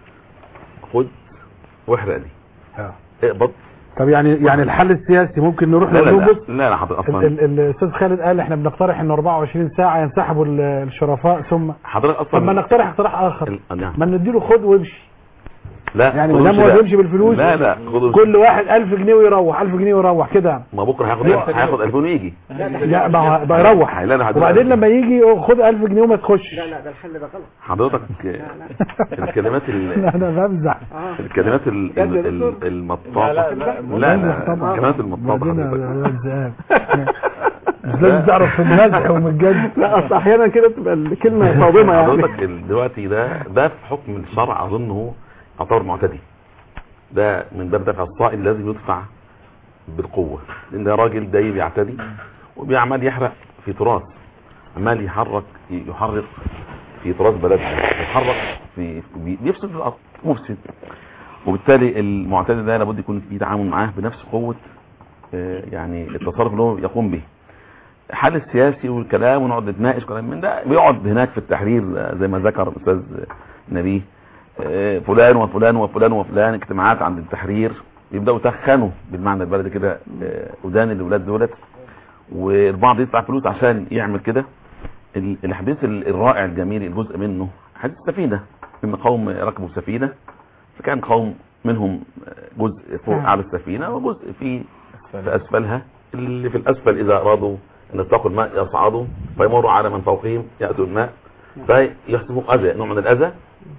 Speaker 3: خد واحرق دي
Speaker 10: اه
Speaker 3: اقبض
Speaker 10: طب يعني يعني الحل السياسي ممكن نروح
Speaker 3: لا لا
Speaker 10: نقول
Speaker 3: لا
Speaker 10: بص
Speaker 3: لا لا حضرتك
Speaker 10: ال-
Speaker 3: اصلا
Speaker 10: ال- الاستاذ خالد قال احنا بنقترح ان 24 ساعه ينسحبوا ال- الشرفاء ثم
Speaker 3: حضرتك اصلا
Speaker 10: طب ما نقترح اقتراح اخر
Speaker 3: ال- نعم.
Speaker 10: ما نديله خد وامشي
Speaker 3: لا
Speaker 10: يعني
Speaker 3: خد
Speaker 10: ما دام
Speaker 3: وامشي
Speaker 10: هو
Speaker 3: لا.
Speaker 10: بيمشي بالفلوس
Speaker 3: لا لا خد وامشي.
Speaker 10: كل واحد 1000 جنيه ويروح 1000 جنيه ويروح كده
Speaker 3: ما بكره هياخد
Speaker 10: لا.
Speaker 3: هياخد 2000 ويجي
Speaker 10: لا ما هو بقى يروح
Speaker 3: لا لا حضرتك-
Speaker 10: وبعدين لما يجي خد 1000 جنيه وما تخش
Speaker 5: لا لا ده الحل ده غلط
Speaker 3: حضرتك الكلمات ال-
Speaker 10: لا انا بمزح
Speaker 3: الكلمات ال- ال- ال- المطاطة
Speaker 10: لا، لا، لا،
Speaker 3: لا
Speaker 10: بمزح
Speaker 3: لا
Speaker 10: طبعا.
Speaker 3: الكلمات المطاطة
Speaker 10: بعدين
Speaker 3: حضرتك.
Speaker 10: يا ولد ذئاب. مش لازم تعرف في المزح ومن الجد
Speaker 5: لا اصل احيانا كده تبقى الكلمه صادمه يعني
Speaker 3: حضرتك ال- دلوقتي ده ده في حكم الشرع اظنه يعتبر معتدي ده من باب دفع الصائل لازم يدفع بالقوة لان ده راجل جاي بيعتدي وبيعمل يحرق في تراث عمال يحرك يحرق في تراث بلدنا يحرك في بي- بيفسد في الارض مفسد وبالتالي المعتدي ده لابد يكون في تعامل معاه بنفس قوة آه، يعني التصرف اللي هو يقوم به الحل السياسي والكلام ونقعد نتناقش كلام من ده بيقعد هناك في التحرير آه، زي ما ذكر الاستاذ نبيه آه، فلان وفلان وفلان وفلان اجتماعات عند التحرير يبداوا يتخنوا بالمعنى البلدي كده آه، ودان الاولاد دولت والبعض يدفع فلوس عشان يعمل كده ال- الحديث ال- الرائع الجميل الجزء منه حديث السفينه ان قوم ركبوا سفينه فكان قوم منهم جزء فوق
Speaker 10: نعم.
Speaker 3: على السفينه وجزء في في اسفلها اللي في الاسفل اذا ارادوا ان يتقوا الماء يصعدوا فيمروا على من فوقهم ياتوا الماء فيحسبوا اذى نوع من الاذى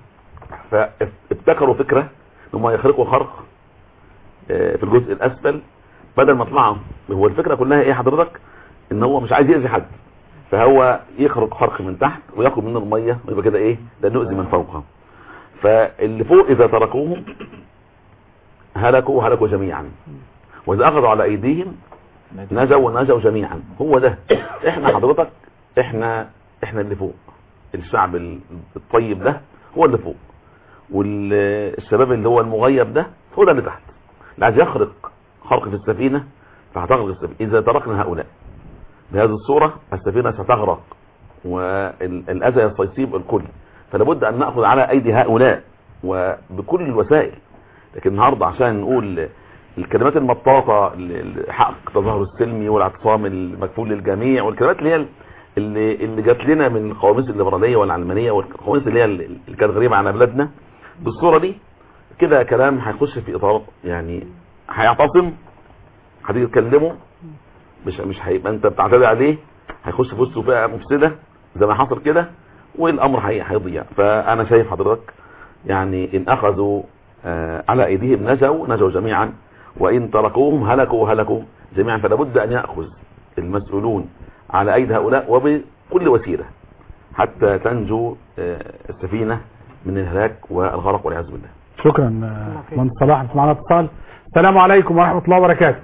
Speaker 3: فابتكروا فكره ان هم يخرقوا خرق آه، في الجزء الاسفل بدل ما يطلعوا هو الفكره كلها ايه حضرتك ان هو مش عايز يأذي حد فهو يخرق خرق من تحت وياخد منه الميه ويبقى كده ايه ده نؤذي من فوقها فاللي فوق اذا تركوهم هلكوا هلكوا جميعا واذا اخذوا على ايديهم نجوا ونجوا جميعا هو ده احنا حضرتك احنا احنا اللي فوق الشعب الطيب ده هو اللي فوق والشباب اللي هو المغيب ده هو ده اللي تحت اللي عايز يخرق خرق في السفينة فهتغرق السفينة إذا تركنا هؤلاء بهذه الصورة السفينة ستغرق والأذى سيصيب الكل فلابد أن نأخذ على أيدي هؤلاء وبكل الوسائل لكن النهاردة عشان نقول الكلمات المطاطة حق التظاهر السلمي والاعتصام المكفول للجميع والكلمات اللي هي اللي, اللي جات لنا من القواميس الليبرالية والعلمانية والقواميس اللي هي اللي كانت غريبة عن بلادنا بالصورة دي كده كلام هيخش في اطار يعني هيعتصم هتيجي تكلمه مش مش هيبقى انت بتعتدي عليه هيخش في وسطه فئه مفسده زي ما حصل كده والامر هي- هيضيع فانا شايف حضرتك يعني ان اخذوا آه على ايديهم نجوا نجوا جميعا وان تركوهم هلكوا هلكوا جميعا فلا بد ان ياخذ المسؤولون على ايدي هؤلاء وبكل وسيله حتى تنجو آه السفينه من الهلاك والغرق والعياذ بالله
Speaker 10: شكرا آه، من صلاح انت معنا اتصال السلام عليكم ورحمة الله وبركاته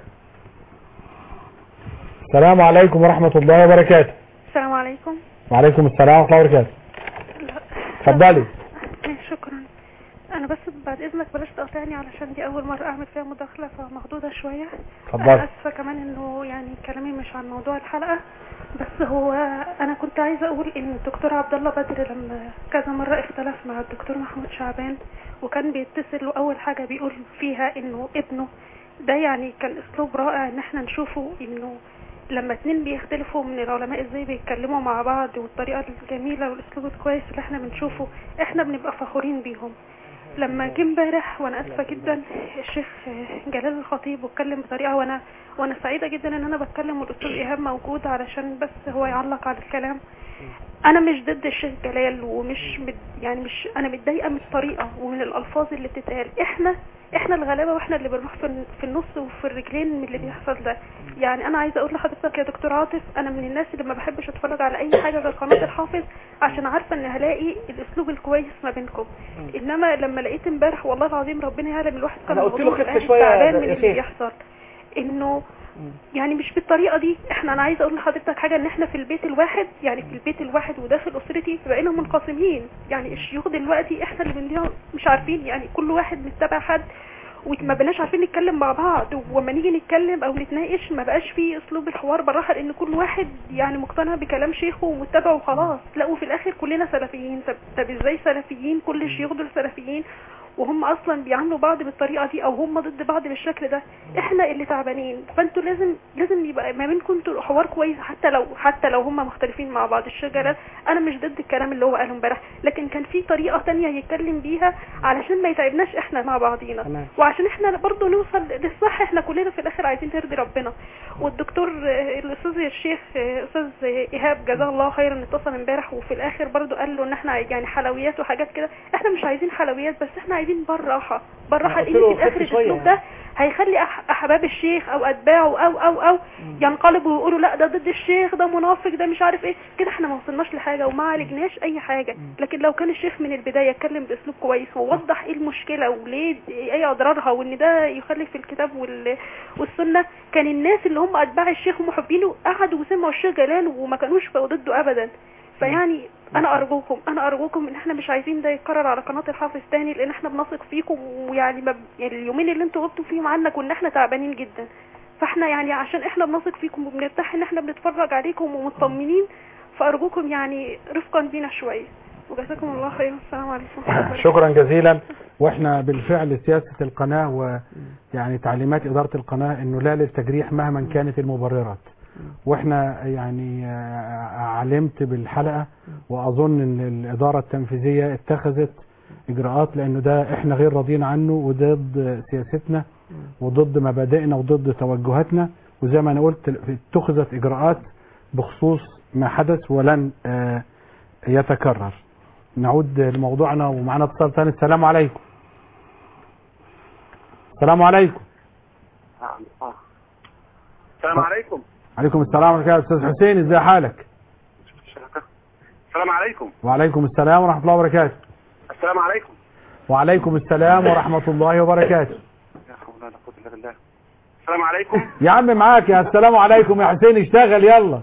Speaker 10: السلام عليكم ورحمة الله وبركاته
Speaker 21: السلام عليكم
Speaker 10: وعليكم السلام ورحمة الله وبركاته اتفضلي
Speaker 21: شكرا انا بس بعد اذنك بلاش تقاطعني علشان دي اول مره اعمل فيها مداخله فمخضوضه شويه
Speaker 10: اتفضلي.
Speaker 21: انا اسفه كمان انه يعني كلامي مش عن موضوع الحلقه بس هو انا كنت عايزه اقول ان الدكتور عبد الله بدر لما كذا مره اختلف مع الدكتور محمود شعبان وكان بيتصل واول حاجه بيقول فيها انه ابنه ده يعني كان اسلوب رائع ان احنا نشوفه انه لما اتنين بيختلفوا من العلماء ازاي بيتكلموا مع بعض والطريقه الجميله والاسلوب الكويس اللي احنا بنشوفه احنا بنبقى فخورين بيهم لما جه امبارح وانا اسفه جدا الشيخ جلال الخطيب واتكلم بطريقه وانا وانا سعيده جدا ان انا بتكلم والاستاذ ايهاب موجود علشان بس هو يعلق على الكلام انا مش ضد الشيخ جلال ومش مد يعني مش انا متضايقه من الطريقه ومن الالفاظ اللي بتتقال احنا احنا الغلابه واحنا اللي بنروح في الن- في النص وفي الرجلين من اللي بيحصل ده يعني انا عايزه اقول لحضرتك يا دكتور عاطف انا من الناس اللي ما بحبش اتفرج على اي حاجه غير قناه الحافظ عشان عارفه ان هلاقي الاسلوب الكويس ما بينكم انما لما لقيت امبارح والله العظيم ربنا يعلم الواحد كان
Speaker 5: أنا قلت له
Speaker 21: مضغوط
Speaker 5: خف
Speaker 21: الآن
Speaker 5: شوية يا-
Speaker 21: تعبان من
Speaker 5: يا
Speaker 21: اللي
Speaker 5: شيخ.
Speaker 21: بيحصل انه يعني مش بالطريقه دي احنا انا عايزه اقول لحضرتك حاجه ان احنا في البيت الواحد يعني في البيت الواحد وداخل اسرتي بقينا منقسمين يعني الشيوخ دلوقتي احنا اللي بنضيع مش عارفين يعني كل واحد متبع حد وما بقناش عارفين نتكلم مع بعض وما نيجي نتكلم او نتناقش ما بقاش فيه اسلوب الحوار بالراحه لان كل واحد يعني مقتنع بكلام شيخه ومتبعه وخلاص لا وفي الاخر كلنا سلفيين طب, طب ازاي سلفيين كل الشيوخ دول سلفيين وهم اصلا بيعاملوا بعض بالطريقه دي او هم ضد بعض بالشكل ده احنا اللي تعبانين فانتوا لازم لازم يبقى ما بينكم انتوا حوار كويس حتى لو حتى لو هم مختلفين مع بعض الشجره انا مش ضد الكلام اللي هو قاله امبارح لكن كان في طريقه تانية يتكلم بيها علشان ما يتعبناش احنا مع بعضينا
Speaker 5: تمام.
Speaker 21: وعشان احنا برضو نوصل للصح احنا كلنا في الاخر عايزين نرضي ربنا والدكتور آه، الاستاذ الشيخ آه، استاذ ايهاب جزاه الله خيرا اتصل امبارح وفي الاخر برضو قال له ان احنا يعني حلويات وحاجات كده احنا مش عايزين حلويات بس احنا عايزين بالراحه بالراحه
Speaker 5: أنا قلت
Speaker 21: لان
Speaker 5: له
Speaker 21: في الاخر
Speaker 5: خف شوية
Speaker 21: الاسلوب ده هيخلي أح- احباب الشيخ او اتباعه او او او ينقلبوا ويقولوا لا ده ضد الشيخ ده منافق ده مش عارف ايه كده احنا ما وصلناش لحاجه وما عالجناش اي حاجه لكن لو كان الشيخ من البدايه اتكلم باسلوب كويس ووضح ايه المشكله وليه ايه اضرارها وان ده يخالف الكتاب وال- والسنه كان الناس اللي هم اتباع الشيخ ومحبينه قعدوا وسمعوا الشيخ جلال وما كانوش بقوا ضده ابدا فيعني انا ارجوكم انا ارجوكم ان احنا مش عايزين ده يتكرر على قناه الحافظ تاني لان احنا بنثق فيكم ويعني ما ب- يعني اليومين اللي انتوا غبتوا فيهم عنا كنا احنا تعبانين جدا فاحنا يعني عشان احنا بنثق فيكم وبنرتاح ان احنا بنتفرج عليكم ومطمنين فارجوكم يعني رفقا بينا شويه وجزاكم الله خير والسلام عليكم
Speaker 10: شكرا جزيلا واحنا بالفعل سياسة القناة ويعني تعليمات إدارة القناة انه لا للتجريح مهما كانت المبررات واحنا يعني آه، علمت بالحلقة واظن ان الإدارة التنفيذية اتخذت اجراءات لانه ده احنا غير راضيين عنه وضد سياستنا وضد مبادئنا وضد توجهاتنا وزي ما انا قلت اتخذت اجراءات بخصوص ما حدث ولن آه، يتكرر نعود لموضوعنا ومعنا اتصال ثاني السلام عليكم السلام عليكم
Speaker 14: السلام عليكم
Speaker 10: عليكم السلام ورحمه الله استاذ حسين ازي حالك
Speaker 14: السلام عليكم
Speaker 10: وعليكم السلام ورحمه الله وبركاته
Speaker 14: السلام عليكم
Speaker 10: وعليكم السلام ورحمه الله وبركاته
Speaker 14: لا حول ولا قوة الا بالله السلام عليكم
Speaker 10: يا عم معاك يا السلام عليكم يا حسين اشتغل يلا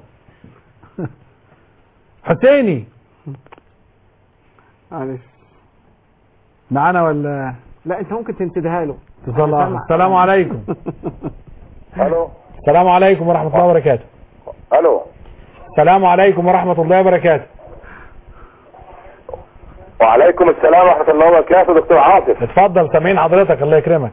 Speaker 10: حسيني
Speaker 5: معلش
Speaker 10: معانا ولا
Speaker 5: لا انت ممكن تنتديها له
Speaker 10: اتصال السلام عليكم
Speaker 13: الو
Speaker 10: السلام عليكم ورحمه الله وبركاته
Speaker 13: الو
Speaker 10: السلام عليكم ورحمه الله وبركاته
Speaker 13: وعليكم السلام ورحمه الله وبركاته دكتور عاطف
Speaker 10: اتفضل سامعين حضرتك الله يكرمك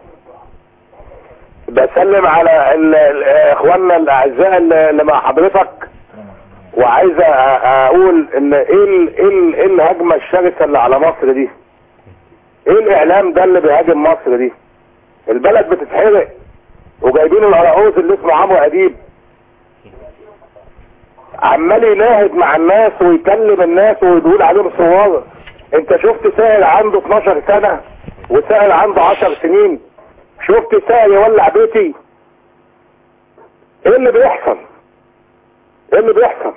Speaker 13: بسلم على ال- ال- اخواننا الاعزاء اللي اللي مع حضرتك وعايز أ- اقول ان ايه ال- ايه ال- ايه الهجمه الشرسه اللي على مصر دي ايه الاعلام ده اللي بيهاجم مصر دي البلد بتتحرق وجايبين القراقوز اللي اسمه عمرو اديب عمال يناهد مع الناس ويكلم الناس ويقول عليهم صور انت شفت سائل عنده 12 سنة وسائل عنده 10 سنين شفت سائل يولع بيتي ايه اللي بيحصل ايه اللي بيحصل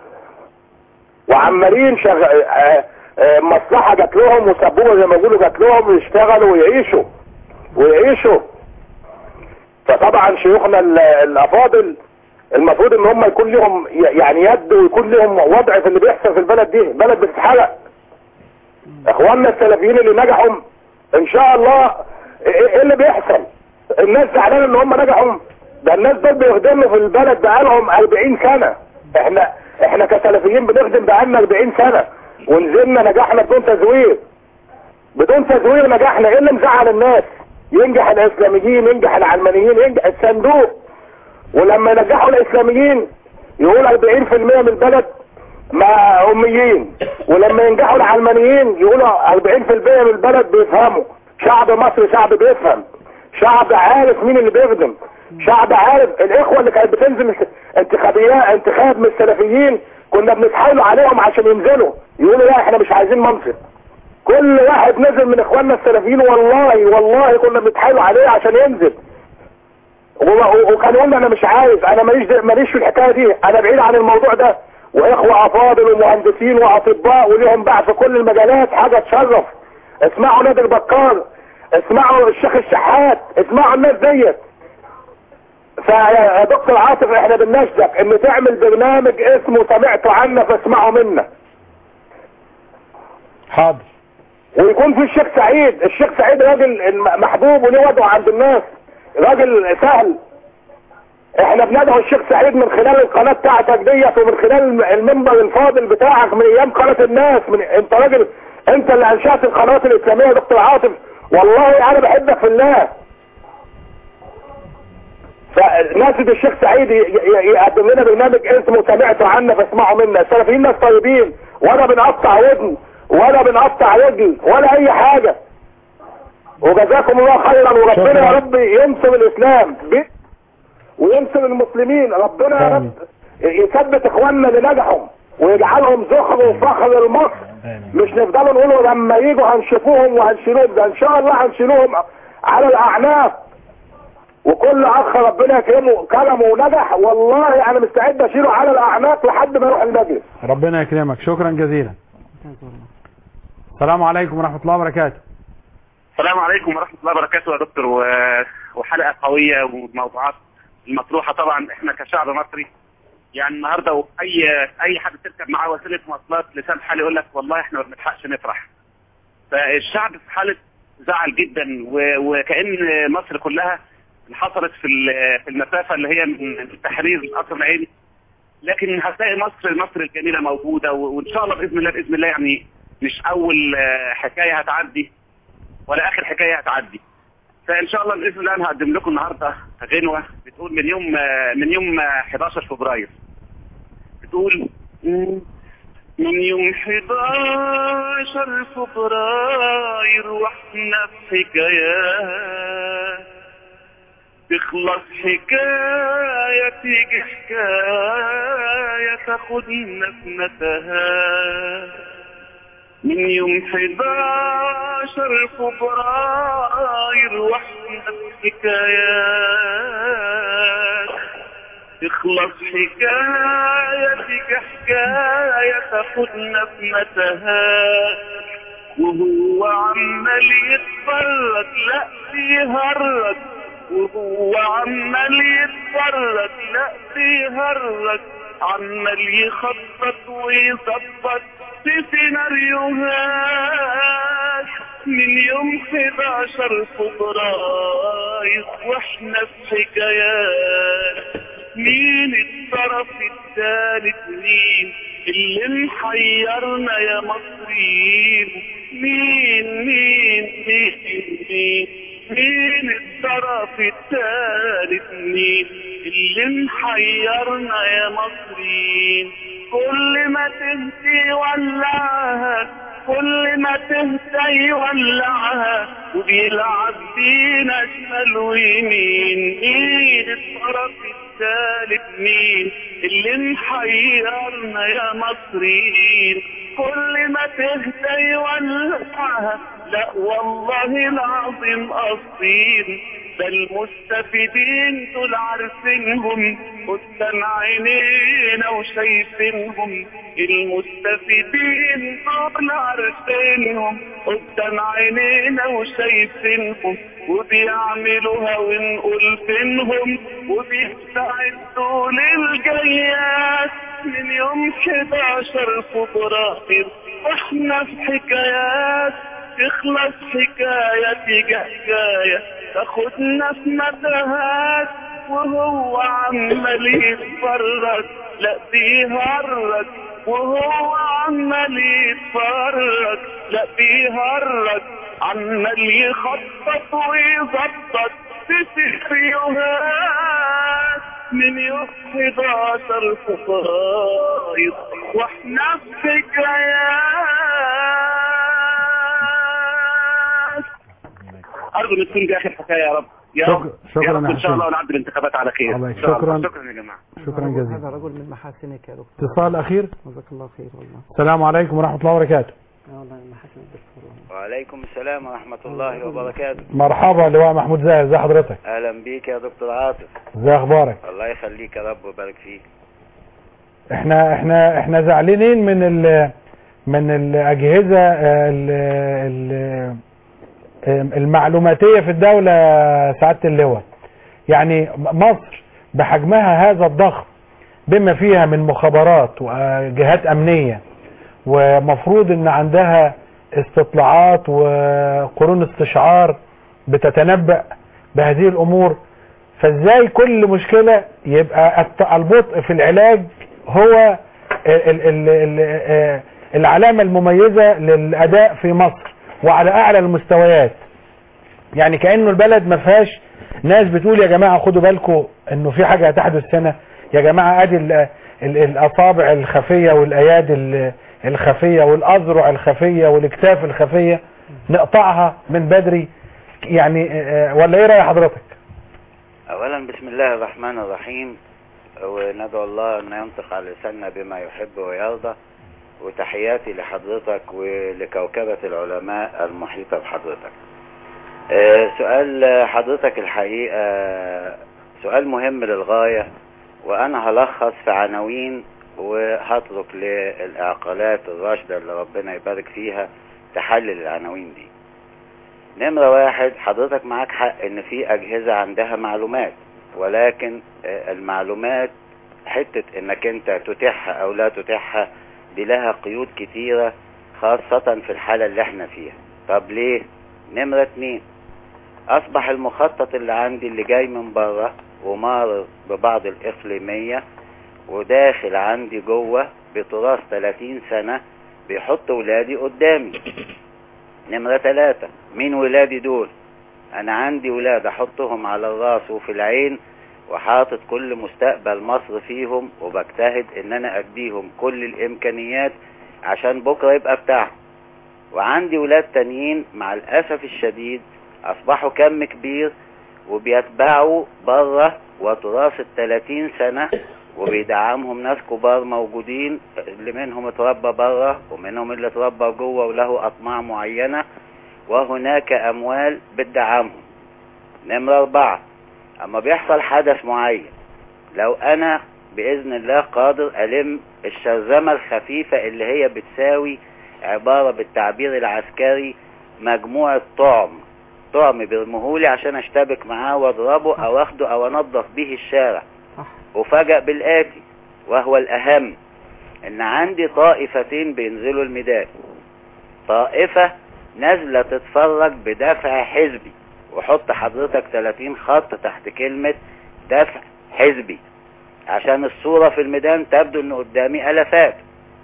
Speaker 13: وعمالين شغ... آه، آه، مصلحة جات لهم وسبوبة زي ما بيقولوا جات لهم يشتغلوا ويعيشوا ويعيشوا فطبعا شيوخنا ال- الافاضل المفروض ان هم يكون لهم ي- يعني يد ويكون لهم وضع في اللي بيحصل في البلد دي البلد بتتحرق اخواننا السلفيين اللي نجحوا ان شاء الله ايه إيه اللي بيحصل الناس زعلانه ان هم نجحوا ده الناس دول بيخدموا في البلد بقالهم 40 سنه احنا احنا كسلفيين بنخدم بقالنا 40 سنه ونزلنا نجحنا بدون تزوير بدون تزوير نجحنا ايه اللي مزعل الناس ينجح الاسلاميين ينجح العلمانيين ينجح الصندوق ولما ينجحوا الاسلاميين يقول 40% من البلد
Speaker 6: ما اميين ولما ينجحوا العلمانيين يقولوا 40% من البلد بيفهموا شعب مصر شعب بيفهم شعب عارف مين اللي بيخدم شعب عارف الاخوه اللي كانت بتنزل انتخابيات انتخاب من السلفيين كنا بنتحايلوا عليهم عشان ينزلوا يقولوا لا احنا مش عايزين منصب كل واحد نزل من اخواننا السلفيين والله والله كنا بنتحايلوا عليه عشان ينزل و- و- وكان يقول لي انا مش عايز انا ماليش ماليش في الحكايه دي انا بعيد عن الموضوع ده واخوه افاضل ومهندسين واطباء وليهم باع في كل المجالات حاجه تشرف اسمعوا نادي البكار اسمعوا الشيخ الشحات اسمعوا الناس ديت فيا دكتور عاطف احنا بنناشدك ان تعمل برنامج اسمه سمعتوا عنا فاسمعوا منا
Speaker 10: حاضر
Speaker 6: ويكون في الشيخ سعيد الشيخ سعيد راجل محبوب وليه وضعه عند الناس راجل سهل احنا بندعو الشيخ سعيد من خلال القناة بتاعتك ديت ومن خلال المنبر الفاضل بتاعك من ايام قناة الناس من انت راجل انت اللي انشأت القنوات الاسلامية يا دكتور عاطف والله انا بحبك في الله فناسد الشيخ سعيد ي- ي- يقدم لنا برنامج اسمه سمعتوا عنا فاسمعوا منا السلفيين ناس طيبين ولا بنقطع ودن ولا بنقطع رجل ولا اي حاجة وجزاكم الله خيرا وربنا يا رب ينصر الاسلام ب- وينصر المسلمين ربنا يا رب يثبت اخواننا اللي نجحوا ويجعلهم زخر وفخر لمصر مش نفضلوا نقولوا لما يجوا هنشوفوهم وهنشيلوهم ده ان شاء الله هنشيلوهم على الاعناق وكل اخ ربنا يكرمه كرمه ونجح والله انا مستعد اشيله على الاعناق لحد ما يروح المجلس
Speaker 10: ربنا يكرمك شكرا جزيلا السلام عليكم ورحمة الله وبركاته
Speaker 22: السلام عليكم ورحمة الله وبركاته يا دكتور و... وحلقة قوية وموضوعات المطروحة طبعا احنا كشعب مصري يعني النهارده اي اي حد تركب معاه وسيلة مواصلات لسان حال يقول لك والله احنا ما بنلحقش نفرح فالشعب في حالة زعل جدا و... وكأن مصر كلها انحصرت في ال- في المسافة اللي هي من التحرير لقصر العيني لكن هتلاقي مصر مصر الجميلة موجودة و- وان شاء الله بإذن الله بإذن الله يعني مش اول آه، حكاية هتعدي ولا اخر حكايه هتعدي فان شاء الله باذن الله انا هقدم لكم النهارده غنوه بتقول من يوم من يوم 11 فبراير بتقول من يوم 11 فبراير واحنا في حكايات تخلص حكاية تيجي حكاية تاخدنا في نتهات من يوم 11 فبراير واحنا في حكايات تخلص حكايتك حكاية تاخدنا في متاهات وهو عمال يتفرج لا بيهرج وهو عمال يتفرج لا بيهرج عمال يخطط ويظبط في سيناريوهات من يوم 11 فبراير واحنا في حكايات مين الطرف الثالث مين اللي محيرنا يا مصريين مين مين مين مين مين الطرف الثالث مين اللي محيرنا يا مصريين كل ما تهدي ولعها كل ما تهدى يولعها وبيلعب بينا شمال ويمين مين الطرف الثالث مين اللي محيرنا يا مصريين كل ما تهدى يولعها لا والله العظيم قصدين ده المستفيدين دول عارفينهم قدام عينينا وشايفينهم المستفيدين دول عارفينهم قدام عينينا وشايفينهم وبيعملوها ونقول فينهم وبيستعدوا للجيات من يوم 11 فبراير واحنا في حكايات تخلص حكاية تيجي حكاية تاخدنا في متاهات وهو عمال يتفرج لا بيهرج وهو عمال يتفرج لا بيهرج عمال يخطط ويظبط في سيناريوهات
Speaker 1: من يوم 11 فصايد واحنا في ذكريات
Speaker 22: ارجو ان تكون دي اخر حكايه يا رب يا
Speaker 2: شكرا-
Speaker 22: رب
Speaker 2: شكرا
Speaker 22: يا رب
Speaker 2: يا
Speaker 22: ان شاء
Speaker 2: حسين.
Speaker 22: الله ونعدي الانتخابات على خير
Speaker 2: الله
Speaker 22: إن شاء الله.
Speaker 2: شكرا.
Speaker 22: شكرا يا جماعه
Speaker 2: شكرا جزيلا
Speaker 5: هذا رجل من محاسنك يا دكتور
Speaker 2: اتصال اخير
Speaker 5: جزاك الله خير والله
Speaker 2: السلام عليكم ورحمه الله وبركاته
Speaker 5: آه والله من محاسن الدكتور
Speaker 7: وعليكم السلام ورحمة الله وبركاته
Speaker 2: مرحبا لواء محمود زاهر ازي حضرتك
Speaker 7: أهلا بيك يا دكتور عاطف
Speaker 2: ازي اخبارك
Speaker 7: الله يخليك يا رب ويبارك فيك
Speaker 2: احنا احنا احنا زعلانين من ال من الاجهزه آه، ال- ال- آه، المعلوماتيه في الدوله سعاده اللواء يعني مصر بحجمها هذا الضخم بما فيها من مخابرات وجهات امنيه ومفروض ان عندها استطلاعات وقرون استشعار بتتنبأ بهذه الامور فازاي كل مشكلة يبقى الت- البطء في العلاج هو ال ال ال ال العلامة المميزة للأداء في مصر وعلى أعلى المستويات يعني كأنه البلد ما فيهاش ناس بتقول يا جماعة خدوا بالكم انه في حاجة هتحدث هنا يا جماعة ادي ال- ال- الاصابع الخفية والايادي ال- الخفية والاذرع الخفية والاكتاف الخفية نقطعها من بدري يعني آه، ولا ايه رأي حضرتك
Speaker 7: أولا بسم الله الرحمن الرحيم وندعو الله أن ينطق على لساننا بما يحب ويرضى وتحياتي لحضرتك ولكوكبة العلماء المحيطة بحضرتك آه، سؤال حضرتك الحقيقة سؤال مهم للغاية وأنا هلخص في عناوين وهترك للإعقالات الراشدة اللي ربنا يبارك فيها تحلل العناوين دي نمرة واحد حضرتك معاك حق ان في اجهزة عندها معلومات ولكن آه، المعلومات حتة انك انت تتيحها او لا تتيحها دي لها قيود كتيرة خاصة في الحالة اللي احنا فيها طب ليه نمرة اتنين اصبح المخطط اللي عندي اللي جاي من بره ومار ببعض الاقليمية وداخل عندي جوه بتراث 30 سنة بيحط ولادي قدامي نمرة ثلاثة مين ولادي دول انا عندي ولاد احطهم على الراس وفي العين وحاطط كل مستقبل مصر فيهم وبجتهد ان انا اديهم كل الامكانيات عشان بكرة يبقى بتاعهم وعندي ولاد تانيين مع الاسف الشديد اصبحوا كم كبير وبيتبعوا بره وتراث التلاتين سنة وبيدعمهم ناس كبار موجودين اللي منهم اتربى بره ومنهم اللي اتربى جوه وله اطماع معينة وهناك اموال بتدعمهم نمرة اربعة اما بيحصل حدث معين لو انا باذن الله قادر الم الشرذمة الخفيفة اللي هي بتساوي عبارة بالتعبير العسكري مجموعة طعم طعم بيرمهولي عشان اشتبك معاه واضربه او اخده او انظف به الشارع وفجأ بالآتي وهو الأهم إن عندي طائفتين بينزلوا الميدان طائفة نازلة تتفرج بدفع حزبي وحط حضرتك 30 خط تحت كلمة دفع حزبي عشان الصورة في الميدان تبدو إن قدامي ألفات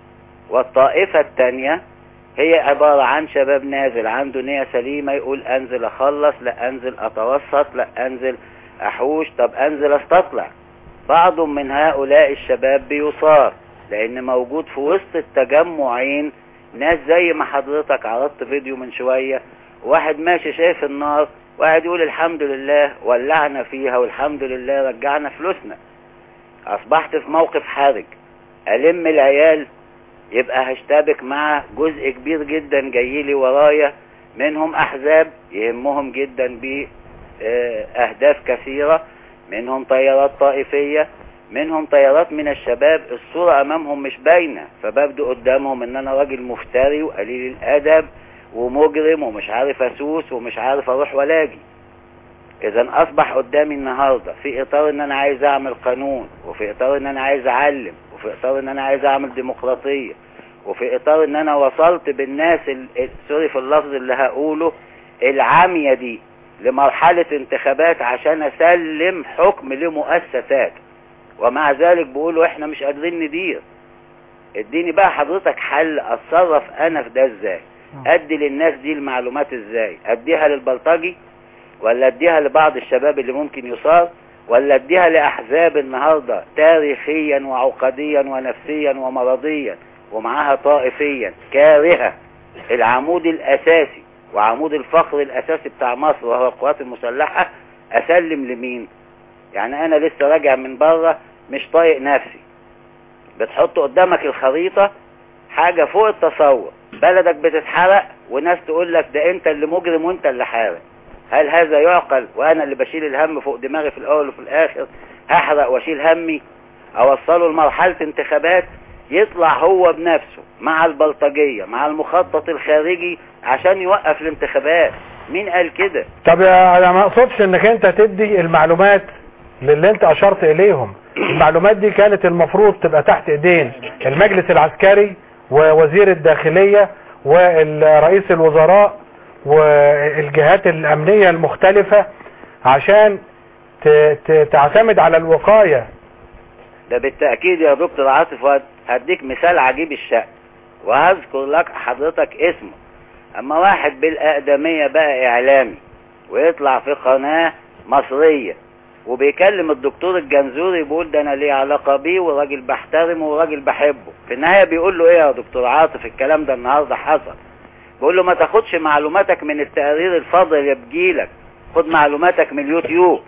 Speaker 7: والطائفة التانية هي عبارة عن شباب نازل عنده نية سليمة يقول أنزل أخلص لا أنزل أتوسط لا أنزل أحوش طب أنزل أستطلع بعض من هؤلاء الشباب بيصاب لان موجود في وسط التجمعين ناس زي ما حضرتك عرضت فيديو من شوية واحد ماشي شايف النار واحد يقول الحمد لله ولعنا فيها والحمد لله رجعنا فلوسنا اصبحت في موقف حرج الم العيال يبقى هشتبك مع جزء كبير جدا جاي لي ورايا منهم احزاب يهمهم جدا باهداف كثيرة منهم طيارات طائفية منهم طيارات من الشباب الصورة امامهم مش باينة فببدو قدامهم ان انا راجل مفتري وقليل الادب ومجرم ومش عارف اسوس ومش عارف اروح ولا اجي اذا اصبح قدامي النهاردة في اطار ان انا عايز اعمل قانون وفي اطار ان انا عايز اعلم وفي اطار ان انا عايز اعمل ديمقراطية وفي اطار ان انا وصلت بالناس ال- ال- سوري في اللفظ اللي هقوله العامية دي لمرحلة انتخابات عشان اسلم حكم لمؤسسات ومع ذلك بيقولوا احنا مش قادرين ندير اديني بقى حضرتك حل اتصرف انا في ده ازاي ادي للناس دي المعلومات ازاي اديها للبلطجي ولا اديها لبعض الشباب اللي ممكن يصاب ولا اديها لأحزاب النهاردة تاريخيا وعقديا ونفسيا ومرضيا ومعاها طائفيا كارهة العمود الأساسي وعمود الفخر الأساسي بتاع مصر وهو القوات المسلحة أسلم لمين يعني أنا لسه راجع من بره مش طايق نفسي بتحط قدامك الخريطة حاجة فوق التصور بلدك بتتحرق وناس تقول لك ده انت اللي مجرم وانت اللي حارق هل هذا يعقل وانا اللي بشيل الهم فوق دماغي في الاول وفي الاخر هحرق واشيل همي اوصله لمرحلة انتخابات يطلع هو بنفسه مع البلطجية مع المخطط الخارجي عشان يوقف الانتخابات مين قال كده
Speaker 10: طب يا- انا ما اقصدش انك انت تدي المعلومات للي انت اشرت اليهم المعلومات دي كانت المفروض تبقى تحت ايدين المجلس العسكري ووزير الداخلية ورئيس الوزراء والجهات الامنية المختلفة عشان ت- ت- تعتمد على الوقاية
Speaker 7: ده بالتأكيد يا دكتور عاطف وهد- هديك مثال عجيب الشأن وهذكر لك حضرتك اسمه اما واحد بالأقدمية بقى اعلامي ويطلع في قناة مصرية وبيكلم الدكتور الجنزوري بيقول ده انا ليه علاقة بيه وراجل بحترمه وراجل بحبه في النهاية بيقول له ايه يا دكتور عاطف الكلام ده النهاردة حصل بيقول له ما تاخدش معلوماتك من التقارير الفاضية اللي بتجيلك خد معلوماتك من اليوتيوب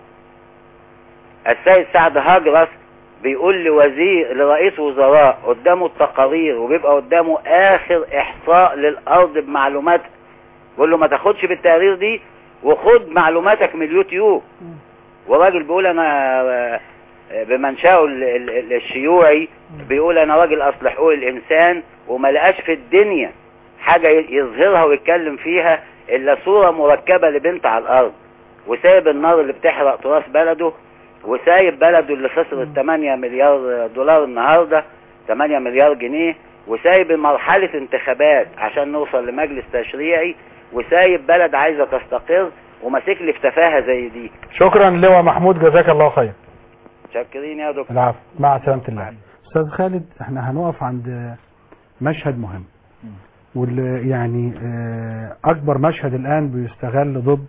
Speaker 7: السيد سعد هجرس بيقول لوزير لرئيس وزراء قدامه التقارير وبيبقى قدامه اخر احصاء للارض بمعلوماتها بيقول له ما تاخدش بالتقارير دي وخد معلوماتك من اليوتيوب وراجل بيقول انا آه، بمنشأه ال- ال- ال- الشيوعي بيقول انا راجل اصل حقوق الانسان وما لقاش في الدنيا حاجة ي- يظهرها ويتكلم فيها الا صورة مركبة لبنت على الارض وسايب النار اللي بتحرق تراث بلده وسايب بلده اللي خسرت 8 مليار دولار النهاردة 8 مليار جنيه وسايب مرحلة انتخابات عشان نوصل لمجلس تشريعي وسايب بلد عايزة تستقر وماسك لي في تفاهة زي دي
Speaker 10: شكرا لواء محمود جزاك الله خير
Speaker 7: شاكرين يا دكتور
Speaker 10: العفو مع سلامة الله استاذ خالد احنا هنقف عند مشهد مهم واللي يعني آه، اكبر مشهد الان بيستغل ضد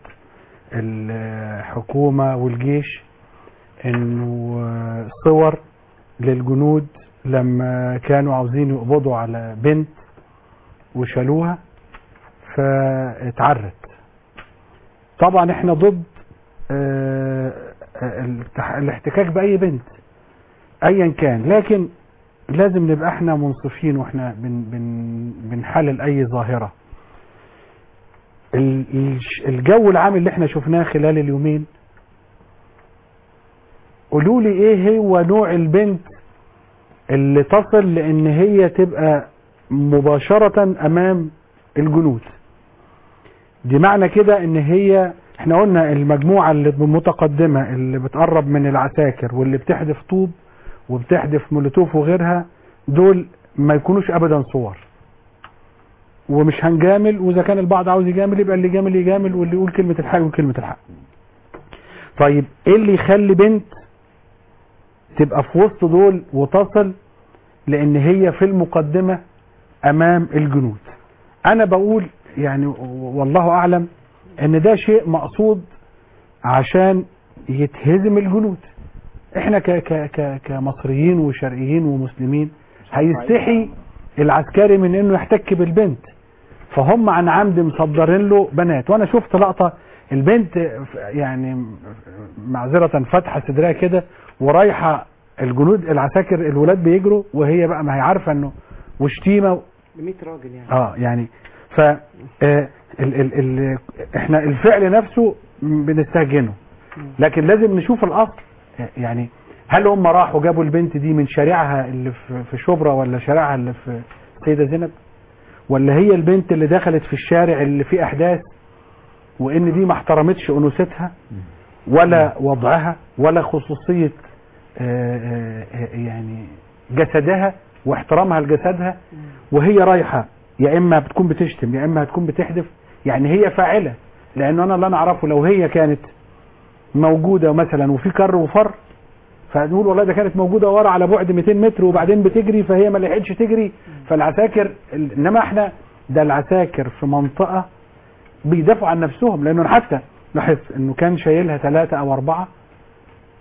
Speaker 10: الحكومة والجيش انه آه، صور للجنود لما كانوا عاوزين يقبضوا على بنت وشالوها فاتعرت طبعا احنا ضد آه، آه، التح- الاحتكاك باي بنت ايا كان لكن لازم نبقى احنا منصفين واحنا بن بن بنحلل اي ظاهرة ال- الش- الجو العام اللي احنا شفناه خلال اليومين قولوا لي ايه هو نوع البنت اللي تصل لان هي تبقى مباشرة امام الجنود دي معنى كده ان هي احنا قلنا المجموعة اللي متقدمة اللي بتقرب من العساكر واللي بتحدف طوب وبتحدف مولوتوف وغيرها دول ما يكونوش ابدا صور ومش هنجامل واذا كان البعض عاوز يجامل يبقى اللي يجامل يجامل واللي يقول كلمة الحق يقول كلمة الحق طيب ايه اللي يخلي بنت تبقى في وسط دول وتصل لان هي في المقدمة امام الجنود انا بقول يعني والله اعلم ان ده شيء مقصود عشان يتهزم الجنود احنا ك ك ك كمصريين وشرقيين ومسلمين هيستحي العسكري من انه يحتك بالبنت فهم عن عمد مصدرين له بنات وانا شفت لقطة البنت ف- يعني معذرة فاتحة صدرها كده ورايحة الجنود العساكر الولاد بيجروا وهي بقى ما هي عارفة انه وشتيمة
Speaker 5: 100 راجل يعني
Speaker 10: اه يعني ف آه، ال ال ال احنا الفعل نفسه بنستهجنه لكن لازم نشوف الاصل يعني هل هم راحوا جابوا البنت دي من شارعها اللي في في شبرا ولا شارعها اللي في سيدة زينب ولا هي البنت اللي دخلت في الشارع اللي فيه احداث وان دي ما احترمتش انوثتها ولا وضعها ولا خصوصية آه، آه، آه، يعني جسدها واحترامها لجسدها وهي رايحة يا اما بتكون بتشتم يا اما هتكون بتحدف يعني هي فاعلة لانه انا اللي انا اعرفه لو هي كانت موجودة مثلا وفي كر وفر فنقول والله ده كانت موجودة ورا على بعد 200 متر وبعدين بتجري فهي ما لحقتش تجري فالعساكر انما احنا ده العساكر في منطقة بيدافعوا عن نفسهم لانه حتى لاحظت انه كان شايلها ثلاثة او اربعة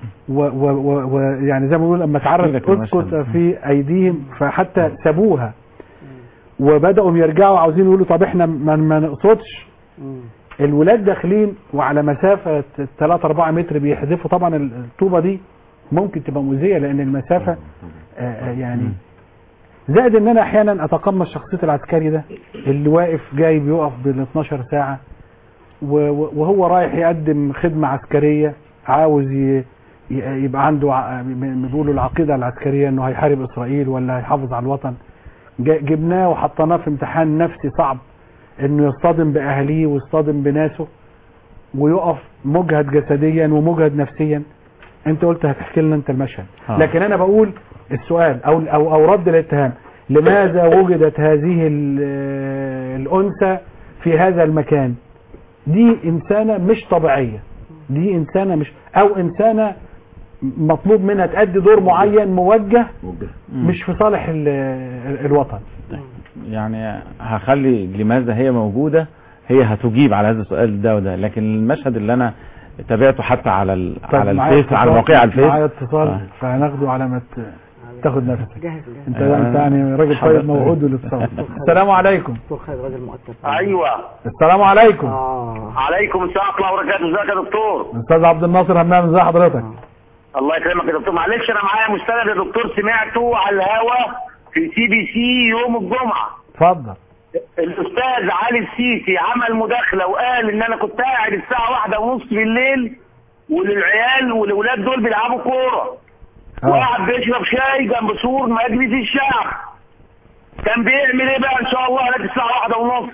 Speaker 10: ويعني زي ما بيقول لما تعرف
Speaker 4: لك المشهد.
Speaker 10: اسكت في ايديهم فحتى سابوها وبداوا يرجعوا عاوزين يقولوا طب احنا ما, ما نقصدش الولاد داخلين وعلى مسافه 3 4 متر بيحذفوا طبعا الطوبه دي ممكن تبقى مؤذيه لان المسافه آه، آه، يعني زائد ان انا احيانا اتقمص شخصيه العسكري ده اللي واقف جاي بيقف بال 12 ساعه و- و- وهو رايح يقدم خدمه عسكريه عاوز ي- ي- يبقى عنده ع- م- بيقولوا العقيده العسكريه انه هيحارب اسرائيل ولا هيحافظ على الوطن جا- جبناه وحطيناه في امتحان نفسي صعب انه يصطدم باهاليه ويصطدم بناسه ويقف مجهد جسديا ومجهد نفسيا انت قلت هتحكي لنا انت المشهد
Speaker 4: آه.
Speaker 10: لكن انا بقول السؤال او او او رد الاتهام لماذا وجدت هذه ال- الانثى في هذا المكان دي انسانه مش طبيعيه دي انسانه مش او انسانه مطلوب منها تأدي دور معين موجه مش في صالح ال- ال- الوطن
Speaker 4: يعني هخلي لماذا هي موجودة هي هتجيب على هذا السؤال ده وده لكن المشهد اللي انا تابعته حتى على ال...
Speaker 10: طيب
Speaker 4: على
Speaker 10: معايا
Speaker 4: الفيس على
Speaker 10: اتصال-
Speaker 4: الموقع على الفيس
Speaker 10: معايا اتصال
Speaker 4: آه.
Speaker 10: فهناخده على ما ت- تاخد نفسك
Speaker 5: جاهز
Speaker 10: انت
Speaker 4: آه.
Speaker 10: انت يعني راجل
Speaker 4: حاضر.
Speaker 10: طيب موعود للاتصال السلام عليكم
Speaker 5: دكتور خالد راجل مؤثر
Speaker 14: ايوه
Speaker 10: السلام عليكم
Speaker 14: عليكم السلام ورحمه الله وبركاته ازيك يا دكتور
Speaker 10: استاذ عبد الناصر همام ازي حضرتك
Speaker 14: الله يكرمك يا دكتور معلش انا معايا مستند يا دكتور سمعته على الهوا في سي بي سي يوم الجمعه
Speaker 10: اتفضل
Speaker 14: الاستاذ علي السيسي عمل مداخله وقال ان انا كنت قاعد الساعه واحدة ونص بالليل وللعيال والاولاد دول بيلعبوا كوره وقاعد بيشرب شاي جنب سور مجلس الشعب كان بيعمل ايه بقى ان شاء الله هناك الساعه واحدة ونص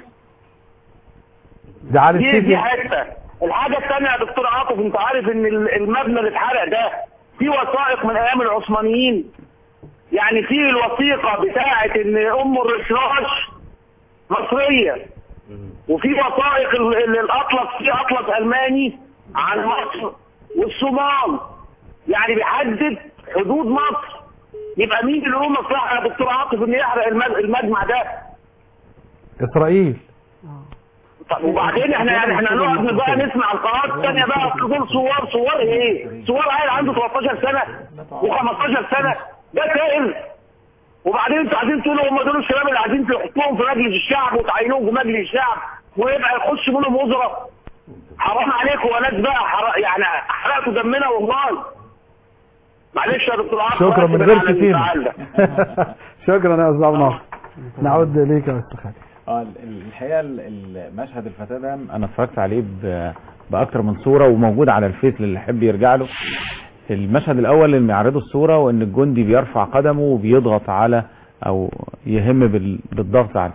Speaker 10: ده علي
Speaker 14: دي
Speaker 10: السيسي
Speaker 14: دي حته الحاجه الثانيه يا دكتور عاطف انت عارف ان ال- المبنى اللي اتحرق ده في وثائق من ايام العثمانيين يعني في الوثيقه بتاعه ان ام الرشراش مصريه وفي وثائق ال- ال- الاطلس في اطلس الماني عن مصر والصومال يعني بيحدد حدود مصر يبقى مين اللي له مصلحه يا دكتور عاطف ان يحرق المج- المجمع ده
Speaker 10: اسرائيل
Speaker 14: طب وبعدين احنا يعني احنا نقعد بقى نسمع القنوات الثانيه بقى تقول صور صور ايه؟ صور عيل عنده 13 سنه و15 سنه ده سائل وبعدين انتوا عايزين تقولوا هم دول الشباب اللي عايزين تحطوهم في مجلس الشعب وتعينوهم في مجلس الشعب ويبقى يخش منهم وزراء حرام عليكم يا ناس بقى حر... يعني حرقتوا دمنا والله معلش يا دكتور عاطف
Speaker 10: شكرا من
Speaker 14: وأنا
Speaker 10: غير
Speaker 14: على
Speaker 10: شتيمه
Speaker 14: الانفعال ده.
Speaker 10: شكرا يا استاذ عبد الناصر نعود ليك يا استاذ خالد
Speaker 4: اه ال- الحقيقه ال- المشهد الفتاه ده انا اتفرجت عليه ب- باكتر من صوره وموجود على الفيس للي يحب يرجع له المشهد الاول اللي بيعرضوا الصوره وان الجندي بيرفع قدمه وبيضغط على او يهم بال- بالضغط عليه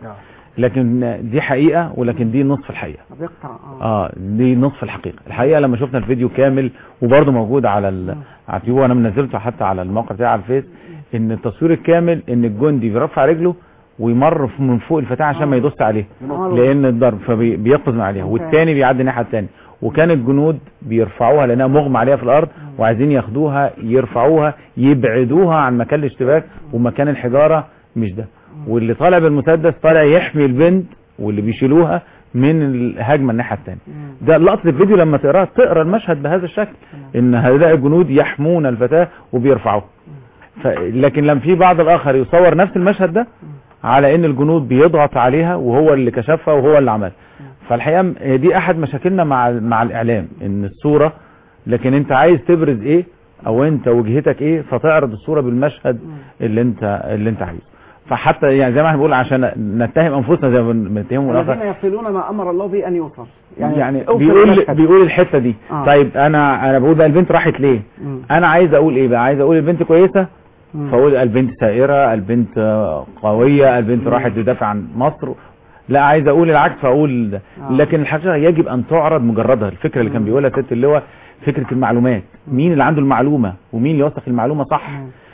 Speaker 4: لكن دي حقيقه ولكن دي نصف الحقيقه
Speaker 5: بيقطع اه
Speaker 4: اه دي نصف الحقيقه الحقيقه لما شفنا الفيديو كامل وبرضه موجود على ال- على اليوتيوب وانا منزلته حتى على الموقع بتاعي على الفيس ان التصوير الكامل ان الجندي بيرفع رجله ويمر ف- من فوق الفتاة عشان ما يدوس عليه
Speaker 5: آه.
Speaker 4: لان الضرب فبيقفز من عليها والتاني بيعدي الناحيه التانيه وكان الجنود بيرفعوها لانها مغمى عليها في الارض وعايزين ياخدوها يرفعوها يبعدوها عن مكان الاشتباك ومكان الحجاره مش ده واللي طالع بالمسدس طالع يحمي البنت واللي بيشيلوها من الهجمه الناحيه الثانيه ده لقطه الفيديو لما تقراها تقرا المشهد بهذا الشكل ان هؤلاء الجنود يحمون الفتاه وبيرفعوها ف... لكن لما في بعض الاخر يصور نفس المشهد ده على ان الجنود بيضغط عليها وهو اللي كشفها وهو اللي عملها فالحقيقه هي دي احد مشاكلنا مع مع الاعلام ان الصوره لكن انت عايز تبرز ايه او انت وجهتك ايه فتعرض الصوره بالمشهد اللي انت اللي انت عايزه فحتى يعني زي ما احنا بنقول عشان نتهم انفسنا زي ما بنتهم
Speaker 5: الذين
Speaker 4: الاخر
Speaker 5: يصلون ما امر الله به ان يوصل
Speaker 4: يعني, يعني
Speaker 5: اوصل
Speaker 4: بيقول
Speaker 5: المشهد.
Speaker 4: بيقول الحته دي
Speaker 5: آه.
Speaker 4: طيب انا انا بقول بقى البنت راحت ليه
Speaker 5: مم.
Speaker 4: انا عايز اقول ايه بقى عايز اقول البنت كويسه
Speaker 5: مم.
Speaker 4: فاقول البنت سائره البنت آه، قويه البنت راحت تدافع عن مصر لا عايز اقول العكس فاقول ده. لكن الحقيقه يجب ان تعرض مجردها الفكره اللي كان بيقولها ست اللواء فكره المعلومات مين اللي عنده المعلومه ومين اللي يوثق المعلومه صح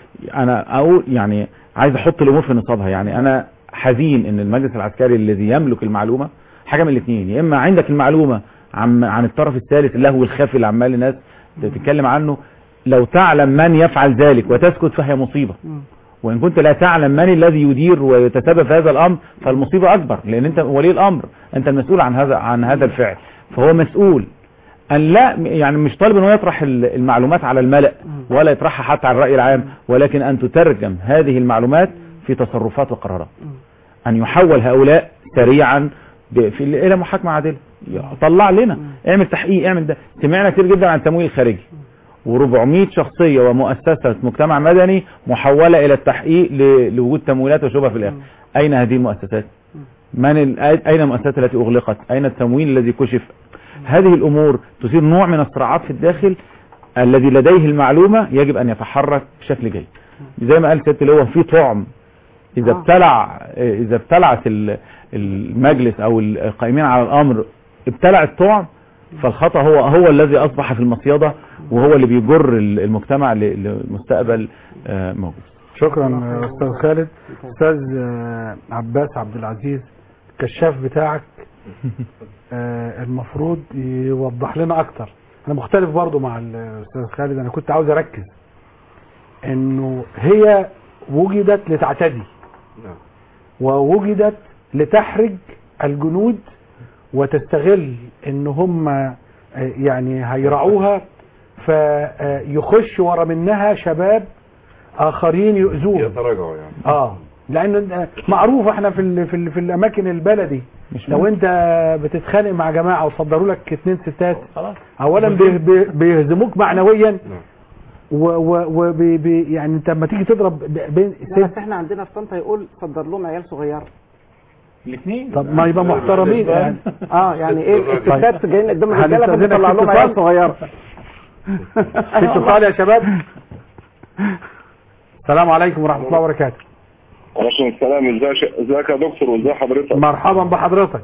Speaker 4: انا اقول يعني عايز احط الامور في نصابها يعني انا حزين ان المجلس العسكري الذي يملك المعلومه حاجه من الاثنين يا اما عندك المعلومه عن عن الطرف الثالث اللهو الخفي اللي عمال الناس تتكلم عنه لو تعلم من يفعل ذلك وتسكت فهي مصيبه وان كنت لا تعلم من الذي يدير ويتسبب في هذا الامر فالمصيبه اكبر لان انت ولي الامر انت المسؤول عن هذا عن هذا الفعل فهو مسؤول ان لا يعني مش طالب ان هو يطرح ال- المعلومات على الملأ ولا يطرحها حتى على الرأي العام ولكن ان تترجم هذه المعلومات في تصرفات وقرارات ان يحول هؤلاء سريعا ب- في الى محاكمة عادلة طلع لنا اعمل تحقيق اعمل ده سمعنا كتير جدا عن التمويل الخارجي و400 شخصية ومؤسسة مجتمع مدني محولة الى التحقيق ل- لوجود تمويلات وشبهة في الاخر اين هذه المؤسسات من ال... اين المؤسسات التي اغلقت اين التمويل الذي كشف هذه الامور تثير نوع من الصراعات في الداخل الذي لديه المعلومة يجب ان يتحرك بشكل جيد زي ما قال سيادة اللي هو في طعم اذا ابتلع اذا ابتلعت ال- المجلس او القائمين على الامر ابتلع الطعم فالخطأ هو هو الذي اصبح في المصيدة وهو اللي بيجر ال- المجتمع ل- لمستقبل آه، موجود
Speaker 10: شكرا آه، استاذ خالد استاذ آه، عباس عبد العزيز الكشاف بتاعك آه، المفروض يوضح لنا اكتر انا مختلف برضو مع الاستاذ خالد انا كنت عاوز اركز انه هي وجدت لتعتدي ووجدت لتحرج الجنود وتستغل ان هم آه، يعني هيرعوها فيخش ورا منها شباب اخرين يؤذوهم
Speaker 11: يتراجعوا يعني
Speaker 10: اه لان معروف احنا في ال في, ال في الاماكن البلدي لو انت بتتخانق مع جماعه وصدروا لك اتنين ستات اولا بي بي بيهزموك معنويا و و و بي بي يعني انت لما تيجي تضرب ب- بين
Speaker 5: لا
Speaker 10: ست
Speaker 5: بس احنا عندنا في طنطا يقول صدر لهم عيال صغيره
Speaker 4: الاثنين
Speaker 10: طب ما يبقى محترمين يعني
Speaker 5: اه يعني ايه الستات جايين قدام الرجاله
Speaker 10: هنستأذنك
Speaker 5: فبيطلع
Speaker 10: في
Speaker 5: لهم عيال
Speaker 10: اتصال؟
Speaker 5: صغيره
Speaker 10: في اتصال يا شباب السلام عليكم ورحمه الله وبركاته
Speaker 8: وعليكم السلام ازيك ازيك يا دكتور وازي حضرتك
Speaker 10: مرحبا بحضرتك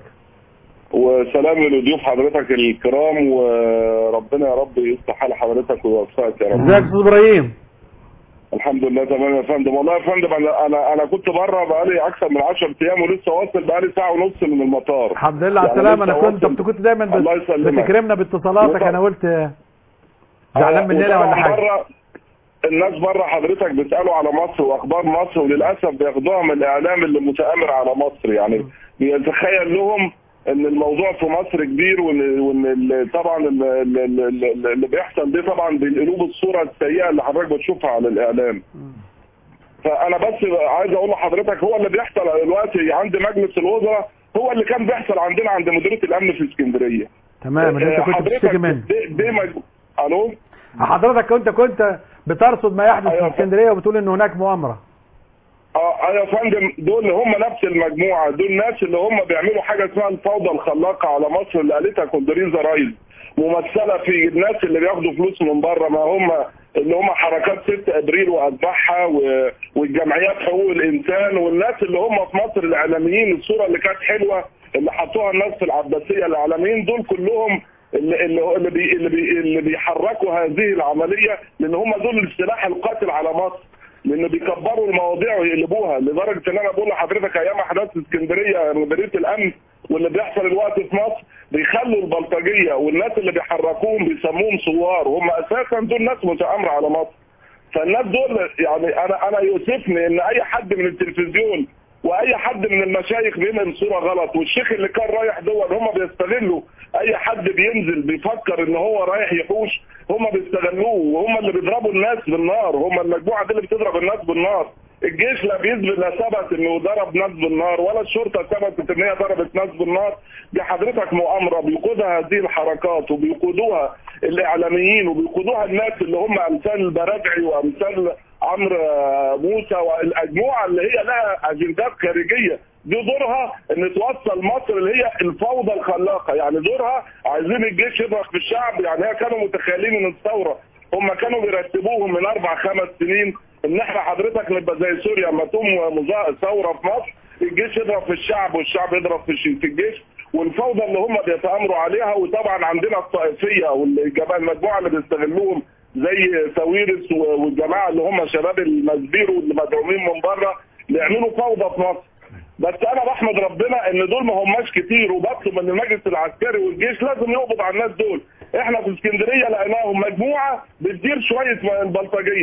Speaker 8: وسلام لضيوف حضرتك الكرام وربنا يا رب يصلح حال حضرتك ويوفقك يا رب
Speaker 10: ازيك يا استاذ ابراهيم
Speaker 8: الحمد لله تمام يا فندم والله يا فندم انا انا انا كنت بره بقالي اكثر من 10 ايام ولسه واصل بقالي ساعه ونص من المطار
Speaker 10: الحمد لله على
Speaker 8: يعني
Speaker 10: السلامه
Speaker 8: لسه
Speaker 10: انا كنت
Speaker 8: واصل.
Speaker 10: انت كنت دايما بت-
Speaker 8: الله يسلمك.
Speaker 10: بتكرمنا باتصالاتك
Speaker 8: وطبعا-
Speaker 10: انا قلت زعلان مننا
Speaker 8: وطبعاً
Speaker 10: ولا حاجه
Speaker 8: بره الناس بره حضرتك بيسالوا على مصر واخبار مصر وللاسف بياخدوها من الاعلام اللي متآمر على مصر يعني بيتخيل لهم ان الموضوع في مصر كبير وان وان ال- طبعا ال- ال- ال- ال- اللي بيحصل ده طبعا بينقلوه بالصوره السيئه اللي حضرتك بتشوفها على الاعلام فانا بس عايز اقول لحضرتك هو اللي بيحصل دلوقتي عند مجلس الوزراء هو اللي كان بيحصل عندنا عند مديريه الامن في اسكندريه
Speaker 10: تمام اللي انت كنت
Speaker 8: حضرتك
Speaker 10: بتشتكي منه
Speaker 8: دي, دي مج... الو
Speaker 10: حضرتك كنت كنت بترصد ما يحدث في اسكندريه وبتقول ان هناك مؤامره
Speaker 8: اه يا فندم دول هم نفس المجموعه دول الناس اللي هم بيعملوا حاجه اسمها الفوضى الخلاقه على مصر اللي قالتها كوندريزا رايز ممثله في الناس اللي بياخدوا فلوس من بره ما هم اللي هم حركات 6 ابريل واتباعها و- والجمعيات حقوق الانسان والناس اللي هم في مصر الاعلاميين الصوره اللي كانت حلوه اللي حطوها الناس في العباسيه الاعلاميين دول كلهم اللي اللي اللي, بي اللي, بي اللي بيحركوا هذه العمليه لان هم دول السلاح القاتل على مصر لان بيكبروا المواضيع ويقلبوها لدرجه ان انا بقول لحضرتك ايام احداث اسكندريه مديريه الامن واللي بيحصل الوقت في مصر بيخلوا البلطجيه والناس اللي بيحركوهم بيسموهم ثوار وهم اساسا دول ناس متآمره على مصر فالناس دول يعني انا انا يؤسفني ان اي حد من التلفزيون واي حد من المشايخ بينقل صوره غلط والشيخ اللي كان رايح دول هم بيستغلوا اي حد بينزل بيفكر ان هو رايح يحوش هم بيستغلوه وهم اللي بيضربوا الناس بالنار هم المجموعه دي اللي بتضرب الناس بالنار الجيش لا بيثبت لا ثبت انه ضرب ناس بالنار ولا الشرطه ثبتت ان هي ضربت ناس بالنار دي حضرتك مؤامره بيقودها هذه الحركات وبيقودوها الاعلاميين وبيقودوها الناس اللي هم امثال البرادعي وامثال عمرو آه، موسى والمجموعه اللي هي لها اجندات خارجيه دي دورها ان توصل مصر اللي هي الفوضى الخلاقه يعني دورها عايزين الجيش يضرب في الشعب يعني هي كانوا متخيلين ان الثوره هم كانوا بيرتبوهم من اربع خمس سنين ان احنا حضرتك نبقى زي سوريا ما تقوم مظا- ثوره في مصر الجيش يضرب في الشعب والشعب يضرب في الش- في الجيش والفوضى اللي هم بيتامروا عليها وطبعا عندنا الطائفيه والجماعه المجموعه اللي بيستغلوهم زي ساويرس و- والجماعه اللي هم شباب المزبيرو اللي مدعومين من بره بيعملوا فوضى في مصر بس انا بحمد ربنا ان دول ما هماش كتير وبطلب من المجلس العسكري والجيش لازم يقبض على الناس دول احنا في اسكندريه لقيناهم مجموعه بتدير شويه البلطجيه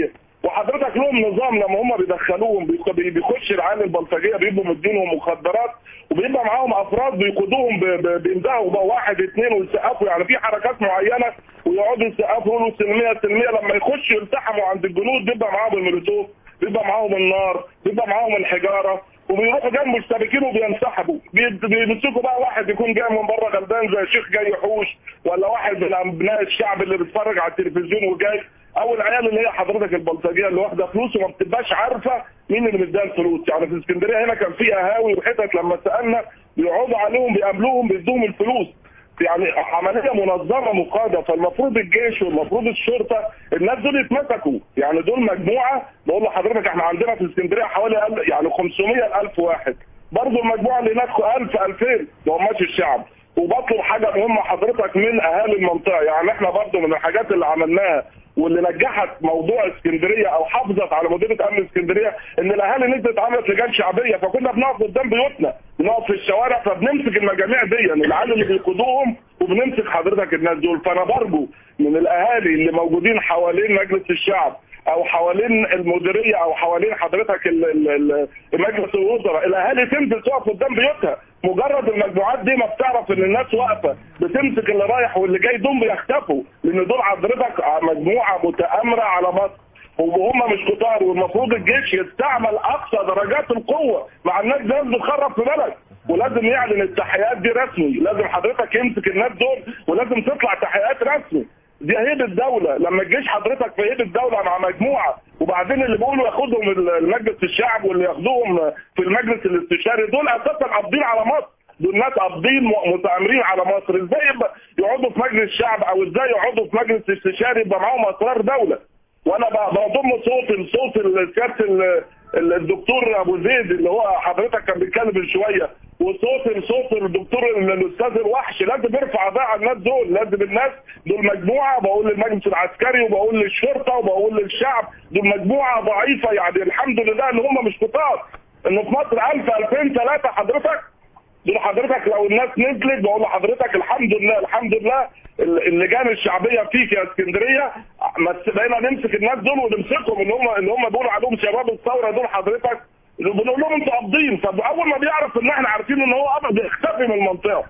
Speaker 8: وحضرتك لهم نظام لما هم بيدخلوهم بيخ- بي- بيخش العيال البلطجيه بيبقوا مدينهم مخدرات وبيبقى معاهم افراد بيقودوهم ب- ب- بيندهوا بقى واحد اثنين ويسقفوا يعني في حركات معينه ويقعدوا يسقفوا يقولوا سلميه سلميه لما يخشوا يلتحموا عند الجنود بيبقى معاهم المولوتوف بيبقى معاهم النار بيبقى معاهم الحجاره وبيروحوا جاي مشتبكين وبينسحبوا بي- بيمسكوا بقى واحد يكون جاي من بره غلبان زي شيخ جاي يحوش ولا واحد من ابناء الشعب اللي بيتفرج على التلفزيون وجاي او العيال اللي هي حضرتك البلطجيه اللي واخده فلوس وما بتبقاش عارفه مين اللي مديها الفلوس يعني في اسكندريه هنا كان في قهاوي وحتت لما سالنا بيقعدوا عليهم بيقابلوهم بيدوهم الفلوس يعني عمليه منظمه مقاده فالمفروض الجيش والمفروض الشرطه الناس دول يتمسكوا يعني دول مجموعه بقول لحضرتك احنا عندنا في اسكندريه حوالي أل- يعني 500 ل 1000 واحد برضه المجموعه اللي هناك 1000 2000 ما هماش الشعب وبطلب حاجه مهمه حضرتك من اهالي المنطقه يعني احنا برضه من الحاجات اللي عملناها واللي نجحت موضوع اسكندريه او حافظت على مديريه امن اسكندريه ان الاهالي نزلت عملت لجان شعبيه فكنا بنقف قدام بيوتنا بنقف في الشوارع فبنمسك المجاميع دي يعني العيال اللي بيقودوهم وبنمسك حضرتك الناس دول فانا برجو من الاهالي اللي موجودين حوالين مجلس الشعب او حوالين المديريه او حوالين حضرتك ال- ال- ال- مجلس الوزراء الاهالي تنزل تقف قدام بيوتها مجرد المجموعات دي ما بتعرف ان الناس واقفه بتمسك اللي رايح واللي جاي دول بيختفوا لان دول حضرتك مجموعه متآمره على مصر وهم مش كتار والمفروض الجيش يستعمل اقصى درجات القوه مع الناس دي ناس بتخرب في بلد ولازم يعلن التحقيقات دي رسمي لازم حضرتك يمسك الناس دول ولازم تطلع تحقيقات رسمي دي هيبه الدوله لما الجيش حضرتك في هيبه الدوله مع مجموعه وبعدين اللي بيقولوا ياخدهم المجلس الشعب واللي ياخدوهم في المجلس الاستشاري دول اساسا قابضين على مصر دول ناس قابضين م- متآمرين على مصر ازاي يبقى يقعدوا في مجلس الشعب او ازاي يقعدوا في مجلس استشاري يبقى معاهم اسرار دوله وانا ب- بضم صوت لصوت ال- سياده ال- ال- الدكتور ابو زيد اللي هو حضرتك كان بيتكلم من شويه وصوت لصوت الدكتور ال- الاستاذ الوحش لازم يرفع ده على الناس دول لازم الناس دول مجموعه بقول للمجلس العسكري وبقول للشرطه وبقول للشعب دول مجموعه ضعيفه يعني الحمد لله ان هم مش كتار انه في مصر 1000 2000 3 حضرتك دول حضرتك لو الناس نزلت بقول لحضرتك الحمد لله الحمد لله ال- اللجان الشعبيه فيك يا اسكندريه ما ت- بقينا نمسك الناس دول ونمسكهم اللي هم اللي هم بيقولوا عليهم شباب الثوره دول حضرتك بنقول لهم انتوا قابضين فاول ما بيعرف ان احنا عارفين ان هو قابض بيختفي من المنطقه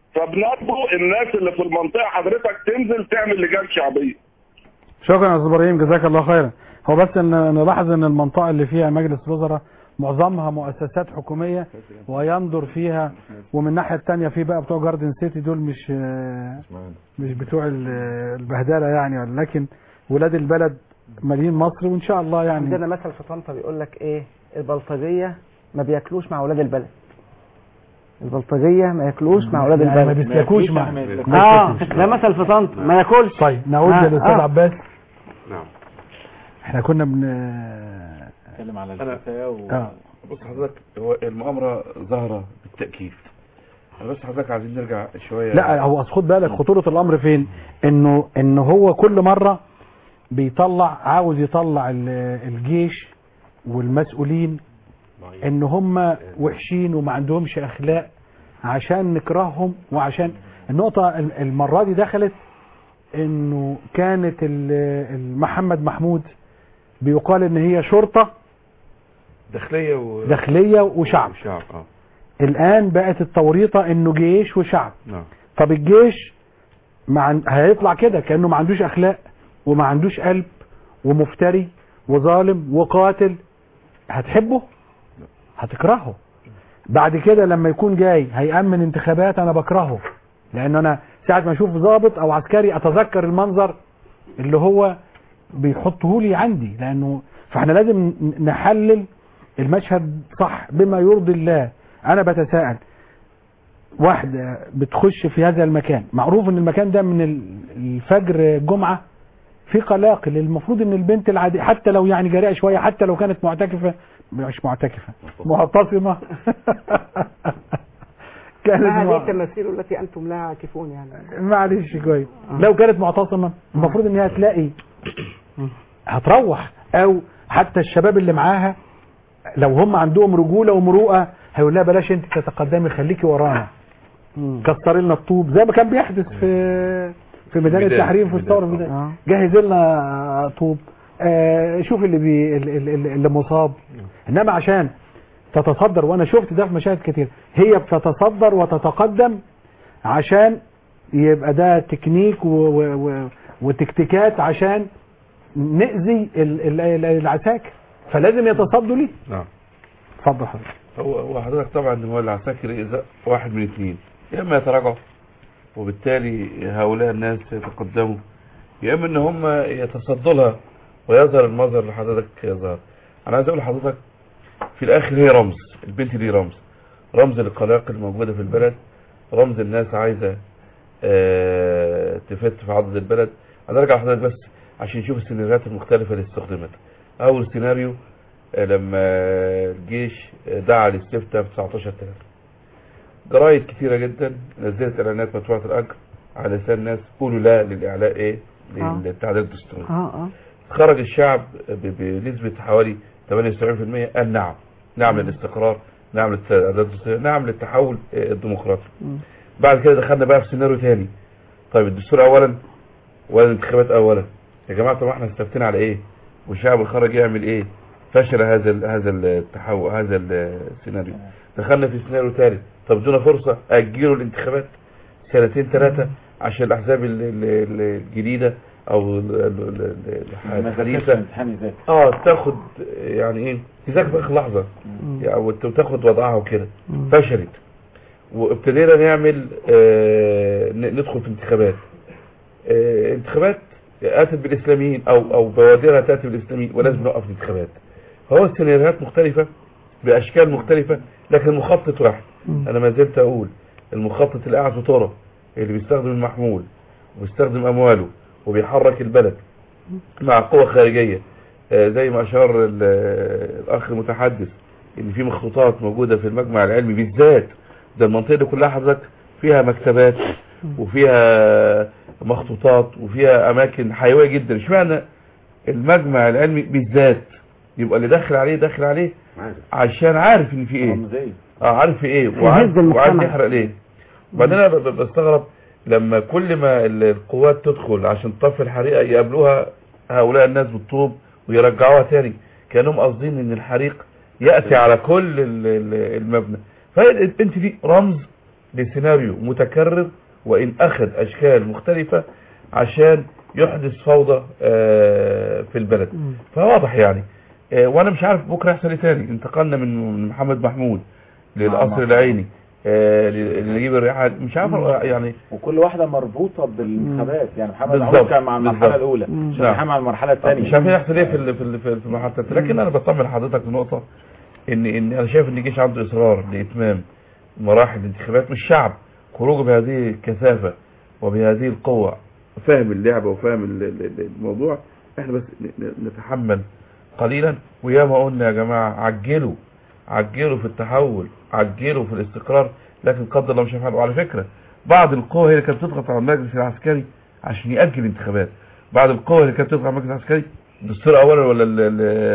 Speaker 8: فبنرجو الناس اللي في المنطقه حضرتك تنزل تعمل لجان شعبيه
Speaker 10: شكرا يا استاذ ابراهيم جزاك الله خيرا هو بس ان نلاحظ ان المنطقه اللي فيها مجلس الوزراء معظمها مؤسسات حكوميه ويندر فيها ومن الناحيه الثانيه في بقى بتوع جاردن سيتي دول مش مش بتوع ال- البهدله يعني لكن ولاد البلد مالين مصر وان شاء الله يعني
Speaker 5: عندنا مثل في طنطا بيقول لك ايه البلطجيه ما بياكلوش مع اولاد البلد البلطجيه ما ياكلوش مع اولاد
Speaker 10: يعني ما
Speaker 5: البلد
Speaker 10: بيسلكوش مع
Speaker 5: اه ده مثل في طنطا ما ياكلش
Speaker 10: طيب نعود
Speaker 5: آه،
Speaker 10: للاستاذ
Speaker 5: آه.
Speaker 10: عباس
Speaker 3: نعم
Speaker 10: احنا كنا بن
Speaker 4: نتكلم على
Speaker 3: أنا-
Speaker 4: الفتاة و...
Speaker 10: آه.
Speaker 3: بص حضرتك هو المؤامرة ظاهرة بالتأكيد أنا بس حضرتك عايزين نرجع شوية
Speaker 10: لا هو أصل خد بالك خطورة الأمر فين إنه إن هو كل مرة بيطلع عاوز يطلع ال- الجيش والمسؤولين إن هم وحشين وما عندهمش أخلاق عشان نكرههم وعشان النقطة ال- المرة دي دخلت إنه كانت ال- ال- محمد محمود بيقال إن هي شرطة
Speaker 3: داخلية و...
Speaker 10: داخلية وشعب
Speaker 3: شعب اه
Speaker 10: الآن بقت التوريطة إنه جيش وشعب
Speaker 3: نعم
Speaker 10: طب الجيش مع هيطلع كده كانه ما عندوش اخلاق وما عندوش قلب ومفتري وظالم وقاتل هتحبه هتكرهه بعد كده لما يكون جاي هيأمن انتخابات انا بكرهه لان انا ساعة ما اشوف ضابط او عسكري اتذكر المنظر اللي هو بيحطه لي عندي لانه فاحنا لازم نحلل المشهد صح بما يرضي الله انا بتساءل واحدة بتخش في هذا المكان معروف ان المكان ده من ال- الفجر الجمعة في قلاقل المفروض ان البنت العادية حتى لو يعني جريئة شوية حتى لو كانت معتكفة مش معتكفة معتصمة كانت
Speaker 5: ما هذه
Speaker 10: مع-
Speaker 5: التماثيل التي انتم لها عاكفون يعني
Speaker 10: معلش كويس لو كانت معتصمة المفروض ان هي هتلاقي هتروح او حتى الشباب اللي معاها لو هم عندهم رجولة ومروءة هيقول لها بلاش انت تتقدمي خليكي ورانا كسر لنا الطوب زي ما كان بيحدث في في ميدان
Speaker 3: ميدان-
Speaker 10: التحرير في
Speaker 3: ميدان،
Speaker 10: الثوره
Speaker 3: آه.
Speaker 10: في ميدان جهز لنا طوب آه شوف اللي بي اللي, اللي اللي مصاب انما عشان تتصدر وانا شفت ده في مشاهد كتير هي بتتصدر وتتقدم عشان يبقى ده تكنيك و و و وتكتيكات عشان نأذي ال- ال- ال- العساكر فلازم يتصدوا ليه
Speaker 3: نعم
Speaker 10: اتفضل حضرتك
Speaker 3: هو هو حضرتك طبعا هو العساكر إذا واحد من اثنين يا اما يتراجعوا وبالتالي هؤلاء الناس يتقدموا يا اما ان هم يتصدوا لها ويظهر المظهر اللي حضرتك يظهر انا عايز اقول لحضرتك في الاخر هي رمز البنت دي رمز رمز للقلاقل الموجوده في البلد رمز الناس عايزه آه، تفت في عضد البلد انا ارجع لحضرتك بس عشان نشوف السيناريوهات المختلفه اللي استخدمت اول سيناريو آه، لما الجيش آه، دعا لاستفتاء ب 19000 جرايد كتيره جدا نزلت اعلانات مدفوعه الاجر على لسان الناس قولوا لا للاعلاء ايه
Speaker 5: آه.
Speaker 3: للتعديل الدستوري
Speaker 5: اه اه
Speaker 3: خرج الشعب ب- بنسبة حوالي 78% قال نعم نعم للاستقرار نعم للتعديل الدستوري نعم للتحول آه، الديمقراطي
Speaker 5: مم.
Speaker 3: بعد كده دخلنا بقى في سيناريو تاني طيب الدستور اولا ولا الانتخابات اولا يا جماعه طب احنا استفتينا على ايه والشعب الخرج يعمل ايه فشل هذا ال- هذا التحول هذا السيناريو دخلنا في سيناريو ثالث طب ادونا فرصه اجلوا الانتخابات سنتين ثلاثه عشان الاحزاب ال- ال- ال- الجديده او ال- ال- ال- الحديثه
Speaker 4: امتحان ذاتي
Speaker 3: اه تاخد يعني ايه تذاكر في اخر لحظه يعني وت- وتاخد وضعها وكده فشلت وابتدينا نعمل آه ن- ندخل في انتخابات آه انتخابات اتت بالاسلاميين او او بوادرها تاتي بالاسلاميين ولازم نوقف الانتخابات فهو السيناريوهات مختلفه باشكال مختلفه لكن المخطط واحد انا ما زلت اقول المخطط اللي قاعد في طرق اللي بيستخدم المحمول وبيستخدم امواله وبيحرك البلد مع قوة خارجية آه، زي ما اشار ال- الاخ المتحدث ان في مخطوطات موجودة في المجمع العلمي بالذات ده المنطقة دي كلها حضرتك فيها مكتبات وفيها مخطوطات وفيها اماكن حيوية جدا اشمعنى المجمع العلمي بالذات يبقى اللي داخل عليه داخل عليه عشان عارف ان في ايه
Speaker 4: رمزية
Speaker 3: اه عارف في ايه وعارف,
Speaker 5: يهز المجتمع.
Speaker 3: وعارف يحرق ليه وبعدين انا ب- ب- بستغرب لما كل ما ال- القوات تدخل عشان تطفي الحريقه يقابلوها هؤلاء الناس بالطوب ويرجعوها تاني كانهم قاصدين ان الحريق ياتي على كل ال- ال- المبنى فانت دي رمز لسيناريو متكرر وان اخذ اشكال مختلفه عشان يحدث فوضى آه، في البلد فواضح يعني آه، وانا مش عارف بكره يحصل ايه تاني انتقلنا من من محمد محمود للقصر
Speaker 4: نعم.
Speaker 3: العيني آه، ل- لنجيب الريحان مش عارف يعني
Speaker 4: وكل واحده مربوطه بالانتخابات يعني محمد
Speaker 3: بالظبط.
Speaker 4: محمود كان مع المرحله
Speaker 3: بالظبط.
Speaker 4: الاولى
Speaker 3: مم.
Speaker 4: شريحان
Speaker 3: نعم.
Speaker 4: مع المرحله الثانيه
Speaker 3: مش عارف يحصل ايه في ال- في ال- في في المرحله الثالثه لكن انا بطمن حضرتك لنقطه ان ان انا شايف ان الجيش عنده اصرار لاتمام مراحل الانتخابات مش شعب خروجه بهذه الكثافه وبهذه القوه فاهم اللعبه وفاهم ال- ال- ال- الموضوع احنا بس ن- ن- نتحمل قليلا وياما قلنا يا جماعه عجلوا عجلوا في التحول عجلوا في الاستقرار لكن قدر الله مش هيفعلوا وعلى فكره بعض القوى هي اللي كانت بتضغط على المجلس العسكري عشان يأجل الانتخابات بعض القوى اللي كانت بتضغط على المجلس العسكري الدستور اولا ولا ال ال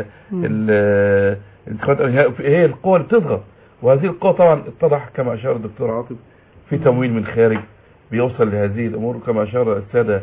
Speaker 3: ال الانتخابات هي- هي القوى اللي بتضغط وهذه القوى طبعا اتضح كما اشار الدكتور عاطف في تمويل من الخارج بيوصل لهذه الامور كما اشار الساده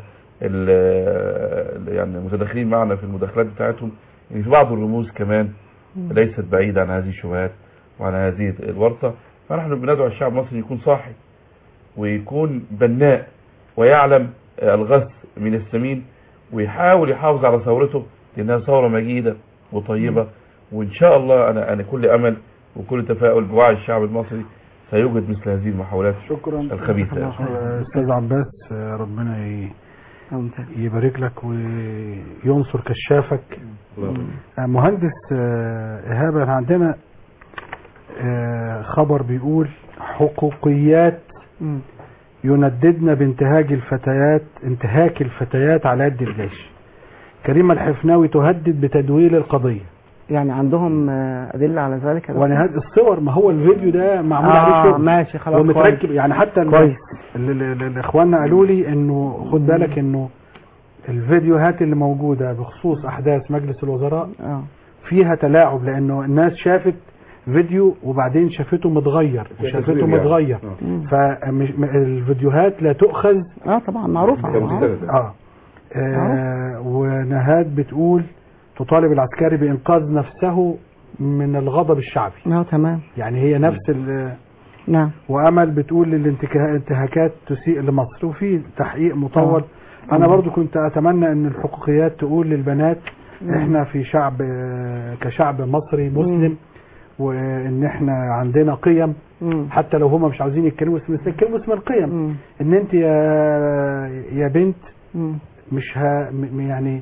Speaker 3: ال- يعني المتداخلين معنا في المداخلات بتاعتهم ان في بعض الرموز كمان ليست بعيدة عن هذه الشبهات وعن هذه الورطة فنحن بندعو الشعب المصري يكون صاحي ويكون بناء ويعلم الغث من السمين ويحاول يحافظ على ثورته لأنها ثورة مجيدة وطيبة وإن شاء الله أنا أنا كل أمل وكل تفاؤل بوعي الشعب المصري سيوجد مثل هذه المحاولات
Speaker 10: شكرا
Speaker 3: الخبيثة
Speaker 10: آه، استاذ عباس آه، ربنا ي- يبارك لك وينصر كشافك آه، مهندس آه، إيهاب احنا عندنا آه، خبر بيقول حقوقيات ينددن بانتهاج الفتيات انتهاك الفتيات على يد الجيش كريمة الحفناوي تهدد بتدويل القضية
Speaker 5: يعني عندهم آه، أدلة على ذلك يا
Speaker 10: وانا
Speaker 5: دكتور؟
Speaker 10: هاد الصور ما هو الفيديو ده معمول
Speaker 5: آه،
Speaker 10: عليه شغل
Speaker 5: ماشي، خلاص،
Speaker 10: ومتركب
Speaker 5: كويس.
Speaker 10: يعني حتى ال-
Speaker 5: كويس.
Speaker 10: ال- ال- ال- الاخواننا قالوا لي انه خد بالك انه الفيديوهات اللي موجودة بخصوص احداث مجلس الوزراء فيها تلاعب لانه الناس شافت فيديو وبعدين شافته متغير
Speaker 5: فيها
Speaker 10: وشافته
Speaker 5: تزوير يعني.
Speaker 10: متغير فالفيديوهات لا تؤخذ
Speaker 5: اه طبعا معروفة
Speaker 10: اه, آه. ونهاد بتقول
Speaker 2: تطالب العسكري بإنقاذ نفسه من الغضب الشعبي
Speaker 5: اه تمام
Speaker 2: يعني هي نفس ال
Speaker 5: نعم
Speaker 2: وامل بتقول الانتهاكات تسيء لمصر وفي تحقيق مطول
Speaker 5: آه.
Speaker 2: انا برضو كنت اتمنى ان الحقوقيات تقول للبنات
Speaker 5: مم.
Speaker 2: احنا في شعب كشعب مصري مسلم وان احنا عندنا قيم
Speaker 5: مم.
Speaker 2: حتى لو هم مش عاوزين يتكلموا اسم يتكلموا اسم القيم ان انت يا يا بنت
Speaker 5: مم.
Speaker 2: مش ها م- يعني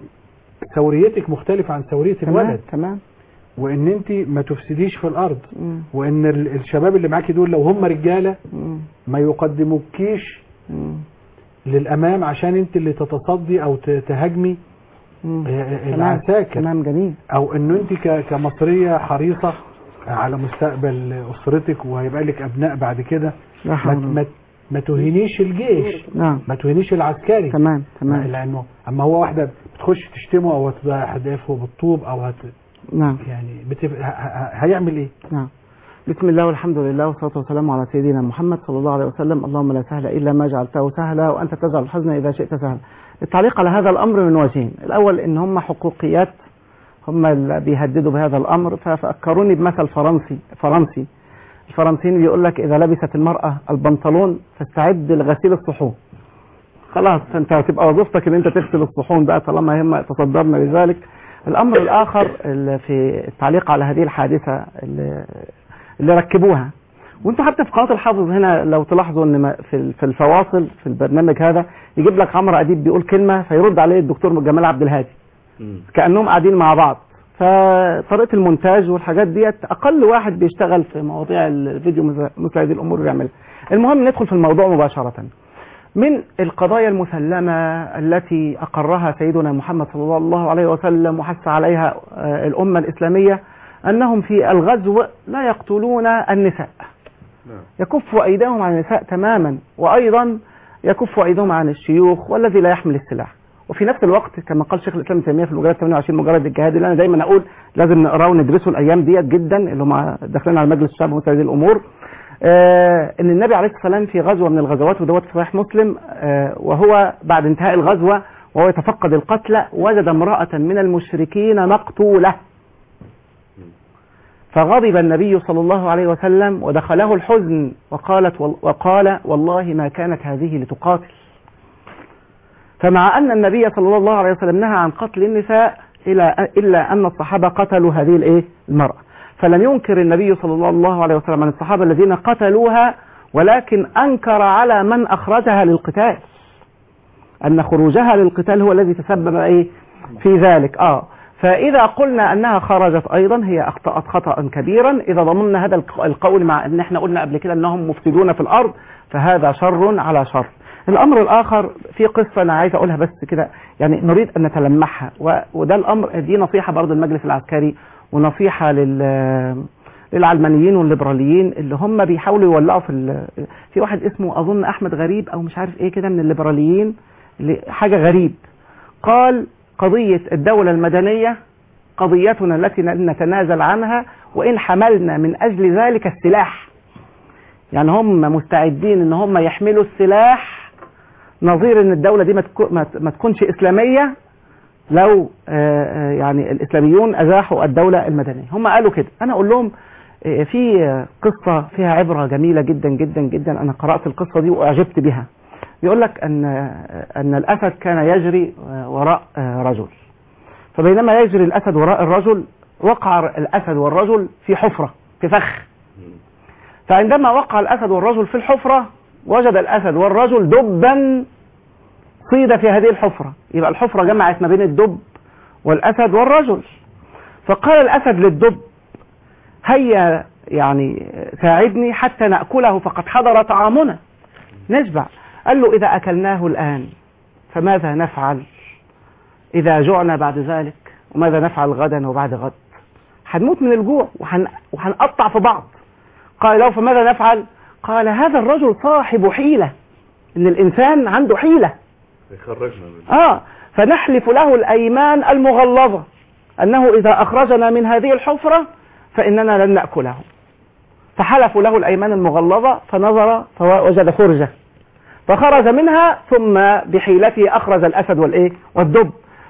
Speaker 2: ثوريتك مختلفة عن ثورية
Speaker 5: تمام
Speaker 2: الولد
Speaker 5: تمام
Speaker 2: وان انت ما تفسديش في الارض
Speaker 5: مم.
Speaker 2: وان ال- الشباب اللي معاكي دول لو هم رجالة
Speaker 5: مم.
Speaker 2: ما يقدموكيش
Speaker 5: مم.
Speaker 2: للامام عشان انت اللي تتصدي او ت- تهاجمي
Speaker 5: مم.
Speaker 2: آه،
Speaker 5: تمام
Speaker 2: العساكر
Speaker 5: تمام جميل
Speaker 2: او انه انت ك- كمصرية حريصة على مستقبل اسرتك وهيبقى لك ابناء بعد كده
Speaker 5: لا
Speaker 2: ما,
Speaker 5: حول
Speaker 2: ما, ما تهينيش الجيش
Speaker 5: نعم
Speaker 2: ما تهينيش العسكري
Speaker 5: تمام تمام
Speaker 2: لانه اما هو واحده بتخش تشتمه او تهدفه بالطوب او هت
Speaker 5: نعم
Speaker 2: يعني بتف... ه... ه... هيعمل ايه
Speaker 5: نعم بسم الله والحمد لله والصلاة والسلام على سيدنا محمد صلى الله عليه وسلم اللهم لا سهل إلا ما جعلته سهلا وأنت تجعل الحزن إذا شئت سهلا التعليق على هذا الأمر من وجهين الأول إن هم حقوقيات هم اللي بيهددوا بهذا الأمر ففكروني بمثل فرنسي فرنسي الفرنسيين بيقول لك إذا لبست المرأة البنطلون فاستعد لغسيل الصحون خلاص فانت هتبقى وظيفتك ان انت تغسل الصحون بقى طالما هم تصدرنا لذلك الامر الاخر اللي في التعليق على هذه الحادثه اللي, اللي ركبوها وانتوا حتى في قناه الحافظ هنا لو تلاحظوا ان ما- في في الفواصل في البرنامج هذا يجيب لك عمرو اديب بيقول كلمه فيرد عليه الدكتور جمال عبد الهادي كانهم قاعدين مع بعض فطريقه المونتاج والحاجات ديت اقل واحد بيشتغل في مواضيع الفيديو مثل مثل هذه الامور بيعملها المهم ندخل في الموضوع مباشره من القضايا المسلمة التي أقرها سيدنا محمد صلى الله عليه وسلم وحث عليها آه، الأمة الإسلامية أنهم في الغزو لا يقتلون النساء يكف أيديهم عن النساء تماما وأيضا يكف أيديهم عن الشيوخ والذي لا يحمل السلاح وفي نفس الوقت كما قال شيخ الاسلام ابن تيميه في المجلد 28 مجرد الجهاد اللي انا دايما اقول لازم نقراه وندرسه الايام ديت جدا اللي هم داخلين على مجلس الشعب ومثل هذه الامور آه ان النبي عليه الصلاه والسلام في غزوه من الغزوات ودوت في صحيح مسلم آه وهو بعد انتهاء الغزوه وهو يتفقد القتلى وجد امراه من المشركين مقتوله فغضب النبي صلى الله عليه وسلم ودخله الحزن وقالت وال- وقال والله ما كانت هذه لتقاتل فمع أن النبي صلى الله عليه وسلم نهى عن قتل النساء إلا إلا أن الصحابة قتلوا هذه الإيه المرأة فلم ينكر النبي صلى الله عليه وسلم عن الصحابة الذين قتلوها ولكن أنكر على من أخرجها للقتال أن خروجها للقتال هو الذي تسبب إيه في ذلك آه فإذا قلنا أنها خرجت أيضا هي أخطأت خطأ كبيرا إذا ضمننا هذا الق- القول مع أن احنا قلنا قبل كده أنهم مفسدون في الأرض فهذا شر على شر الأمر الآخر في قصة أنا عايز أقولها بس كده يعني نريد أن نتلمحها و- وده الأمر دي نصيحة برضه المجلس العسكري ونصيحة لل للعلمانيين والليبراليين اللي هم بيحاولوا يولعوا في ال... في واحد اسمه اظن احمد غريب او مش عارف ايه كده من الليبراليين اللي- حاجه غريب قال قضيه الدوله المدنيه قضيتنا التي لن نتنازل عنها وان حملنا من اجل ذلك السلاح يعني هم مستعدين ان هم يحملوا السلاح نظير ان الدوله دي ما تكو- ما ت- ما تكونش اسلاميه لو آه، آه، يعني الاسلاميون ازاحوا الدوله المدنيه هم قالوا كده انا اقول لهم آه، في آه، قصه فيها عبره جميله جدا جدا جدا انا قرات القصه دي واعجبت بها بيقول لك ان آه، ان الاسد كان يجري آه، وراء آه، رجل فبينما يجري الاسد وراء الرجل وقع الاسد والرجل في حفره في فخ فعندما وقع الاسد والرجل في الحفره وجد الاسد والرجل دبا صيد في هذه الحفرة يبقى الحفرة جمعت ما بين الدب والأسد والرجل فقال الأسد للدب هيا يعني ساعدني حتى نأكله فقد حضر طعامنا نشبع قال له إذا أكلناه الآن فماذا نفعل إذا جعنا بعد ذلك وماذا نفعل غدا وبعد غد هنموت من الجوع وهن... وهنقطع في بعض قال له فماذا نفعل قال هذا الرجل صاحب حيلة إن الإنسان عنده حيلة
Speaker 3: يخرجنا من
Speaker 5: آه فنحلف له الأيمان المغلظة أنه إذا أخرجنا من هذه الحفرة فإننا لن نأكله فحلفوا له الأيمان المغلظة فنظر فوجد فرجة فخرج منها ثم بحيلته أخرج الأسد والإيه والدب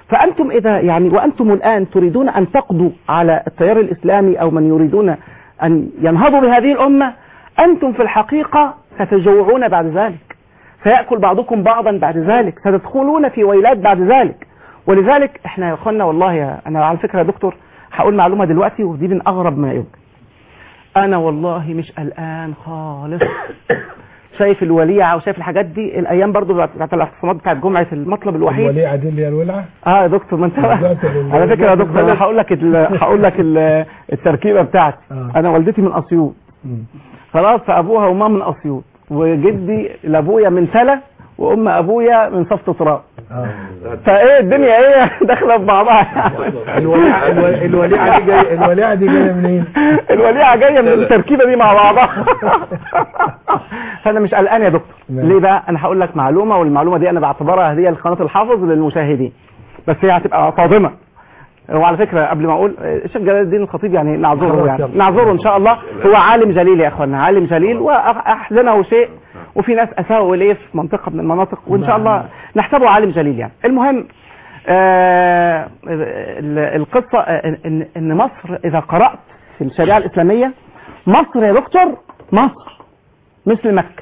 Speaker 5: فأنتم إذا يعني وأنتم الآن تريدون أن تقضوا على التيار الإسلامي أو من يريدون أن ينهضوا بهذه الأمة أنتم في الحقيقة ستجوعون بعد ذلك سيأكل بعضكم بعضا بعد ذلك ستدخلون في ويلات بعد ذلك ولذلك احنا يا اخوانا والله يا انا على فكره يا دكتور هقول معلومه دلوقتي ودي من اغرب ما يمكن انا والله مش قلقان خالص شايف الوليعه وشايف الحاجات دي الايام برضو بتاعت الاعتصامات بتاعت جمعه المطلب الوحيد
Speaker 10: الوليعه دي اللي هي الولعه
Speaker 5: اه يا دكتور ما انت
Speaker 10: رجعت لل-
Speaker 5: على فكره يا
Speaker 10: رجعت
Speaker 5: دكتور
Speaker 10: البلد.
Speaker 5: انا هقول لك ال- هقول لك ال- التركيبه بتاعتي
Speaker 10: آه.
Speaker 5: انا والدتي من اسيوط خلاص فابوها وامها من اسيوط وجدي لابويا من تلا وام ابويا من صفت تراب فايه الدنيا ايه داخله في بعضها
Speaker 10: الوليعه الو- الوليعه دي جايه الوليعه دي جايه منين؟
Speaker 5: الوليعه جايه من التركيبه دي مع بعضها فانا مش قلقان يا دكتور
Speaker 10: نعم.
Speaker 5: ليه بقى انا هقول لك معلومه والمعلومه دي انا بعتبرها هديه لقناه الحافظ للمشاهدين بس هي هتبقى صادمه وعلى فكره قبل ما اقول آه، الشيخ جلال الدين الخطيب يعني نعذره
Speaker 10: خلاص
Speaker 5: يعني
Speaker 10: يلا.
Speaker 5: نعذره ان شاء الله هو عالم جليل يا اخوانا عالم جليل واحزنه شيء وفي ناس اساءوا اليه في منطقه من المناطق وان شاء الله نحسبه عالم جليل يعني المهم آه ال- القصه آه، ان ان مصر اذا قرات في الشريعه الاسلاميه مصر يا دكتور مصر مثل مكه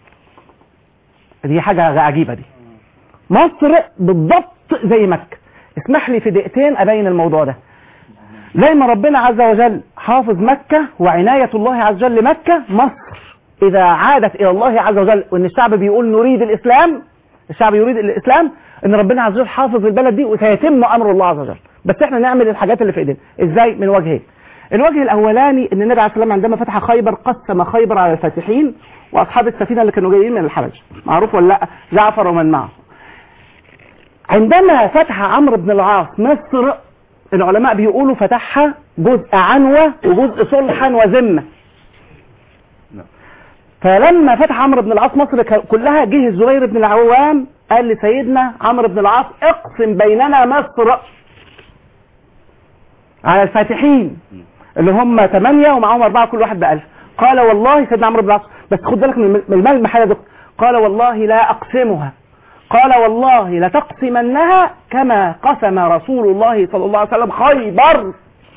Speaker 5: دي حاجه عجيبه دي مصر بالضبط زي مكه اسمح لي في دقيقتين ابين الموضوع ده زي ما ربنا عز وجل حافظ مكة وعناية الله عز وجل لمكة مصر إذا عادت إلى الله عز وجل وإن الشعب بيقول نريد الإسلام الشعب يريد الإسلام إن ربنا عز وجل حافظ البلد دي وسيتم أمر الله عز وجل بس إحنا نعمل الحاجات اللي في إيدينا إزاي من وجهين الوجه الأولاني إن النبي عليه السلام عندما فتح خيبر قسم خيبر على الفاتحين وأصحاب السفينة اللي كانوا جايين من الحبش معروف ولا لا جعفر ومن معه عندما فتح عمرو بن العاص مصر العلماء بيقولوا فتحها جزء عنوة وجزء صلحا وذمة فلما فتح عمرو بن العاص مصر ك- كلها جه الزبير بن العوام قال لسيدنا عمرو بن العاص اقسم بيننا مصر على الفاتحين اللي هم ثمانية ومعاهم أربعة كل واحد بألف قال والله سيدنا عمرو بن العاص بس خد بالك من من الملمح هذا دكتور قال والله لا أقسمها قال والله لتقسمنها كما قسم رسول الله صلى الله عليه وسلم خيبر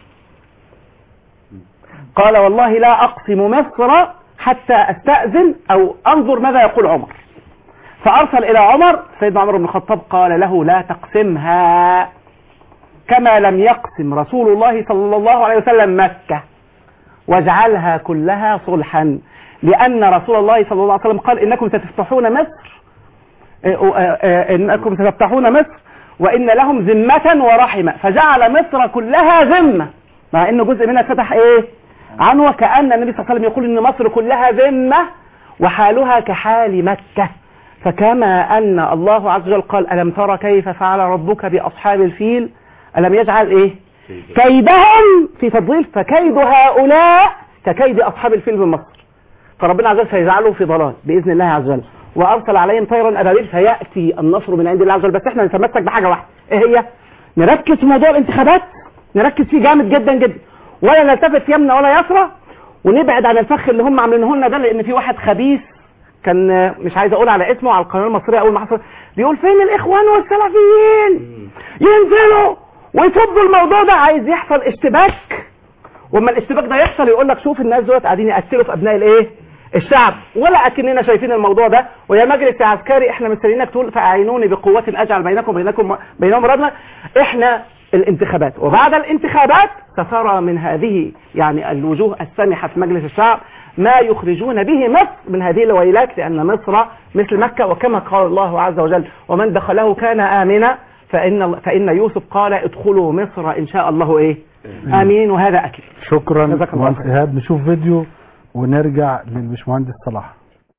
Speaker 5: قال والله لا أقسم مصر حتى أستأذن أو أنظر ماذا يقول عمر فأرسل إلى عمر سيدنا عمر بن الخطاب قال له لا تقسمها كما لم يقسم رسول الله صلى الله عليه وسلم مكة واجعلها كلها صلحا لأن رسول الله صلى الله عليه وسلم قال إنكم ستفتحون مصر إيه، آه، آه، إنكم ستفتحون مصر وإن لهم ذمة ورحمة فجعل مصر كلها ذمة مع إنه جزء منها فتح إيه عنوة كأن النبي صلى الله عليه وسلم يقول إن مصر كلها ذمة وحالها كحال مكة فكما أن الله عز وجل قال ألم ترى كيف فعل ربك بأصحاب الفيل ألم يجعل إيه كيدهم في تضليل فكيد هؤلاء ككيد أصحاب الفيل بمصر فربنا عز وجل سيجعله في ضلال بإذن الله عز وجل وأرسل عليهم طيرا أبابيل فيأتي النصر من عند الله عز وجل بس احنا نتمسك بحاجة واحدة إيه هي؟ نركز في موضوع الانتخابات نركز فيه جامد جدا جدا ولا نلتفت يمنى ولا يسرى ونبعد عن الفخ اللي هم عاملينه لنا ده لأن في واحد خبيث كان آه، مش عايز اقول على اسمه على القناه المصريه اول ما حصل بيقول فين الاخوان والسلفيين ينزلوا ويفضوا الموضوع ده عايز يحصل اشتباك واما الاشتباك ده يحصل يقول لك شوف الناس دولت قاعدين يقتلوا في ابناء الايه الشعب ولا اكننا شايفين الموضوع ده ويا مجلس عسكري احنا مستنيينك تقول فاعينوني بقوه اجعل بينكم وبينكم بينهم ردنا احنا الانتخابات وبعد الانتخابات سترى من هذه يعني الوجوه السامحه في مجلس الشعب ما يخرجون به مصر من هذه الويلات لان مصر مثل مكه وكما قال الله عز وجل ومن دخله كان امنا فان فان يوسف قال ادخلوا مصر ان شاء الله ايه امين وهذا اكل
Speaker 10: شكرا
Speaker 5: جزاك الله
Speaker 10: مهندس
Speaker 5: خير.
Speaker 10: ايهاب نشوف فيديو ونرجع للبشمهندس صلاح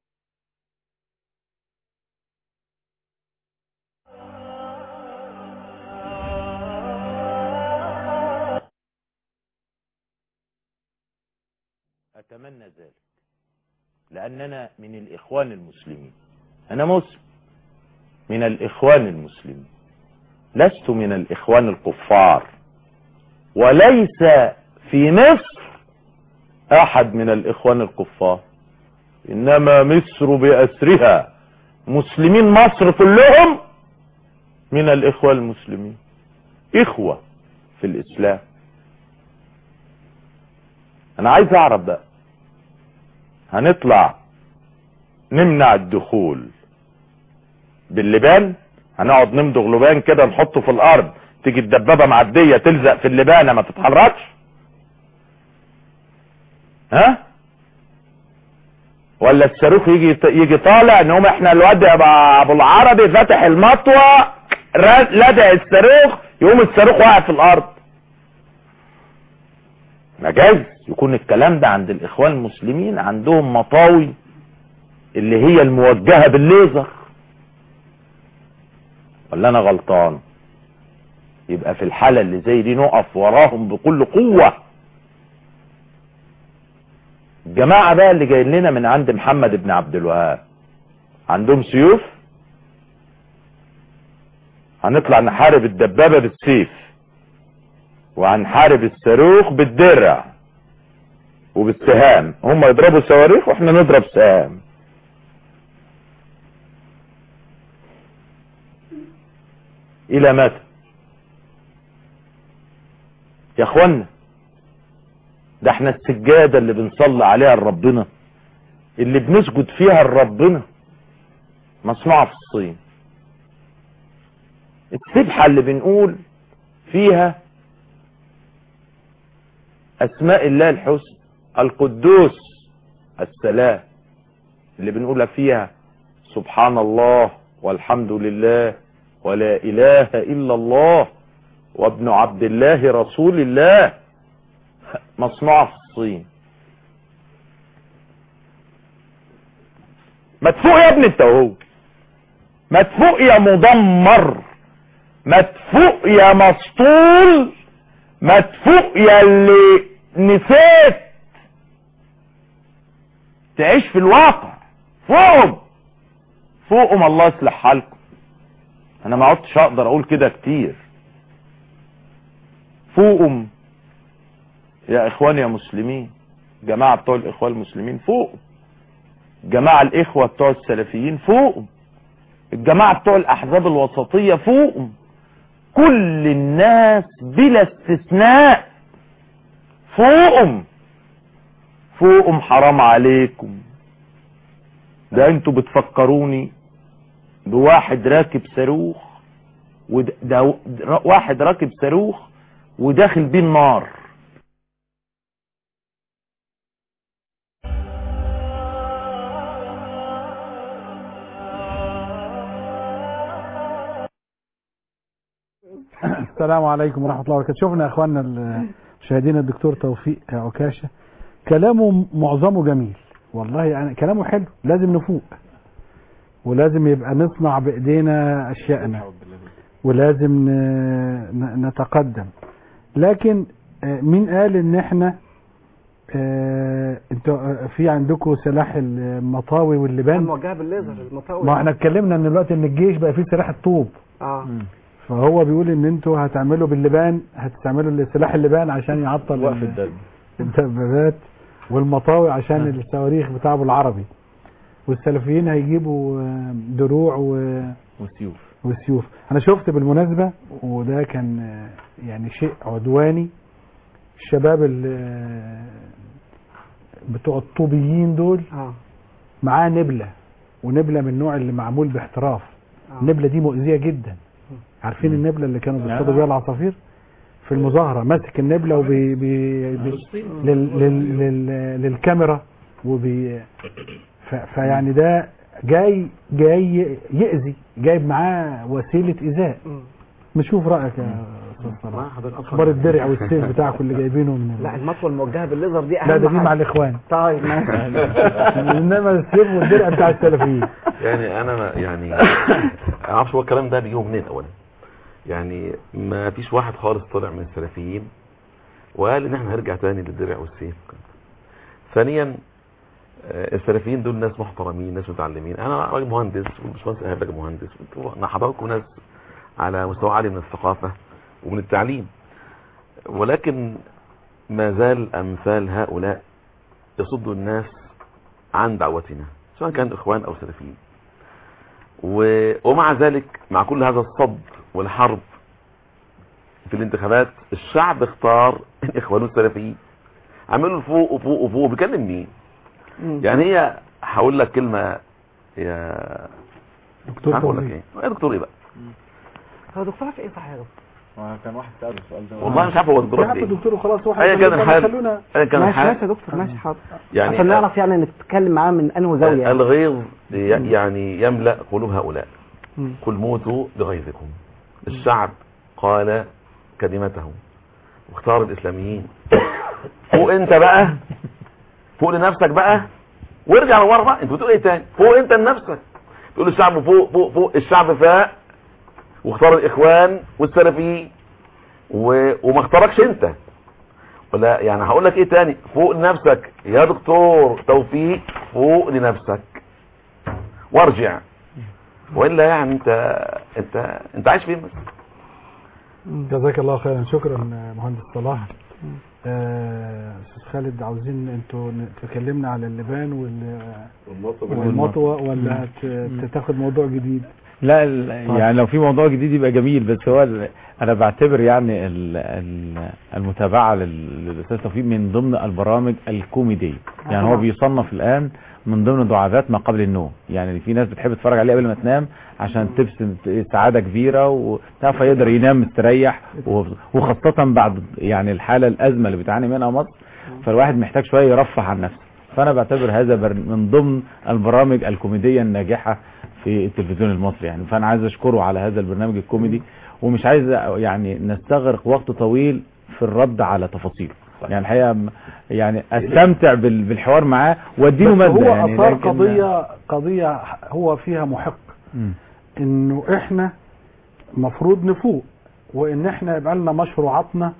Speaker 9: أتمنى ذلك لأننا من الإخوان المسلمين أنا مسلم من الإخوان المسلمين لست من الإخوان الكفار وليس في مصر أحد من الإخوان الكفار إنما مصر بأسرها مسلمين مصر كلهم من الإخوان المسلمين اخوة في الاسلام انا عايز اعرف بقى هنطلع نمنع الدخول باللبان هنقعد نمضغ لبان كده نحطه في الارض تيجي الدبابة معدية تلزق في اللبانة ما تتحركش ها ولا الصاروخ يجي يجي طالع ان هم احنا الواد يا ابو العربي فاتح المطوه لدع الصاروخ يقوم الصاروخ واقع في الارض مجاز يكون الكلام ده عند الاخوان المسلمين عندهم مطاوي اللي هي الموجهه بالليزر ولا انا غلطان يبقى في الحاله اللي زي دي نقف وراهم بكل قوه الجماعة بقى اللي جايين لنا من عند محمد بن عبد الوهاب عندهم سيوف هنطلع نحارب الدبابة بالسيف وهنحارب الصاروخ بالدرع وبالسهام هم يضربوا صواريخ واحنا نضرب سهام الى متى يا اخوانا ده احنا السجادة اللي بنصلي عليها لربنا اللي بنسجد فيها لربنا مصنوعة في الصين السبحة اللي بنقول فيها اسماء الله الحسن القدوس السلام اللي بنقولها فيها سبحان الله والحمد لله ولا اله الا الله وابن عبد الله رسول الله مصنوعة في الصين ما تفوق يا ابن التوهوج ما تفوق يا مدمر ما تفوق يا مسطول ما تفوق يا اللي نسيت تعيش في الواقع فوقهم فوقهم الله يصلح حالكم انا ما عدتش اقدر اقول كده كتير فوقهم يا اخواني يا مسلمين جماعة بتوع الاخوان المسلمين فوق جماعة الاخوة بتوع السلفيين فوق الجماعة بتوع الاحزاب الوسطية فوق كل الناس بلا استثناء فوقهم فوقهم حرام عليكم ده انتوا بتفكروني بواحد راكب صاروخ وده ده واحد راكب صاروخ وداخل بيه النار
Speaker 10: السلام عليكم ورحمة الله وبركاته شفنا يا اخواننا المشاهدين الدكتور توفيق عكاشة كلامه معظمه جميل والله يعني كلامه حلو لازم نفوق ولازم يبقى نصنع بايدينا اشيائنا ولازم نتقدم لكن مين قال ان احنا انتوا في عندكم سلاح المطاوي واللبان
Speaker 5: الموجهه بالليزر المطاوي
Speaker 10: ما احنا اتكلمنا ان دلوقتي ان الجيش بقى فيه سلاح الطوب
Speaker 5: اه
Speaker 10: فهو بيقول ان انتوا هتعملوا باللبان هتستعملوا سلاح اللبان عشان يعطل
Speaker 3: وقف الدب
Speaker 10: الدبابات والمطاوي عشان الصواريخ بتاع ابو العربي والسلفيين هيجيبوا دروع و...
Speaker 4: وسيوف
Speaker 10: وسيوف انا شفت بالمناسبة وده كان يعني شيء عدواني الشباب اللي بتوع الطوبيين دول
Speaker 5: اه
Speaker 10: معاه نبلة ونبلة من النوع اللي معمول باحتراف النبلة دي مؤذية جدا عارفين النبلة اللي كانوا بيصطادوا بيها العصافير في المظاهرة ماسك النبلة وبي بي بي لل لل لل للكاميرا وبي ف فيعني ده جاي جاي يأذي جايب معاه وسيلة إيذاء نشوف رأيك يا أستاذ صلاح أخبار الدرع والسيف بتاعكم اللي جايبينه من
Speaker 5: لا المطوة الموجهة بالليزر دي أهم
Speaker 10: لا ده دي
Speaker 5: حاجة.
Speaker 10: مع الإخوان
Speaker 5: طيب
Speaker 10: إنما السيف والدرع بتاع السلفيين
Speaker 3: يعني انا ما يعني ما اعرفش هو الكلام ده بيجيبه منين اولا يعني ما فيش واحد خالص طلع من السلفيين وقال ان احنا هنرجع تاني للدرع والسيف ثانيا آه، السلفيين دول ناس محترمين ناس متعلمين انا راجل مهندس والباشمهندس ايهاب راجل مهندس وانتوا- انا حضراتكم ناس على مستوى عالي من الثقافه ومن التعليم ولكن ما زال امثال هؤلاء يصدوا الناس عن دعوتنا سواء كان اخوان او سلفيين و... ومع ذلك مع كل هذا الصد والحرب في الانتخابات الشعب اختار الاخوان والسلفيين عملوا فوق وفوق وفوق بيكلم مين يعني هي هقول لك كلمه يا
Speaker 10: دكتور
Speaker 3: هقول لك
Speaker 10: توفيق.
Speaker 3: ايه يا دكتور ايه بقى
Speaker 5: هو دكتور في ايه صح يا دكتور
Speaker 4: كان واحد سأله السؤال ده
Speaker 3: والله مش عارف هو دكتور
Speaker 10: يا
Speaker 3: ايه
Speaker 10: دكتور وخلاص واحد
Speaker 3: ايا كان الحال
Speaker 10: خلونا
Speaker 3: ايا كان
Speaker 5: ماشي
Speaker 3: الحال
Speaker 5: ماشي يا دكتور ماشي حاضر
Speaker 3: يعني
Speaker 5: عشان نعرف يعني نتكلم معاه من انه زاويه يعني.
Speaker 3: الغيظ ي- يعني يملأ قلوب هؤلاء
Speaker 5: مم.
Speaker 3: قل موتوا بغيظكم الشعب قال كلمته واختار الإسلاميين فوق انت بقى فوق لنفسك بقى وارجع لورا بقى انت بتقول ايه تاني فوق انت لنفسك تقول الشعب فوق فوق فوق الشعب فاق واختار الاخوان والسلفيين و... وما اختاركش انت ولا يعني هقول لك ايه تاني فوق لنفسك يا دكتور توفيق فوق لنفسك وارجع والا يعني انت انت انت عايش فين بس
Speaker 10: جزاك الله خيرا شكرا مهندس صلاح آه، استاذ خالد عاوزين انتوا ن- تكلمنا على اللبان وال- والمطوه ولا هت- تاخد موضوع جديد
Speaker 4: لا ال-
Speaker 10: طيب.
Speaker 4: يعني لو في موضوع جديد يبقى جميل بس هو ال- انا بعتبر يعني ال- ال- المتابعه لل- للاستاذ توفيق من ضمن البرامج الكوميديه يعني هو
Speaker 5: طبعا.
Speaker 4: بيصنف الان من ضمن دعابات ما قبل النوم يعني في ناس بتحب تتفرج عليه قبل ما تنام عشان تبسم سعاده كبيره وبتاع فيقدر ينام مستريح و- وخاصه بعد يعني الحاله الازمه اللي بتعاني منها مصر فالواحد محتاج شويه يرفه عن نفسه فانا بعتبر هذا بر- من ضمن البرامج الكوميديه الناجحه في التلفزيون المصري يعني فانا عايز اشكره على هذا البرنامج الكوميدي ومش عايز يعني نستغرق وقت طويل في الرد على تفاصيله يعني الحقيقه م- يعني استمتع بال- بالحوار معاه واديله
Speaker 10: بس
Speaker 4: ماده
Speaker 10: هو
Speaker 4: يعني
Speaker 10: اثار
Speaker 4: لكن-
Speaker 10: قضيه قضيه هو فيها محق
Speaker 4: مم.
Speaker 10: انه احنا مفروض نفوق وان احنا يبقى لنا مشروعاتنا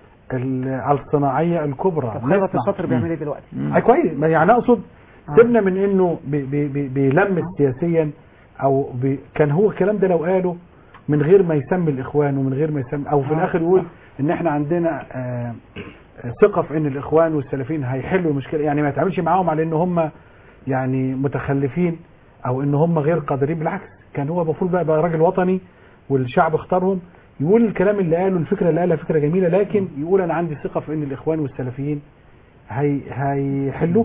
Speaker 10: ال- الصناعيه الكبرى
Speaker 5: طب خيرت
Speaker 10: نصنع.
Speaker 5: الشاطر بيعمل ايه دلوقتي؟
Speaker 10: اي كويس ما يعني اقصد سيبنا من انه بي بي بي بيلمس سياسيا او بي كان هو الكلام ده لو قاله من غير ما يسمي الاخوان ومن غير ما يسمي او في
Speaker 5: آه.
Speaker 10: الاخر يقول ان احنا عندنا آه، آه، ثقه في ان الاخوان والسلفيين هيحلوا المشكله يعني ما يتعاملش معاهم على ان هم يعني متخلفين او ان هم غير قادرين بالعكس كان هو المفروض بقى يبقى راجل وطني والشعب اختارهم يقول الكلام اللي قاله الفكره اللي قالها فكره جميله لكن يقول انا عندي ثقه في ان الاخوان والسلفيين هي هيحلوها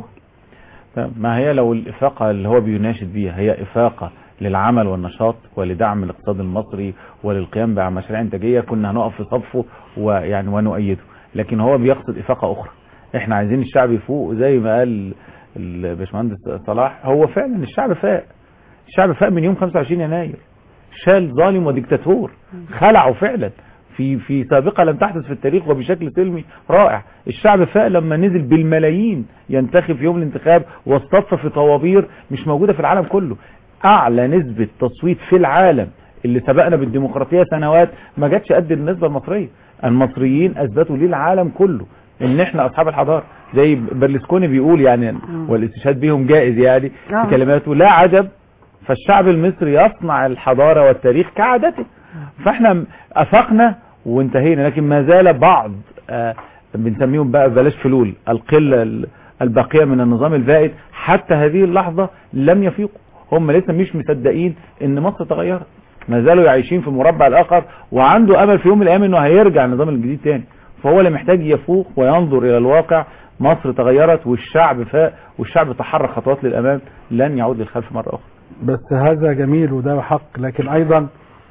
Speaker 4: طب ما هي لو الإفاقة اللي هو بيناشد بيها هي إفاقة للعمل والنشاط ولدعم الاقتصاد المصري وللقيام بمشاريع إنتاجية كنا هنقف في صفه ويعني ونؤيده لكن هو بيقصد إفاقة أخرى احنا عايزين الشعب يفوق زي ما قال الباشمهندس صلاح هو فعلا الشعب فاق الشعب فاق من يوم 25 يناير شال ظالم وديكتاتور خلعه فعلا في في سابقه لم تحدث في التاريخ وبشكل سلمي رائع الشعب فاق لما نزل بالملايين ينتخب في يوم الانتخاب واصطف في طوابير مش موجوده في العالم كله اعلى نسبه تصويت في العالم اللي سبقنا بالديمقراطيه سنوات ما جاتش قد النسبه المصريه المصريين اثبتوا للعالم كله ان احنا اصحاب الحضاره زي برلسكوني بيقول يعني والاستشهاد بهم جائز يعني
Speaker 5: آه.
Speaker 4: في كلماته لا عجب فالشعب المصري يصنع الحضاره والتاريخ كعادته فاحنا افقنا وانتهينا لكن ما زال بعض آه بنسميهم بقى بلاش فلول القله ال- الباقيه من النظام البائد حتى هذه اللحظه لم يفيقوا هم لسه مش مصدقين ان مصر تغيرت ما زالوا عايشين في المربع الاخر وعنده امل في يوم من الايام انه هيرجع النظام الجديد تاني فهو اللي محتاج يفوق وينظر الى الواقع مصر تغيرت والشعب فاق والشعب تحرك خطوات للامام لن يعود للخلف مره اخرى
Speaker 10: بس هذا جميل وده حق لكن ايضا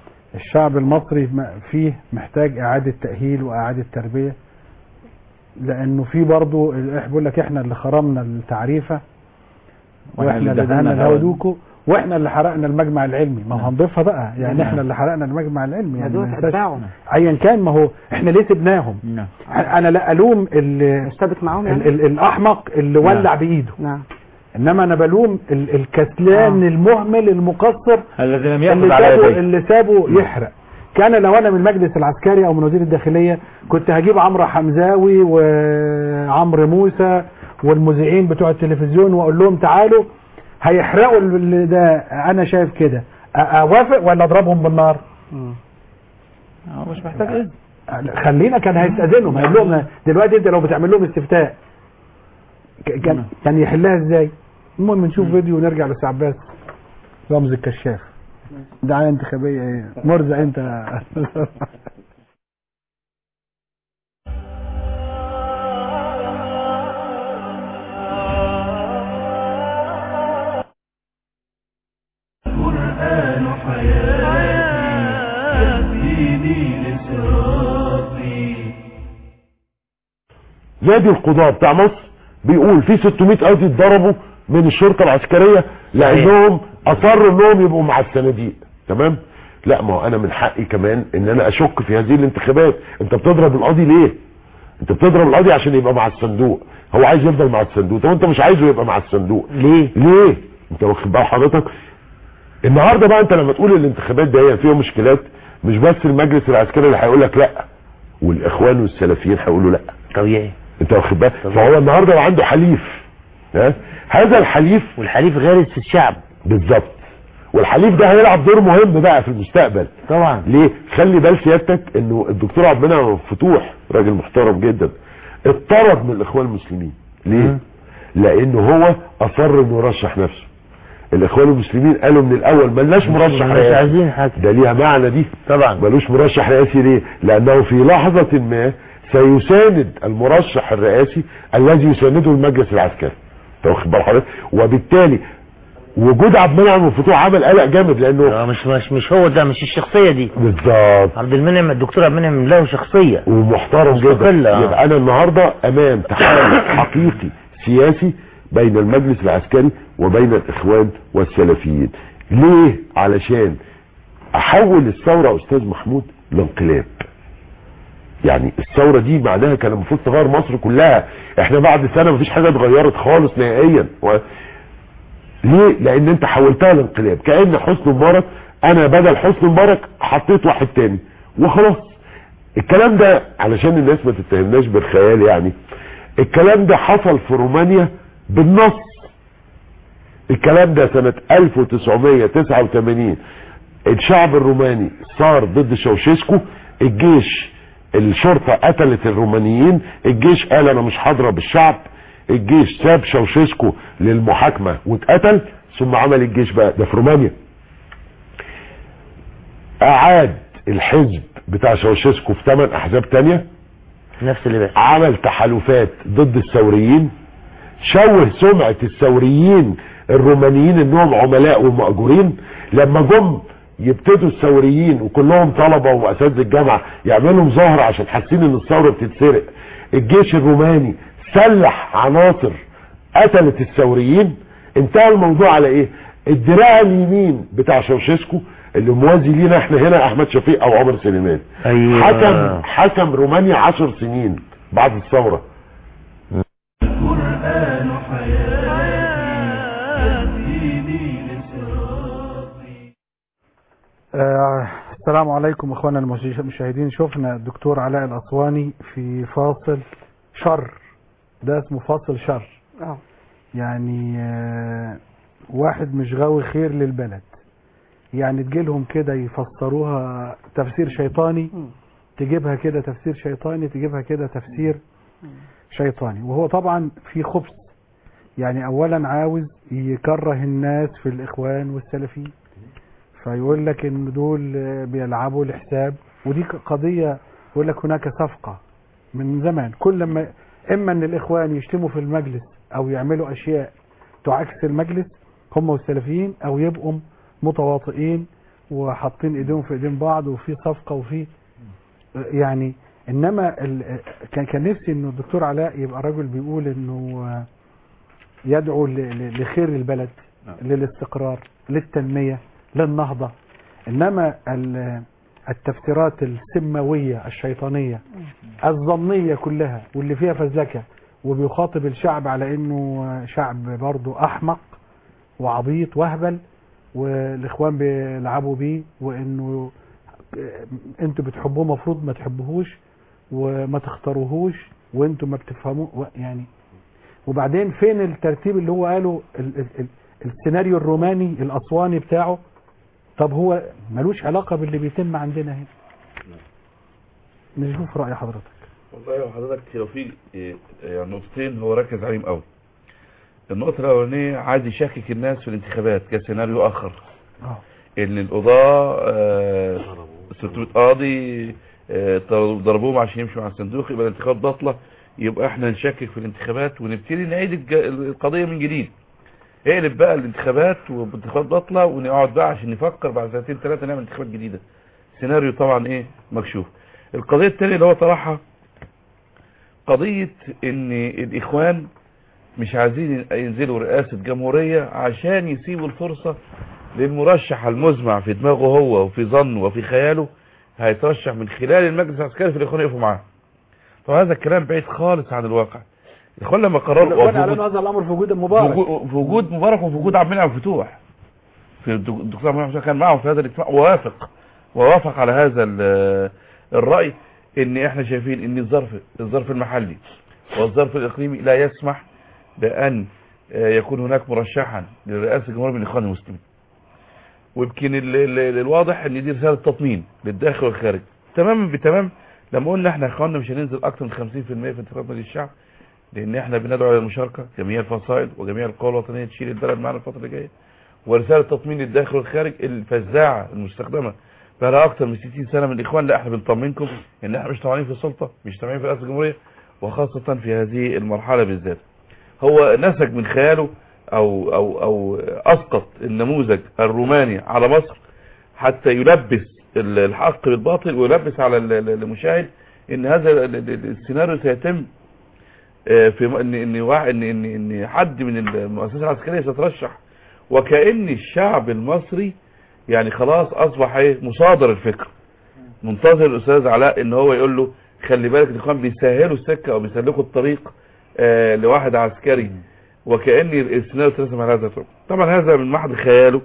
Speaker 10: الشعب المصري م- فيه محتاج اعادة تأهيل واعادة تربية لانه في برضه احنا بيقول لك احنا اللي خرمنا التعريفة واحنا اللي دهنا الهودوكو واحنا اللي حرقنا المجمع العلمي ما هو هنضيفها بقى يعني
Speaker 5: نعم.
Speaker 10: احنا اللي حرقنا المجمع العلمي يعني
Speaker 5: دول
Speaker 10: ما ننساش-
Speaker 5: اتباعهم.
Speaker 10: ايا كان ما هو احنا ليه سبناهم انا لا الوم ال-
Speaker 5: اشتبك معاهم
Speaker 10: ال- ال- الاحمق اللي
Speaker 5: نعم.
Speaker 10: ولع بايده
Speaker 5: نعم
Speaker 10: انما انا بلوم ال- الكسلان
Speaker 5: آه.
Speaker 10: المهمل المقصر
Speaker 4: الذي لم ياخذ
Speaker 10: اللي
Speaker 4: على
Speaker 10: سابه
Speaker 4: يديه
Speaker 10: اللي سابه يحرق كان لو انا من المجلس العسكري او من وزير الداخليه كنت هجيب عمرو حمزاوي وعمرو موسى والمذيعين بتوع التلفزيون واقول لهم تعالوا هيحرقوا ال- ده انا شايف كده أ- اوافق ولا اضربهم بالنار
Speaker 4: هو مش محتاج اذن
Speaker 10: خلينا كان هيستاذنهم هيقول لهم دلوقتي انت لو بتعمل لهم استفتاء ك- كان كان يحلها ازاي المهم نشوف فيديو ونرجع لسي عباس رمز الكشاف دعايه انتخابيه ايه مرزق انت
Speaker 12: نادي القضاة بتاع مصر بيقول في 600 قاضي اتضربوا من الشرطة العسكرية لانهم اصروا انهم يبقوا مع الصناديق تمام لا ما هو انا من حقي كمان ان انا اشك في هذه الانتخابات انت بتضرب القاضي ليه انت بتضرب القاضي عشان يبقى مع الصندوق هو عايز يفضل مع الصندوق طب انت مش عايزه يبقى مع الصندوق
Speaker 15: ليه
Speaker 12: ليه انت واخد بال حضرتك النهارده بقى انت لما تقول الانتخابات دي فيها مشكلات مش بس المجلس العسكري اللي هيقول لك لا والاخوان والسلفيين هيقولوا لا
Speaker 15: طبيعي
Speaker 12: انت واخد بالك فهو النهارده بقى عنده حليف ها هذا الحليف
Speaker 15: والحليف غارس في الشعب
Speaker 12: بالظبط والحليف ده هيلعب دور مهم بقى في المستقبل
Speaker 15: طبعا
Speaker 12: ليه خلي بال سيادتك انه الدكتور عبد المنعم فتوح راجل محترم جدا اتطرد من الاخوان المسلمين ليه لانه هو اصر انه يرشح نفسه الاخوان المسلمين قالوا من الاول ملناش مرشح
Speaker 15: مش
Speaker 12: رئاسي
Speaker 15: عايزين حاجة
Speaker 12: ده ليها معنى دي
Speaker 15: طبعا
Speaker 12: ملوش مرشح رئاسي ليه لانه في لحظة ما سيساند المرشح الرئاسي الذي يسانده المجلس العسكري انت واخد بال حضرتك وبالتالي وجود عبد المنعم والفتوح عمل قلق جامد لانه
Speaker 15: مش مش مش هو ده مش الشخصية دي
Speaker 12: بالظبط
Speaker 15: عبد المنعم الدكتور عبد المنعم له شخصية
Speaker 12: ومحترم جدا
Speaker 15: مستقلة، آه.
Speaker 12: يبقى انا النهارده امام تحالف حقيقي سياسي بين المجلس العسكري وبين الاخوان والسلفيين ليه علشان احول الثوره يا استاذ محمود لانقلاب يعني الثوره دي معناها كان المفروض تغير مصر كلها احنا بعد سنه مفيش حاجه اتغيرت خالص نهائيا و... ليه لان انت حولتها لانقلاب كان حسني مبارك انا بدل حسني مبارك حطيت واحد تاني وخلاص الكلام ده علشان الناس ما تتهمناش بالخيال يعني الكلام ده حصل في رومانيا بالنص الكلام ده سنة 1989 الشعب الروماني صار ضد شوشيسكو الجيش الشرطة قتلت الرومانيين الجيش قال انا مش هضرب الشعب الجيش ساب شوشيسكو للمحاكمة واتقتل ثم عمل الجيش بقى ده في رومانيا اعاد الحزب بتاع شوشيسكو في ثمان احزاب تانية
Speaker 15: نفس اللي بيحصل
Speaker 12: عمل تحالفات ضد الثوريين شوه سمعة الثوريين الرومانيين انهم عملاء ومأجورين لما جم يبتدوا الثوريين وكلهم طلبة واساتذة الجامعة يعملوا مظاهرة عشان حاسين ان الثورة بتتسرق الجيش الروماني سلح عناصر قتلت الثوريين انتهى الموضوع على ايه الدراع اليمين بتاع شوشيسكو اللي موازي لينا احنا هنا احمد شفيق او عمر سليمان
Speaker 15: أيوة.
Speaker 12: حكم حكم رومانيا عشر سنين بعد الثورة
Speaker 1: القرآن
Speaker 10: آه السلام عليكم اخوانا المشاهدين شفنا الدكتور علاء الاسواني في فاصل شر ده اسمه فاصل شر
Speaker 5: اه
Speaker 10: يعني آه واحد مش غاوي خير للبلد يعني تجيلهم كده يفسروها تفسير شيطاني تجيبها كده تفسير شيطاني تجيبها كده تفسير شيطاني وهو طبعا في خبث يعني اولا عاوز يكره الناس في الاخوان والسلفيين فيقول لك ان دول آه، بيلعبوا لحساب ودي ق- قضية يقول لك هناك صفقة من زمان كل ما اما ان الاخوان يشتموا في المجلس او يعملوا اشياء تعكس المجلس هم والسلفيين او يبقوا متواطئين وحاطين ايديهم في ايدين بعض وفي صفقة وفي يعني انما ال- كان كان نفسي انه الدكتور علاء يبقى راجل بيقول انه آه، يدعو ل- ل- لخير البلد للاستقرار للتنمية للنهضة انما ال- التفسيرات السماوية الشيطانية الظنية كلها واللي فيها فزلكة وبيخاطب الشعب على انه شعب برضه احمق وعبيط وهبل والاخوان بيلعبوا بيه وانه انتوا بتحبوه مفروض ما تحبوهوش وما تختاروهوش وانتوا ما بتفهموه يعني وبعدين فين الترتيب اللي هو قاله ال ال ال السيناريو الروماني الاسواني بتاعه طب هو ملوش علاقة باللي بيتم عندنا هنا نشوف رأي حضرتك
Speaker 23: والله يا حضرتك لو في إيه، يعني نقطتين هو ركز عليهم قوي النقطة الأولانية عايز يشكك الناس في الانتخابات كسيناريو آخر
Speaker 10: اه
Speaker 23: إن القضاة آه، 600 قاضي آه، ضربوهم عشان يمشوا مع الصندوق يبقى الانتخابات باطلة يبقى احنا نشكك في الانتخابات ونبتدي نعيد الج- القضية من جديد اقلب بقى الانتخابات والانتخابات باطلة ونقعد بقى عشان نفكر بعد سنتين ثلاثة نعمل انتخابات جديدة سيناريو طبعا ايه مكشوف القضية الثانية اللي هو طرحها قضية ان الاخوان مش عايزين ينزلوا رئاسة جمهورية عشان يسيبوا الفرصة للمرشح المزمع في دماغه هو وفي ظنه وفي خياله هيترشح من خلال المجلس العسكري في الاخوان يقفوا معاه طبعا هذا الكلام بعيد خالص عن الواقع الاخوان لما قرروا
Speaker 10: الاخوان
Speaker 23: وفي
Speaker 10: اعلنوا هذا الامر في وجود المبارك
Speaker 23: في وجود- في وجود مبارك وفي وجود عبد المنعم فتوح في الدك- الدكتور عبد المنعم فتوح كان معه في هذا الاجتماع ووافق ووافق على هذا ال- الرأي ان احنا شايفين ان الظرف الظرف المحلي والظرف الاقليمي لا يسمح بان آه، يكون هناك مرشحا لرئاسة الجمهورية من الاخوان المسلمين ويمكن ال- ال- الواضح ان دي رسالة تطمين للداخل والخارج تماما بتمام لما قلنا احنا يا اخواننا مش هننزل اكتر من 50% في انتخابات مجلس الشعب لان احنا بندعو الى المشاركه جميع الفصائل وجميع القوى الوطنيه تشيل البلد معنا الفتره اللي جايه ورساله تطمين للداخل والخارج الفزاعه المستخدمه بقى لها اكتر من 60 سنه من الاخوان لا احنا بنطمنكم ان احنا مش طمعانين في السلطه مش طمعانين في رئاسه الجمهوريه وخاصه في هذه المرحله بالذات هو نسج من خياله او او او اسقط النموذج الروماني على مصر حتى يلبس ال- الحق بالباطل ويلبس على ال- ال- المشاهد ان هذا ال- ال- السيناريو سيتم آه، في م- ان ان واحد ان ان ان حد من المؤسسه العسكريه سيترشح وكأن الشعب المصري يعني خلاص اصبح ايه مصادر الفكر منتظر الاستاذ علاء ان هو يقول له خلي بالك الاخوان بيسهلوا السكه او بيسلكوا الطريق آه، لواحد عسكري وكأن السيناريو ترسم على هذا الطريق طبعا هذا من محض خياله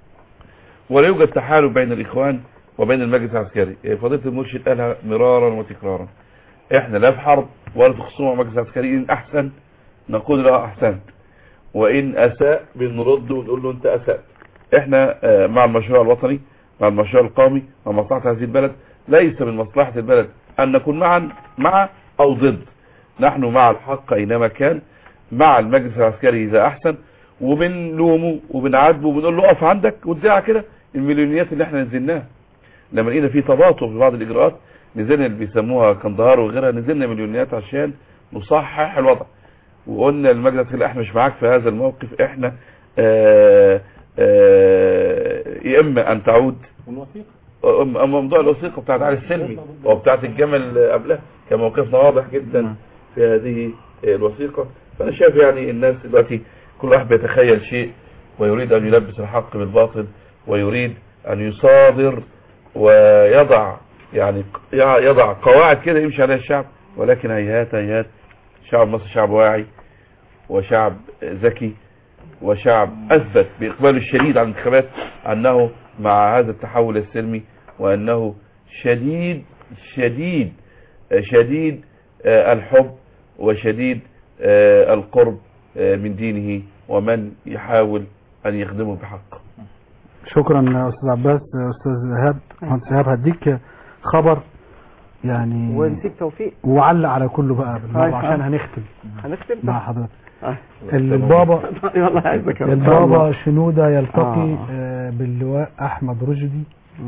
Speaker 23: ولا يوجد تحالف بين الاخوان وبين المجلس العسكري آه، فضيله المرشد قالها مرارا وتكرارا احنا لا في حرب ولا في خصومه مع المجلس العسكري ان احسن نقول له احسنت وان اساء بنرد ونقول له انت اسأت احنا آه، مع المشروع الوطني مع المشروع القومي مع مصلحة هذه البلد ليس من مصلحة البلد ان نكون معا مع او ضد نحن مع الحق اينما كان مع المجلس العسكري اذا احسن وبنلومه وبنعاتبه وبنقول له اقف عندك وادعي كده المليونيات اللي احنا نزلناها لما لقينا في تباطؤ في بعض الاجراءات نزلنا اللي بيسموها كندهار وغيرها نزلنا مليونيات عشان نصحح الوضع وقلنا للمجلس العسكري احنا مش معاك في هذا الموقف احنا آآ آآ يا اما ان تعود أما موضوع الوثيقة بتاعت علي السلمي وبتاعت الجمل قبلها كان موقفنا واضح جدا في هذه الوثيقة فأنا شايف يعني الناس دلوقتي كل واحد بيتخيل شيء ويريد أن يلبس الحق بالباطل ويريد أن يصادر ويضع يعني يضع قواعد كده يمشي عليها الشعب ولكن هيهات هيهات شعب مصر شعب واعي وشعب ذكي وشعب أثبت بإقباله الشديد على الانتخابات أنه مع هذا التحول السلمي وأنه شديد شديد شديد آه، الحب وشديد آه، القرب آه، من دينه ومن يحاول أن يخدمه بحق
Speaker 10: شكرا استاذ عباس استاذ ايهاب مهندس ايهاب هديك خبر يعني
Speaker 5: ونسيب توفيق
Speaker 10: وعلق على كله بقى بالمره
Speaker 5: طيب،
Speaker 10: عشان
Speaker 5: آه.
Speaker 10: هنختم
Speaker 5: هنختم
Speaker 10: مع حضرتك
Speaker 5: آه.
Speaker 10: البابا
Speaker 5: والله عايزك
Speaker 10: البابا شنودة يلتقي
Speaker 5: آه.
Speaker 10: آه، باللواء احمد رشدي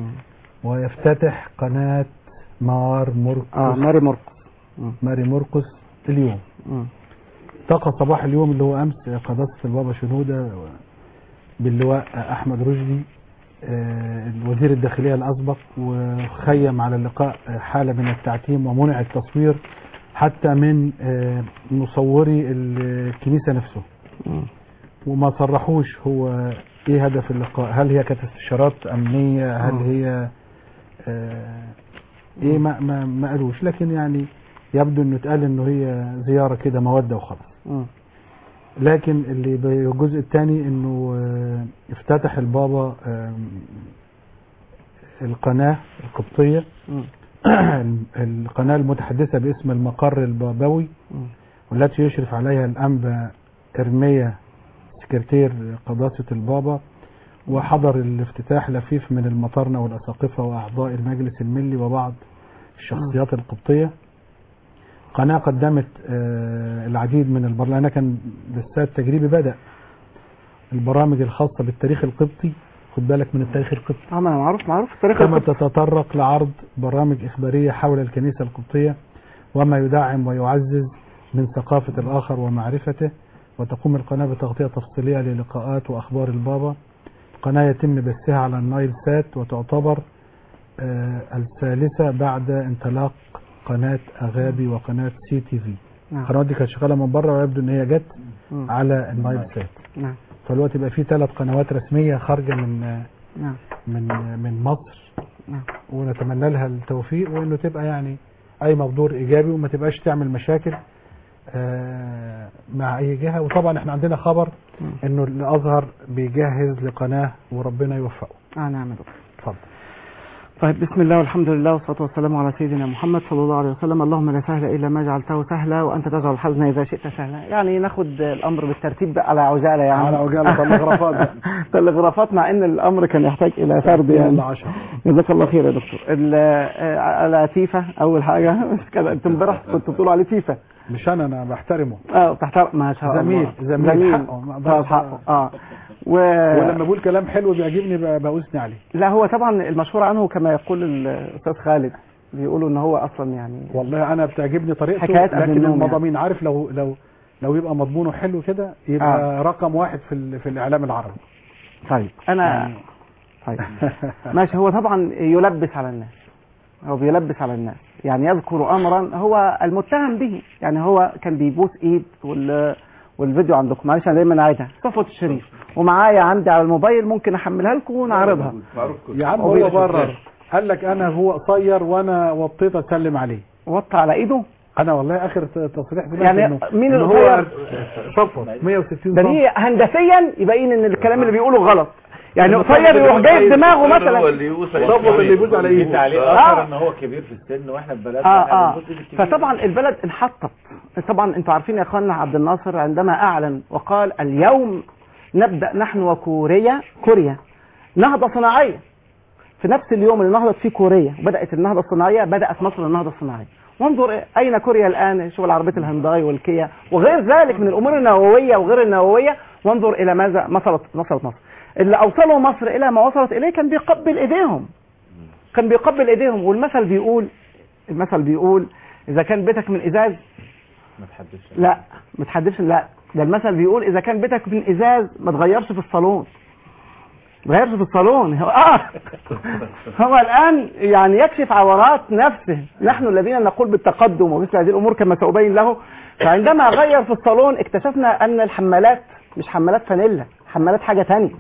Speaker 10: ويفتتح قناة مار مرقس
Speaker 5: اه ماري مرقس
Speaker 10: ماري مرقس اليوم التقى صباح اليوم اللي هو امس قداسة البابا شنودة باللواء احمد رشدي آه، وزير الداخلية الاسبق وخيم على اللقاء آه، حالة من التعتيم ومنع التصوير حتى من آه، مصوري الكنيسة نفسه وما صرحوش هو ايه هدف اللقاء هل هي كانت استشارات امنية هل
Speaker 5: آه.
Speaker 10: هي آه، ايه ما ما ما قالوش لكن يعني يبدو انه اتقال انه هي زيارة كده مودة وخلاص لكن اللي بالجزء الثاني انه آه، افتتح البابا آم، القناة القبطية القناة المتحدثة باسم المقر البابوي والتي يشرف عليها الأنبا إرميا سكرتير قداسة البابا وحضر الافتتاح لفيف من المطارنة والأساقفة وأعضاء المجلس الملي وبعض الشخصيات القبطية قناة قدمت آه، العديد من البرامج كان لسه التجريبي بدأ البرامج الخاصة بالتاريخ القبطي خد بالك من التاريخ القبطي
Speaker 5: اه ما أنا معروف معروف التاريخ
Speaker 10: كما
Speaker 5: القبطي.
Speaker 10: تتطرق لعرض برامج إخبارية حول الكنيسة القبطية وما يدعم ويعزز من ثقافة الآخر ومعرفته وتقوم القناة بتغطية تفصيلية للقاءات وأخبار البابا القناة يتم بثها على النايل سات وتعتبر آه، الثالثة بعد انطلاق قناه اغابي وقناه سي تي في
Speaker 5: نعم.
Speaker 10: القنوات دي كانت شغاله من بره ويبدو ان هي جت
Speaker 5: مم.
Speaker 10: على النايل سات
Speaker 5: نعم
Speaker 10: فالوقت يبقى في ثلاث قنوات رسميه خارجه من
Speaker 5: نعم
Speaker 10: من من مصر
Speaker 5: نعم
Speaker 10: ونتمنى لها التوفيق وانه تبقى يعني قايمه بدور ايجابي وما تبقاش تعمل مشاكل آه، مع اي جهه وطبعا احنا عندنا خبر انه الازهر بيجهز لقناه وربنا يوفقه
Speaker 5: اه نعم يا دكتور
Speaker 10: اتفضل
Speaker 5: طيب بسم الله والحمد لله والصلاة والسلام على سيدنا محمد صلى الله عليه وسلم اللهم لا سهل إلا ما جعلته سهلا وأنت تجعل الحزن إذا شئت سهلا يعني ناخد الأمر بالترتيب بقى على عجالة يعني
Speaker 10: على عجالة، تلغرافات بقى.
Speaker 5: تلغرافات مع إن الأمر كان يحتاج إلى سرد يعني
Speaker 10: يلا عشرة.
Speaker 5: جزاك الله خير يا دكتور ال- آه، على تيفا أول حاجة كان أنت امبارح كنت بتقولوا عليه تيفا
Speaker 10: مش انا انا بحترمه
Speaker 5: اه تحترم ما شاء الله
Speaker 10: زميل زميل حقه ما
Speaker 5: طب
Speaker 10: أقدرش-
Speaker 5: حقه اه و...
Speaker 10: ولما بقول كلام حلو بيعجبني ب- بأثني عليه
Speaker 5: لا هو طبعا المشهور عنه كما يقول الاستاذ خالد بيقولوا ان هو اصلا يعني
Speaker 10: والله انا بتعجبني طريقته
Speaker 5: حكايات قبل
Speaker 10: لكن
Speaker 5: النوم يعني.
Speaker 10: المضامين عارف لو لو لو يبقى مضمونه حلو كده يبقى
Speaker 5: آه.
Speaker 10: رقم واحد في ال- في الاعلام العربي
Speaker 5: طيب انا
Speaker 10: يعني-
Speaker 5: طيب ماشي هو طبعا يلبس على الناس هو بيلبس على الناس يعني يذكر امرا هو المتهم به يعني هو كان بيبوس ايد وال والفيديو عندكم معلش انا دايما عايزها صفوة الشريف ومعايا عندي على الموبايل ممكن احملها لكم ونعرضها
Speaker 10: يا عم هو برر قال لك انا هو قصير وانا وطيت اسلم عليه
Speaker 5: وطى على ايده
Speaker 10: انا والله اخر ت- تصريح سمعت
Speaker 5: يعني
Speaker 10: إنه-
Speaker 5: مين
Speaker 10: إنه
Speaker 5: القصير؟
Speaker 10: هو صفر 160
Speaker 5: ده
Speaker 10: سم.
Speaker 5: دي هندسيا يبين ان الكلام اللي بيقوله غلط يعني
Speaker 10: المفروض
Speaker 5: قصير يروح
Speaker 10: يبقى
Speaker 5: جايب
Speaker 10: قصير.
Speaker 5: دماغه
Speaker 10: القصير
Speaker 5: مثلا
Speaker 10: هو اللي يبوس على صفوة اللي يبوس على ايده.
Speaker 16: عليه
Speaker 5: آه.
Speaker 16: اثر ان هو كبير في السن واحنا في بلدنا
Speaker 5: اه
Speaker 16: احنا
Speaker 5: اه
Speaker 16: بنبص للكبير.
Speaker 5: فطبعا البلد انحطت طبعا انتوا عارفين يا اخواننا عبد الناصر عندما اعلن وقال اليوم نبدا نحن وكوريا كوريا نهضه صناعيه في نفس اليوم اللي نهضت فيه كوريا وبدات النهضه الصناعيه بدات مصر النهضه الصناعيه وانظر اين كوريا الان شوف العربيه الهنداي والكيا وغير ذلك من الامور النوويه وغير النوويه وانظر الى ماذا وصلت وصلت مصر اللي اوصلوا مصر الى ما وصلت اليه كان بيقبل ايديهم كان بيقبل ايديهم والمثل بيقول المثل بيقول اذا كان بيتك من ازاز
Speaker 16: ما تحدثش
Speaker 5: لا ما تحدفش لا ده المثل بيقول اذا كان بيتك من ازاز ما تغيرش في الصالون ما تغيرش في الصالون هو اه هو الان يعني يكشف عورات نفسه نحن الذين نقول بالتقدم ومثل هذه الامور كما سابين له فعندما غير في الصالون اكتشفنا ان الحمالات مش حمالات فانيلا حمالات حاجه ثانيه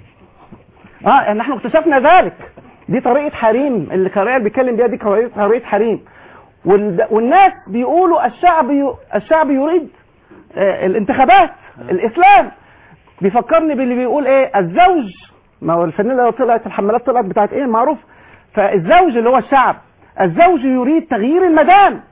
Speaker 5: اه يعني نحن اكتشفنا ذلك دي طريقه حريم اللي كاريال بيتكلم بيها دي طريقه طريقة حريم وال- والناس بيقولوا الشعب ي... الشعب يريد آه، الانتخابات الاسلام بيفكرني باللي بيقول ايه الزوج ما هو الفانيلا لو طلعت الحمالات طلعت بتاعت ايه معروف فالزوج اللي هو الشعب الزوج يريد تغيير المدام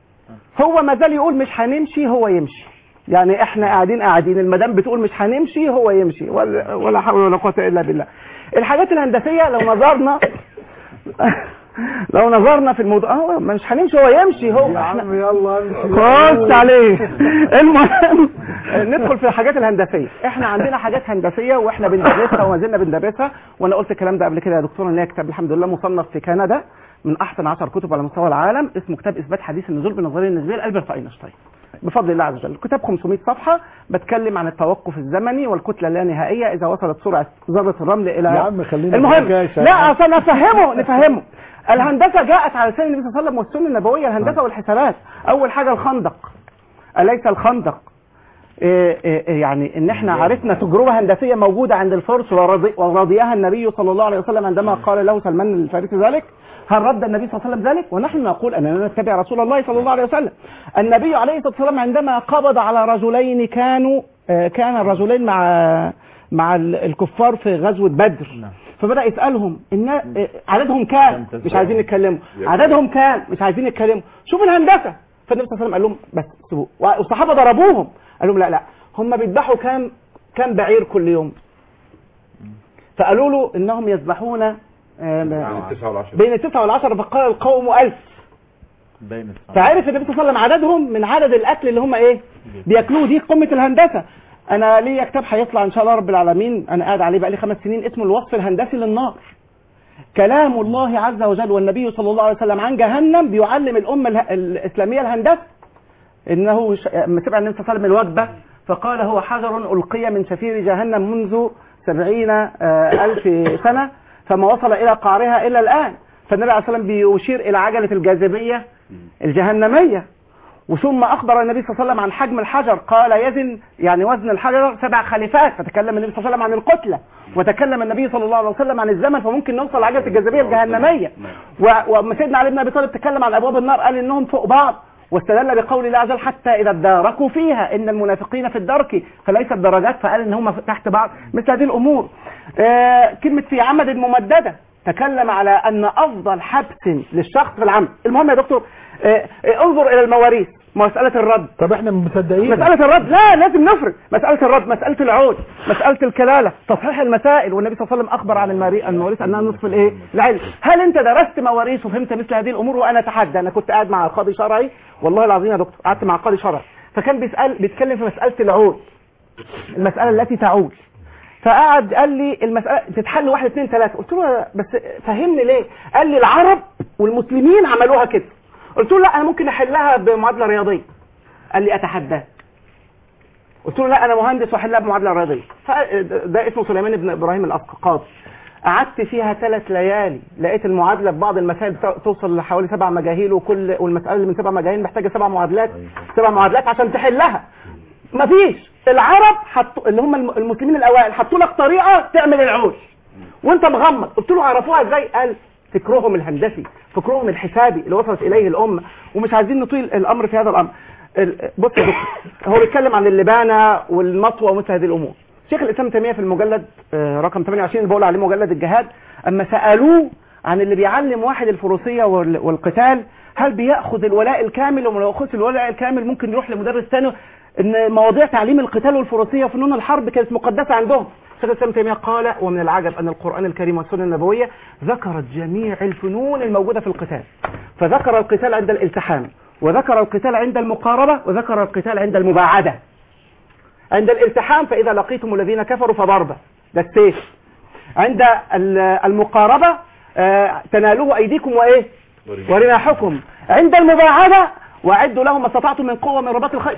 Speaker 5: هو ما زال يقول مش هنمشي هو يمشي يعني احنا قاعدين قاعدين المدام بتقول مش هنمشي هو يمشي ولا ولا حول ولا قوه الا بالله الحاجات الهندسيه لو نظرنا لو نظرنا في الموضوع اه مش هنمشي هو يمشي هو
Speaker 10: يا
Speaker 5: احنا
Speaker 10: عم يلا امشي
Speaker 5: خش عليه المهم ندخل في الحاجات الهندسيه احنا عندنا حاجات هندسيه واحنا بندرسها وما زلنا بندرسها وانا قلت الكلام ده قبل كده يا دكتور ان هي كتاب الحمد لله مصنف في كندا من احسن 10 كتب على مستوى العالم اسمه كتاب اثبات حديث النزول بالنظريه النسبيه لالبرت اينشتاين بفضل الله عز وجل الكتاب 500 صفحه بتكلم عن التوقف الزمني والكتله اللانهائيه اذا وصلت سرعه ذره الرمل الى
Speaker 10: يا عم خلينا في
Speaker 5: المهم
Speaker 10: الحكاية.
Speaker 5: لا عشان نفهمه نفهمه الهندسه جاءت على لسان النبي صلى الله عليه وسلم والسنه النبويه الهندسه والحسابات اول حاجه الخندق اليس الخندق إيه إيه إيه يعني ان احنا عرفنا تجربه هندسيه موجوده عند الفرس ورضي- ورضيها النبي صلى الله عليه وسلم عندما قال له سلمان الفارسي ذلك هل رد النبي صلى الله عليه وسلم ذلك ونحن نقول اننا نتبع رسول الله صلى الله عليه وسلم النبي عليه الصلاه والسلام عندما قبض على رجلين كانوا آه، كان الرجلين مع مع ال- الكفار في غزوه بدر فبدا يسالهم ان آه، عددهم كام مش عايزين يتكلموا عددهم كام مش عايزين يتكلموا شوفوا الهندسه فالنبي صلى الله عليه وسلم قال لهم بس سيبوه والصحابه ضربوهم قال لهم لا لا هم بيذبحوا كام كام بعير كل يوم فقالوا له انهم يذبحون آه،
Speaker 23: التسعة والعشرة
Speaker 5: بين التسعة والعشرة فقال القوم ألف
Speaker 16: بين
Speaker 5: فعرف النبي صلى الله عليه وسلم عددهم من عدد الأكل اللي هم إيه بياكلوه دي قمة الهندسة أنا ليا كتاب هيطلع إن شاء الله رب العالمين أنا قاعد عليه بقالي خمس سنين اسمه الوصف الهندسي للنار كلام الله عز وجل والنبي صلى الله عليه وسلم عن جهنم بيعلم الأمة اله- الإسلامية الهندسة إنه ش... لما سمع النبي صلى الله عليه وسلم الوجبة فقال هو حجر ألقي من شفير جهنم منذ سبعين آه، ألف سنة فما وصل إلى قعرها إلا الآن فالنبي عليه الصلاه والسلام بيشير الى عجله الجاذبيه الجهنميه وثم اخبر النبي صلى الله عليه وسلم عن حجم الحجر قال يزن يعني وزن الحجر سبع خليفات فتكلم النبي صلى الله عليه وسلم عن القتله وتكلم النبي صلى الله عليه وسلم عن الزمن فممكن نوصل لعجله الجاذبيه الجهنميه و- وأما سيدنا علي بن ابي طالب تكلم عن ابواب النار قال انهم فوق بعض واستدل بقول الله عز وجل حتى اذا اداركوا فيها ان المنافقين في الدرك فليست درجات فقال ان هم تحت بعض مثل هذه الامور آه كلمه في عمد ممدده تكلم على ان افضل حبس للشخص في العمد المهم يا دكتور آه آه انظر الى المواريث مسألة الرد
Speaker 10: طب احنا مصدقين
Speaker 5: مسألة الرد لا لازم نفرق مسألة الرد مسألة العود مسألة الكلالة تصحيح المسائل والنبي صلى الله عليه وسلم أخبر عن الماري- المواريث أنها نصف الإيه العلم هل أنت درست مواريث وفهمت مثل هذه الأمور وأنا أتحدى أنا كنت قاعد مع قاضي شرعي والله العظيم يا دكتور قعدت مع قاضي شرعي فكان بيسأل بيتكلم في مسألة العود المسألة التي تعود فقعد قال لي المسألة تتحل واحد اثنين ثلاثة قلت له بس فهمني ليه قال لي العرب والمسلمين عملوها كده قلت له لا انا ممكن احلها بمعادلة رياضية قال لي اتحداك قلت له لا انا مهندس واحلها بمعادلة رياضية فده ده اسمه سليمان بن ابراهيم الاسقى قاضي قعدت فيها ثلاث ليالي لقيت المعادلة في بعض المسائل بتو- توصل لحوالي سبع مجاهيل وكل والمسألة اللي من سبع مجاهيل محتاجة سبع معادلات سبع معادلات عشان تحلها مفيش العرب حطوا اللي هم الم- المسلمين الاوائل حطوا لك طريقه تعمل العوش وانت مغمض قلت له عرفوها ازاي قال فكرهم الهندسي فكرهم الحسابي اللي وصلت اليه الامه ومش عايزين نطيل الامر في هذا الامر ال- بص يا دكتور هو بيتكلم عن اللبانه والمطوه ومثل هذه الامور شيخ الاسلام ابن تيميه في المجلد آه، رقم 28 اللي بقول عليه مجلد الجهاد اما سالوه عن اللي بيعلم واحد الفروسيه وال- والقتال هل بياخذ الولاء الكامل وما ياخذش الولاء الكامل ممكن يروح لمدرس ثاني ان مواضيع تعليم القتال والفروسيه وفنون الحرب كانت مقدسه عندهم شيخ الاسلام ابن تيميه قال ومن العجب ان القران الكريم والسنه النبويه ذكرت جميع الفنون الموجوده في القتال فذكر القتال عند الالتحام وذكر القتال عند المقاربه وذكر القتال عند المباعده عند الالتحام فاذا لقيتم الذين كفروا فضربه ده السيف عند ال- المقاربه آه، تنالوه ايديكم وايه ورماحكم عند المباعده واعدوا لهم ما استطعتم من قوه من رباط الخيل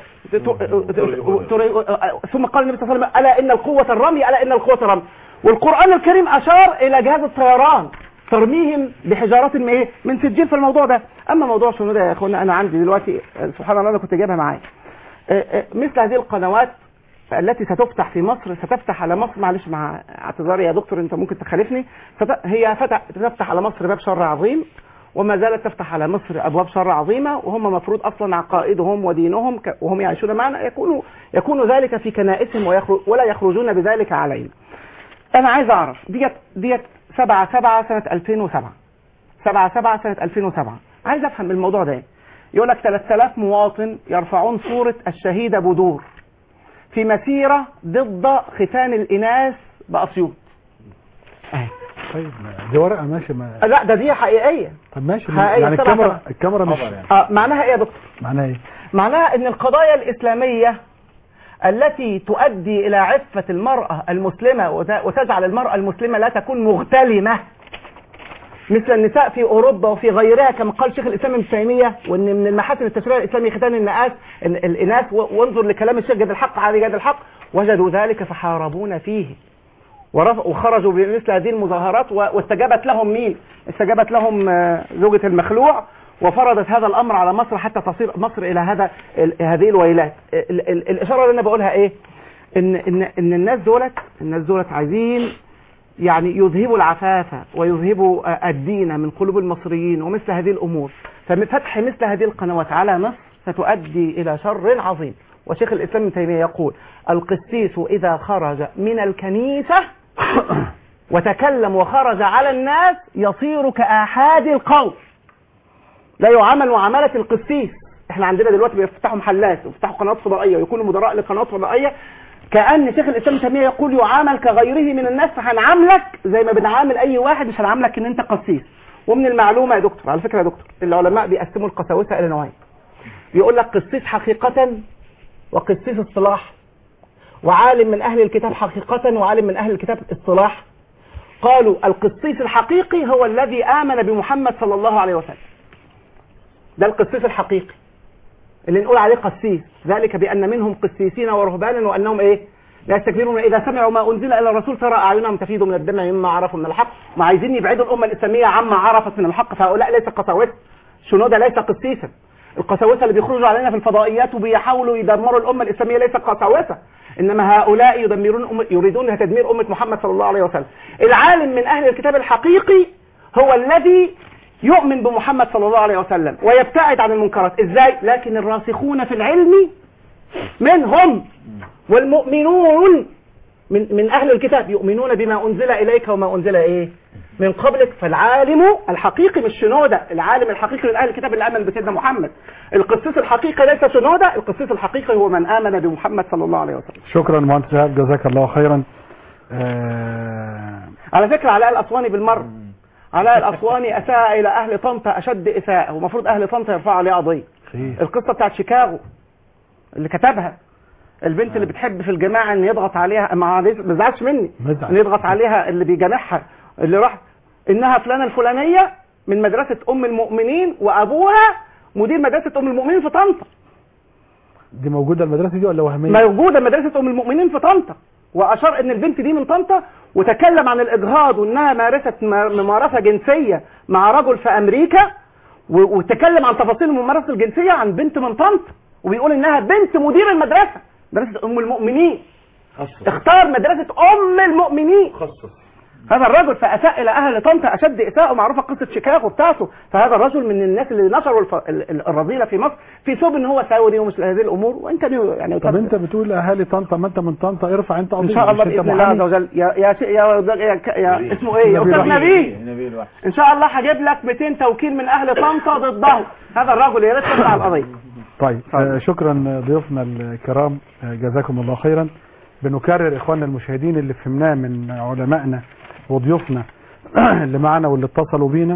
Speaker 5: ثم قال النبي صلى الله عليه وسلم الا ان القوه الرمي الا ان القوه الرمي والقران الكريم اشار الى جهاز الطيران ترميهم بحجارة من ايه من سجين في الموضوع ده اما موضوع شنو ده يا اخوانا انا عندي دلوقتي آه، سبحان الله انا كنت جايبها معايا آه، آه، مثل هذه القنوات التي ستفتح في مصر ستفتح على مصر معلش مع اعتذاري يا دكتور انت ممكن تخالفني ست- هي فتح تفتح على مصر باب شر عظيم وما زالت تفتح على مصر ابواب شر عظيمه وهم مفروض اصلا عقائدهم ودينهم ك- وهم يعيشون معنا يكون يكون ذلك في كنائسهم ويخرج ولا يخرجون بذلك علينا. انا عايز اعرف ديت ديت 7 7 سنه 2007 7 7 سنه 2007 عايز افهم الموضوع ده إيه؟ يقول لك 3000 مواطن يرفعون صوره الشهيده بدور في مسيره ضد ختان الاناث باسيوط
Speaker 10: طيب دي ورقه ماشي ما
Speaker 5: لا ده دي حقيقيه
Speaker 10: طب ماشي
Speaker 5: حقيقية
Speaker 10: يعني
Speaker 5: سبعة
Speaker 10: الكاميرا
Speaker 5: سبعة.
Speaker 10: الكاميرا مش
Speaker 5: آه معناها ايه يا دكتور
Speaker 10: معناها ايه
Speaker 5: معناها ان القضايا الاسلاميه التي تؤدي الى عفه المراه المسلمه وت- وتجعل المراه المسلمه لا تكون مغتلمه مثل النساء في اوروبا وفي غيرها كما قال شيخ الاسلام ابن تيميه وان من المحاسن التشريع الاسلامي ختان الناس ال- الاناث و- وانظر لكلام الشيخ جاد الحق علي جاد الحق وجدوا ذلك فحاربونا فيه ورف- وخرجوا بمثل هذه المظاهرات و- واستجابت لهم مين؟ استجابت لهم آه، زوجة المخلوع وفرضت هذا الامر على مصر حتى تصير مصر الى هذا ال- هذه الويلات. ال- ال- الاشاره اللي انا بقولها ايه؟ ان ان ان الناس دولت الناس دولت عايزين يعني يذهبوا العفاف ويذهبوا آه، الدين من قلوب المصريين ومثل هذه الامور ففتح مثل هذه القنوات على مصر ستؤدي الى شر عظيم وشيخ الاسلام ابن تيميه يقول القسيس اذا خرج من الكنيسه وتكلم وخرج على الناس يصير كآحاد القوم لا يعامل معاملة القسيس احنا عندنا دلوقتي بيفتحوا محلات ويفتحوا قنوات فضائية ويكونوا مدراء لقنوات فضائية كأن شيخ الإسلام ابن تيمية يقول يعامل كغيره من الناس فهنعاملك زي ما بنعامل أي واحد مش هنعاملك إن أنت قسيس ومن المعلومة يا دكتور على فكرة يا دكتور العلماء بيقسموا القساوسة إلى نوعين يقول لك قسيس حقيقة وقسيس اصطلاح وعالم من أهل الكتاب حقيقة وعالم من أهل الكتاب اصطلاح قالوا القسيس الحقيقي هو الذي آمن بمحمد صلى الله عليه وسلم ده القسيس الحقيقي اللي نقول عليه قسيس ذلك بأن منهم قسيسين ورهبانا وأنهم إيه لا يستكبرون اذا سمعوا ما انزل الى الرسول ترى اعينهم تفيض من الدمع مما عرفوا من الحق ما عايزين يبعدوا الامه الاسلاميه عما عرفت من الحق فهؤلاء ليس قساوسه شنوده ليس قسيسا القساوسه اللي بيخرجوا علينا في الفضائيات وبيحاولوا يدمروا الامه الاسلاميه ليس قساوسه انما هؤلاء يدمرون أم... يريدون تدمير امه محمد صلى الله عليه وسلم العالم من اهل الكتاب الحقيقي هو الذي يؤمن بمحمد صلى الله عليه وسلم ويبتعد عن المنكرات ازاي لكن الراسخون في العلم منهم والمؤمنون من من اهل الكتاب يؤمنون بما انزل اليك وما انزل ايه من قبلك فالعالم الحقيقي مش شنوده العالم الحقيقي من اهل الكتاب اللي امن بسيدنا محمد القسيس الحقيقي ليس شنوده القسيس الحقيقي هو من امن بمحمد صلى الله عليه وسلم
Speaker 10: شكرا مهندس إيهاب جزاك الله خيرا آه
Speaker 5: على فكره علاء الاسواني بالمره علاء الاسواني اساء الى اهل طنطا اشد اساءه ومفروض اهل طنطا يرفعوا عليه قضيه القصه بتاعت شيكاغو اللي كتبها البنت اللي بتحب في الجماعه ان يضغط عليها ما ما تزعلش مني
Speaker 10: مزعل.
Speaker 5: ان يضغط عليها اللي بيجامعها اللي راح انها فلانه الفلانيه من مدرسه ام المؤمنين وابوها مدير مدرسه ام المؤمنين في طنطا
Speaker 10: دي موجودة المدرسة دي ولا وهمية؟
Speaker 5: موجوده مدرسه ام المؤمنين في طنطا واشار ان البنت دي من طنطا وتكلم عن الاجهاض وانها مارست م- ممارسه جنسيه مع رجل في امريكا و- وتكلم عن تفاصيل الممارسه الجنسيه عن بنت من طنطا وبيقول انها بنت مدير المدرسه مدرسه ام المؤمنين اختار مدرسه ام المؤمنين هذا الرجل فاساء الى اهل طنطا اشد اساءه معروفه قصه شيكاغو بتاعته فهذا الرجل من الناس اللي نشروا الف... ال- ال- الرذيله في مصر في ثوب ان هو ثوري ومثل هذه الامور وان كان يعني
Speaker 10: طب انت بتقول اهالي طنطا ما انت من طنطا ارفع انت
Speaker 5: ان
Speaker 10: قضية
Speaker 5: شاء الله
Speaker 10: مش انت
Speaker 5: باذن الله عز
Speaker 10: محامي؟
Speaker 5: وجل يا يا شيء- يا, يا, يا, يا اسمه ايه يا
Speaker 10: نبيل
Speaker 5: استاذ
Speaker 10: وحيد.
Speaker 5: نبيل
Speaker 16: نبيل واحد
Speaker 5: ان شاء الله هجيب لك 200 توكيل من اهل طنطا ضده هذا الرجل يا ريت ترفع القضيه
Speaker 10: طيب آه شكرا ضيوفنا الكرام آه جزاكم الله خيرا بنكرر اخواننا المشاهدين اللي فهمناه من علمائنا وضيوفنا اللي معنا واللي اتصلوا بينا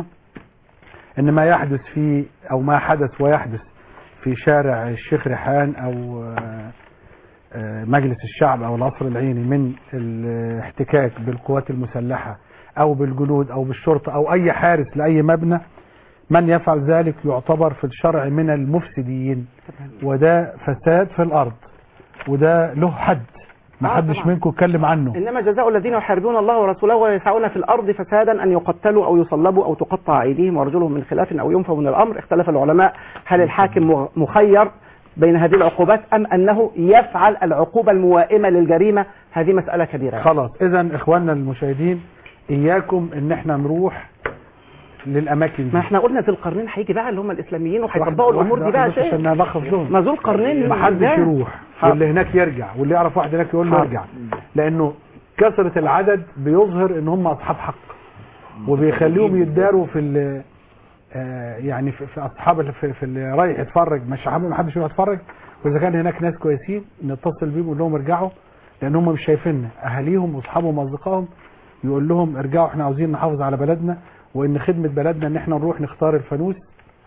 Speaker 10: ان ما يحدث في او ما حدث ويحدث في شارع الشيخ ريحان او آه، آه، مجلس الشعب او القصر العيني من الاحتكاك بالقوات المسلحة او بالجنود او بالشرطة او اي حارس لاي مبنى من يفعل ذلك يعتبر في الشرع من المفسدين وده فساد في الارض وده له حد ما
Speaker 5: آه
Speaker 10: حدش
Speaker 5: طبعا.
Speaker 10: منكم اتكلم عنه
Speaker 5: انما جزاء الذين يحاربون الله ورسوله ويسعون في الارض فسادا ان يقتلوا او يصلبوا او تقطع ايديهم وارجلهم من خلاف او ينفوا من الامر اختلف العلماء هل الحاكم مغ- مخير بين هذه العقوبات ام انه يفعل العقوبه الموائمه للجريمه هذه مساله كبيره
Speaker 10: خلاص اذا اخواننا المشاهدين اياكم ان احنا نروح للاماكن دي
Speaker 5: ما احنا قلنا ذي القرنين هيجي بقى اللي هم الاسلاميين وهيطبقوا الامور دي بقى شيء
Speaker 10: عشان نلخص لهم
Speaker 5: ما ذو القرنين
Speaker 10: ما حدش
Speaker 5: إزاي؟
Speaker 10: يروح
Speaker 5: حاضر.
Speaker 10: واللي هناك يرجع واللي يعرف واحد هناك يقول له
Speaker 5: حاضر.
Speaker 10: ارجع لانه كثرة العدد بيظهر ان هم اصحاب حق وبيخليهم يداروا في ال- آه، يعني في, في اصحاب ال- في, في اللي رايح يتفرج مش حابب ما حدش يروح يتفرج واذا كان هناك ناس كويسين نتصل بيهم ونقول لهم ارجعوا لان هم مش شايفيننا اهاليهم واصحابهم واصدقائهم يقول لهم ارجعوا احنا عاوزين نحافظ على بلدنا وان خدمة بلدنا ان احنا نروح نختار الفانوس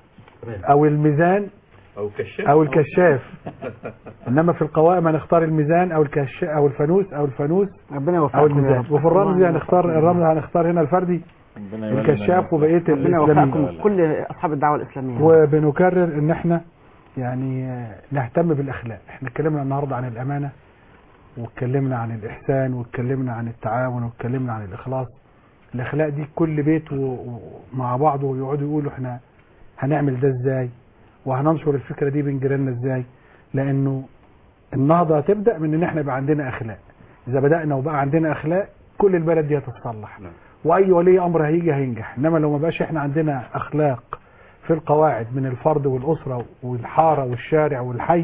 Speaker 10: او الميزان
Speaker 23: او كشاف
Speaker 10: او الكشاف انما في القوائم هنختار الميزان او الكش او الفانوس او الفانوس
Speaker 5: ربنا
Speaker 10: او
Speaker 5: يوفقكم يا
Speaker 10: الميزان
Speaker 5: رب.
Speaker 10: وفي الرمز هنختار الرمز هنختار هنا الفردي الكشاف وبقيه
Speaker 5: ربنا يوفقكم
Speaker 10: الاسلاميين
Speaker 5: كل اصحاب الدعوه الاسلاميه
Speaker 10: وبنكرر ان احنا يعني آه، نهتم بالاخلاق احنا اتكلمنا النهارده عن الامانه واتكلمنا عن الاحسان واتكلمنا عن التعاون واتكلمنا عن الاخلاص الاخلاق دي كل بيت و- و- مع بعضه يقعدوا يقولوا احنا هنعمل ده ازاي وهننشر الفكره دي بين جيراننا ازاي لانه النهضه هتبدا من ان احنا يبقى عندنا اخلاق اذا بدانا وبقى عندنا اخلاق كل البلد دي هتتصلح واي ولي امر هيجي هينجح انما لو ما بقاش احنا عندنا اخلاق في القواعد من الفرد والاسره والحاره والشارع والحي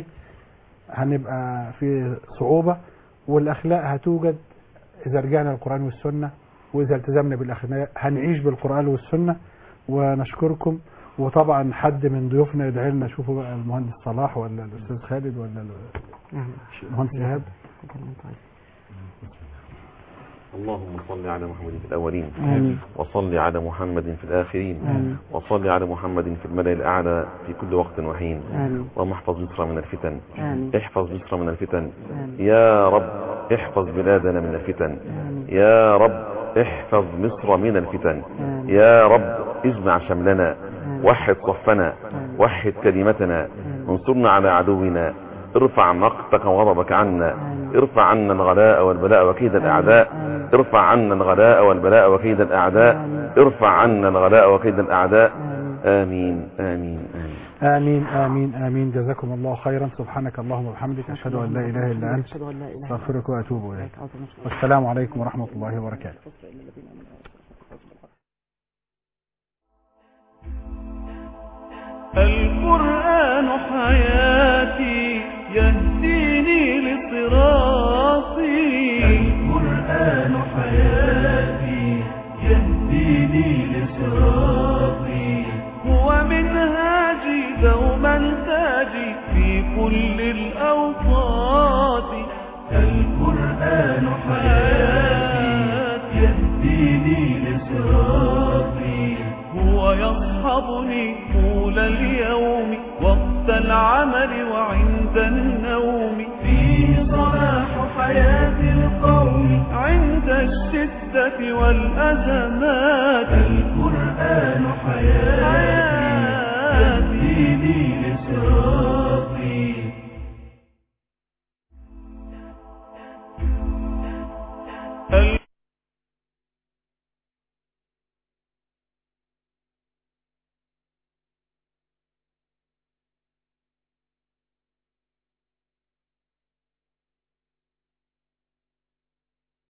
Speaker 10: هنبقى في صعوبه والاخلاق هتوجد اذا رجعنا للقران والسنه واذا التزمنا بالاخلاق هنعيش بالقران والسنه ونشكركم وطبعا حد من ضيوفنا يدعي لنا شوفوا بقى المهندس صلاح ولا الاستاذ خالد ولا المهندس ايهاب
Speaker 17: اللهم صل على محمد في الأولين
Speaker 5: آمين.
Speaker 17: وصل على محمد في الآخرين
Speaker 5: آمين.
Speaker 17: وصل على محمد في الملأ الأعلى في كل وقت وحين
Speaker 5: آمين.
Speaker 17: اللهم احفظ مصر من الفتن
Speaker 5: آمين.
Speaker 17: احفظ مصر من الفتن
Speaker 5: آمين.
Speaker 17: يا رب احفظ بلادنا من الفتن يا رب احفظ مصر من الفتن يا رب اجمع شملنا وحد صفنا وحد كلمتنا انصرنا على عدونا ارفع مقتك وغضبك عنا ارفع عنا الغلاء والبلاء وكيد الأعداء ارفع عنا الغلاء والبلاء وكيد الأعداء ارفع عنا الغلاء وكيد الأعداء آمين آمين آمين
Speaker 10: آمين آمين آمين جزاكم الله خيرا سبحانك اللهم وبحمدك أشهد أن لا إله إلا أنت أستغفرك وأتوب إليك والسلام عليكم ورحمة الله وبركاته
Speaker 1: القرآن حياتي يهديني لصراطي القرآن حياتي يهديني لصراطي هو منهاجي دوما تاجي في كل الأوقات القرآن حياتي يهديني لصراطي هو يصحبني طول اليوم وقت العمل وعند النوم فيه صلاح حياة القوم عند الشدة والأزمات القرآن حياتي